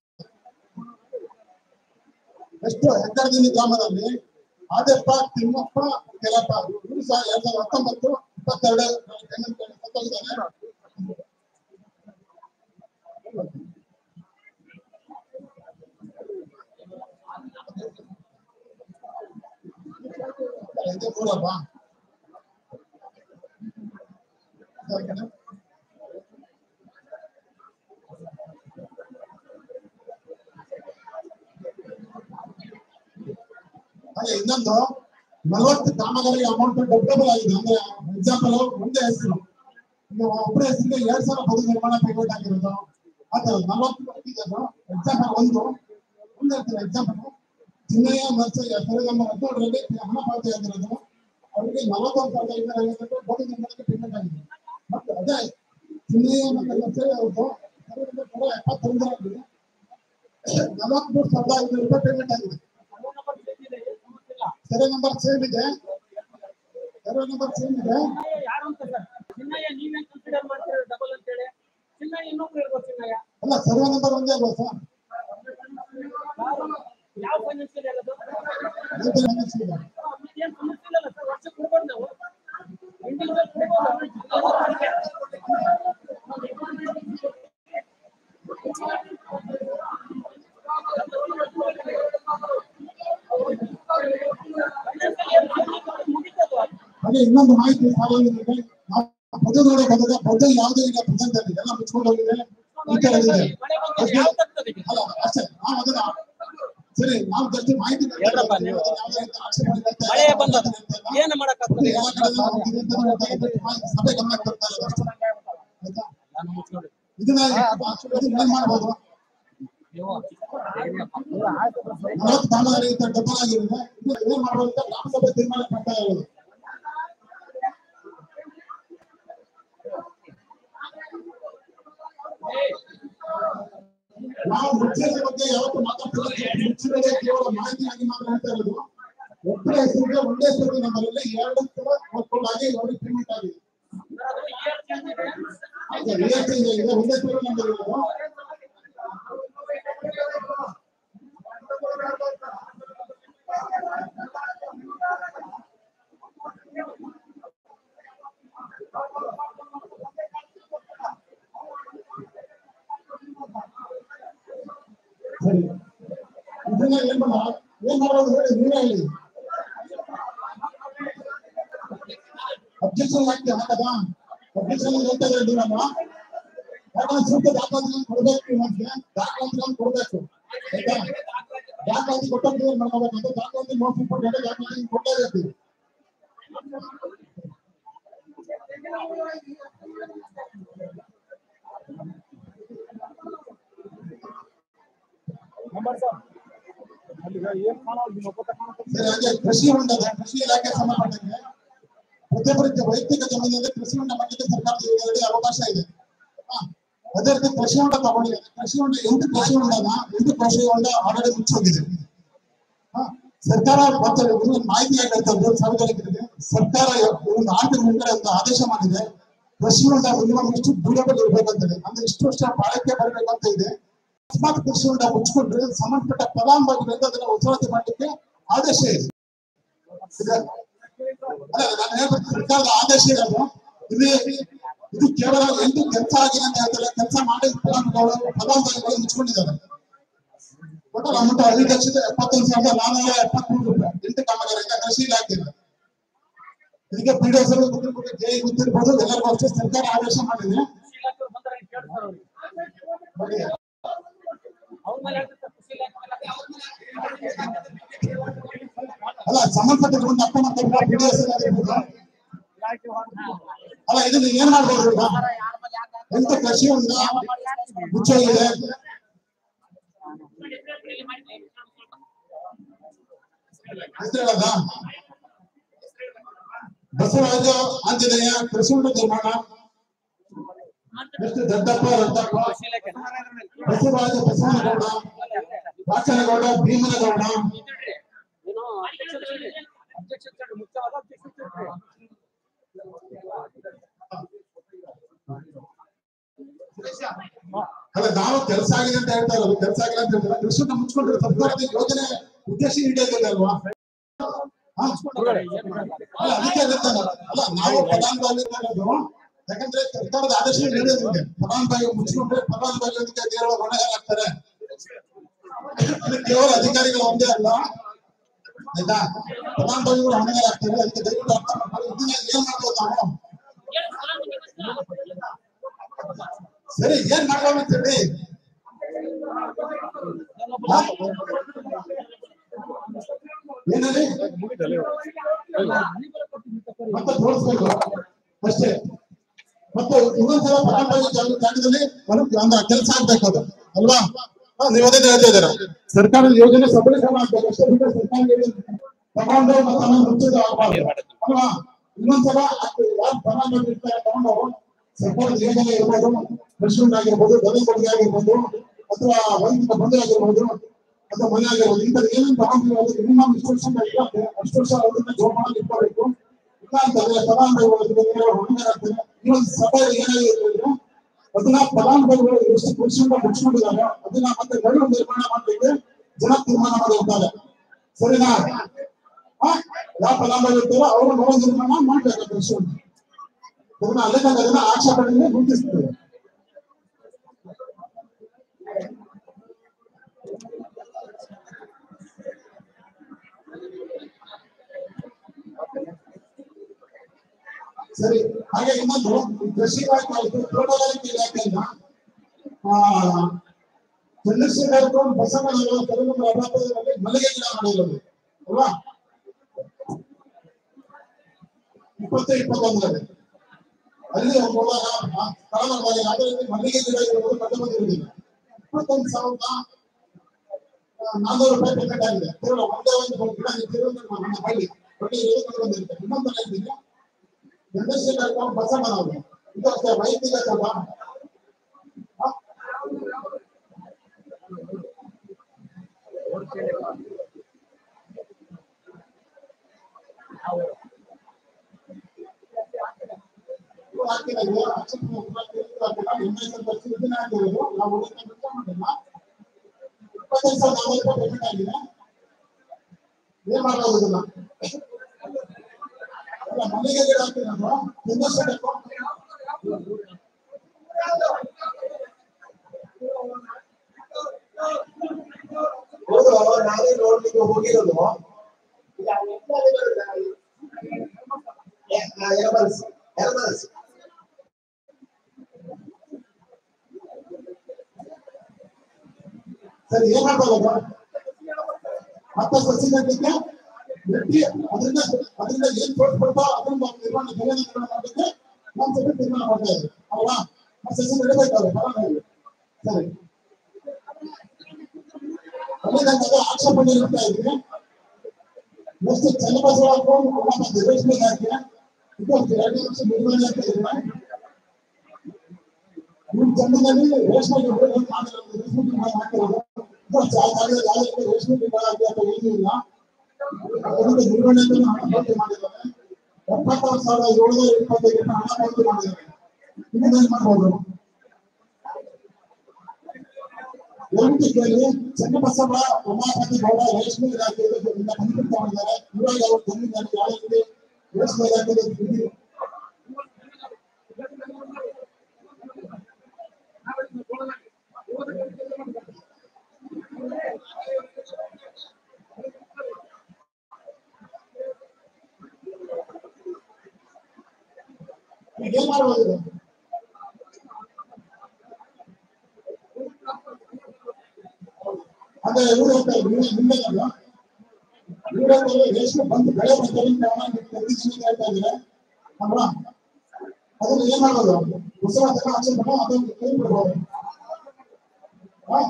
ಎಷ್ಟು ಹೆಗ್ಗಡದಿನಿ ಗ್ರಾಮದಲ್ಲಿ ಆದಪ್ಪ ತಿಮ್ಮಪ್ಪ ಕೆಲಪ್ಪ ಇವರು ಸಹ ಎರಡ್ ಸಾವಿರದ ಹತ್ತೊಂಬತ್ತು ಇಪ್ಪತ್ತೆರಡು ಪೇಮೆಂಟ್ ಸತ್ತೋಗಿದ್ದಾರೆ ಇದು ಮೂರಲ್ವಾ ಸರಿ ಕಣೆ. ಹಾಗೆ ಇನ್ನೊಂದು ನಲವತ್ತು ಕಾಮಗಾರಿ ಅಮೌಂಟ್ ಡಬಲ್ ಆಗಿದೆ ಅಂದ್ರೆ ಎಕ್ಸಾಂಪಲ್ ಒಂದೇ ಹೆಸರು ಈಗ ಒಬ್ಬರ ಹೆಸರಿಗೆ ಎರಡ್ ಸಾವಿರ ಬದು ನಿರ್ಮಾಣ ಪೇಮೆಂಟ್ ಆಗಿರೋದು ಆತರ ನಲವತ್ತು ಎಕ್ಸಾಂಪಲ್ ಒಂದು ಒಂದು ಹೇಳ್ತೀನಿ ಎಕ್ಸಾಂಪಲ್ ಚಿನ್ನಯ್ಯ ನರ್ಸಯ್ಯ ಸರಿ ನಮ್ಮ ಹದಿನೇಳರಲ್ಲಿ ಹಣ ಪಾವತಿ ಆಗಿರೋದು ಅವರಿಗೆ ನಲವತ್ತೊಂದು ಸಾವಿರದ ಐನೂರ ಐವತ್ತು ಬದು ನಿರ್ಮಾಣಕ್ಕೆ ಪೇಮೆಂಟ್ ಆಗಿದೆ ಮತ್ತೆ ಅದೇ ಚಿನ್ನಯ್ಯ ಮತ್ತು ನರ್ಸಯ್ಯ ಅವ್ರದ್ದು ಸರಿ ನಮ್ಮ ನೂರ ಎಪ್ಪತ್ತೊಂದರಲ್ಲಿ ನಲವತ್ಮೂರು ಸಾವಿರದ ಐನೂರು ರೂಪಾಯಿ ಪೇಮೆಂಟ್ ಆಗಿದೆ ಸರಿ ನಂಬರ್ ಸೇಮ್ ಇದೆ ಸರಿ ನಂಬರ್ ಸೇಮ್ ಇದೆ ಯಾರು ಅಂತ ಸರ್ ಚಿನ್ನಯ್ಯ ನೀವೇನ್ ಕನ್ಸಿಡರ್ ಮಾಡ್ತೀರ ಡಬಲ್ ಅಂತ ಹೇಳಿ ಚಿನ್ನಯ್ಯ ಇನ್ನೊಬ್ರು ಇರ್ಬೋದು ಚಿನ್ನಯ್ಯ ಅಲ್ಲ ಸರ್ವೆ ನಂಬರ್ ಒಂದೇ ಅಲ್ವಾ ಸರ್ ಯಾವ ಫೈನಾನ್ಸಿಯಲ್ ಇರೋದು ಎಂತ ಮನಸ್ಸು ಇದೆ? ಏನ್ ಸಮಸ್ಯೆ ಇಲ್ಲ ಸರ್ ವರ್ಷ ಕೊಡ್ಬೋದು ನಾವು ಇಂಡಿವಿಜುವಲ್ ಕೊಡ್ಬೋದು ಹಾಗೆ ಇನ್ನೊಂದು ಮಾಹಿತಿ ಸಾರ್ವಜನಿಕರಿಗೆ ನಾವು ಪದ ನೋಡಕ್ ಹೋದಾಗ ಪದ ಯಾವುದೇ ಇಲ್ಲ ಪ್ರೆಸೆಂಟ್ ಅಲ್ಲಿ ಎಲ್ಲ ಮುಚ್ಕೊಂಡು ಹೋಗಿದೆ ಈ ತರ ಇದೆ ಅಲ್ಲ ಅಷ್ಟೇ ನಾವು ಅದನ್ನ ಸರಿ ನಾವು ಜಸ್ಟ್ ಮಾಹಿತಿ ಹೇಳ್ರಪ್ಪ ನೀವು. ಮಳೆ ಬಂದದ ಏನು ಮಾಡಕ್ಕಾಗ್ತದೆ ಎಲ್ಲ ಕಡೆ ನಾವು ಹೋಗಿದೆ ಅಂತ ಹೇಳ್ತಾ ಇದ್ದೀವಿ. ಮಾಹಿತಿ ಸಭೆ ಗಮನಕ್ಕೆ ತರ್ತಾ ಇಲ್ಲ ಅಷ್ಟೇ. ಆಯ್ತಾ? ಇದನ್ನ ಇದನ್ನ ಏನ್ ಮಾಡ್ಬೋದು ನಲವತ್ತು ಕಾಮಗಾರಿ ಅಂತ ಡಬಲ್ ಆಗಿರುತ್ತೆ ಇದನ್ನ ಏನ್ ಮಾಡ್ಬೋದು ಅಂತ ಗ್ರಾಮಸಭೆ ತೀರ್ಮಾನ ಮಾಡ್ತಾ ಇರೋದು ನಾವು ಮುಚ್ಚಿದ ಬಗ್ಗೆ ಯಾವತ್ತು ಮಾತಾಡ್ತಿಲ್ಲ ಮುಚ್ಚಿದ ಬಗ್ಗೆ ಕೇವಲ ಮಾಹಿತಿಯಾಗಿ ಮಾತ್ರ ಹೇಳ್ತಾ ಇರೋದು ಒಬ್ಬರ ಹೆಸರಿಗೆ ಒಂದೇ ಹೆಸರು ನಮ್ಮಲ್ಲಿ ಎರಡು ಸಲ ಒಪ್ಕೊಂಡಾಗಿ ಅವ್ರಿಗೆ ಪೇಮೆಂಟ್ ಆಗಿದೆ ಹೌದು, ಇಯರ್ ಚೇಂಜ್ ಆಗಿದೆ ಒಂದೇ ಹೆಸರು ನಮ್ಮಲ್ಲಿ ಇರೋದು ಸರಿ ಇದನ್ನ ಏನ್ ಮಾಡ ಏನ್ ಮಾಡೋದು ಹೇಳಿ ನೀವೇ ಹೇಳಿ ಅಬ್ಜೆಕ್ಷನ್ ಹಾಕಿ ಹಾಕದ ಅಬ್ಜೆಕ್ಷನ್ ಹೇಳ್ತಾ ಇದ್ದೀವಿ ನಮ್ಮ ಯಾಕಂದ್ರೆ ಸೂಕ್ತ ದಾಖಲಾತಿಗಳನ್ನು ಕೊಡ್ಬೇಕು ನಮ್ಗೆ ದಾಖಲಾತಿಗಳನ್ನು ಕೊಡ್ಬೇಕು ಆಯ್ತಾ ದಾಖಲಾತಿ ಕೊಟ್ಟಂತೆ ಏನ್ ಮಾಡ್ಕೋಬೇಕಂತ ದಾಖಲಾತಿ ಮೋಸ ಕೊಟ್ಟರೆ ದಾಖಲಾತಿ ಕೊಡಲೇಬೇಕು ಸರಿ ಹಾಗೆ ಕೃಷಿ ಹೊಂಡದ ಕೃಷಿ ಇಲಾಖೆ ಸಂಬಂಧಪಟ್ಟಂಗೆ ಪ್ರತಿಯೊಬ್ಬರಿಗೆ ವೈಯಕ್ತಿಕ ಜಮೀನಿನಲ್ಲಿ ಕೃಷಿ ಹೊಂಡ ಮಾಡಲಿಕ್ಕೆ ಸರ್ಕಾರದ ಯೋಜನೆಯಲ್ಲಿ ಅವಕಾಶ ಇದೆ ಹಾ. ಅದೇ ರೀತಿ ಕೃಷಿ ಹೊಂಡ ತಗೊಂಡಿದೆ ಕೃಷಿ ಹೊಂಡ ಎಂಟು ಕೃಷಿ ಹೊಂಡನ ಎಂಟು ಕೃಷಿ ಹೊಂಡ ಆಲ್ರೆಡಿ ಮುಚ್ಚೋಗಿದೆ ಹಾ. ಸರ್ಕಾರ ಮತ್ತೆ ಒಂದು ಮಾಹಿತಿ ಹೇಳ್ತಾರೆ ಸಾರ್ವಜನಿಕರಿಗೆ ಸರ್ಕಾರ ಒಂದು ಆರು ಮುಂದೆ ಒಂದು ಆದೇಶ ಮಾಡಿದೆ ಕೃಷಿ ಹೊಂಡ ಮಿನಿಮಮ್ ಇಷ್ಟು ಡ್ಯೂರಬಲ್ ಇರ್ಬೇಕಂತೇಳಿ ಅಂದ್ರೆ ಇಷ್ಟು ವರ್ಷ ಬಾಳಿಕೆ ಬರಬೇಕಂತ ಇದೆ ಅಕಸ್ಮಾತ್ ಕೃಷಿ ಹೊಂಡ ಮುಚ್ಚಿಕೊಂಡ್ರೆ ಸಂಬಂಧಪಟ್ಟ ಫಲಾನುಭವಿಗಳಿಂದ ಅದನ್ನ ವಸೂಲಾತಿ ಮಾಡಲಿಕ್ಕೆ ಆದೇಶ ಇದೆ ಇದೆ? ಅಲ್ಲ ನಾನು ಹೇಳ್ಬೇಕು ಸರ್ಕಾರದ ಆದೇಶ ಇರೋದು ಇಲ್ಲಿ ಇದು ಕೇವಲ ಎಂಟು ಕೆಲಸ ಆಗಿದೆ ಅಂತ ಹೇಳ್ತಾರೆ ಕೆಲಸ ಮಾಡಿ ಫಲಾನುಭವಿಗಳು ಫಲಾನುಭವಿಗಳು ಮುಚ್ಕೊಂಡಿದ್ದಾರೆ ಟೋಟಲ್ ಅಮೌಂಟ್ ಐದು ಲಕ್ಷದ ಎಪ್ಪತ್ತೊಂದು ಸಾವಿರದ ನಾನ್ನೂರ ಎಪ್ಪತ್ಮೂರು ರೂಪಾಯಿ ಎಂಟು ಕಾಮಗಾರಿಯಿಂದ ಕೃಷಿ ಇಲಾಖೆ ಇದೆ. ಇದಕ್ಕೆ ಪೀಡಿಎಸ್ ಗೊತ್ತಿರ್ಬೋದು ಜೆ ಗೊತ್ತಿರ್ಬೋದು ಎಲ್ಲರಿಗೂ ಅಷ್ಟೇ ಸರ್ಕಾರ ಆದೇಶ ಮಾಡಿದೆ ನೋಡಿ, ಅವ್ರ ಮೇಲೆ ಹೇಳ್ತಾರೆ ಕೃಷಿ ಇಲಾಖೆ ಅಲ್ಲ ಸಂಬಂಧಪಟ್ಟ ಒಂದು ಅರ್ಥ ಮಾಡ್ತಾರೆ ಪೀಡಿಎಸ್ ಅಲ್ಲ ಇದನ್ನ ಏನ್ ಮಾಡ್ಬೋದು ಈಗ ಎಂತ ಕೃಷಿ ಒಂದು ಮುಚ್ಚೋಗಿದೆ ಹೆಸರು ಹೇಳದ ಬಸವರಾಜ ಆಂಜನೇಯ ಕೃಷಿ ಹೊಂಡ ನಿರ್ಮಾಣ ಎಷ್ಟು ದೊಡ್ಡಪ್ಪ ದೊಡ್ಡಪ್ಪ ಬಸವರಾಜ ಬಸವನಗೌಡ ರಾಚನಗೌಡ ಭೀಮನಗೌಡ ಏನೋ ಅಬ್ಜೆಕ್ಷನ್ ಮುಖ್ಯವಾದ ಅಬ್ಜೆಕ್ಷನ್ ಅಲ್ಲ ನಾವು ಕೆಲಸ ಆಗಿದೆ ಅಂತ ಹೇಳ್ತಾ ಇರೋದು ಕೆಲಸ ಆಗಿಲ್ಲ ಅಂತ ಹೇಳ್ತಾರೆ ಕೃಷಿ ಹೊಂಡ ಮುಚ್ಕೊಂಡ್ರೆ ಸರ್ಕಾರದ ಯೋಜನೆ ಉದ್ದೇಶ ಈಡೇರಿದೆ ಅಲ್ವಾ ಹಾ? ಅಲ್ಲ ಅದಕ್ಕೆ ಹೇಳ್ತಾ ನಾನು. ಅಲ್ಲ ನಾವು ಫಲಾನುಭವಿ ಇರೋದು ಯಾಕಂದ್ರೆ ಸರ್ಕಾರದ ಆದೇಶ ಹೇಳಿದೆ ನಿಮಗೆ ಫಲಾನುಭವಿ ಮುಚ್ಕೊಂಡ್ರೆ ಫಲಾನುಭವಿಗಳಿಗೆ ನೇರವಾಗಿ ಹೊಣೆಗಾರಾಗ್ತಾರೆ ಇದು ಕೇವಲ ಅಧಿಕಾರಿಗಳು ಒಂದೇ ಅಲ್ಲ ಆಯ್ತಾ ಫಲಾನುಭವಿಗಳು ಹೊಣೆಗಾರಾಗ್ತಾರೆ ಅದಕ್ಕೆ ದಯವಿಟ್ಟು ಅರ್ಥ ಮಾಡ್ಕೊಳ್ಳಿ ಇದನ್ನ ಏನ್ ಮಾಡ್ಬೋದು ನಾವು ಸರಿ ಏನ್ ಮಾಡ್ಬೋದು ಅಂತ ಹೇಳಿ ಹಾ? ಏನಲ್ಲಿ ಮತ್ತೆ ತೋರಿಸ್ಬೇಕು ಅಷ್ಟೇ ಮತ್ತೆ ಇನ್ನೊಂದ್ಸಲ ಫಲಾನುಭವಿ ಜಾಗ- ಜಾಗದಲ್ಲಿ ಒಂದು ಒಂದು ಕೆಲಸ ಆಗ್ಬೇಕು ಅದು ಅಲ್ವಾ ಹಾ, ನೀವು ಅದೇ ಹೇಳ್ತಾ ಇದ್ದೀರಾ ಸರ್ಕಾರದ ಯೋಜನೆ ಸಬಲೀಕರಣ ಆಗ್ಬೇಕು ಅಷ್ಟೇ ಬಿಟ್ಟರೆ ಸರ್ಕಾರ ಯೋಜನೆ ತಗೊಂಡು ಮತ್ತೆ ಆಮೇಲೆ ಮುಚ್ಚೋದು ಆಗ್ಬಾರ್ದು ಅಲ್ವಾ ಇನ್ನೊಂದ್ಸಲ ಅದು ಯಾರು ಫಲಾನುಭವಿ ಇರ್ತಾರೆ ತಗೊಂಡು ಸರ್ಕಾರದ ಯೋಜನೆ ಇರ್ಬೋದು ರೆಸ್ಟೋರೆಂಟ್ ಆಗಿರ್ಬೋದು ದೊರೆ ಕೊಡುಗೆ ಆಗಿರ್ಬೋದು ಅಥವಾ ವೈದ್ಯಕ ಬಂಧು ಆಗಿರ್ಬೋದು ಅಥವಾ ಮನೆ ಆಗಿರ್ಬೋದು ಇಂಥದ್ದು ಏನೇನು ತಗೊಂಡ್ರಿ ಅದಕ್ಕೆ ಮಿನಿಮಮ್ ಇಷ್ಟು ವರ್ಷ ಇರುತ್ತೆ ಅಷ್ಟು ವರ್ಷ ಅದನ್ನ ಜೋಪಾನ ಇಟ್ಕೋಬೇಕು ಇಲ್ಲ ಅಂತಂದ್ರೆ ಫಲಾನುಭವಿಗಳು ಹೊಣೆಗಾರಾಗ್ತಾರೆ ಈ ಒಂದು ಸಭೆ ಏನಾಗಿರ್ತಂದ್ರೆ ಅದನ್ನ ಫಲಾನುಭವಿಗಳು ಎಷ್ಟು ಖುಷಿಯಿಂದ ಮುಚ್ಕೊಂಡಿದ್ದಾರೆ ಅದನ್ನ ಮತ್ತೆ ಮರು ನಿರ್ಮಾಣ ಮಾಡ್ಲಿಕ್ಕೆ ಜನ ತೀರ್ಮಾನ ಮಾಡಿರ್ತಾರೆ ಸರಿನಾ ಹಾ? ಯಾವ ಫಲಾನುಭವಿ ಇರ್ತಾರೋ ಅವರು ಮರು ನಿರ್ಮಾಣ ಮಾಡ್ಬೇಕು ಕೃಷಿ ಅದನ್ನ ಅಲ್ಲಿಂದ ಅದನ್ನ ಆಕ್ಷೇಪಣೆಯಿಂದ ಗುರುತಿಸ್ತೇವೆ ಸರಿ ಹಾಗೆ ಇನ್ನೊಂದು ಈ ಕೃಷಿ ಇಲಾಖೆ ಆಯ್ತು ತೋಟಗಾರಿಕೆ ಇಲಾಖೆಯಿಂದ ಆ ಚಂದ್ರಶೇಖರ್ ಗೌಡ್ ಬಸವನಗರ ಕಲಬುರಗಿ ಅಭಾಪದಲ್ಲಿ ಮಲ್ಲಿಗೆ ಗಿಡ ಮಾಡಿರೋದು ಅಲ್ವಾ ಇಪ್ಪತ್ತು ಇಪ್ಪತ್ತೊಂದರಲ್ಲಿ ಅಲ್ಲಿ ಹೋದಾಗ ಸ್ಥಳದಲ್ಲಿ ಅದರಲ್ಲಿ ಮಲ್ಲಿಗೆ ಗಿಡ ಇರುವುದು ಕಂಡು ಬಂದಿರುವುದಿಲ್ಲ ಇಪ್ಪತ್ತೊಂದು ಸಾವಿರದ ಆ, ನಾನ್ನೂರು ರೂಪಾಯಿ ಪೇಮೆಂಟ್ ಆಗಿದೆ ಕೇವಲ ಒಂದೇ ಒಂದು ಗಿಡ ನಿಂತಿರೋದು ನಮ್ಮ ಹಳ್ಳಿ ಒಳ್ಳೆ ಇರೋದು ಕಂಡು ಬಂದಿರುತ್ತೆ ಇನ್ನೊಂದು ಹೇಳ್ತೀನಿ ಚಂದ್ರಶೇಖರ್ ಗೌಡ್ ಬಸವನವರು ಇದು ಅಷ್ಟೇ ವೈಯಕ್ತಿಕ ತೋಟ ಏನ್ ಮಾಡೋದು ಇದನ್ನ ಅಲ್ಲ, ಮಲ್ಲಿಗೆ ಗಿಡ ಹಾಕಿದ್ರು ಚಂದ್ರಶೇಖರ್ ಗೌಡ್ ಹೌದು ನಾನೇ ನೋಡ್ಲಿಕ್ಕೆ ಹೋಗಿರೋದು ಎಲಬಲ್ಸ್ ಎಲಬಲ್ಸ್ ಸರಿ ಏನ್ ಮಾಡ್ಬೋದು ಮತ್ತೆ ಸಸಿ ನೆಡ್ಲಿಕ್ಕೆ ನೆಟ್ಟಿ ಅದರಿಂದ ಅದರಿಂದ ಏನ್ ಫೋರ್ಸ್ ಕೊಡ್ತಾ ಅದನ್ನ ನಿರ್ಮಾಣ ಬೆಳೆ ನಿರ್ಮಾಣ ಮಾಡಲಿಕ್ಕೆ ಒಂದ್ ಸತಿ ತೀರ್ಮಾನ ಮಾಡ್ತಾ ಇದ್ದೀವಿ ಅಲ್ವಾ ಆ ಸಸಿ ನೆಡಬೇಕಾದ್ರೆ ಫಲಾನುಭವಿ ಸರಿ ಅಲ್ಲಿಂದ ಅದೇ ಆಕ್ಷೇಪಣೆ ಇರ್ತಾ ಇದ್ರೆ ನೆಕ್ಸ್ಟ್ ಚನ್ನಬಸವಪ್ಪ ಮತ್ತೆ ರೇಷ್ಮೆ ಇಲಾಖೆ ಇದು ಎರಡು ಲಕ್ಷ ನಿರ್ವಹಣೆ ಅಂತ ಇದೆ ನಿಮ್ಮ ಜಮೀನಲ್ಲಿ ರೇಷ್ಮೆ ಗಿಡ ಮಾಡಿರೋದು ರೇಷ್ಮೆ ಗಿಡ ಹಾಕಿರೋದು ಇದು ಜಾಗದಲ್ಲಿ ಯಾವ ರೀತಿ ರೇಷ್ಮೆ ಗಿಡ ಆಗಿದೆ ಅಂತ ಏನೂ ಇಲ್ಲ ಅದಕ್ಕೆ ನಿರ್ವಹಣೆ ಅಂತ ಹಣ ಪಾವತಿ ಮಾಡಿದ್ದಾರೆ ಎಪ್ಪತ್ತಾರು ಸಾವಿರದ ಏಳ್ನೂರ ಇಪ್ಪತ್ತೈದು ಹಣ ಪಾವತಿ ಮಾಡಿದ್ದಾರೆ ಇನ್ನೇನ್ ಮಾಡ್ಬೋದು ಒಂದು ಕೇಳಿ ಚನ್ನಬಸವ ಉಮಾಪತಿ ಗೌಡ ರೇಷ್ಮೆ ಇಲಾಖೆಯಿಂದ ಕಂಪ್ಲೀಟ್ ಮಾಡಿದ್ದಾರೆ ಇವಾಗ ಅವರು ಜಮೀನಲ್ಲಿ ಯಾವ ರೀತಿ ರೇಷ್ಮೆ ಇಲಾಖೆಯಲ್ಲಿ ದುಡ್ಡು ಈಗ ಏನ್ ಮಾಡ್ಬೋದು ಇದು? ಅದೇ ಇವ್ರು ಹೇಳ್ತಾರೆ ನಿಮ್ಮೆಲ್ಲ ಇವ್ರಲ್ಲಿ ರೇಷ್ಮೆ ಬಂದು ಬೆಳೆ ಬಂದಲ್ಲಿ ಪ್ರತಿದಿನ ಹೇಳ್ತಾ ಇದ್ದಾರೆ ಅಲ್ವಾ ಅದನ್ನ ಏನ್ ಮಾಡೋದು ಹೊಸ ಅದನ್ನ ಆಚೆ ಬಿಟ್ಟು ಅದನ್ನು ಕೈ ಬಿಡ್ಬೋದು ಹಾ?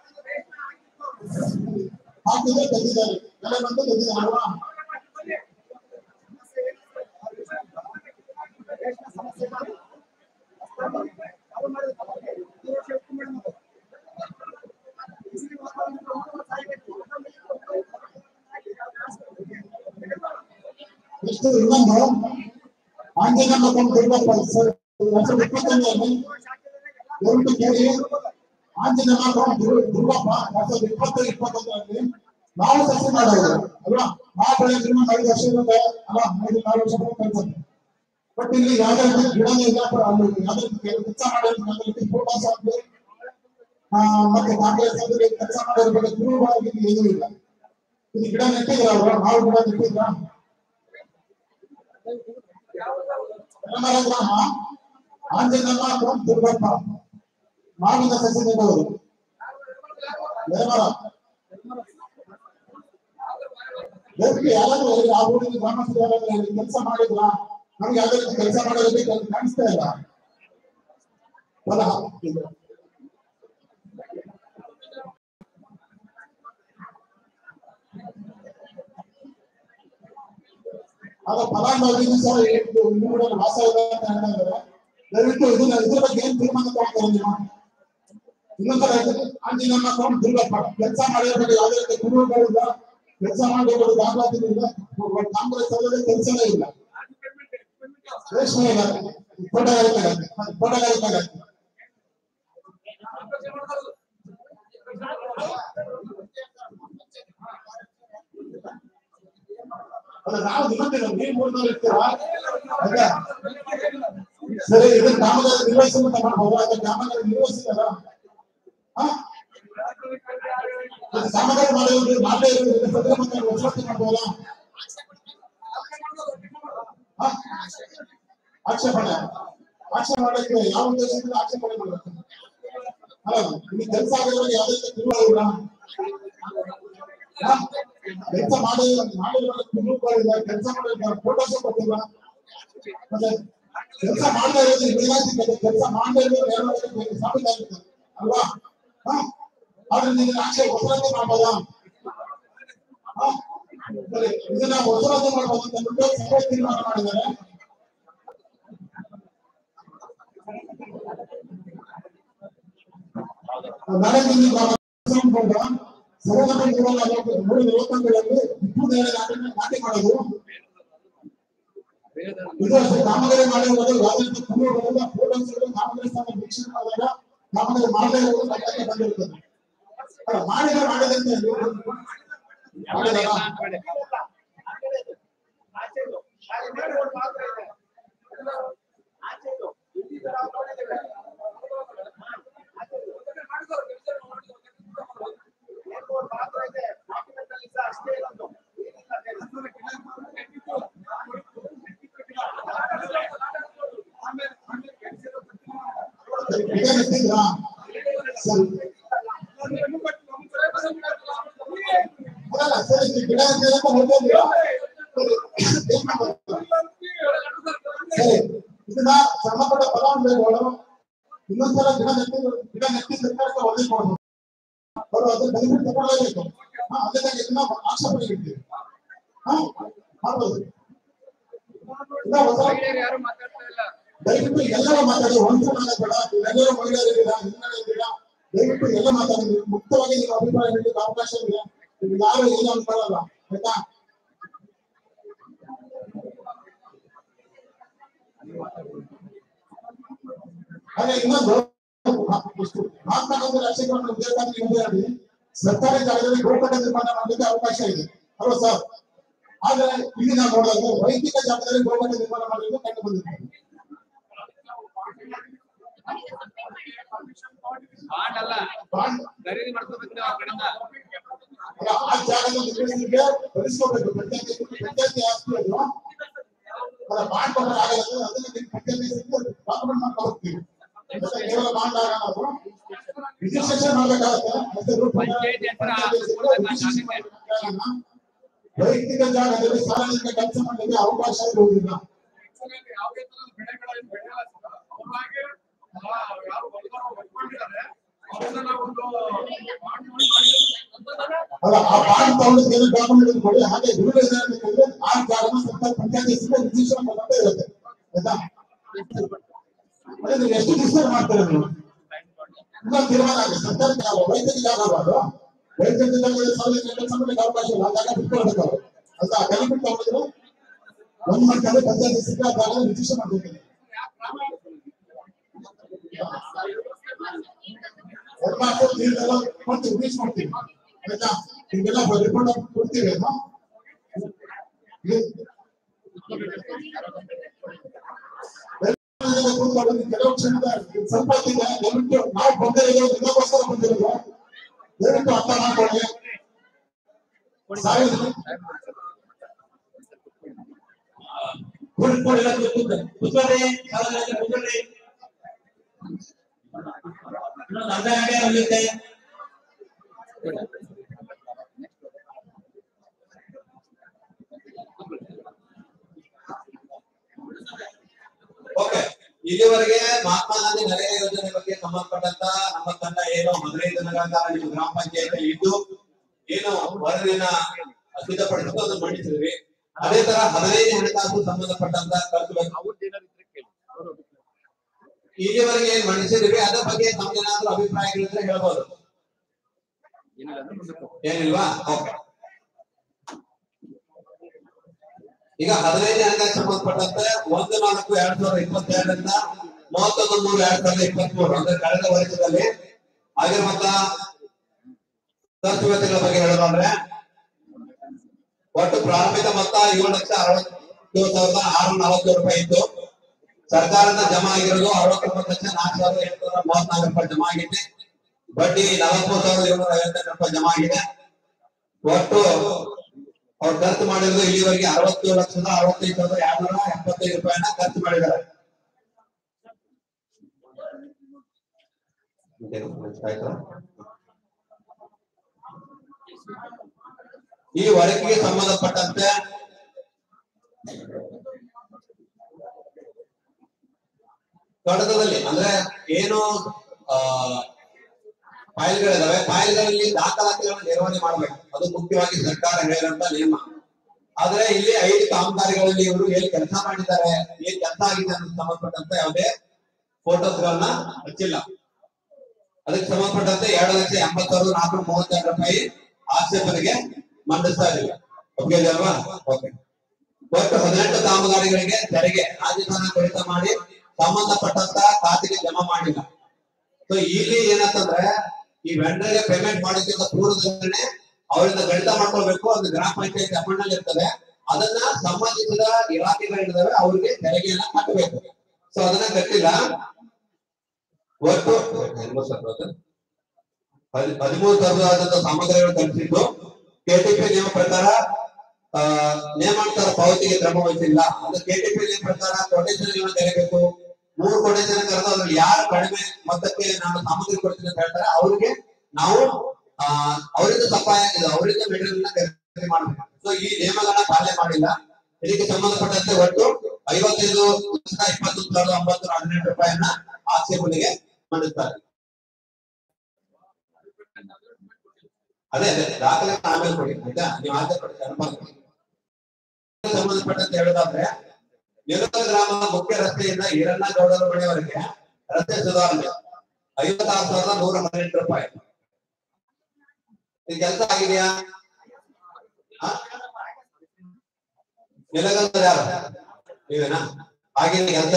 ಹಾಕಿದ್ರೆ ತೆಗಿದ್ದಾರೆ ಬೆಳೆ ಬಂದು ತೆಗಿದ್ದಾರೆ ಅಲ್ವಾ ಎಷ್ಟು ಇನ್ನೊಂದು ಆಂಜನೇಯ ಕೊಂಡು ದುರ್ಗಪ್ಪ ಸರ್ ಎರಡ್ ಸಾವಿರದ ಇಪ್ಪತ್ತೊಂದರಲ್ಲಿ ದಯವಿಟ್ಟು ಕೇಳಿ ಆಂಜನೇಯ ಕೊಂಡು ದುರ್ಗಪ್ಪ ಎರಡ್ ಸಾವಿರದ ಇಪ್ಪತ್ತು ಇಪ್ಪತ್ತೊಂದರಲ್ಲಿ ನಾವು ಸಸಿ ಮಾಡೋದು ಅಲ್ವಾ ನಾವು ಬೆಳೆ ನಿರ್ಮಾಣ ಐದು ವರ್ಷ ಇರುತ್ತೆ ಅಲ್ವಾ ಐದು ನಾಲ್ಕು ವರ್ಷ ಕಲ್ಸುತ್ತೆ ಬಟ್ ಇಲ್ಲಿ ಯಾವ್ದೇ ರೀತಿ ಗಿಡನೇ ಇಲ್ಲ ಪ- ಅಲ್ಲಿ ಯಾವ್ದೇ ರೀತಿ ಕೆಲಸ ಮಾಡೋದು ಫೋಟೋಸ್ ಆಗಲಿ ಮತ್ತೆ ಕಾಂಗ್ರೆಸ್ ಅಂದ್ರೆ ಕೆಲಸ ಮಾಡೋದ್ರ ಬಗ್ಗೆ ಗುರುವಾಗಿ ಏನೂ ಇಲ್ಲ ಇದು ಗಿಡ ನೆಟ್ಟಿದ್ರ ಅವರು ನಾವು ಗಿಡ ನೆಟ್ಟಿದ್ರ ಯಲಮರ ಗ್ರಾಮ ಆಂಜನೇಯ ಕೊಂಡು ದುರ್ಗಪ್ಪ ಮಾವಿನ ಸಸಿ ನೆಟ್ಟವರು ಯಲಮರ ದಯವಿಟ್ಟು ಯಾರಾದ್ರೂ ಹೇಳಿ, ಆ ಊರಿನ ಗ್ರಾಮಸ್ಥರು ಯಾರಾದ್ರೂ ಕೆಲಸ ಮಾಡಿದ್ರ ನಮ್ಗೆ ಯಾವ್ದೇ ರೀತಿ ಕೆಲಸ ಮಾಡೋದಕ್ಕೆ ಕೆಲ್ಸ ಕಾಣಿಸ್ತಾ ಇಲ್ಲ ಹೊಲ ಹಾಕ್ತಿದ್ರು. ಆಗ ಫಲಾನುಭವಿಗೂ ಸಹ ಇದು ಊರಲ್ಲಿ ವಾಸ ಇದೆ ಅಂತ ಹೇಳ್ತಾ ಇದ್ದಾರೆ ದಯವಿಟ್ಟು ಇದನ್ನ ಇದ್ರ ಬಗ್ಗೆ ಏನ್ ತೀರ್ಮಾನ ತಗೊಳ್ತಾರೆ ನೀವು ಇನ್ನೊಂದ್ಸಲ ಹೇಳ್ತೀನಿ, ಆಂಜನೇಯನ ಅಕೌಂಟ್ ದುರ್ಗಪ್ಪ ಕೆಲಸ ಮಾಡಿರೋದು ಯಾವುದೇ ರೀತಿ ಕುರುಹುಗಳಿಲ್ಲ ಕೆಲಸ ಮಾಡಿರೋದು ದಾಖಲಾತಿ ಇಲ್ಲ ಕಾಂಗ್ರೆಸ್ ಅವರಲ್ಲಿ ಕೆಲಸನೇ ಇಲ್ಲ ರೇಷ್ಮೆ ಇಲ್ಲ ತೋಟಗಾರಿಕೆ ತೋಟಗಾರಿಕೆ ಅಲ್ಲ ನಾವು ನಿಮ್ಮಂತಿಲ್ಲ ನೀವು ಮೂರ್ನೂರು ಇರ್ತೀರಾ ಆಯ್ತಾ? ಸರಿ ಇದನ್ನ ಕಾಮಗಾರಿ ನಿರ್ವಹಿಸಲು ಅಂತ ಮಾಡ್ಬೋದು ಅದ್ರ ಕಾಮಗಾರಿ ನಿರ್ವಹಿಸಿದಾರ ಕಾಮಗಾರಿ ಮಾಡೋದು ಮಾಡದೇ ಇರೋದು ಸದನ ಮತ್ತೆ ವಸೂಲಿ ಮಾಡ್ಬೋದಾ ಹ? ಆಕ್ಷೇಪಣೆ ಆಕ್ಷೇಪಣೆ ಮಾಡಕ್ಕೆ ಯಾವ ಉದ್ದೇಶದಿಂದ ಆಕ್ಷೇಪಣೆ ಮಾಡಬೇಕು ಅಲ್ಲ ಇಲ್ಲಿ ಕೆಲಸ ಆಗಿರೋದು ಯಾವುದೇ ರೀತಿ ತಿಳುವಳಿಲ್ಲ ಕೆಲಸ ಮಾಡಿ ಮಾಡಿರೋ ತಿಳುವಳಿಲ್ಲ ಕೆಲಸ ಮಾಡಿರೋ ಫೋಟೋಸ್ ಕೊಟ್ಟಿಲ್ಲ ಮತ್ತೆ ಕೆಲಸ ಮಾಡದೇ ಇರೋದು ವಿನಾಯಿತಿ ಕೆಲಸ ಮಾಡದೇ ಇರೋದು ಯಾರು ಸಾಬೀತಾಗುತ್ತೆ ಅಲ್ವಾ ಹ? ಆದ್ರೆ ನೀವು ಆಕ್ಷೇಪ ವಸೂಲಾತಿ ಮಾಡ್ಬೋದಾ ಹ? ಸರಿ, ಇದನ್ನ ವಸೂಲಾತಿ ಮಾಡ್ಬೋದು ಅಂತ ಅಂದ್ಬಿಟ್ಟು ಸಭೆ ತೀರ್ಮಾನ ಮಾಡಿದ್ದಾರೆ ನಾಳೆದಿಂದ ಗ್ರಾಮ ಸರಳತೆ ಮೂರು ನಲವತ್ತೊಂದರಲ್ಲಿ ಇಪ್ಪತ್ತೇಳು ನಾಟಿ ನಾಟಿ ಮಾಡೋದು ಇದು ಅಷ್ಟೇ ಕಾಮಗಾರಿ ಮಾಡಿರೋದು ಯಾವುದೇ ರೀತಿ ಕುರುಹುಗಳಿಲ್ಲ ಫೋಟೋಸ್ಗಳು ಕಾಮಗಾರಿ ಸ್ಥಾನ ವೀಕ್ಷಣೆ ಮಾಡಿದಾಗ ಕಾಮಗಾರಿ ಮಾಡದೇ ಇರೋದು ಪಕ್ಕಕ್ಕೆ ಬಂದಿರ್ತದೆ ಅಲ್ಲ, ಮಾಡಿದ ಮಾಡಿದೆ ಅಂತ ಹೇಳಿ ಮಾಡಿದಲ್ಲ? ಈಗ ನೆಟ್ಟಿದ್ರಾ? ಸರಿ ಅಲ್ಲ ಸರಿ ಈ ಗಿಡ ಹಾಕಿದ್ರೆ ಅಂತ ಹೊರಟೋದ್ರಾ? ಸರಿ. ಏನ್ ಮಾಡ್ಬೇಕು? ಸರಿ ಇದನ್ನ ಸಂಬಂಧಪಟ್ಟ ಫಲಾನುಭವಿಗಳು ಇನ್ನೊಂದ್ಸಲ ಗಿಡ ನೆಟ್ಟಿ ಗಿಡ ನೆಟ್ಟಿ ಸರ್ಕಾರಕ್ಕೆ ವರದಿ ಕೊಡಬೇಕು ಅವರು ಅದ್ರ ಬೆನಿಫಿಟ್ ತಗೊಳ್ಳೇಬೇಕು ಹಾ ಅದನ್ನ ಇದನ್ನ ಆಕ್ಷೇಪಣೆ ಇಡ್ತೀವಿ ಹಾ ಮಾಡ್ಬೋದು ಇಲ್ಲ ಹೊಸ ಯಾರು ಮಾತಾಡ್ತಾ ಇಲ್ಲ ದಯವಿಟ್ಟು ಎಲ್ಲರೂ ಮಾತಾಡಿ ಒಂದ್ಸಲ ಬೇಡ ಎಲ್ಲರೂ ಮಹಿಳೆಯರಿದ್ದೀರಾ ಹಿನ್ನಡೆಯಿದ್ದೀರಾ ದಯವಿಟ್ಟು ಎಲ್ಲ ಮಾತಾಡಿ ಮುಕ್ತವಾಗಿ ನಿಮ್ಮ ಅಭಿಪ್ರಾಯ ಹೇಳಲಿಕ್ಕೆ ಅವಕಾಶ ಇದೆ ನಿಮ್ಗೆ ಯಾರು ಏನು ಅನ್ಕೊಳ್ಳಲ್ಲ ಆಯ್ತಾ ಹಾಗೆ ಇನ್ನೊಂದು ಮಹಾತ್ಮ ಗಾಂಧಿ ರಾಷ್ಟ್ರೀಯ ಉದ್ಯೋಗ ಯೋಜನೆಯಡಿ ಸರ್ಕಾರಿ ಜಾಗದಲ್ಲಿ ಗೋಕಟ ನಿರ್ಮಾಣ ಮಾಡಲಿಕ್ಕೆ ಅವಕಾಶ ಇದೆ ಅಲ್ವಾ ಸರ್ ಆದ್ರೆ ಇಲ್ಲಿ ನಾವು ನೋಡಿದಾಗ ವೈಯಕ್ತಿಕ ಜಾಗದಲ್ಲಿ ಗೋಕಟ ನಿರ್ಮಾಣ ಮಾಡಲಿಕ್ಕೆ ಕಂಡು ಬಂದಿದೆ ಬಾಂಡ್ ಅಲ್ಲ ಬಾಂಡ್ ಖರೀದಿ ಮಾಡ್ಕೋಬೇಕು ನಾವು ಆ ಕಡೆಯಿಂದ ಅಲ್ಲ, ಆ ಜಾಗದಲ್ಲಿ ನಿರ್ಮಿಸಲಿಕ್ಕೆ ಭರಿಸ್ಕೋಬೇಕು ಪಂಚಾಯತಿ ಪಂಚಾಯತಿ ಆಸ್ತಿ ಅದು ಅಲ್ಲ ಬಾಂಡ್ ಕೊಟ್ಟರೆ ಆಗಲ್ಲ ಅದನ್ನ ನೀವು ಪಂಚಾಯತಿ ಡಾಕ್ಯುಮೆಂಟ್ ಮಾಡ್ತಾ ಹೋಗ್ತೀವಿ ಮತ್ತೆ ಕೇವಲ ಬಾಂಡ್ ಆಗಲ್ಲ ಅದು ರಿಜಿಸ್ಟ್ರೇಷನ್ ಮಾಡ್ಬೇಕಾಗತ್ತೆ ಮತ್ತೆ ರೂಪ ಪಂಚಾಯತಿ ಹತ್ರ ರಿಜಿಸ್ಟ್ರೇಷನ್ ಮಾಡ್ಬೇಕಾಗಲ್ಲ. ವೈಯಕ್ತಿಕ ಜಾಗದಲ್ಲಿ ಸಾರ್ವಜನಿಕ ಕೆಲಸ ಮಾಡಲಿಕ್ಕೆ ಅವಕಾಶ ಇರುವುದಿಲ್ಲ ಯಾವುದೇ ತರದ ಬೆಳೆಗಳನ್ನು ಬೆಳೆಯಲ್ಲ ಸರ್. ಅವ್ರಾಗೆ, ಆ, ಯಾರು ಹೊಲ್ದಾರ ಹೊಲ್ಕೊಂಡಿದ್ದಾರೆ, ಅವ್ರನ್ನ ನಾವೊಂದು ಬಾಂಡ್ ಮಾಡಿ ಮಾಡಿದ್ರೆ ಅಲ್ಲ ಆ ಬಾಂಡ್ ತಗೊಂಡು ಏನು ಡಾಕ್ಯುಮೆಂಟ್ ಕೊಡಿ ಹಾಗೆ ರೂಲ್ ಇದೆ ಅಂತ ಹೇಳಿದ್ರೆ ಆ ಜಾಗನ ಸರ್ಕಾರ ಪಂಚಾಯತಿ ರಿಜಿಸ್ಟ್ರೇಷನ್ ಮಾಡಂತ ಇರುತ್ತೆ ಆಯ್ತಾ ಅದೇ ನೀವು ಎಷ್ಟು ಡಿಸ್ಟರ್ಬ್ ಮಾಡ್ತೀರಾ ನೀವು ಇನ್ನೊಂದು ತೀರ್ಮಾನ ಆಗಿದೆ ಸರ್ಕಾರ ಜಾಗ ವೈದ್ಯಕ ಜಾಗ ಅದು ವೈದ್ಯಕ ಜಾಗದಲ್ಲಿ ಸಾರ್ವಜನಿಕ ಕೆಲಸ ಮಾಡಲಿಕ್ಕೆ ಅವಕಾಶ ಇಲ್ಲ ಆ ಜಾಗ ಬಿಟ್ಕೊಳ್ಬೇಕು ಅವರು ಅಲ್ಲ ಬೆನಿಫಿಟ್ ತಗೊಂಡಿದ್ರೆ ಒಂದ್ ಮಂತಲ್ಲಿ ಪಂಚಾಯತಿ ಸಿಕ್ಕ ಆ ಜಾಗ ರಿಜಿಸ್ಟರ್ ಮಾಡ್ಬೇಕು ಎಲ್ಲ ನೀರೆಲ್ಲ ಕೊಡ್ತೀವಿ ರೀಚ್ ಮಾಡ್ತೀವಿ ಆಯ್ತಾ ನಿಮ್ಗೆಲ್ಲ ರಿಪೋರ್ಟ್ ಕೊಡ್ತೀವಿ ಅಲ್ವಾ ಕೂತ್ಕೊಳ್ಳೋದು ಕೆಲವು ಕ್ಷಣದ ಸ್ವಲ್ಪ ಹೊತ್ತಿಗೆ ದಯವಿಟ್ಟು ನಾವು ಬಂದಿರೋದು ಇದಕ್ಕೋಸ್ಕರ ಬಂದಿರೋದು ದಯವಿಟ್ಟು ಅರ್ಥ ಮಾಡ್ಕೊಳ್ಳಿ ಸಾರ್ವಜನಿಕ ಕೂತ್ಕೊಳ್ಳಿ ಕೂತ್ಕೊಳ್ಳಿ ಸಾರ್ವಜನಿಕ ಕೂತ್ಕೊಳ್ಳಿ ಇನ್ನೊಂದು ಅರ್ಧ ಗಂಟೆ ಮುಗಿಯುತ್ತೆ ಇಲ್ಲಿವರೆಗೆ ಮಹಾತ್ಮ ಗಾಂಧಿ ನರೇಗಾ ಯೋಜನೆ ಬಗ್ಗೆ ಸಂಬಂಧಪಟ್ಟಂತ ನಮ್ಮ ತಂಡ ಏನು ಹದಿನೈದು ದಿನಗಳ ಕಾಲ ನಿಮ್ಮ ಗ್ರಾಮ ಪಂಚಾಯತ್ ಇದ್ದು ಏನು ವರದಿಯನ್ನ ಸಿದ್ಧಪಡಿಸಿದ್ದು ಅದನ್ನು ಮಂಡಿಸಿದ್ವಿ ಅದೇ ತರ ಹದಿನೈದು ಹಣಕಾಸು ಸಂಬಂಧಪಟ್ಟಂತ ಖರ್ಚು ಇಲ್ಲಿವರೆಗೆ ಏನ್ ಮಂಡಿಸಿದ್ವಿ ಅದ್ರ ಬಗ್ಗೆ ತಮ್ಗೇನಾದ್ರೂ ಅಭಿಪ್ರಾಯಗಳಿದ್ರೆ ಹೇಳ್ಬೋದು ಏನಿಲ್ವಾ ಓಕೆ ಈಗ ಹದಿನೈದು ಹಣಕಾಸು ಸಂಬಂಧಪಟ್ಟಂತೆ ಒಂದು ನಾಲ್ಕು ಎರಡ್ ಸಾವಿರದ ಇಪ್ಪತ್ತೆರಡರಿಂದ ಮೂವತ್ತೊಂದು ಮೂರು ಎರಡ್ ಸಾವಿರದ ಇಪ್ಪತ್ತ್ ಮೂರು ಅಂದ್ರೆ ಕಳೆದ ವರ್ಷದಲ್ಲಿ ಆಗಿರುವಂತ ಖರ್ಚು ವೆಚ್ಚಗಳ ಬಗ್ಗೆ ಹೇಳೋದಾದ್ರೆ ಒಟ್ಟು ಪ್ರಾರಂಭಿಕ ಮೊತ್ತ ಏಳು ಲಕ್ಷ ಅರವತ್ತೇಳು ಸಾವಿರದ ಆರುನೂರ ನಲವತ್ತೇಳು ರೂಪಾಯಿ ಇತ್ತು ಸರ್ಕಾರದಿಂದ ಜಮಾ ಆಗಿರೋದು ಅರವತ್ತೊಂಬತ್ತು ಲಕ್ಷ ನಾಲ್ಕು ಸಾವಿರದ ಎಂಟುನೂರ ಮೂವತ್ನಾಲ್ಕು ರೂಪಾಯಿ ಜಮಾ ಆಗಿದೆ ಬಡ್ಡಿ ನಲವತ್ಮೂರು ಸಾವಿರದ ಏಳ್ನೂರ ಐವತ್ತೆಂಟು ರೂಪಾಯಿ ಜಮಾ ಆಗಿದೆ ಒಟ್ಟು ಅವ್ರು ಖರ್ಚು ಮಾಡಿರೋದು ಇಲ್ಲಿವರೆಗೆ ಅರವತ್ತೇಳು ಲಕ್ಷದ ಅರವತ್ತೈದು ಸಾವಿರದ ಎರಡ್ನೂರ ಎಪ್ಪತ್ತೈದು ರೂಪಾಯಿನ ಖರ್ಚು ಮಾಡಿದ್ದಾರೆ ಆಯ್ತಾ? ಈ ವರದಿಗೆ ಸಂಬಂಧಪಟ್ಟಂತೆ ಕಡತದಲ್ಲಿ ಅಂದ್ರೆ ಏನು ಆ ಫೈಲ್ಗಳಿದಾವೆ ಫೈಲ್ಗಳಲ್ಲಿ ದಾಖಲಾತಿಗಳನ್ನು ನಿರ್ವಹಣೆ ಮಾಡಬೇಕು ಅದು ಮುಖ್ಯವಾಗಿ ಸರ್ಕಾರ ಹೇಳಿದಂತ ನಿಯಮ ಆದ್ರೆ ಇಲ್ಲಿ ಐದು ಕಾಮಗಾರಿಗಳಲ್ಲಿ ಇವರು ಏನ್ ಕೆಲಸ ಮಾಡಿದ್ದಾರೆ ಏನ್ ಕೆಲಸ ಆಗಿದೆ ಅನ್ನೋದು ಸಂಬಂಧಪಟ್ಟಂತೆ ಯಾವುದೇ ಫೋಟೋಸ್ ಗಳನ್ನ ಹಚ್ಚಿಲ್ಲ ಅದಕ್ಕೆ ಸಂಬಂಧಪಟ್ಟಂತೆ ಎರಡು ಲಕ್ಷ ಎಂಬತ್ತು ಸಾವಿರದ ನಾಲ್ಕುನೂರ ಮೂವತ್ತೆರಡು ರೂಪಾಯಿ ಆಕ್ಷೇಪಣೆಗೆ ಮಂಡಿಸ್ತಾ ಇದೀವಿ ಓಕೆ ಅಲ್ವಾ ಓಕೆ ಒಟ್ಟು ಹದಿನೆಂಟು ಕಾಮಗಾರಿಗಳಿಗೆ ತೆರಿಗೆ ರಾಜಸ್ಥಾನ ಕಡಿತ ಮಾಡಿ ಸಂಬಂಧಪಟ್ಟಂತ ಖಾತೆಗೆ ಜಮಾ ಮಾಡಿಲ್ಲ ಸೊ ಇಲ್ಲಿ ಏನಂತಂದ್ರೆ ಈ ವೆಂಡರ್ಗೆ ಪೇಮೆಂಟ್ ಮಾಡೋಕ್ಕಿಂತ ಪೂರ್ವದಲ್ಲೇ ಅವರಿಂದ ಗಣಿತ ಮಾಡ್ಕೊಳ್ಬೇಕು ಅದು ಗ್ರಾಮ ಪಂಚಾಯತ್ ಅಕೌಂಟ್ ನಲ್ಲಿ ಇರ್ತದೆ ಅದನ್ನ ಸಂಬಂಧಿಸಿದ ಇಲಾಖೆಗಳಿದ್ದಾವೆ ಅವ್ರಿಗೆ ತೆರಿಗೆಯನ್ನ ಕಟ್ಟಬೇಕು ಸೊ ಅದನ್ನ ಕಟ್ಟಿಲ್ಲ ಒಟ್ಟು ಹದಿ- ಹದಿಮೂರು ಸಾವಿರದ ಸಾಮಗ್ರಿಗಳು ತರಿಸಿದ್ದು ಕೆಟಿಪಿ ನಿಯಮ ಪ್ರಕಾರ ಆ, ನೇಮಾಂತರ ಪಾವತಿಗೆ ಕ್ರಮ ವಹಿಸಿಲ್ಲ ಅದು ಕೆಟಿಪಿ ನಿಯಮ ಪ್ರಕಾರ ಕೊಟೇಶನ್ ತೆರಬೇಕು ಮೂರು ಕೊಟೇಶನ್ ಕರೆದು ಅದ್ರಲ್ಲಿ ಯಾರು ಕಡಿಮೆ ಮೊತ್ತಕ್ಕೆ ನಾನು ಸಾಮಗ್ರಿ ಕೊಡ್ತೀನಿ ಅಂತ ಹೇಳ್ತಾರೆ ಅವ್ರಿಗೆ ನಾವು ಆ, ಅವರಿಂದ ಸಹಾಯ ಅವರಿಂದ ಮೆಟೀರಿಯಲ್ ಖರೀದಿ ಮಾಡಬೇಕು ಸೊ ಈ ನಿಯಮಗಳನ್ನ ಪಾಲನೆ ಮಾಡಿಲ್ಲ ಇದಕ್ಕೆ ಸಂಬಂಧಪಟ್ಟಂತೆ ಒಟ್ಟು ಐವತ್ತೈದು ಲಕ್ಷ ಇಪ್ಪತ್ತೊಂದು ಸಾವಿರದ ಒಂಬತ್ತು ಹದಿನೆಂಟು ರೂಪಾಯಿಯನ್ನ ಆಕ್ಷೇಪಣೆಗೆ ಮಂಡಿಸ್ತಾರೆ ಅದೇ ಅದೇ ದಾಖಲೆ ಆಮೇಲೆ ಕೊಡಿ ಆಯ್ತಾ ನೀವು ಆಚೆ ಕೊಡಿ ಅನುಮಾನ ಸಂಬಂಧಪಟ್ಟಂತೆ ಹೇಳೋದಾದ್ರೆ ನಿರುತ ಗ್ರಾಮದ ಮುಖ್ಯ ರಸ್ತೆಯಿಂದ ಈರಣ್ಣ ಗೌಡರ ಮನೆಯವರೆಗೆ ರಸ್ತೆ ಸುಧಾರಣೆ ಐವತ್ತಾರು ಸಾವಿರದ ನೂರ ಹದಿನೆಂಟು ರೂಪಾಯಿ ಈ ಕೆಲಸ ಆಗಿದೆಯಾ ನಿಲಗಂತ ಯಾರು ನೀವೇನಾ ಆಗಿದೆ ಕೆಲಸ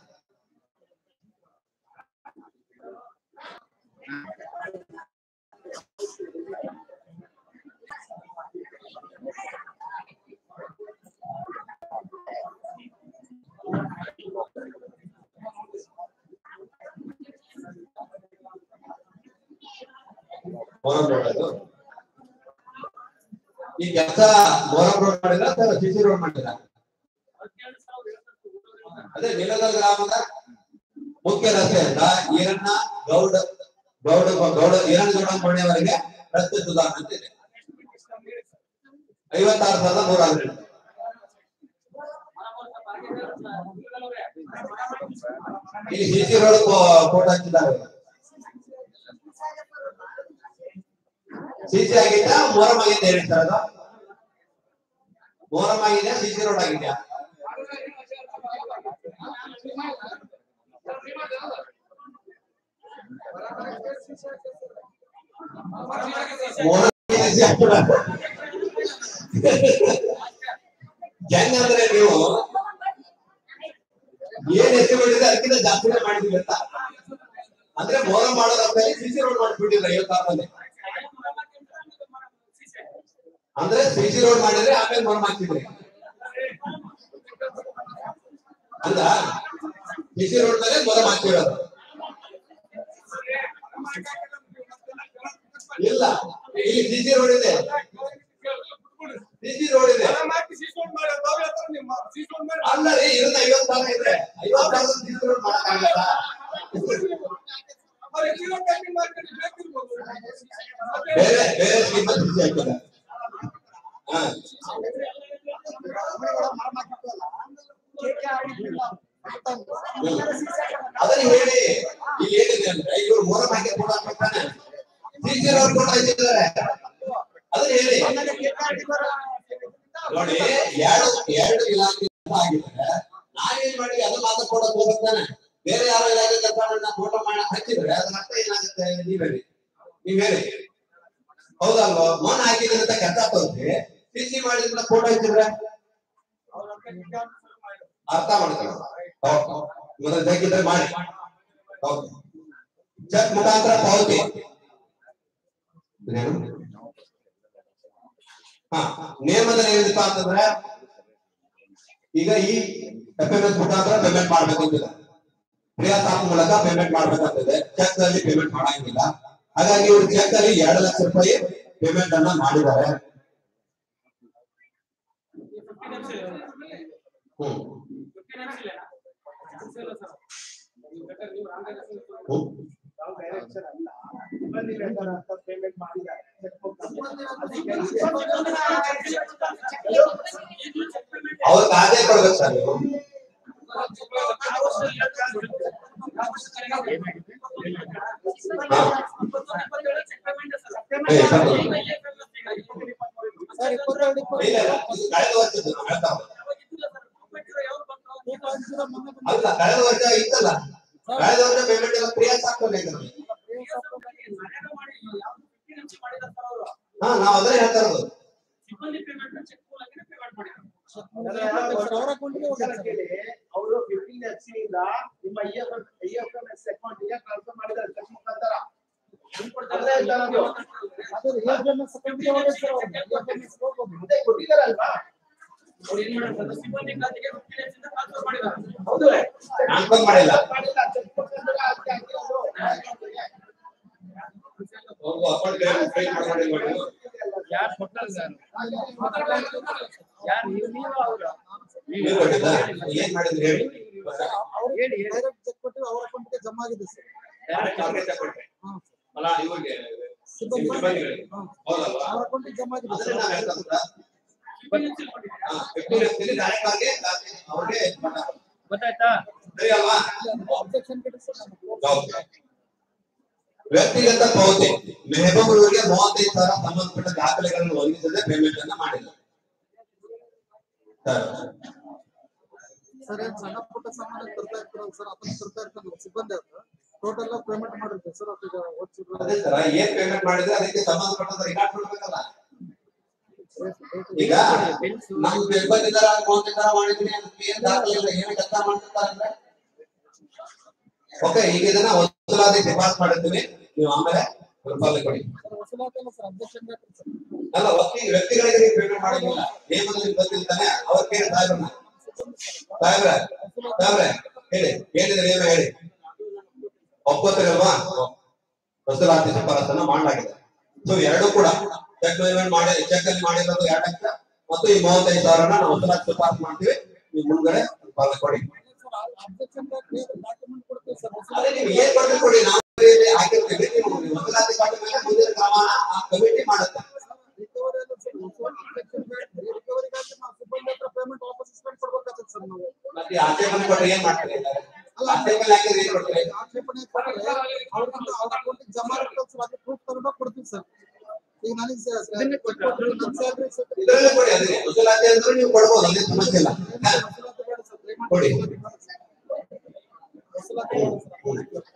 ಮೋರಂ ರೋಡ್ ಅದು ಈ ಕೆಲಸ ಮೋರಂ ರೋಡ್ ಮಾಡಿದ್ರ ಅಥವಾ ಸಿಸಿ ರೋಡ್ ಮಾಡಿದ್ರ ಅದೇ ನಿಲಗಲ್ ಗ್ರಾಮದ ಮುಖ್ಯ ರಸ್ತೆಯಿಂದ ಈರಣ್ಣ ಗೌಡ ಗೌಡ ಗೌಡ ಈರಣ್ಣ ಗೌಡ ಮನೆಯವರೆಗೆ ರಸ್ತೆ ಸುಧಾರಣೆ ಅಂತ ಇದೆ ಐವತ್ತಾರು ಸಾವಿರದ ನೂರ ಹದಿನೆಂಟು ಇಲ್ಲಿ ಸಿಸಿ ರೋಡ್ ಫೋಟೋ ಹಾಕಿದ್ದಾರೆ ಸಿಸಿ ಆಗಿದ್ಯಾ ಮೋರಂ ಆಗಿದ್ಯಾ ಹೇಳಿ ಸರ್ ಅದು ಮೋರಂ ಆಗಿದ್ಯಾ ಸಿಸಿ ರೋಡ್ ಆಗಿದ್ಯಾ ಮೋರಂ CC ಹಾಕಿಲ್ಲ. ಹೆಂಗಂದ್ರೆ ನೀವು ಏನ್ ಎಸ್ಟಿಮೇಟ್ ಇದೆ ಅದಕ್ಕಿಂತ ಜಾಸ್ತಿನೇ ಮಾಡಿದೀವಿ ಅಂತ ಅಂದ್ರೆ ಮೋರಂ ಮಾಡೋದ್ರಲ್ಲಿ ಸಿಸಿ ರೋಡ್ ಮಾಡಿಬಿಟ್ಟಿದ್ರೆ ಐವತ್ತಾರಲ್ಲಿ ಅಂದ್ರೆ ಸಿಸಿ ರೋಡ್ ಮಾಡಿದ್ರೆ ಆಮೇಲೆ ಮೋರಂ ಹಾಕ್ತಿದ್ರಿ ಅಲ್ಲ ಸಿಸಿ ರೋಡ್ ಮೇಲೆ ಮೋರಂ ಹಾಕ್ತಿರೋದು ಇಲ್ಲ ಇಲ್ಲಿ ಸಿಸಿ ರೋಡ್ ಇದೆ ಸಿಸಿ ರೋಡ್ ಇದೆ ಅಲ್ಲ ರೀ ಇರೋದು ಐವತ್ತು ಸಾವಿರ ಇದೆ ಐವತ್ತು ಸಾವಿರ ಸಿಸಿ ರೋಡ್ ಮಾಡಕ್ಕಾಗತ್ತಾ ಬೇರೆ ಬೇರೆ ಸ್ಕೀಮ್ ಸಿಸಿ ಹಾಕಿದ್ದಾರೆ ಹಾ ಹೇಳಿ ಇಲ್ಲಿ ಏನಿದೆ ಅಂದ್ರೆ ಇವ್ರು ಮೂರ ಹಾಕಿ ಕೂಡ ಹಾಕ್ತಾನೆ ಟೀಚರ್ ಅವ್ರು ಕೂಡ ಇದ್ದಾರೆ ಅದನ್ನ ಹೇಳಿ ನೋಡಿ ಎರಡು ಎರಡು ಇಲಾಖೆ ಆಗಿದ್ರೆ ನಾವೇನ್ ಮಾಡಿ ಅದು ಮಾತ್ರ ಕೊಡಕ್ ಹೋಗ್ತಾನೆ ಬೇರೆ ಯಾರೋ ಇಲಾಖೆ ಕೆಲಸ ಮಾಡಿ ನಾವು ಫೋಟೋ ಮಾಡಿ ಹಚ್ಚಿದ್ರೆ ಅದ್ರ ಅರ್ಥ ಏನಾಗುತ್ತೆ ನೀವ್ ಹೇಳಿ ನೀವ್ ಹೇಳಿ ಹೌದಲ್ವಾ ಮಣ್ಣು ಹಾಕಿದ್ರೆ ಅಂತ ಕೆಲಸ ತೋರಿಸಿ ಸಿ ಸಿ ಮಾಡಿದ್ರೆ ಫೋಟೋ ಹಚ್ಚಿದ್ರೆ ಅರ್ಥ ಮಾಡ್ಕೊಳ್ಳೋಣ ಮೊದಲು ಬೇಕಿದ್ರೆ ಮಾಡಿ ಹೌದು ಚೆಕ್ ಮುಖಾಂತರ ಪಾವತಿ ಏನು? ಹಾ ನಿಯಮದಲ್ಲಿ ಏನಿದೆಪ್ಪ ಅಂತಂದ್ರೆ ಈಗ ಈ ಎಫ್ ಎಂ ಎಸ್ ಮುಖಾಂತರ ಪೇಮೆಂಟ್ ಮಾಡ್ಬೇಕಂತಿದೆ ಪ್ರಿಯಾಸ್ ಆಪ್ ಮೂಲಕ ಪೇಮೆಂಟ್ ಮಾಡ್ಬೇಕಂತಿದೆ ಚೆಕ್ ಅಲ್ಲಿ ಪೇಮೆಂಟ್ ಮಾಡಂಗಿಲ್ಲ ಹಾಗಾಗಿ ಇವ್ರು ಚೆಕ್ ಅಲ್ಲಿ ಎರಡು ಲಕ್ಷ ರೂಪಾಯಿ ಪೇಮೆಂಟ್ ಅನ್ನ ಮಾಡಿದ್ದಾರೆ ಹ್ಮ್ ಹ್ಮ್ ಪೇಮೆಂಟ್ ಮಾಡಿದ್ದಾರೆ ಅವ್ರ ಖಾತೆ ಕೊಡ್ಬೇಕು ಸರ್ ನೀವು ಏ, ಬನ್ನಿ. ಇಲ್ಲ, ಇಲ್ಲ, ಇದು ಕಳೆದ ವರ್ಷದ್ದು ನಾವು ಹೇಳ್ತಾ ಇರೋದು. ಅಲ್ಲ ಕಳೆದ ವರ್ಷ ಇತ್ತಲ್ಲ ಕಳೆದ ವರ್ಷ ಪೇಮೆಂಟ್ ಎಲ್ಲ ಪ್ರಿಯಾಸ್ ಆಗ್ತದೆ ಹಾ ನಾವ್ ಅದೇ ಹೇಳ್ತಾ ಇರೋದು ಅವರು ಫಿಫ್ಟೀನ್ ಎಫ್ ಇಂದ ನಿಮ್ಮ I F I F M S account ಗೆ ಟ್ರಾನ್ಸ್ಫರ್ ಮಾಡಿದ್ದಾರೆ ಚೆಕ್ ಮುಖಾಂತರ ಅದೇ ಹೇಳ್ತಾ ಇರೋದು. ಅದೇ ಕೊಟ್ಟಿದ್ದಾರಲ್ವಾ ಹೌದು ಟ್ರಾನ್ಸ್ಫರ್ ಮಾಡಿಲ್ಲ ಮಾಡಿಲ್ಲ ಚೆಕ್ ಮುಖಾಂತರ ಅದಕ್ಕೆ ಹಾಕಿರೋದು. ಅವ್ರು ಅಕೌಂಟ್ ಕ್ರಿಯೇಟ್ ಮಾಡಿಲ್ಲ ನೀವು. ಯಾರು ಕೊಟ್ಟರು ಸರ್ ಯಾರು ನೀವು ನೀವು ಅವರು ನೀವು ಕೊಟ್ಟಿದ್ದಾ? ಏನ್ ಮಾಡಿದ್ರಿ ಹೇಳಿ ಹೇಳಿ ಡೈರೆಕ್ಟ್ ಚೆಕ್ ಕೊಟ್ಟು ಅವ್ರ ಅಕೌಂಟ್ಗೆ ಜಮಾ ಆಗಿದೆ ಸರ್ Direct ಅವ್ರಿಗೆ check ಕೊಟ್ರಿ. ಅಲ್ಲ ಇವ್ರಿಗೆ ಸಿಬ್ಬಂದಿ ಸಿಬ್ಬಂದಿಗಳಿಗೆ. ಹೌದಲ್ವಾ ಅವ್ರ ಅಕೌಂಟ್ಗೆ ಜಮಾ ಆಗಿದೆ ಅದನ್ನ ಸರ್ ನಾವ್ ಹೇಳ್ತಾ ಇರೋದಾ? ಹಾ, 15 ಲಕ್ಷದಲ್ಲಿ direct ಆಗಿ ಅವ್ರಿಗೆ ಮಾತಾಡೋದು. ಗೊತ್ತಾಯ್ತಾ ಸರಿ ಅಲ್ವಾ ಅಬ್ಜೆಕ್ಷನ್ ಕೊಡಿ ಸರ್ ನಮ್ಗೆ. ಹೌದು. ವ್ಯಕ್ತಿಗತ ಪಾವತಿ ಮೆಹಬೂಬ್ರಿಗೆ ಮೂವತ್ತೈದು ಸಾವಿರ ಸಂಬಂಧಪಟ್ಟ ದಾಖಲೆಗಳನ್ನು ಹೊಂದಿಸದೆ ಪೇಮೆಂಟ್ ಅನ್ನ ಮಾಡಿಲ್ಲ ಸರ್ ಸರ್ ಏನ್ ಸಣ್ಣ ಪುಟ್ಟ ಸಾಮಾನ್ಯ ತರ್ತಾ ಇರ್ತಾರಲ್ಲ ಸರ್ ಅದನ್ನ ತರ್ತಾ ಇರ್ತಾರಲ್ಲ ಸಿಬ್ಬಂದಿ ಅಂತ ಟೋಟಲ್ ಪೇಮೆಂಟ್ ಮಾಡಿರ್ತೀವಿ ಸರ್ ಅದೀಗ ಓದ್ಸಿದ್ರು ಅದೇ ಸರ ಏನ್ ಪೇಮೆಂಟ್ ಮಾಡಿದ್ರೆ ಅದಕ್ಕೆ ಸಂಬಂಧಪಟ್ಟಂತ ರಿಕಾರ್ಡ್ ಕೊಡ್ಬೇಕಲ್ಲ ಈಗ ನಮ್ ಸಿಬ್ಬಂದಿದಾರ ಮೂವತ್ತಿದಾರ ಮಾಡಿದ್ರಿ ಅದಕ್ಕೆ ಏನ್ ದಾಖಲೆ ಇಲ್ಲ ಏನ್ ಕೆಲಸ ಮಾಡ್ತಿರ್ತಾರೆ ಅಂದ್ರೆ ಓಕೆ ಈಗ ಇದನ್ನ ವಸೂಲಾತಿ ಶಿಫಾರಸ್ ಮಾಡಿರ್ತೀವಿ ನೀವು ಆಮೇಲೆ ರೂಪಾಯಿ ಕೊಡಿ ಸರ್ ವಸೂಲಾತಲ್ಲ ಸರ್ ಅಬ್ಜೆಕ್ಷನ್ ಬೇಕು ಸರ್ ಅಲ್ಲ ವ್ಯಕ್ತಿ ವ್ಯಕ್ತಿಗಳಿಗೆ ನೀವು ಪೇಮೆಂಟ್ ಮಾಡಿಲ್ಲ ನೇಮದಲ್ಲಿ ಗೊತ್ತಿರ್ತಾನೆ ಅವ್ರ ಕೇಳಿ ಸಾಹೇಬ್ರನ್ನ ಸಾಹೇಬ್ರ ಸಾಹೇಬ್ರೆ ಹೇಳಿ ಏನಿದ್ರೆ ಏನು ಹೇಳಿ ಒಪ್ಕೋತೀರಲ್ವಾ ವಸೂಲಾತಿ ಶಿಫಾರಸನ್ನ ಮಾಡಲಾಗಿದೆ ಸೊ ಎರಡು ಕೂಡ ಚೆಕ್ ಪೇಮೆಂಟ್ ಮಾಡಿ ಚೆಕ್ ಅಲ್ಲಿ ಮಾಡಿರೋದು ಎರಡು ಲಕ್ಷ ಮತ್ತು ಈ ಮೂವತ್ತೈದು ಸಾವಿರನ ನಾವು ವಸೂಲಾತಿ ಶಿಫಾರಸು ಮಾಡ್ತೀವಿ ನೀವು ಮುಂದ್ಗಡೆ ರೂಪಾಯಿ ಕೊಡಿ ಸರ್ ಅಬ್ಜೆಕ್ಷನ್ ಡಾಕ್ಯುಮೆಂಟ್ ಕೊಡ್ತೀವಿ ಸರ್ ಅದೇ ನೀವು ಏನ್ ಕೊಡ್ತೀವಿ ಕೊಡಿ ನಾವು ಇಲ್ಲಿ ಹಾಕಿರ್ತೀವಿ ನೀವು ವಸೂಲಾತಿ ಮಾಡಿದ ಮೇಲೆ ಮುಂದಿನ ಕ್ರಮನ ಆ ಕಮಿಟಿ ಮಾಡುತ್ತೆ ರಿಕವರಿ ಅಲ್ಲ ಸರ್ ರಿಕವರಿಗಾಗಿ ನಾವು ಸಿಬ್ಬಂದಿ ಹತ್ರ ಪೇಮೆಂಟ್ ವಾಪಸ್ ಇಸ್ಕೊಂಡು ಕೊಡ್ಬೇಕಾಗ್ತದೆ ಸರ್ ನಾವು ಮತ್ತೆ ಆಕ್ಷೇಪಣೆ ಕೊಟ್ಟರೆ ಏನ್ ಮಾಡ್ತೀರಿ ಆಕ್ಷೇಪಣೆ ಹಾಕಿದ್ರೆ ಏನ್ ಕೊಡ್ತೀರಿ ಆಕ್ಷೇಪಣೆ ಕೊಟ್ಟರೆ ಅವ್ರಿಂದ ಅವ್ರ ಅಕೌಂಟಿಗೆ ಜಮಾ ಇರ್ತದೆ ಸರ್ ಅದು ಪ್ರೂಫ್ ತಗೊಂಡೋಗಿ ಕೊಡ್ತೀವಿ ಸರ್ ಈಗ ನನಗೆ ಕೊಟ್ಟರು ನನ್ನ ಸ್ಯಾಲ್ರಿ ಇದರಲ್ಲೇ ಕೊಡಿ ಅದಕ್ಕೆ ವಸೂಲಾತಿ ಅಂದ್ರೆ ನೀವು ಕೊಡ್ಬೋದು ಅಲ್ಲಿ ಸಮಸ್ಯೆ ಇಲ್ಲ ವಸೂಲಾತಿ ಬೇಡ ಸರ್ ದಯಮಾಡಿ ಕೊಡಿ ವಸೂಲಾತಿ ಬೇಡ ಸರ್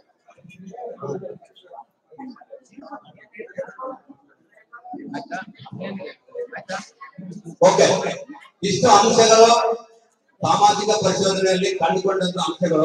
ಓಕೆ ಇಷ್ಟು ಅಂಶಗಳು ಸಾಮಾಜಿಕ ಪರಿಶೋಧನೆಯಲ್ಲಿ ಕಂಡುಕೊಂಡಂತ ಅಂಶಗಳು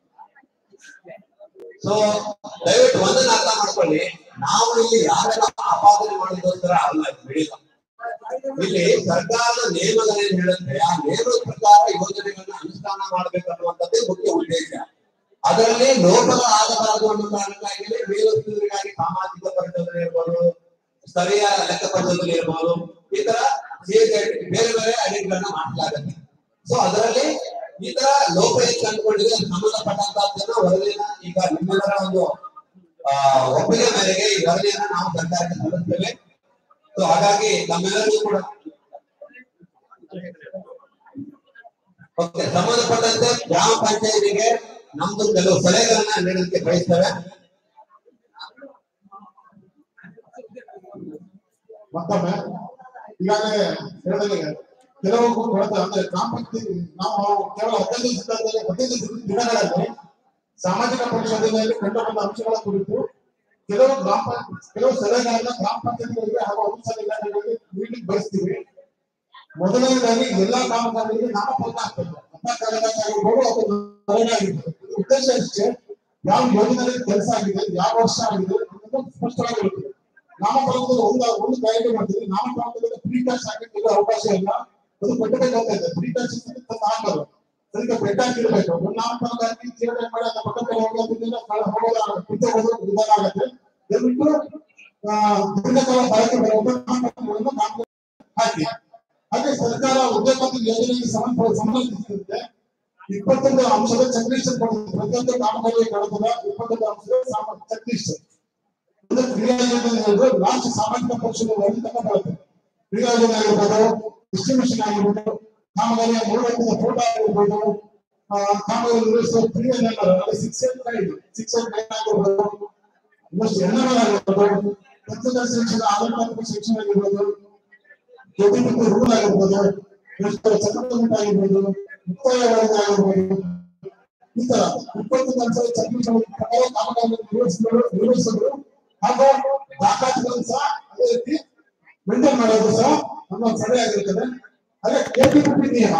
ಸೊ ದಯವಿಟ್ಟು ಒಂದನ್ನ ಅರ್ಥ ಮಾಡ್ಕೊಳ್ಳಿ ನಾವು ಇಲ್ಲಿ ಯಾರೆಲ್ಲ ಆಪಾದನೆ ಮಾಡೋದಕ್ಕೋಸ್ಕರ ಅಲ್ಲ ಬಿಡಿಲ್ಲ ಇಲ್ಲಿ ಸರ್ಕಾರದ ನಿಯಮಗಳೇನ್ ಹೇಳುತ್ತೆ ಆ ನಿಯಮದ ಪ್ರಕಾರ ಯೋಜನೆಗಳನ್ನ ಅನುಷ್ಠಾನ ಮಾಡ್ಬೇಕನ್ನುವಂಥದ್ದೇ ಮುಖ್ಯ ಉದ್ದೇಶ ಅದರಲ್ಲಿ ಲೋಪಗಳು ಆಗಬಾರದು ಅನ್ನೋ ಕಾರಣಕ್ಕಾಗಿ ಮೇಲುಸ್ತುವರಿಗಾಗಿ ಸಾಮಾಜಿಕ ಪರಿಶೋಧನೆ ಇರ್ಬೋದು ಸ್ಥಳೀಯ ಲೆಕ್ಕ ಪರಿಶೋಧನೆ ಇರ್ಬೋದು ಈ ತರ ಬೇರೆ ಬೇರೆ ಬೇರೆ ಅಡಿಟ್ಗಳನ್ನ ಮಾಡಲಾಗುತ್ತೆ ಸೊ ಅದರಲ್ಲಿ ಈ ತರ ಲೋಪ ಏನ್ ಕಂಡುಕೊಂಡಿದೆ ಅದಕ್ಕೆ ಸಂಬಂಧಪಟ್ಟಂತಹದ್ದನ್ನ ವರದಿಯನ್ನ ಈಗ ನಿಮ್ಮೆಲ್ಲರ ಒಂದು ಆ ಒಪ್ಪಿಗೆ ಮೇರೆಗೆ ಈ ವರದಿಯನ್ನ ನಾವು ಸರ್ಕಾರಕ್ಕೆ ಸಲ್ಲಿಸ್ತೇವೆ ಸೊ ಹಾಗಾಗಿ ನಮ್ಮೆಲ್ಲರಿಗೂ ಕೂಡ ಓಕೆ ಸಂಬಂಧಪಟ್ಟಂತೆ ಗ್ರಾಮ ಪಂಚಾಯತಿಗೆ ನಮ್ದು ಕೆಲವು ಸಲಹೆಗಳನ್ನ ನೀಡಲಿಕ್ಕೆ ಬಯಸ್ತೇವೆ ಮತ್ತೊಮ್ಮೆ ಈಗಾಗಲೇ ಹೇಳಿದಂಗೆ ಕೆಲವು ಕೊರತೆ ಅಂದ್ರೆ ಗ್ರಾಮ ಪಂಚಾಯತಿ ನಾವು ಕೇವಲ ಹದಿನೈದು ದಿವಸದಲ್ಲಿ ಹದಿನೈದು ದಿನಗಳಲ್ಲಿ ಸಾಮಾಜಿಕ ಪರಿಶೋಧನೆಯಲ್ಲಿ ಕಂಡುಬಂದ ಅಂಶಗಳ ಕುರಿತು ಕೆಲವು ಗ್ರಾಮ ಪಂಚಾಯತ್ ಕೆಲವು ಸಲಹೆಗಳನ್ನ ಗ್ರಾಮ ಪಂಚಾಯತ್ಗಳಿಗೆ ಹಾಗೂ ಅನುಸಾರ ಇಲಾಖೆಗಳಿಗೆ ನೀಡಲಿಕ್ಕೆ ಬಯಸ್ತೀವಿ ಮೊದಲನೇದಾಗಿ ಎಲ್ಲಾ ಕಾಮಗಾರಿಗಳಿಗೆ ನಾಮಫಲಕ ಹಾಕ್ಬೇಕು ಅಂತ ಕಾಲದಾಗಿರ್ಬೋದು ಅಥವಾ ನರೇಗಾ ಆಗಿರ್ಬೋದು ಇದ್ರ ಉದ್ದೇಶ ಅಷ್ಟೇ ಯಾವ ಯೋಜನೆಯಲ್ಲಿ ಕೆಲಸ ಆಗಿದೆ ಯಾವ ವರ್ಷ ಆಗಿದೆ ಅನ್ನೋದು ಸ್ಪಷ್ಟವಾಗಿರುತ್ತೆ ನಾಮಫಲಕದಲ್ಲಿ ಒಂದು ಒಂದು ಕಾಯ್ದೆ ಮಾಡ್ತೀವಿ ನಾಮಫಲಕದಲ್ಲಿ ಫ್ರೀ ಕ್ಯಾಶ್ ಹಾಕಕ್ಕೆ ಇಲ್ಲ ಅವಕಾಶ ಇಲ್ಲ ಅದು ಕಟ್ಟಬೇಕಾಗ್ತಾ ಇದೆ ಫ್ರೀ ಕ್ಯಾಶ್ ತಂದು ಹಾಕಲ್ಲ ಅದಕ್ಕೆ ಬೆಟ್ಟ ಹಾಕಿರ್ಬೇಕು ಒಂದು ನಾಮಫಲಕ ಹಾಕಿ ಜೀವನ ಮಾಡಿ ಅದನ್ನ ಪಕ್ಕದಲ್ಲಿ ಹೋಗೋದ್ರಿಂದ ಹೋಗೋದ ಕಿತ್ತೋಗೋದು ವಿಧಾನ ಆಗುತ್ತೆ ದಯವಿಟ್ಟು ಆ, ದೀರ್ಘಕಾಲ ಬಾಳಿಕೆ ಬರುವಂತ ನಾಮಫಲಕಗಳನ್ನು ಕಾಮಗಾರಿ ಹಾಕಿ ಹಾಗೆ ಸರ್ಕಾರ ಉದ್ಯೋಗ ಯೋಜನೆಗೆ ಸಂಬಂಧ ಸಂಬಂಧಿಸಿದಂತೆ ಇಪ್ಪತ್ತೊಂದು ಅಂಶದ ಚೆಕ್ ಲಿಸ್ಟ್ ಕೊಡುತ್ತೆ ಪ್ರತಿಯೊಂದು ಕಾಮಗಾರಿ ಕಳೆದ ಇಪ್ಪತ್ತೊಂದು ಅಂಶದ ಸಾಮ ಚೆಕ್ ಲಿಸ್ಟ್ ಇದು ಕ್ರಿಯಾ ಯೋಜನೆ ಹೇಳಿದ್ರೆ ಲಾಸ್ಟ್ ಸಾಮಾಜಿಕ ಪರಿಶೀಲನೆ ವರದಿ ತನಕ ಬರುತ್ತೆ ಕ್ರಿಯಾ ಯೋಜನೆ ಆಗಿರ್ಬೋದು ಡಿಸ್ಟ್ರಿಬ್ಯೂಷನ್ ಆಗಿರ್ಬೋದು ಕಾಮಗಾರಿಯ ಮೂರನೇ ಫೋಟೋ ಆಗಿರ್ಬೋದು ಆ, ಕಾಮಗಾರಿ ನಿರ್ವಹಿಸುವ ಕ್ರಿಯಾ number six eight nine six eight nine ಆಗಿರ್ಬೋದು ಇನ್ನಷ್ಟು ಎಣ್ಣೆ ಆಗಿರ್ಬೋದು ಪತ್ರಕರ್ತ ಶಿಕ್ಷಣ ಆಡಳಿತಾತ್ಮಕ ಶಿಕ್ಷಣ ಆಗಿರ್ಬೋದು ಜೊತೆಗೆ ರೂಲ್ ಆಗಿರ್ಬೋದು ಎಷ್ಟು ಸೆಟಲ್ಮೆಂಟ್ ಆಗಿರ್ಬೋದು ಮುಕ್ತಾಯ ವರದಿ ಆಗಿರ್ಬೋದು ಈ ತರ ಇಪ್ಪತ್ತು ಕೆಲಸ ಚರ್ಚಿಸುವ ಪ್ರಕಾರ ಕಾಮಗಾರಿ ನಿರ್ವಹಿಸಿದರು ನಿರ್ವಹಿಸಿದ್ರು ಹಾಗೂ ದಾಖಲಾತಿಗಳನ್ನು ಸಹ ಅದೇ ರೀತಿ ಮೇಂಟೈನ್ ಮಾಡೋದು ಸಹ ನಮ್ಮ ಸಭೆ ಆಗಿರ್ತದೆ ಹಾಗೆ ಕೆಟಿಪಿ ನಿಯಮ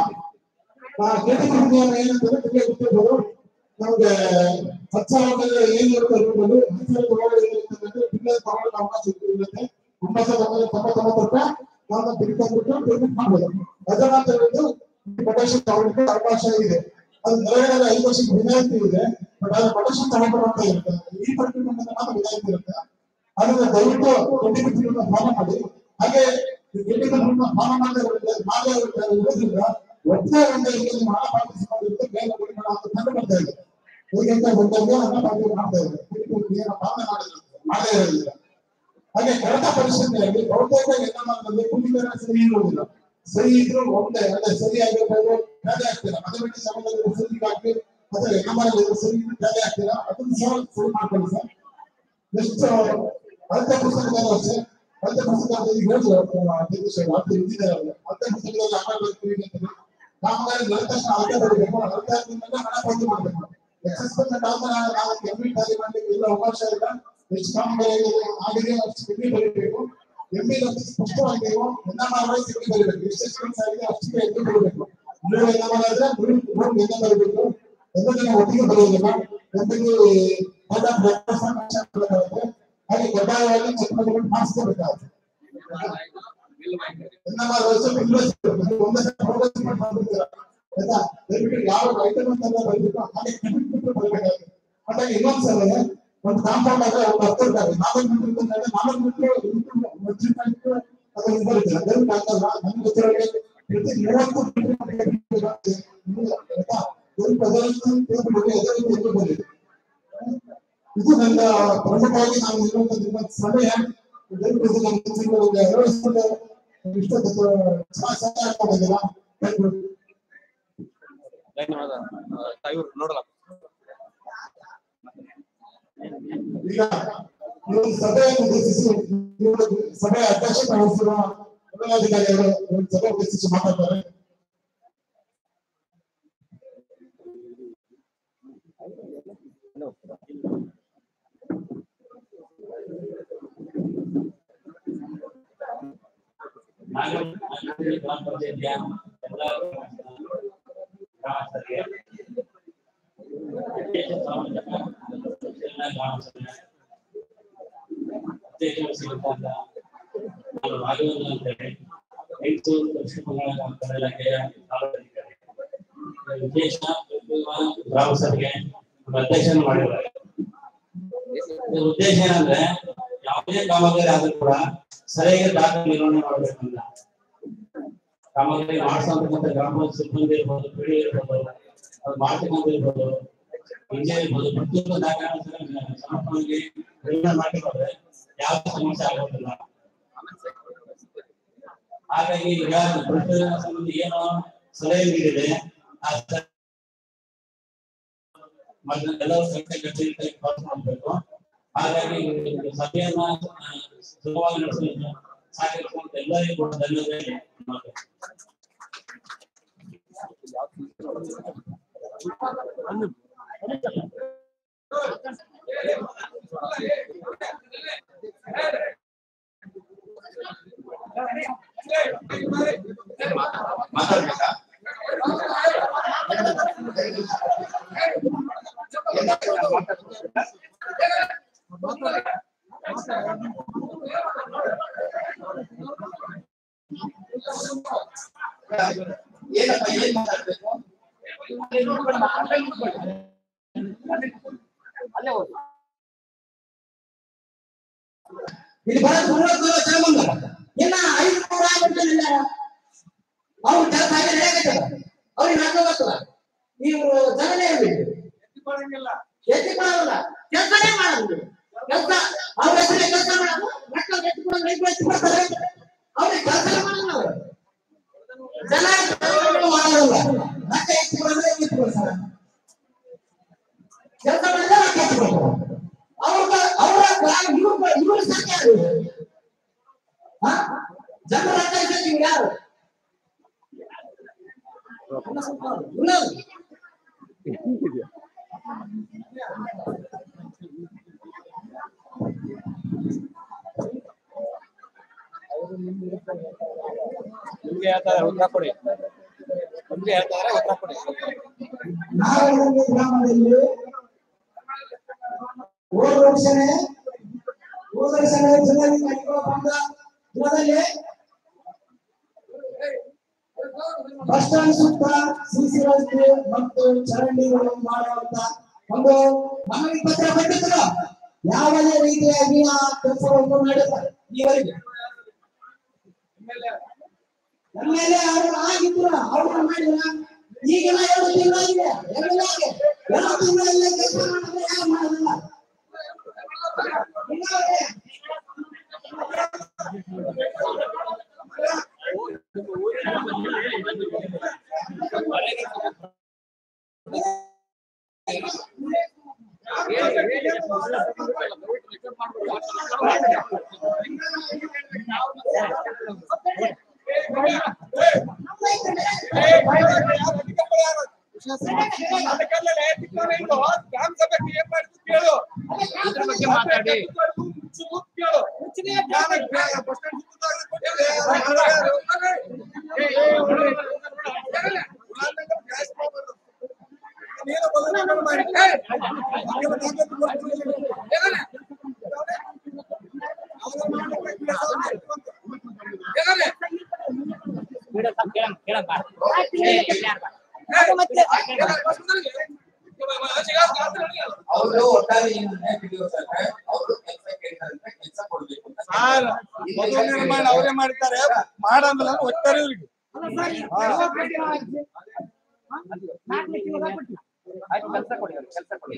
ಕೆಟಿಪಿ ನಿಯಮ ಏನಂತಂದ್ರೆ ನಿಮಗೆ ಗೊತ್ತಿರ್ಬೋದು ನಮ್ಗೆ ಹತ್ತು ಸಾವಿರದಲ್ಲಿ ಏನಿರುತ್ತೆ ರೂಮಲ್ಲಿ ಹತ್ತು ಸಾವಿರದ ಒಳಗಡೆ ಏನಿರುತ್ತೆ ಅಂದ್ರೆ ಬಿಲ್ ತಗೊಳ್ಳೋಕೆ ಅವಕಾಶ ಇರುತ್ತೆ ಒಂಬತ್ತು ಸಾವಿರದ ಒಂಬೈನೂರ ತೊಂಬತ್ತೊಂಬತ್ತು ರೂಪಾಯಿ ನಾವು ಬಿಲ್ ತಂದ್ಬಿಟ್ಟು ಪೇಮೆಂಟ್ ಮಾಡ್ಬೋದು ಅದರ ನಂತರ ಇದು ಪ್ರೊಟೆಕ್ಷನ್ ತಗೊಳ್ಳಿಕ್ಕೆ ಅವಕಾಶ ಇದೆ ಅದು ನರೇಗಾದ ಐದು ವರ್ಷಕ್ಕೆ ವಿನಾಯಿತಿ ಇದೆ ಬಟ್ ಅದು ಪ್ರೊಟೆಕ್ಷನ್ ತಗೊಂಡ್ಬರುವಂತ ಇರುತ್ತೆ ಈ ಪರ್ಟಿಕ್ಯುಲರ್ ಮಾತ್ರ ವಿನಾಯಿತಿ ಇರುತ್ತೆ ಅದನ್ನ ದಯವಿಟ್ಟು ಕೆಟಿಪಿ ಫಾಲೋ ಮಾಡಿ ಹಾಗೆ ಕೆಟಿಪಿ ಫಾಲೋ ಮಾಡದೆ ಮಾಡದೆ ಇರೋದ್ರಿಂದ ಒಟ್ಟೆ ಒಂದು ಇದರಲ್ಲಿ ಹಣ ಪಾವತಿಸಿಕೊಂಡಿರುತ್ತೆ ಬೇಗ ಬಿಡುಗಡೆ ಅಂತ ಕಂಡು ಬರ್ತಾ ಇದೆ ಹೇಗೆಂತ ಬಂದಾಗ ಹಣ ಪಾವತಿ ಮಾಡ್ತಾ ಇದೆ ಕೆಟಿಪಿ ಏನು ಪಾಲನೆ ಮಾಡಿದ್ರೆ ಮಾಡದೇ ಇರೋದಿಲ್ಲ ಹಾಗೆ ಕಡತ ಪರಿಸ್ಥಿತಿಯಲ್ಲಿ ಬಹುತೇಕ ಎನ್ನಮಾನದಲ್ಲಿ ಕುಡಿತರ ಸರಿ ಇರುವುದಿಲ್ಲ ಸರಿ ಇದ್ರು ಒಂದೇ ಅದೇ ಸರಿ ಆಗಿರ್ಬೋದು ಕಾಯ್ದೆ ಆಗ್ತೀರಾ ಮನೆ ಬಿಟ್ಟು ಸಮಯದಲ್ಲಿ ಸರಿ ಹಾಕಿ ಅಥವಾ ಎನ್ನಮಾನದಲ್ಲಿ ಸರಿ ಇದ್ರು ಕಾಯ್ದೆ ಆಗ್ತೀರಾ ಅದನ್ನು ಸಹ ಸರಿ ಮಾಡ್ಕೊಳ್ಳಿ ಸರ್ ನೆಕ್ಸ್ಟ್ ಅರ್ಧ ಪುಸ್ತಕದಲ್ಲಿ ಅಷ್ಟೇ ಅರ್ಧ ಪುಸ್ತಕದಲ್ಲಿ ಹೇಳಿದ್ರು ಜಗದೀಶ್ ಅವರು ಅರ್ಧ ಇದ್ದಿದ್ದಾರೆ ಅವರು ಅರ್ಧ ಪುಸ್ತಕದಲ್ಲಿ ಆಮೇಲೆ ಕಾಮಗಾರಿ ನಡೆದ ತಕ್ಷಣ ಅರ್ಧ ಬರಬೇಕು ಅರ್ಧ ಆದ್ಮೇಲೆ ಹಣ ಪಾವತಿ ಮಾಡಬೇಕು ಎಕ್ಸಸ್ಪೆಕ್ಟೆಡ್ ಆದ್ರೆ ನಾವು ಎಮ್ಮಿ ಖಾಲಿ ಮಾಡ್ಲಿಕ್ಕೆ ಎಲ್ಲ ಅವಕಾಶ ಇಲ್ಲ ಎಷ್ಟು ಕಾಮಗಾರಿ ಆಗಿದೆ ಅಷ್ಟು ಎಮ್ಮಿ ಬರೀಬೇಕು ಎಮ್ಮಿ ಸ್ಪಷ್ಟವಾಗಿ ನೀವು ಎನ್ನ ವಯಸ್ಸು ಎಮ್ಮಿ ಬರೀಬೇಕು ಎಷ್ಟು ಎಕ್ಸ್ಪೆನ್ಸ್ ಆಗಿದೆ ಅಷ್ಟಿಗೆ ಎಮ್ಮಿ ಬರೀಬೇಕು ಮೂರು ಎನ್ನ ಮಾಡಿದ್ರೆ ಮೂರು ಮೂರು ಎನ್ನ ಬರೀಬೇಕು ಎಲ್ಲ ಜನ ಒಟ್ಟಿಗೆ ಬರುವುದಿಲ್ಲ ಎಮ್ಮಿಗೆ ಬೇಕಾಗುತ್ತೆ ಹಾಗೆ ಕಡ್ಡಾಯವಾಗಿ ಚೆಕ್ ಮಾಡಿಕೊಂಡು ಮಾಡಿಸ್ಕೋಬೇಕಾಗುತ್ತೆ ನಮ್ಮ ವಯಸ್ಸು ಇನ್ವೆಸ್ಟ್ ಒಂದೇ ಸಲ ಪ್ರೋಗ್ರೆಸ್ ಮಾಡ್ಬಿಡ್ತೀರಾ ಆಯ್ತಾ ದಯವಿಟ್ಟು ಯಾವ ಐಟಮ್ ಅಂತೆಲ್ಲ ಬರಬೇಕು ಹಾಗೆ ಕಮಿಟ್ಮೆಂಟ್ ಬರಬೇಕಾಗುತ್ತೆ ಹಾಗಾಗಿ ಇನ್ನೊಂದು ಸಲ ಒಂದು ಕಾಂಪೌಂಡ್ ಆದ್ರೆ ಒಂದು ಹತ್ತು ಇರ್ತಾರೆ ನಾಲ್ಕು ಮೀಟರ್ ಇರ್ತಂದ್ರೆ ನಾಲ್ಕು ಮೀಟರ್ ಅದು ಇದು ಬರುತ್ತೆ ದಯವಿಟ್ಟು ಹಾಕಲ್ಲ ನಮ್ಗೆ ಗೊತ್ತಿರೋ ಪ್ರತಿ ಮೂವತ್ತು ಮೀಟರ್ ಆಯ್ತಾ ದಯವಿಟ್ಟು ಅದರಲ್ಲಿ ತಿಳ್ಕೊಂಡು ಅದರಲ್ಲಿ ತಿಳ್ಕೊಂಡು ಇದು ನನ್ನ ಪ್ರಮುಖವಾಗಿ ನಾನು ಇರುವಂತ ನಿಮ್ಮ ಸಮಯ ದಯವಿಟ್ಟು ಇದು ನಮ್ಮ ಜೀವನದಲ್ಲಿ ಅಳವಡಿಸಿಕೊಂಡು ಇಷ್ಟೊತ್ತು ಚೆನ್ನಾಗಿ ಸಹಾಯ ಮಾಡಿದ್ದೀರಾ ಥ್ಯಾಂಕ್ ಯು ಧನ್ಯವಾದ ಇವ್ರು ನೋಡಲ್ಲ ಈಗ ಈ ಒಂದು ಸಭೆಯನ್ನು ಉದ್ದೇಶಿಸಿ ಈ ಒಂದು ಸಭೆಯ ಅಧ್ಯಕ್ಷತೆ ವಹಿಸಿರುವ ಉನ್ನತಾಧಿಕಾರಿಗಳು ಒಂದು ಸಭೆ ಉದ್ದೇಶಿಸಿ ಮಾತಾಡ್ತಾರೆ ನಾಗರಿಕ ಗ್ರಾಮ ಪಂಚಾಯತಿಯ ಎಲ್ಲ ಗ್ರಾಮಸ್ಥರಿಗೆ ವಿಶೇಷ ಸಾಮಾಜಿಕ ಎಲ್ಲ ಗ್ರಾಮಸ್ಥರಿಗೆ ಅಧ್ಯಕ್ಷರಿಸಿರುವಂತ ನಾನು ರಾಘವೇಂದ್ರ ಅಂತೇಳಿ ಐದು ದಕ್ಷಿಣ ಕನ್ನಡ ಕನ್ನಡ ಇಲಾಖೆಯ ಸಾರ್ವಜನಿಕರಿಗೆ ವಿಶೇಷ ಗ್ರಾಮಸ್ಥರಿಗೆ ನಮ್ಮ ಅಧ್ಯಕ್ಷನ ಮಾಡಿದ್ದಾರೆ ಇದರ ಉದ್ದೇಶ ಏನಂದ್ರೆ ಯಾವುದೇ ಕಾಮಗಾರಿ ಆದ್ರೂ ಕೂಡ ಸರಿಯಾಗಿ ದಾಖಲೆ ನಿರ್ವಹಣೆ ಮಾಡ್ಬೇಕಂತ ಕಾಮಗಾರಿ ಮಾಡಿಸತಕ್ಕಂಥ ಗ್ರಾಮ ಪಂಚಾಯತ್ ಸಿಬ್ಬಂದಿ ಇರ್ಬೋದು ಪಿಡಿ ಇರ್ಬೋದು ಅದು ಮಾಡ್ತಕ್ಕಂಥ ಇರ್ಬೋದು ಇಂಜಿನಿಯರ್ ಇರ್ಬೋದು ಪ್ರತಿಯೊಂದು ದಾಖಲೆ ಸಮರ್ಪಣೆಗೆ ನಿರ್ವಹಣೆ ಮಾಡಿರೋದ್ರೆ ಯಾವ ಸಮಸ್ಯೆ ಆಗೋದಿಲ್ಲ ಹಾಗಾಗಿ ಈಗ ಭ್ರಷ್ಟ ಸಂಬಂಧಿ ಏನು ಸಲಹೆ ನೀಡಿದೆ ಆ ಸ- ಮತ್ತೆ ಎಲ್ಲರೂ ಸಂಖ್ಯೆ ಗಟ್ಟಿಗೆ ಪಾಸ್ ಮಾಡಬೇಕು ಹಾಗಾಗಿ ಈ ಸಭೆಯನ್ನ ಆ, ಸುಲಭವಾಗಿ ನಡೆಸಲು ಸಹಕರಿಸುವಂತ ಎಲ್ಲರಿಗೂ ಕೂಡ ಧನ್ಯವಾದ ಹೇಳಿ ಮಾತು. ಮಾತಾಡ್ಬೇಕಾ ಏನಪ್ಪ ಏನ್ ಮಾತಾಡ್ಬೇಕು ಇಲ್ಲಿ ಬರೋದು ಮೂವತ್ತು ಜನ ಬಂದಾರ ಇನ್ನ ಐದು ನೂರ ಆಗ್ಬಿಟ್ಟಿಲ್ಲ ಅವ್ರು ಕೆಲಸ ಹಾಗೆ ನಡೆಯಕತ್ತದ ಅವ್ರಿಗೆ ನಾಲ್ಕು ಬರ್ತದ ನೀವು ಜನನೇ ಇರ್ಬೇಕು ಎತ್ತಿಕೊಳ್ಳಲ್ಲ ಕೆಲಸನೇ ಮಾಡಲ್ಲ ಕೆಲಸ ಅವ್ರ ಹೆಸರೇ ಕೆಲಸ ಮಾಡೋದು ಮಕ್ಕಳು ಎತ್ತಿಕೊಂಡು ರೈತರು ಎತ್ತಿಕೊಡ್ತಾರೆ ಅವ್ರಿಗೆ ಕೆಲಸ ಮಾಡಲ್ಲ ಅವರು ಜನ ಕೆಲಸಗಳು ಮಾಡಲ್ಲ ರೊಕ್ಕ ಎತ್ತಿಕೊಳ್ಳೋದ್ರೆ ಎತ್ತಿಕೊಡ್ತಾರೆ ಕೆಲಸ ಮಾಡಿದ್ರೆ ರೊಕ್ಕ ಎತ್ತಿಕೊಡ್ತಾರೆ ಅವ್ರ ಅವರ ಇವ್ರು ಇವ್ರು ಸಾಧ್ಯ ಜನರ ರೊಕ್ಕ ಇಸ್ಕೊಳ್ತೀವಿ ಯಾರು ಇನ್ನೊಂದು ನಿಮ್ಗೆ ಹೇಳ್ತಾರೆ ಉತ್ತರ ಕೊಡಿ ನಿಮ್ಗೆ ಹೇಳ್ತಾರೆ ಉತ್ತರ ಕೊಡಿ ನಾರಾಯಣಗಂಗೆ ಗ್ರಾಮದಲ್ಲಿ ಹೋದ ವರ್ಷನೇ ಹೋದ ವರ್ಷನೇ ಜಿಲ್ಲಾಧಿಕಾರಿಗಳು ಬಂದ ದಿನದಲ್ಲಿ ಬಸ್ ಸ್ಟ್ಯಾಂಡ್ ಸುತ್ತ ಸಿಸಿ ರಸ್ತೆ ಮತ್ತು ಚರಂಡಿಗಳು ಮಾಡುವಂತ ಒಂದು ಮನವಿ ಪತ್ರ ಬಂದಿದ್ರು ಯಾವುದೇ ರೀತಿಯಾಗಿ ಆ ಕೆಲಸವನ್ನು ಮಾಡಿಲ್ಲ ಈವರೆಗೆ ಎಮ್ಮೆಲ್ಲೆ ಅವರು ಆಗಿದ್ರು ಅವರು ಮಾಡಿಲ್ಲ ಈಗಿನ ಎರಡು ತಿಂಗಳಾಗಿದೆ ಎಮ್ಮೆಲ್ಲೆ ಆಗಿ ಎರಡು ತಿಂಗಳಲ್ಲಿ ಕೆಲಸ ಮಾಡಿದ್ರೆ ಯಾರು ಮಾಡೋದಿಲ್ಲ ಇನ್ನಾದ್ರೆ ಮಾತಾಡಿ ಅವರು ಒಟ್ಟಾರೆ ಏನಂದ್ರೆ PDO ಸಾಹೇಬ್ರೆ, ಅವರು ಕೆಲಸ ಕೇಳ್ತಾರಂತೆ ಕೆಲಸ ಕೊಡ್ಬೇಕು ಅಂತ ಸಾರ್ ಮದುವೆ ನಿರ್ಮಾಣ ಅವರೇ ಮಾಡ್ತಾರೆ ಮಾಡಂದ್ರೆ ಒಟ್ಟಾರೆ ಇವ್ರಿಗೆ ಕೆಲಸ ಕೊಡಿ ಕೆಲಸ ಕೊಡಿ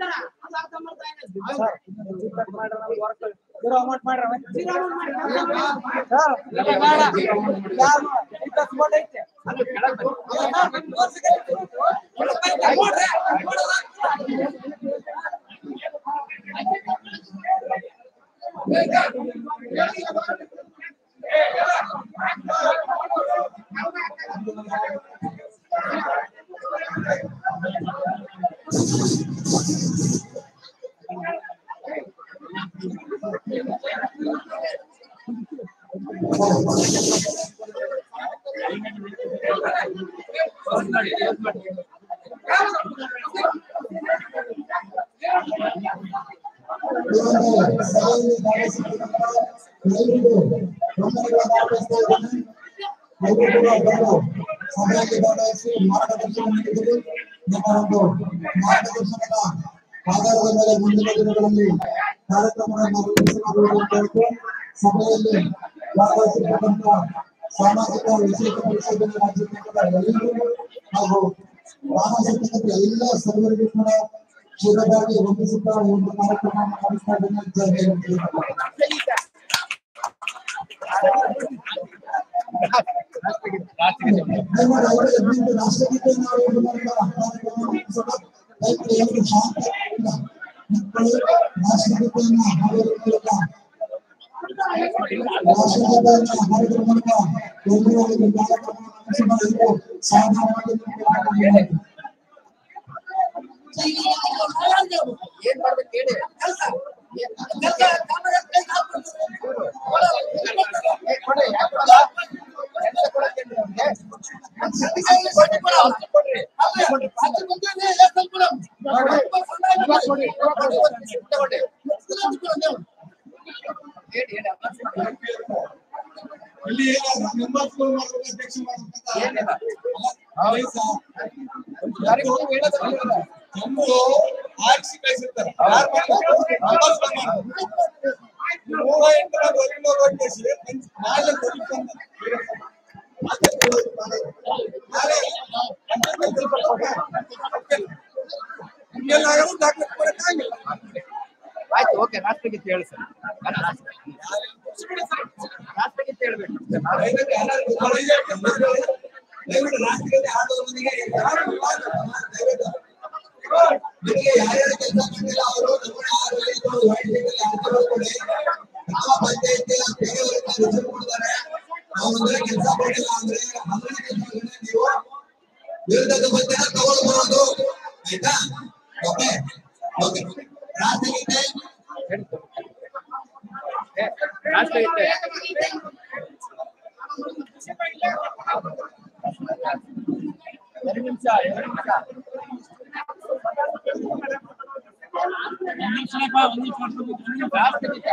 ಇವೊಂದು ಸಭೆಯಲ್ಲಿ ಭಾಗವಹಿಸಿರ್ತಕ್ಕಂಥ ಎಲ್ಲರಿಗೂ ವಂದನೆಗಳನ್ನು ಅರ್ಪಿಸ್ತಾ ಇದ್ದೇನೆ ಎಲ್ಲರೂ ಕೂಡ ಬಂದು ಸಭೆಯಲ್ಲಿ ಭಾಗವಹಿಸಿ ಮಾರ್ಗದರ್ಶನ ನೀಡಿದರು ನಿಮ್ಮ ಒಂದು ಮಾರ್ಗದರ್ಶನದ ಆಧಾರದ ಮೇಲೆ ಮುಂದಿನ ದಿನಗಳಲ್ಲಿ ಕಾರ್ಯಕ್ರಮಗಳನ್ನು ರೂಪಿಸಲಾಗುವುದು ಅಂತ ಹೇಳ್ತು ಸಭೆಯಲ್ಲಿ ಭಾಗವಹಿಸಿರ್ತಕ್ಕಂಥ ಸಾಮಾಜಿಕ ವಿಶೇಷ ಪರಿಶೋಧನೆ ರಾಜ್ಯ ಮಟ್ಟದ ಎಲ್ಲರಿಗೂ ಹಾಗೂ ಭಾಗವಹಿಸಿರ್ತಕ್ಕಂಥ ಎಲ್ಲ ಸರ್ವರಿಗೂ ಕೂಡ ಶೀಘ್ರವಾಗಿ ವಂದಿಸುತ್ತಾ ಈ ಒಂದು ಕಾರ್ಯಕ್ರಮವನ್ನು ನಡೆಸ್ತಾ ಇದ್ದೇನೆ ಜೈ ಹಿಂದ್ ಅಂತ ಹೇಳ್ತಾ. ಧನ್ಯವಾದ. ಅವರು ಹದಿನೆಂಟು ರಾಷ್ಟ್ರಗೀತೆಯನ್ನು ಹಾಡುವುದರಿಂದ ಕಾರ್ಯಕ್ರಮವನ್ನು ಮುಗಿಸೋಣ. ದಯವಿಟ್ಟು ಎಲ್ಲರೂ ಶಾಂತಿಯಿಂದ ಮಕ್ಕಳು ರಾಷ್ಟ್ರಗೀತೆಯನ್ನ ಹಾಡೋದ್ರ ಮೂಲಕ ರಾಷ್ಟ್ರಗೀತೆಯನ್ನ ಹಾಡೋದ್ರ ಮೂಲಕ ಎಲ್ಲರೂ ಈ ಕಾರ್ಯಕ್ರಮವನ್ನು ನಡೆಸಿಕೊಂಡು ಸಾಧನೆ ಮಾಡಬೇಕು ಏನ್ ಮಾಡ್ಬೇಕು ಹೇಳಿ ಕೆಲ್ಸ ಇಲ್ಲಿ ಮೆಂಬರ್ಸ್ಗಳು ಮಾಡ್ಬೇಕು ಅಧ್ಯಕ್ಷ ಜನರು ಆರಿಸಿ ಕಳಿಸಿರ್ತಾರೆ ಯಾರ್ ಮಾಡ್ತಾರೆ? members ಗಳು ಮಾಡ್ತಾರೆ. ನೂರ ಎಂಟರ ಗೌರಿನ ಓಟ್ಲೇಸಿ ನಾಳೆ ಕೊಡಿಕೊಂಡು ಎಲ್ಲಾರು ದಾಖಲೆ ಕೊಡಕ್ಕಾಗಿಲ್ಲ ಆಯ್ತು ಓಕೆ ರಾಷ್ಟ್ರಗೀತೆ ಹೇಳಿ ಸರ್ ರಾಷ್ಟ್ರಗೀತೆ ಹೇಳ್ಬೇಕು ದಯವಿಟ್ಟು ಯಾರಾದ್ರು ದಯವಿಟ್ಟು ರಾಷ್ಟ್ರೀಯತೆ ಆಡೋರಿಗೆ ಯಾರು ದಯವಿಟ್ಟು ನಿಮಗೆ ಯಾರ್ಯಾರು ಕೆಲಸ ಮಾಡಿಲ್ಲ ಅವರು ನಮ್ಮನೆ ಆಡಳಿತ ವೈದ್ಯಕೀಯ ಅಧಿಕಾರಿಗಳು ಕೊಡಿ ಗ್ರಾಮ ಪಂಚಾಯತಿಯ ಬೇರೆಯವರಿಂದ ರಿಸೀವ್ ಕೊಡ್ತಾರೆ ನಾವು ಅಂದ್ರೆ ಕೆಲಸ ಮಾಡಿಲ್ಲ ಅಂದ್ರೆ ಹಂಗನೆ ಕೆಲಸ ನೀವು ವಿರುದ್ಧದ ಬಗ್ಗೆ ತಗೊಳ್ಬಹುದು ಆಯ್ತಾ ಓಕೆ ಓಕೆ ರಾಷ್ಟ್ರಗೀತೆ ರಾಷ್ಟ್ರಗೀತೆ ಎರಡು ನಿಮಿಷ ಎರಡು ನಿಮಿಷ ರಾಷ್ಟ್ರಗೀತೆ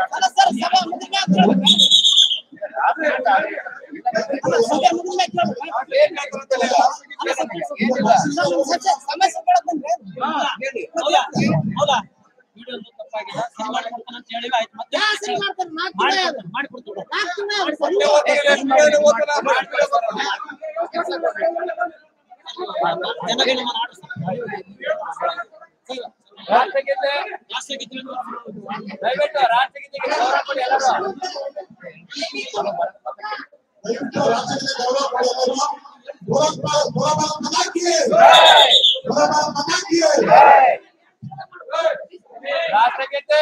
ಹೌದಾ ಹೌದಾ ವಿಡಿಯೋ ತಪ್ಪಾಗಿದೆ ಸರಿ ಮಾಡ್ಕೊಡ್ತಾನೆ ಅಂತ ಹೇಳಿ ಆಯ್ತು ಮತ್ತೆ ಮಾಡ್ಕೊಡ್ತಾನೆ, ಮಾಡ್ಕೊಡ್ತೀನಿ ಜನಗಣಮನ ಆಡಿಸ್ತಾರೆ. ರಾಷ್ಟ್ರಗೀತೆ ರಾಷ್ಟ್ರಗೀತೆ ದಯವಿಟ್ಟು ರಾಷ್ಟ್ರಗೀತೆಗೆ ಗೌರವ ಕೊಡಿ ಎಲ್ಲರೂ ದಯವಿಟ್ಟು ರಾಜ್ಯದ ಗೌರವ ಕೊಡಿ ಎಲ್ಲರೂ ಗೋರಖ ಗೋರಖ ಮನಾಕಿ ಗೋರಖ ಮನಾಕಿ ರಾಷ್ಟ್ರಗೀತೆ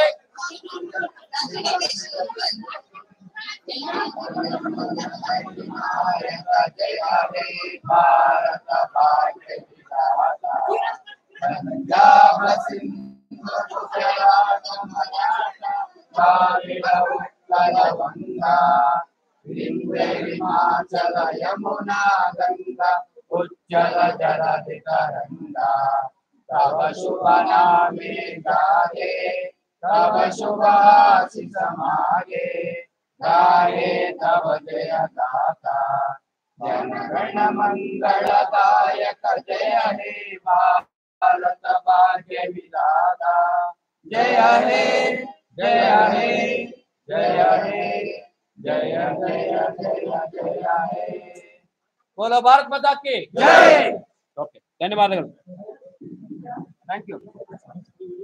ಹಿಮಾಚಲ ಯಮುನಾ ಗಂಗ ಉಜ್ಜಲ ಜಲಧಿ ತರಂಗ ತವ ಶುಭ ನಾಮೇ ಗಾಯೇ ತವ ಶುಭಾಶಿಸ ಮಾಯೇ ಗಾಯೇ ತವ ಜಯ ಗಾತ ಜನಗಣ ಮಂಗಳದಾಯಕ ಜಯ ಹೇ ಭಾರತ ಭಾಗ್ಯ ವಿಧಾತ ಜಯ ಹೇ ಜಯ ಹೇ ಜಯ ಹೇ ಜಯ ಜಯ ಜಯ ಜಯ ಹೇ ಬೋಲೋ ಭಾರತ್ ಮಾತಾ ಕಿ ಜೈ ಓಕೆ ಧನ್ಯವಾದಗಳು ಥ್ಯಾಂಕ್ ಯು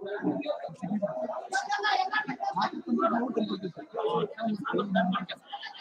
Thank you.